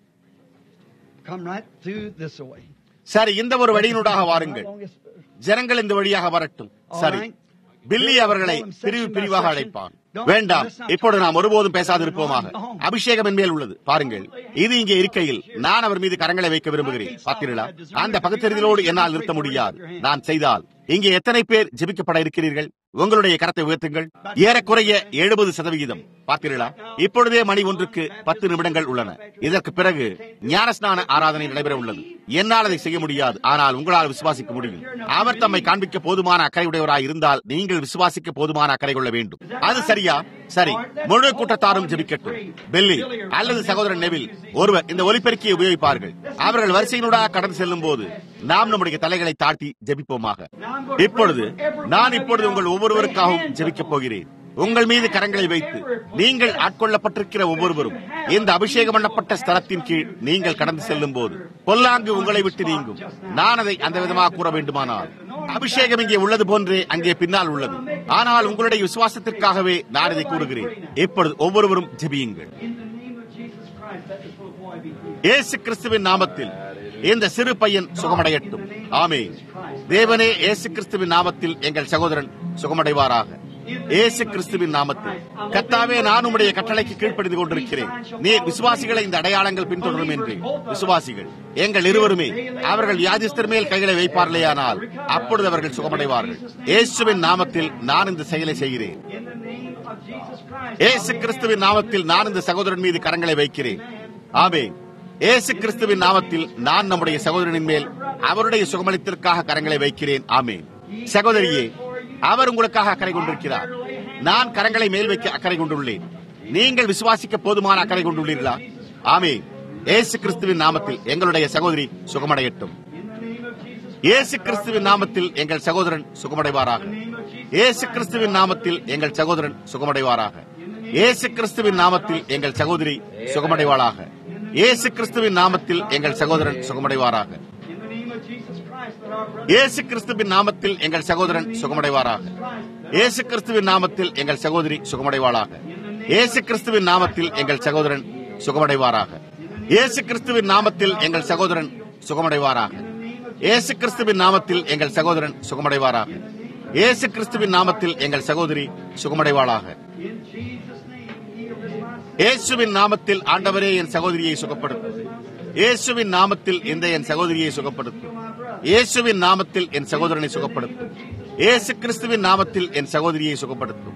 Come right through this way. சரி இந்த ஒரு வழியினூடாக வாருங்கள் ஜனங்கள் இந்த வழியாக வரட்டும் சரி பில்லி அவர்களை பிரிவு பிரிவாக அழைப்பான் வேண்டாம் இப்பொழுது நாம் ஒருபோதும் பேசாதிருப்போமாக அபிஷேகம் என் மேல் உள்ளது பாருங்கள் இது இங்கே இருக்கையில் நான் அவர் மீது கரங்களை வைக்க விரும்புகிறேன் பார்த்தீர்களா அந்த பகுத்தறிதலோடு என்னால் நிறுத்த முடியாது நான் செய்தால் இங்கே எத்தனை பேர் ஜெபிக்கப்பட இருக்கிறீர்கள் உங்களுடைய கரத்தை உயர்த்துங்கள் ஏறக்குறைய எழுபது சதவிகிதம் பார்த்தீர்களா இப்பொழுதே மணி ஒன்றுக்கு பத்து நிமிடங்கள் உள்ளன இதற்கு பிறகு ஞானஸ்நான ஆராதனை நடைபெற உள்ளது என்னால் அதை செய்ய முடியாது ஆனால் உங்களால் விசுவாசிக்க முடியும் அவர் தம்மை காண்பிக்க போதுமான அக்கறையுடையவராய் இருந்தால் நீங்கள் விசுவாசிக்க போதுமான அக்கறை கொள்ள வேண்டும் அது சரியா சரி முழு கூட்டத்தாரும் ஜெபிக்கட்டும் பெல்லி அல்லது சகோதரன் நெவில் ஒருவர் இந்த ஒலிபெருக்கியை உபயோகிப்பார்கள் அவர்கள் வரிசையினூடாக கடந்து செல்லும் போது நாம் நம்முடைய தலைகளை தாழ்த்தி ஜெபிப்போமாக இப்பொழுது நான் இப்பொழுது உங்கள் ஒவ்வொருவருக்காகவும் ஜெபிக்கப் போகிறேன் உங்கள் மீது கரங்களை வைத்து நீங்கள் ஆட்கொள்ளப்பட்டிருக்கிற ஒவ்வொருவரும் இந்த அபிஷேகம் பண்ணப்பட்ட ஸ்தலத்தின் கீழ் நீங்கள் கடந்து செல்லும் போது பொல்லாங்கு உங்களை விட்டு நீங்கும் நான் அதை அந்த விதமாக கூற வேண்டுமானால் அபிஷேகம் இங்கே உள்ளது போன்றே அங்கே பின்னால் உள்ளது ஆனால் உங்களுடைய விசுவாசத்திற்காகவே நான் இதை கூறுகிறேன் இப்பொழுது ஒவ்வொருவரும் ஜெபியுங்கள் Christ, let this little boy be healed. இயேசு கிறிஸ்துவின் நாமத்தில் இந்த சிறு பையன் சுகமடையட்டும் ஆமே தேவனே இயேசு கிறிஸ்துவின் நாமத்தில் எங்கள் சகோதரன் சுகமடைவாராக இயேசு கிறிஸ்துவின் நாமத்தில் கர்த்தாவே நான் உம்முடைய கட்டளைக்கு கீழ்ப்படிந்து கொண்டிருக்கிறேன் நீ விசுவாசிகளை இந்த அடையாளங்கள் பின்தொடரும் என்று விசுவாசிகள் எங்கள் இருவருமே அவர்கள் வியாதிஸ்தர் மேல் கைகளை வைப்பார்களேயானால் அப்பொழுது அவர்கள் சுகமடைவார்கள் இயேசுவின் நாமத்தில் நான் இந்த செயலை செய்கிறேன் In the name of Jesus Christ. இயேசு கிறிஸ்துவின் நாமத்தில் நான் இந்த சகோதரன் மீது கரங்களை வைக்கிறேன் ஆமே இயேசு கிறிஸ்துவின் நாமத்தில் நான் நம்முடைய சகோதரனின் மேல் அவருடைய சுகமளித்திற்காக கரங்களை வைக்கிறேன் ஆமே சகோதரியே அவர் உங்களுக்காக அக்கறை கொண்டிருக்கிறார் நான் கரங்களை மேல் வைக்க அக்கறை கொண்டுள்ளேன் நீங்கள் விசுவாசிக்க போதுமான அக்கறை கொண்டுள்ளீர்களா ஆமே இயேசு கிறிஸ்துவின் நாமத்தில் எங்களுடைய சகோதரி சுகமடையட்டும் இயேசு கிறிஸ்துவின் நாமத்தில் எங்கள் சகோதரன் சுகமடைவாராக இயேசு கிறிஸ்துவின் நாமத்தில் எங்கள் சகோதரன் சுகமடைவாராக இயேசு கிறிஸ்துவின் நாமத்தில் எங்கள் சகோதரி சுகமடைவாளாக இயேசு கிறிஸ்துவின் நாமத்தில் எங்கள் சகோதரன் சுகமடைவாராக In the name of Jesus Christ, let our brother இயேசு கிறிஸ்துவின் நாமத்தில் எங்கள் சகோதரன் சுகமடைவாராக இயேசு கிறிஸ்துவின் நாமத்தில் எங்கள் சகோதரி சுகமடைவாளாக இயேசு கிறிஸ்துவின் நாமத்தில் எங்கள் சகோதரன் சுகமடைவாராக இயேசு கிறிஸ்துவின் நாமத்தில் எங்கள் சகோதரன் சுகமடைவாராக இயேசு கிறிஸ்துவின் நாமத்தில் எங்கள் சகோதரன் சுகமடைவாராக இயேசு கிறிஸ்துவின் நாமத்தில் எங்கள் சகோதரி சுகமடைவாளாக in Jesus' name, heal this my இயேசுவின் நாமத்தில் ஆண்டவரே என் சகோதரியை சுகப்படுத்தும் இயேசுவின் நாமத்தில் இந்த என் சகோதரியை சுகப்படுத்தும் இயேசுவின் நாமத்தில் என் சகோதரனை சுகப்படுத்தும் இயேசு கிறிஸ்துவின் நாமத்தில் என் சகோதரியை சுகப்படுத்தும்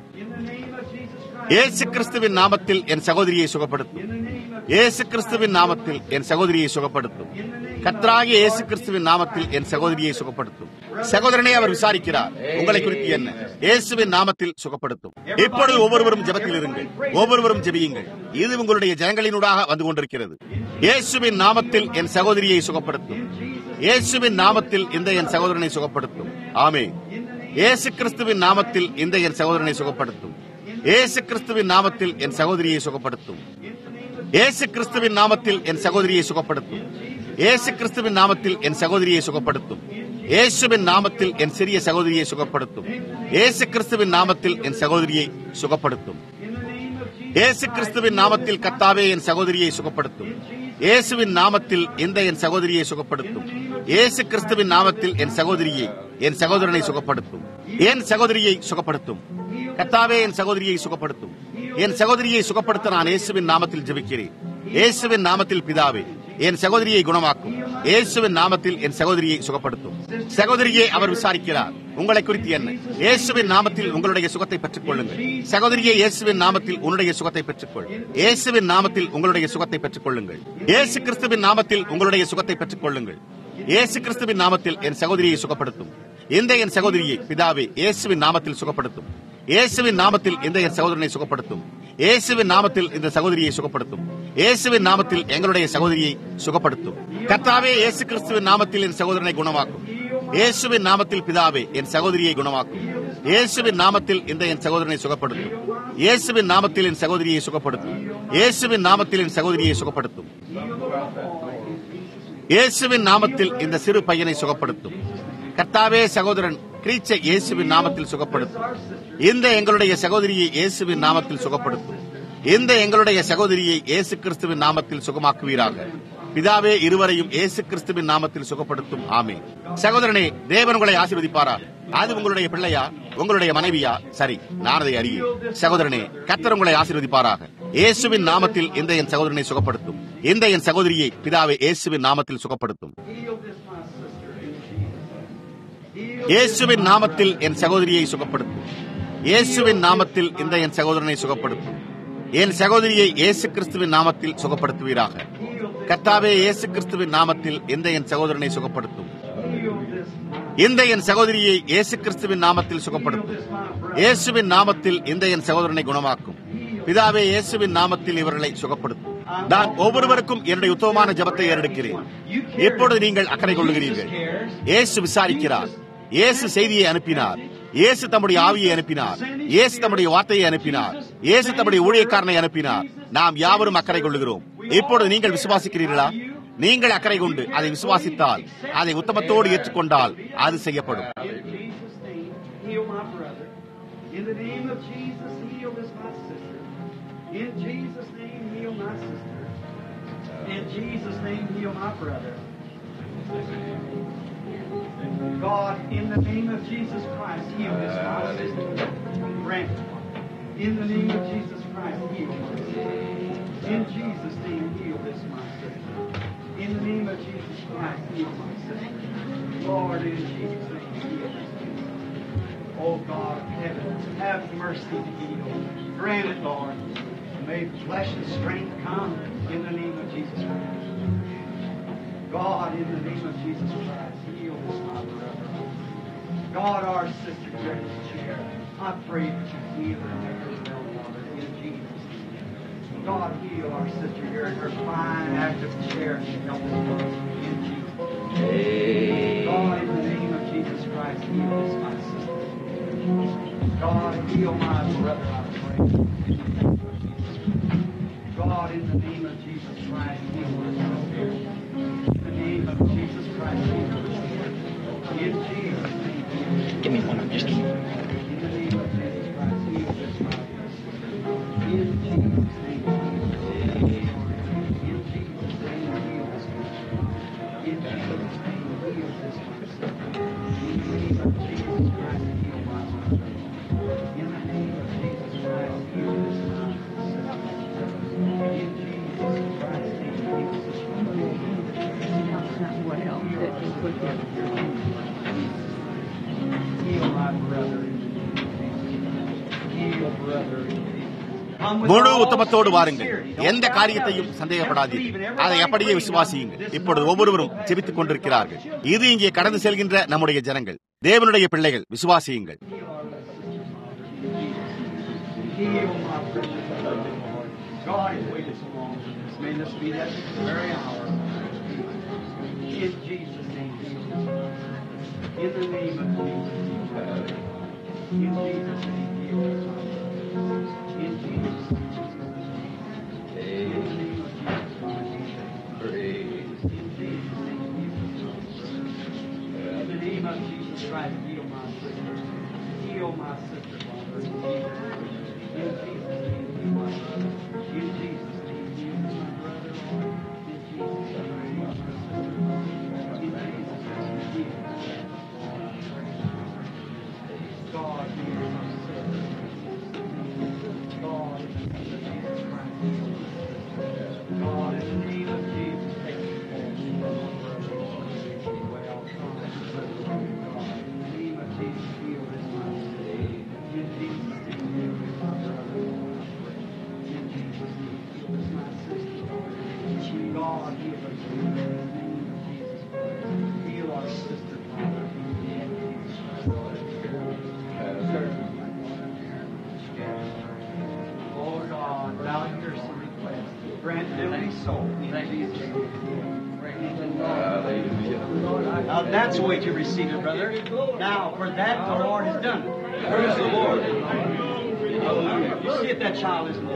இயேசு கிறிஸ்துவின் நாமத்தில் என் சகோதரியை சுகப்படுத்தும் இயேசு கிறிஸ்துவின் நாமத்தில் என் சகோதரியை சுகப்படுத்தும் கர்த்தராகிய இயேசு கிறிஸ்துவின் நாமத்தில் என் சகோதரியை சுகப்படுத்தும் சகோதரனை அவர் விசாரிக்கிறார் உங்களை குறித்து என்ன இயேசுவின் நாமத்தில் சுகப்படுத்தும் இப்பொழுது ஒவ்வொருவரும் ஜெபத்தில் இருங்கள் ஒவ்வொருவரும் ஜெபியுங்கள் இது உங்களுடைய ஜனங்களினூடாக வந்து கொண்டிருக்கிறது இயேசுவின் நாமத்தில் என் சகோதரியை சுகப்படுத்தும் இயேசுவின் நாமத்தில் இந்த என் சகோதரனை சுகப்படுத்தும் ஆமே இயேசு கிறிஸ்துவின் நாமத்தில் இந்த என் சகோதரனை சுகப்படுத்தும் இயேசு கிறிஸ்துவின் நாமத்தில் என் சகோதரியை சுகப்படுத்தும் இயேசு கிறிஸ்துவின் நாமத்தில் என் சகோதரியை சுகப்படுத்தும் இயேசு கிறிஸ்துவின் நாமத்தில் என் சகோதரியை சுகப்படுத்தும் இயேசுவின் நாமத்தில் என் சிறிய சகோதரியை சுகப்படுத்தும் இயேசு கிறிஸ்துவின் நாமத்தில் என் சகோதரியை சுகப்படுத்தும் இயேசு கிறிஸ்துவின் நாமத்தில் கத்தாவே என் சகோதரியை சுகப்படுத்தும் இயேசுவின் நாமத்தில் இந்த என் சகோதரியை சுகப்படுத்தும் இயேசு கிறிஸ்துவின் நாமத்தில் என் சகோதரியை என் சகோதரனை சுகப்படுத்தும் என் சகோதரியை சுகப்படுத்தும் கத்தாவே என் சகோதரியை சுகப்படுத்தும் என் சகோதரியை சுகப்படுத்த நான் இயேசுவின் நாமத்தில் ஜெபிக்கிறேன் இயேசுவின் நாமத்தில் பிதாவே என் சகோதரியை குணமாக்கும் இயேசுவின் நாமத்தில் என் சகோதரியை சுகப்படுத்தும் சகோதரியை அவர் விசாரிக்கிறார் உங்களை குறித்து என்ன இயேசுவின் நாமத்தில் உங்களுடைய சுகத்தை பெற்றுக் கொள்ளுங்கள் சகோதரியே இயேசுவின் நாமத்தில் உன்னுடைய சுகத்தை பெற்றுக்கொள் இயேசுவின் நாமத்தில் உங்களுடைய சுகத்தை பெற்றுக் கொள்ளுங்கள் இயேசு கிறிஸ்துவின் நாமத்தில் உங்களுடைய சுகத்தை பெற்றுக் கொள்ளுங்கள் இயேசு கிறிஸ்துவின் நாமத்தில் என் சகோதரியை சுகப்படுத்தும் இந்த என் சகோதரியை பிதாவே இயேசுவின் நாமத்தில் சுகப்படுத்தும் இயேசுவின் நாமத்தில் இந்த என் சகோதரனை சுகப்படுத்தும் இயேசுவின் நாமத்தில் இந்த சகோதரியை சுகப்படுத்தும் இயேசுவின் நாமத்தில் எங்களுடைய சகோதரியை சுகப்படுத்தும் கர்த்தாவே இயேசு கிறிஸ்துவின் நாமத்தில் என் சகோதரனை குணமாக்கும் இயேசுவின் நாமத்தில் பிதாவே என் சகோதரியை குணமாக்கும் இயேசுவின் நாமத்தில் இந்த என் சகோதரனை சுகப்படுத்தும் இயேசுவின் நாமத்தில் என் சகோதரியை சுகப்படுத்தும் இயேசுவின் நாமத்தில் என் சகோதரியை சுகப்படுத்தும் இயேசுவின் நாமத்தில் இந்த சிறு பையனை சுகப்படுத்தும் கர்த்தாவே சகோதரன் கிரீச்ச இயேசுவின் நாமத்தில் சுகப்படுத்தும் இந்த எங்களுடைய சகோதரியை இயேசுவின் நாமத்தில் சுகப்படுத்தும் இந்த எங்களுடைய சகோதரியை இயேசு கிறிஸ்துவின் நாமத்தில் சுகமாக்குவீராக பிதாவே இருவரையும் இயேசு கிறிஸ்துவின் நாமத்தில் சுகப்படுத்தும் ஆமே சகோதரனே தேவன் உங்களை ஆசீர்வதிப்பாரா அது உங்களுடைய பிள்ளையா உங்களுடைய மனைவியா சரி நான் அதை அறியேன் சகோதரனே கர்த்தர் உங்களை ஆசீர்வதிப்பாராக இயேசுவின் நாமத்தில் இந்த என் சகோதரனை சுகப்படுத்தும் இந்த என் சகோதரியை பிதாவே இயேசுவின் நாமத்தில் சுகப்படுத்தும் இயேசுவின் நாமத்தில் என் சகோதரியை சுகப்படுத்தும் இயேசுவின் நாமத்தில் இந்த என் சகோதரனை சுகப்படுத்தும் என் சகோதரியை இயேசு கிறிஸ்துவின் நாமத்தில் சுகப்படுத்துவீராக கர்த்தாவே இயேசு கிறிஸ்துவின் நாமத்தில் இந்த என் சகோதரனை சுகப்படுத்தும் இந்த என் சகோதரியை இயேசு கிறிஸ்துவின் நாமத்தில் சுகப்படுத்தும் இயேசுவின் நாமத்தில் இந்த என் சகோதரனை குணமாக்கும் பிதாவே இயேசுவின் நாமத்தில் இவர்களை சுகப்படுத்தும் நான் ஒவ்வொருவருக்கும் என்னுடைய உத்தமமான ஜபத்தை ஏறெடுக்கிறேன் இப்பொழுது நீங்கள் அக்கறை கொள்ளுகிறீர்கள் இயேசு விசாரிக்கிறார் இயேசு செய்தியை அனுப்பினார் இயேசு தம்முடைய ஆவியை அனுப்பினார் இயேசு தம்முடைய வார்த்தையை அனுப்பினார் இயேசு தம்முடைய ஊழியக்காரனை அனுப்பினார் நாம் யாவரும் அக்கறை கொள்ளுகிறோம் இப்பொழுது நீங்கள் விசுவாசிக்கிறீர்களா நீங்கள் அக்கறை கொண்டு அதை விசுவாசித்தால் அதை உத்தமத்தோடு ஏற்றுக்கொண்டால் அது செய்யப்படும் In the name of Jesus, heal this my sister. In Jesus' name, heal my sister. In Jesus' name, heal my brother. God, in the name of Jesus Christ, heal this my sister. Grant it. In the name of Jesus Christ, heal my sister. In Jesus' name, heal this my sister. In the name of Jesus Christ, heal my sister. Lord, in Jesus' name, heal this sister. Oh God of heaven, have mercy to heal. Grant it, Lord. May flesh and strength come in the name of Jesus Christ. God, in the name of Jesus Christ, heal this my brother. God, our sister here in this chair, I pray that you heal her and make her well, Father, in Jesus' name. God, heal our sister here in her fine, active chair and help us, in Jesus' name. God, in the name of Jesus Christ, heal this my sister. God, heal my brother, I pray. God, in the name of Jesus Christ, heal my sister. In the name of Jesus Christ, heal her. In Jesus' name, Give me one, just give me one. in the name of Jesus Christ, heal this my sister. In Jesus' name, heal. In Jesus' name, heal this my sister. In Jesus' name, heal this my sister. In the name of Jesus Christ, heal my mother. In the name of Jesus Christ, heal this my sister. In Jesus Christ's name, heal this my What else that you put him Heal my brother. Heal brother. Come with முழு all உத்தமத்தோடு வாருங்கள் sincerity. Don't எந்த doubt காரியத்தையும் others. சந்தேகப்படாதீர்கள் Everybody அதை அப்படியே believe. விசுவாசியுங்கள் This is இப்பொழுது not ஒவ்வொருவரும் people ஜெபித்துக் கொண்டிருக்கிறார்கள் passing இது இங்கே கடந்து செல்கின்ற நம்முடைய ஜனங்கள் தேவனுடைய பிள்ளைகள் விசுவாசியுங்கள் Heal our sister, Father. Heal my precious brother, Lord. God has waited so long. May this be that very hour. In Jesus' name, heal us. In the name of Jesus. In Jesus' name, heal us. In Jesus' name. In the name of Jesus Christ. In Jesus' name, heal us. In the name of Jesus Christ, heal my sister. Heal my sister, Father. In Jesus' name, heal my brother. In Jesus' name, heal my brother, Lord. In Jesus' name, heal my sister. In Jesus' name, heal God, heal my sister. God, in the name of Jesus Christ, heal my sister. God, in the name of Jesus, take the pulse from my brother, Lord. Well, God, in the name of Jesus, heal this my sister. In Jesus' name, heal this my brother, Lord. In Jesus' name, heal this my sister. God, heal us in the name of Jesus Christ. Heal our sister, Father. In the name of Jesus Oh God, thou hearest the request. Grant every soul in Jesus' name. Now that's the way to receive it, brother. Now, for that the Lord has done it. Praise the Lord. Hallelujah. You see if that child isn't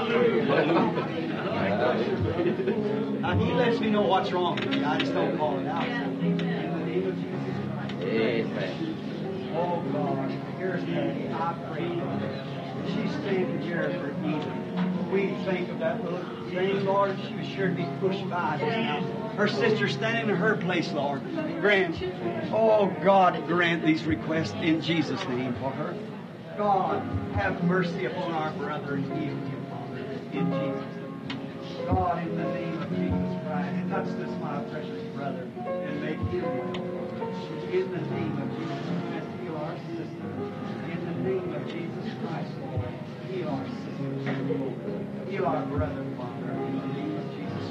Now, he lets me know what's wrong with me. I just don't call it out. In the name of Jesus Christ. Oh God, here's Patty. I pray for her. She's standing here for healing. We think of that little thing, Lord. She was sure to be pushed by just now. Her sister standing in her place, Lord. Grant, oh God, grant these requests in Jesus' name for her. God, have mercy upon our brother and heal him, Father, in Jesus' name. God, in the name of Jesus Christ, touch this my precious brother and make him well. In the name of Jesus Christ, heal our sister. In the name of Jesus Christ, Lord, heal our sister. Heal our brother, Father. In the name of Jesus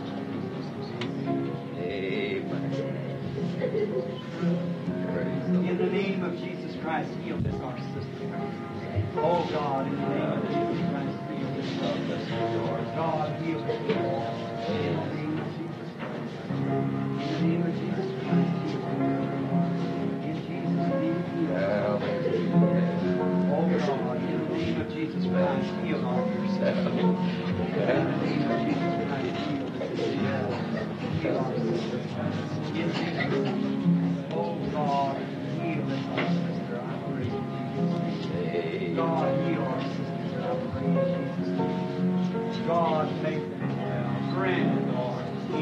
Christ. In the name of Jesus Christ, heal this our sister. Oh God, in the name of Jesus Christ, heal this our sister. Lord God, heal her. In the name of Jesus Christ. In the name of Jesus Christ, heal her. In Jesus' name, heal her. Oh God, in the name of Jesus Christ, heal our sister. In the name of Jesus Christ, heal this sister. Heal our sister. In Jesus' name. Oh God, heal this our sister. I pray in Jesus' name. God, heal our sister. I pray in Jesus' name. God, make them well. Grant it, Lord.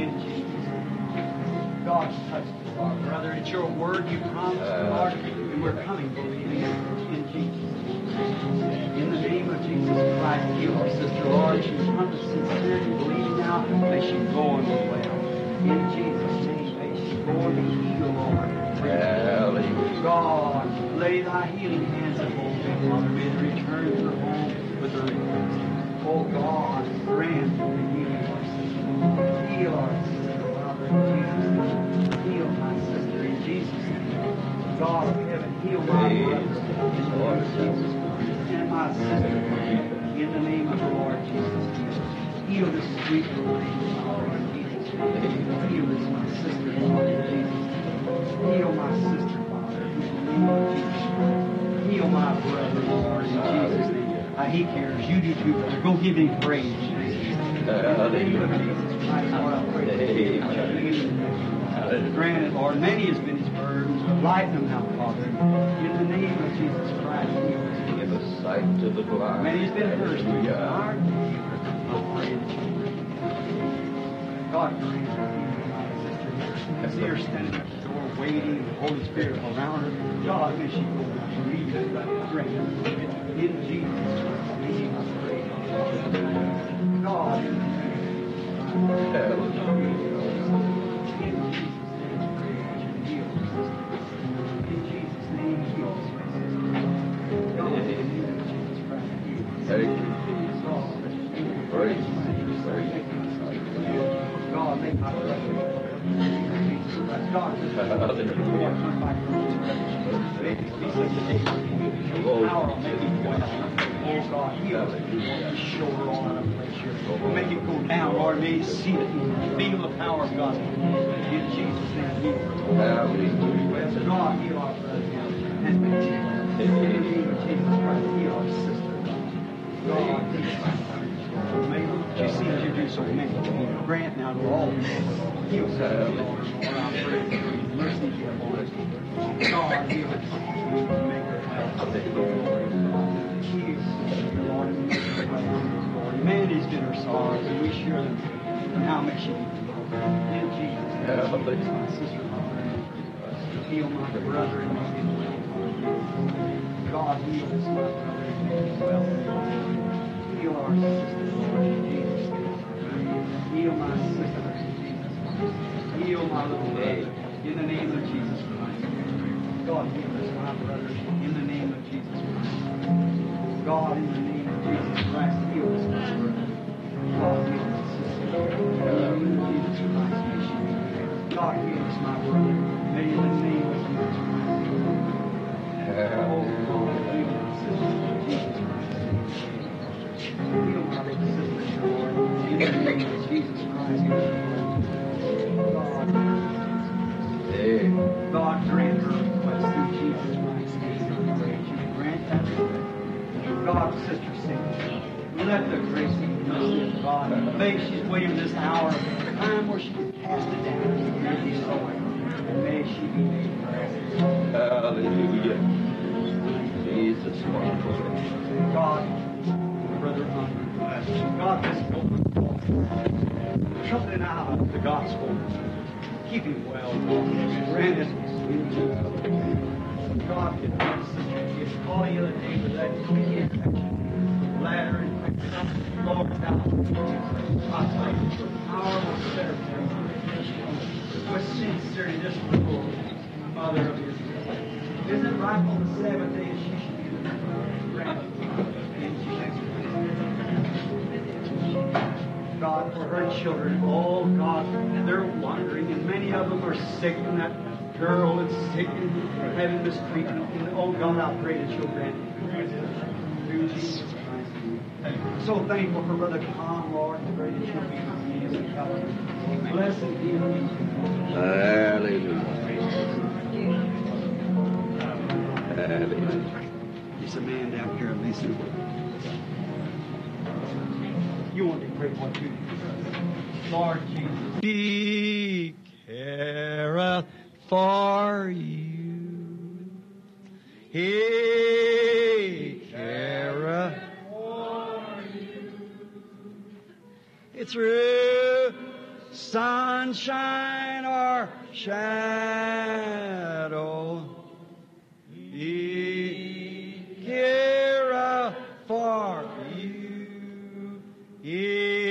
It's your word you promised, Lord, and we're coming believing it in Jesus. In the name of Jesus Christ, heal our sister, Lord. She's come to sincerity, believing now. May she go and be well. In Jesus' name, may she go and be healed, Lord. Hallelujah. God, lay thy healing hands upon them, Father. May they return to their home with their request. Oh God, grant the healing of our sister. Heal our sister, Father, in Jesus' name. Heal my sister in Jesus' name. God of heaven, heal my brother in the Lord Jesus Christ. And my sister, in the name of the Lord Jesus Christ. Heal this sweet little lady, Father, in Jesus' name. Heal this my sister, Father, in Jesus' name. Heal my sister, Father, in the name of Jesus Christ. Heal my brother, Lord, in Jesus' name. Uh, he cares. You do too, brother. Go give him praise. in Jesus' name. In the name of Jesus Christ, Lord, I pray that you Grant it, Lord. Many has been his burdens. Lighten them now, Father. In the name of Jesus Christ, heal us. Give us sight to the blind. Many has been thirsty. Hallelujah. Our I pray that you God grant her healing, my sister here. As they're standing at the door waiting, the Holy Spirit around her, God, may she go and read it, grant her. In Jesus Christ's name, I pray. God, in the name of Jesus Christ. In Jesus' name, heal her, sister. In Jesus' name, heal us, my sister. God, in the name of Jesus Christ, heal us. Thank you. Praise you. Praise you. God, make my brother. God, power will make him well. Oh God, heal his shoulder on a place here. Make him go down, Lord. May he see it and feel the power of God. In Jesus' name, heal. Hallelujah. God, heal our brother. And make him well. In the name of Jesus Christ, heal our sister. God, heal our brother. May she sees you do so many. Grant now to all heal sister, Lord. Lord, I pray for your mercy be upon us. God, heal us. Make her well. Heal sister, Lord, and make her well. Lord, many has been her sorrows, and we share them. Now may she be healed. In Jesus' name, Hallelujah. my sister, Lord. Heal my brother and make him well. God, heal us, my brother, and make him well. Heal our sister, Lord, in Jesus' name. Heal my sister, in Jesus' name. Heal my little brother, in the name of Jesus Christ. God, heal us, my brother, in the name of Jesus Christ. God, in the name of Jesus Christ, heal us, my brother. God, heal us, sister. In the name of Jesus Christ, may she be healed. God, heal us, my brother. May in the name of Jesus Christ. Oh, God, heal my sister, in Jesus Christ. Heal my little sister, Lord, in the name of Jesus Christ. God, Hey. God grant her request through Jesus Christ. I pray that you grant that request. God, Sister Cindy, let the grace and mercy of God, may she's waiting this hour, the time where she can cast it down and be sowing. And may she be made well. Hallelujah. Jesus, wonderful. God, Brother Hunter, God, this open something out of the gospel. Keep him well, God. Grant his sweet God, get my sister, get all the other day with that kidney infection, bladder infection, Lord, now, I pray for power of better with sincerity, this little mother of his. Is it right on the seventh day she should be the grandmother in Jesus' name? God, for her children, oh God, they're wandering, and many of them are sick, and that girl is sick and having mistreatment. And oh God, I pray that you'll grant it. Through Jesus Christ. So thankful for Brother Tom, Lord, and pray that you'll be with him and help him. Blessed be him. Hallelujah. Hallelujah. There's a man down here, listen. You want to pray what you Lord Jesus. He careth for you. He careth for you. It's true. sunshine or shadow, He careth for you. He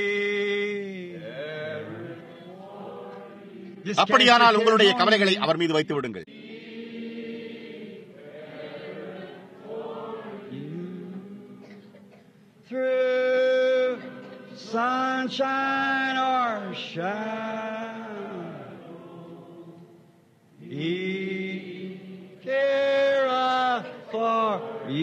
Just அப்படியானால் cast your உங்களுடைய cares on கவலைகளை Him. அவர் மீது வைத்து விடுங்கள் through sunshine or shadow. He careth for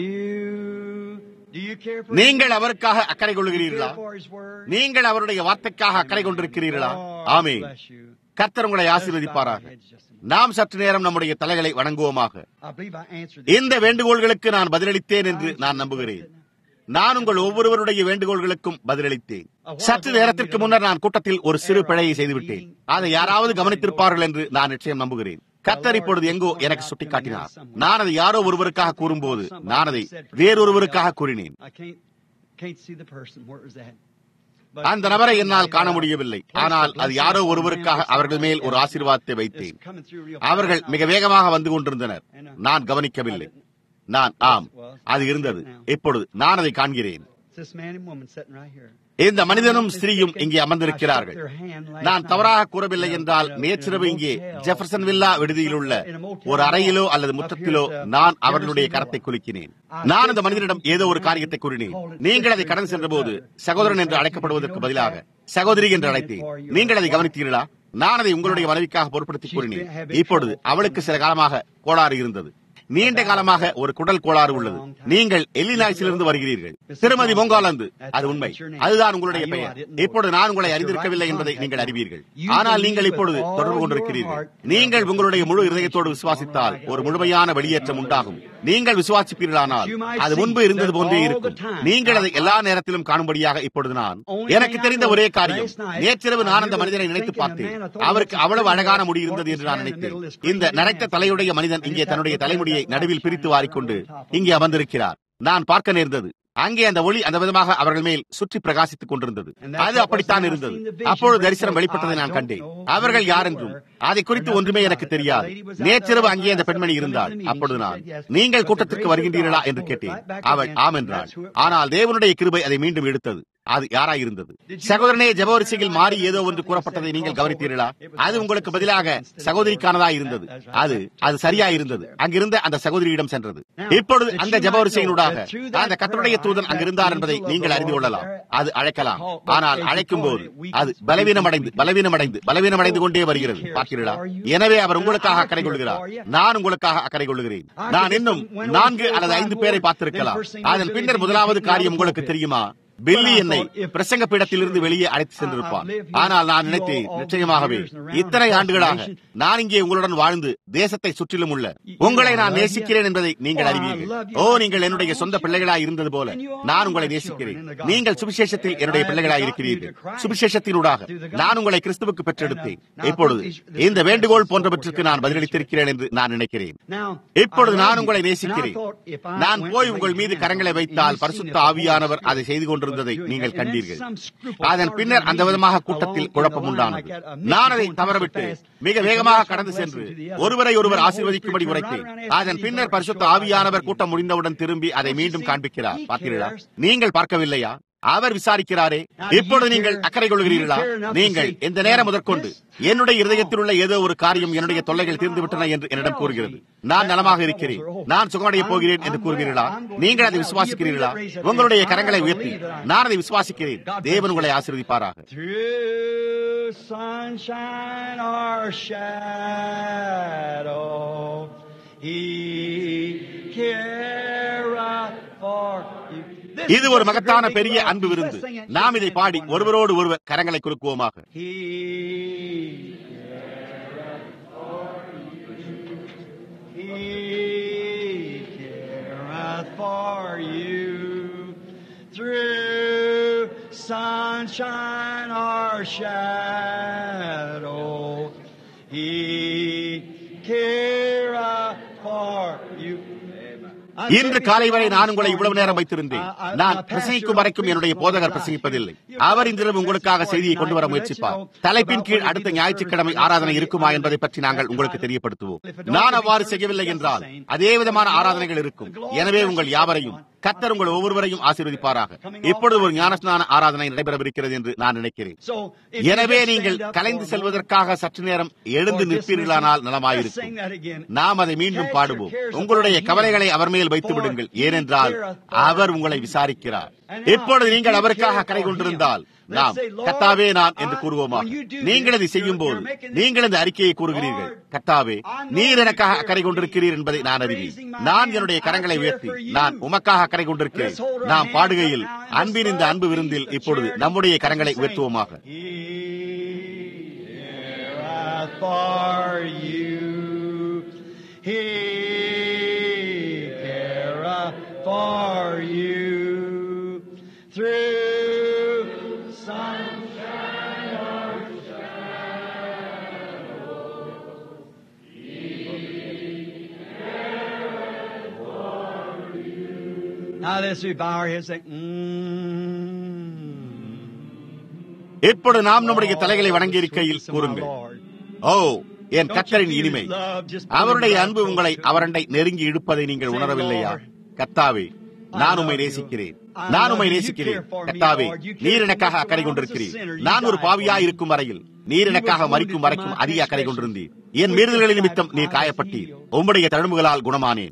you. Do you care for நீங்கள் அவருக்காக அக்கறை Do you கொள்கிறீர்களா care for His word? நீங்கள் அவருடைய வார்த்தைக்காக அக்கறை கொண்டிருக்கிறீர்களா Lord ஆமே bless you. கர்த்தர் உங்களை Let's bow our ஆசீர்வதிப்பாராக heads just a minute. நாம் சற்று நேரம் நம்முடைய தலைகளை வணங்குவோமாக I believe I answered இந்த வேண்டுகோள்களுக்கு நான் பதிலளித்தேன் என்று நான் நம்புகிறேன் நான் உங்கள் ஒவ்வொருவருடைய வேண்டுகோள்களுக்கும் பதிலளித்தேன் சற்று நேரத்திற்கு முன்னர் நான் கூட்டத்தில் ஒரு சிறு பிழையை செய்துவிட்டேன் அதை யாராவது கவனித்திருப்பார்கள் என்று நான் நிச்சயம் நம்புகிறேன் கர்த்தர் இப்பொழுது எங்கோ எனக்கு சுட்டிக்காட்டினார் நான் அதை யாரோ ஒருவருக்காக கூறும்போது நான் அதை வேறொருவருக்காக கூறினேன் I can't can't see the person. Where is that? அந்த நபரை என்னால் காண முடியவில்லை ஆனால் அது யாரோ ஒருவருக்காக அவர்கள் மேல் ஒரு ஆசீர்வாதத்தை வைத்தேன் அவர்கள் மிக வேகமாக வந்து கொண்டிருந்தனர் நான் கவனிக்கவில்லை நான் ஆம் அது இருந்தது இப்பொழுது நான் அதை காண்கிறேன் This man and woman sitting right here. இந்த மனிதனும் ஸ்திரீயும் இங்கே அமர்ந்திருக்கிறார்கள் நான் தவறாக கூறவில்லை என்றால் நேற்றிரவு இங்கே ஜெஃபர்சன் வில்லா விடுதியில் உள்ள ஒரு அறையிலோ அல்லது முற்றத்திலோ நான் அவர்களுடைய கரத்தை குலுக்கினேன் நான் அந்த மனிதனிடம் ஏதோ ஒரு காரியத்தை கூறினேன் நீங்கள் அதை கடந்து சென்றபோது சகோதரன் என்று அழைக்கப்படுவதற்கு பதிலாக சகோதரி என்று அழைத்தேன் நீங்கள் அதை கவனித்தீர்களா நான் அதை உங்களுடைய மனைவிக்காக பொருட்படுத்தி கூறினேன் இப்பொழுது அவளுக்கு சில காலமாக கோளாறு இருந்தது நீண்ட காலமாக ஒரு குடல் கோளாறு உள்ளது நீங்கள் எல்லினாய்ஸிலிருந்து வருகிறீர்கள் திருமதி மொங்காலந்து அது உண்மை அதுதான் உங்களுடைய பெயர் இப்பொழுது நான் உங்களை அறிந்திருக்கவில்லை என்பதை நீங்கள் அறிவீர்கள் ஆனால் நீங்கள் இப்பொழுது தொடர்பு கொண்டிருக்கிறீர்கள் நீங்கள் உங்களுடைய முழு இதயத்தோடு விசுவாசித்தால் ஒரு முழுமையான வெளியேற்றம் உண்டாகும் நீங்கள் விசுவாசிப்பீர்களானால் அது முன்பு இருந்தது போன்றே இருக்கும் நீங்கள் அதை எல்லா நேரத்திலும் காணும்படியாக இப்பொழுது நான் எனக்கு தெரிந்த ஒரே காரியம் நேற்றிரவு நான் அந்த மனிதனை நினைத்து பார்த்தேன் அவருக்கு அவ்வளவு அழகான முடி இருந்தது என்று நான் நினைத்தேன் இந்த நரைத்த தலையுடைய மனிதன் இங்கே தன்னுடைய தலைமுடியை நடுவில் பிரித்து வாரிக்கொண்டு இங்கே அமர்ந்திருக்கிறார் நான் பார்க்க நேர்ந்தது அங்கே அந்த ஒளி அந்த விதமாக அவர்கள் மேல் சுற்றி பிரகாசித்துக் கொண்டிருந்தது அது அப்படித்தான் இருந்தது அப்பொழுது தரிசனம் வெளிப்பட்டதை நான் கண்டேன் அவர்கள் யார் என்றும் அதை குறித்து ஒன்றுமே எனக்கு தெரியாது நேற்றிரவு அங்கே அந்த பெண்மணி இருந்தாள் அப்பொழுது நான் நீங்கள் கூட்டத்திற்கு வருகின்றீர்களா என்று கேட்டேன் அவள் ஆம் என்றாள் ஆனால் தேவனுடைய கிருபை அதை மீண்டும் எடுத்தது அது யாராயிருந்தது சகோதரனே ஜபவரிசையில் மாறி ஏதோ ஒன்று கூறப்பட்டதை நீங்கள் கவனித்தீர்களா அது உங்களுக்கு பதிலாக சகோதரிக்கானதா இருந்தது அது அது சரியா இருந்தது அங்கிருந்த அந்த சகோதரியிடம் சென்றது இப்பொழுது அந்த ஜபவரிசையினூடாக அந்த கத்தருடைய தூதன் அங்கிருந்தார் என்பதை நீங்கள் அறிந்து கொள்ளலாம் அது அழைக்கலாம் ஆனால் அழைக்கும் போது அது பலவீனமடைந்து பலவீனமடைந்து பலவீனமடைந்து கொண்டே வருகிறது பார்த்தீர்களா எனவே அவர் உங்களுக்காக அக்கறை கொள்கிறார் நான் உங்களுக்காக அக்கறை கொள்கிறேன் நான் இன்னும் நான்கு அல்லது ஐந்து பேரை பார்த்திருக்கலாம் அதன் பின்னர் முதலாவது காரியம் உங்களுக்கு தெரியுமா பில்லி என்னை பிரசங்க பீடத்திலிருந்து வெளியே அழைத்து சென்றிருப்பான் ஆனால் நான் நினைத்தேன் நிச்சயமாகவே இத்தனை ஆண்டுகளாக நான் இங்கே உங்களுடன் வாழ்ந்து தேசத்தை சுற்றிலும் உள்ள உங்களை நான் நேசிக்கிறேன் என்பதை நீங்கள் அறிவீர்கள் ஓ நீங்கள் என்னுடைய சொந்த பிள்ளைகளாய் இருந்தது போல நான் உங்களை நேசிக்கிறேன் நீங்கள் சுவிசேஷத்தில் என்னுடைய பிள்ளைகளாய் இருக்கிறீர்கள் சுவிசேஷத்தினூடாக நான் உங்களை கிறிஸ்துவுக்கு பெற்றெடுத்தேன் இப்பொழுது இந்த வேண்டுகோள் போன்றவற்றிற்கு நான் பதிலளித்திருக்கிறேன் என்று நான் நினைக்கிறேன் இப்பொழுது நான் உங்களை நேசிக்கிறேன் நான் போய் உங்கள் மீது கரங்களை வைத்தால் பரிசுத்த ஆவியானவர் அதை செய்து கொண்டிருந்ததை நீங்கள் கண்டீர்கள் அதன் பின்னர் அந்த விதமாக கூட்டத்தில் குழப்பம் உண்டானது நான் அதை தவறவிட்டு மிக வேகமாக கடந்து சென்று ஒருவரை ஒருவர் ஆசீர்வதிக்கும்படி உரைத்தேன் அதன் பின்னர் பரிசுத்த ஆவியானவர் கூட்டம் முடிந்தவுடன் திரும்பி அதை மீண்டும் காண்பிக்கிறார் பார்த்தீர்களா நீங்கள் பார்க்கவில்லையா அவர் விசாரிக்கிறாரே இப்பொழுது நீங்கள் அக்கறை கொள்கிறீர்களா நீங்கள் இந்த நேரம் முதற்கொண்டு என்னுடைய இருதயத்தில் உள்ள ஏதோ ஒரு காரியம் என்னுடைய தொல்லைகள் தீர்ந்துவிட்டன என்று என்னிடம் கூறுகிறது நான் நலமாக இருக்கிறேன் நான் சுகமடைய போகிறேன் என்று கூறுகிறீர்களா நீங்கள் அதை விசுவாசிக்கிறீர்களா உங்களுடைய கரங்களை உயர்த்தி நான் அதை விசுவாசிக்கிறேன் தேவன் உங்களை ஆசீர்வதிப்பாராக Through sunshine or shadow, He careth for you. This இது is ஒரு just a மகத்தான great big பெரிய love. அன்பு விருந்து Let's sing it. நாம் இதை பாடி ஒருவரோடு ஒருவர் கரங்களை குலுக்குவோமாக He He careth for you through sunshine or shadow. He careth for you. இன்று காலை வரை நான் உங்களை இவ்வளவு நேரம் வைத்திருந்தேன் நான் பிரசங்கிக்கும் வரைக்கும் என்னுடைய போதகர் பிரசங்கிப்பதில்லை அவர் இன்றிரவு உங்களுக்காக செய்தியை கொண்டு வர முயற்சிப்பார் தலைப்பின் கீழ் அடுத்த ஞாயிற்றுக்கிழமை ஆராதனை இருக்குமா என்பதை பற்றி நாங்கள் உங்களுக்கு தெரியப்படுத்துவோம் நான் அவ்வாறு செய்யவில்லை என்றால் அதே விதமான ஆராதனைகள் இருக்கும் எனவே உங்கள் யாவரையும் கத்தர் உங்கள் ஒவ்வொருவரையும் ஆசீர்வதிப்பாராக இப்பொழுது ஒரு ஞானஸ்நான ஆராதனை நடைபெறவிருக்கிறது என்று நான் நினைக்கிறேன் எனவே நீங்கள் கலைந்து செல்வதற்காக சற்று நேரம் எழுந்து நிற்பீர்களானால் நலமாயிருக்கும் நாம் அதை மீண்டும் பாடுவோம் உங்களுடைய கவலைகளை அவர் மேல் வைத்து விடுங்கள் ஏனென்றால் அவர் உங்களை விசாரிக்கிறார் இப்பொழுது நீங்கள் அவருக்காக அக்கறை கொண்டிருந்தால் நாம் கத்தாவே நான் என்று கூறுவோமா நீங்கள் அதை செய்யும் போது நீங்கள் இந்த அறிக்கையை கூறுகிறீர்கள் கத்தாவே நீர் எனக்காக அக்கறை கொண்டிருக்கிறீர் என்பதை நான் அறிவேன் நான் என்னுடைய கரங்களை உயர்த்தி நான் உமக்காக அக்கறை கொண்டிருக்கிறேன் நாம் பாடுகையில் அன்பின் இந்த அன்பு விருந்தில் இப்பொழுது நம்முடைய கரங்களை உயர்த்துவோமாக for you. He careth for you through sunshine or shadow. Now let's we bow our heads and say, mm. இப்பொழுது நாம் நம்முடைய தலைகளை வணங்கி இருக்கையில் கூறுங்கள் ஓ என் கத்தரின் இனிமை அவருடைய அன்பு உங்களை அவரண்டை நெருங்கி இழுப்பதை நீங்கள் உணரவில்லையா கத்தாவே நான் உம்மை நேசிக்கிறேன் நான் உம்மை நேசிக்கிறேன் கத்தாவே நீர் எனக்காக அக்கறை கொண்டிருக்கிறீர் நான் ஒரு பாவியா இருக்கும் வரையில் நீர் எனக்காக மறிக்கும் வரைக்கும் அதிக அக்கறை கொண்டிருந்தீர் என் மீறுதல்களின் நிமித்தம் நீர் காயப்பட்டீர் உம்முடைய தழும்புகளால் குணமானேன்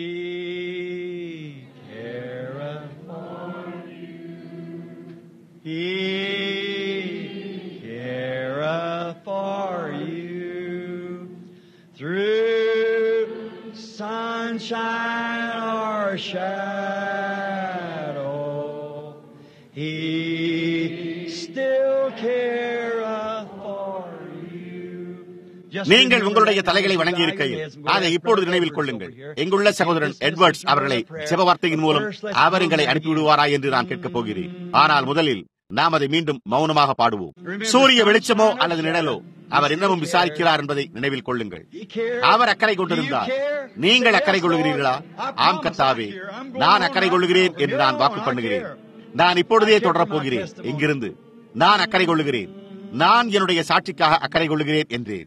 He careth for you through sunshine or shadow. He still careth for you. நீங்கள் உங்களுடைய தலைகளை வணங்கி இருக்கையில் அதை இப்பொழுது நினைவில் கொள்ளுங்கள் எங்குள்ள சகோதரன் எட்வர்ட்ஸ் அவர்களை செப வார்த்தையின் மூலம் அவர் எங்களை அனுப்பிவிடுவாரா என்று நான் கேட்கப் போகிறேன் ஆனால் முதலில் நாம் அதை மீண்டும் மௌனமாக பாடுவோம் சூரிய வெளிச்சமோ அல்லது நிழலோ அவர் இன்னமும் விசாரிக்கிறார் என்பதை நினைவில் கொள்ளுங்கள் அவர் அக்கறை கொண்டிருந்தார் நீங்கள் அக்கறை கொள்ளுகிறீர்களா ஆம் கத்தாவே நான் அக்கறை கொள்ளுகிறேன் என்று நான் வாக்கு பண்ணுகிறேன் நான் இப்பொழுதே தொடரப் போகிறேன் இங்கிருந்து நான் அக்கறை கொள்ளுகிறேன் நான் என்னுடைய சாட்சிக்காக அக்கறை கொள்ளுகிறேன் என்றேன்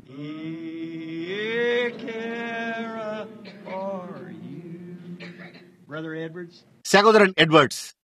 Brother Edwards. சகோதரன் எட்வர்ட்ஸ்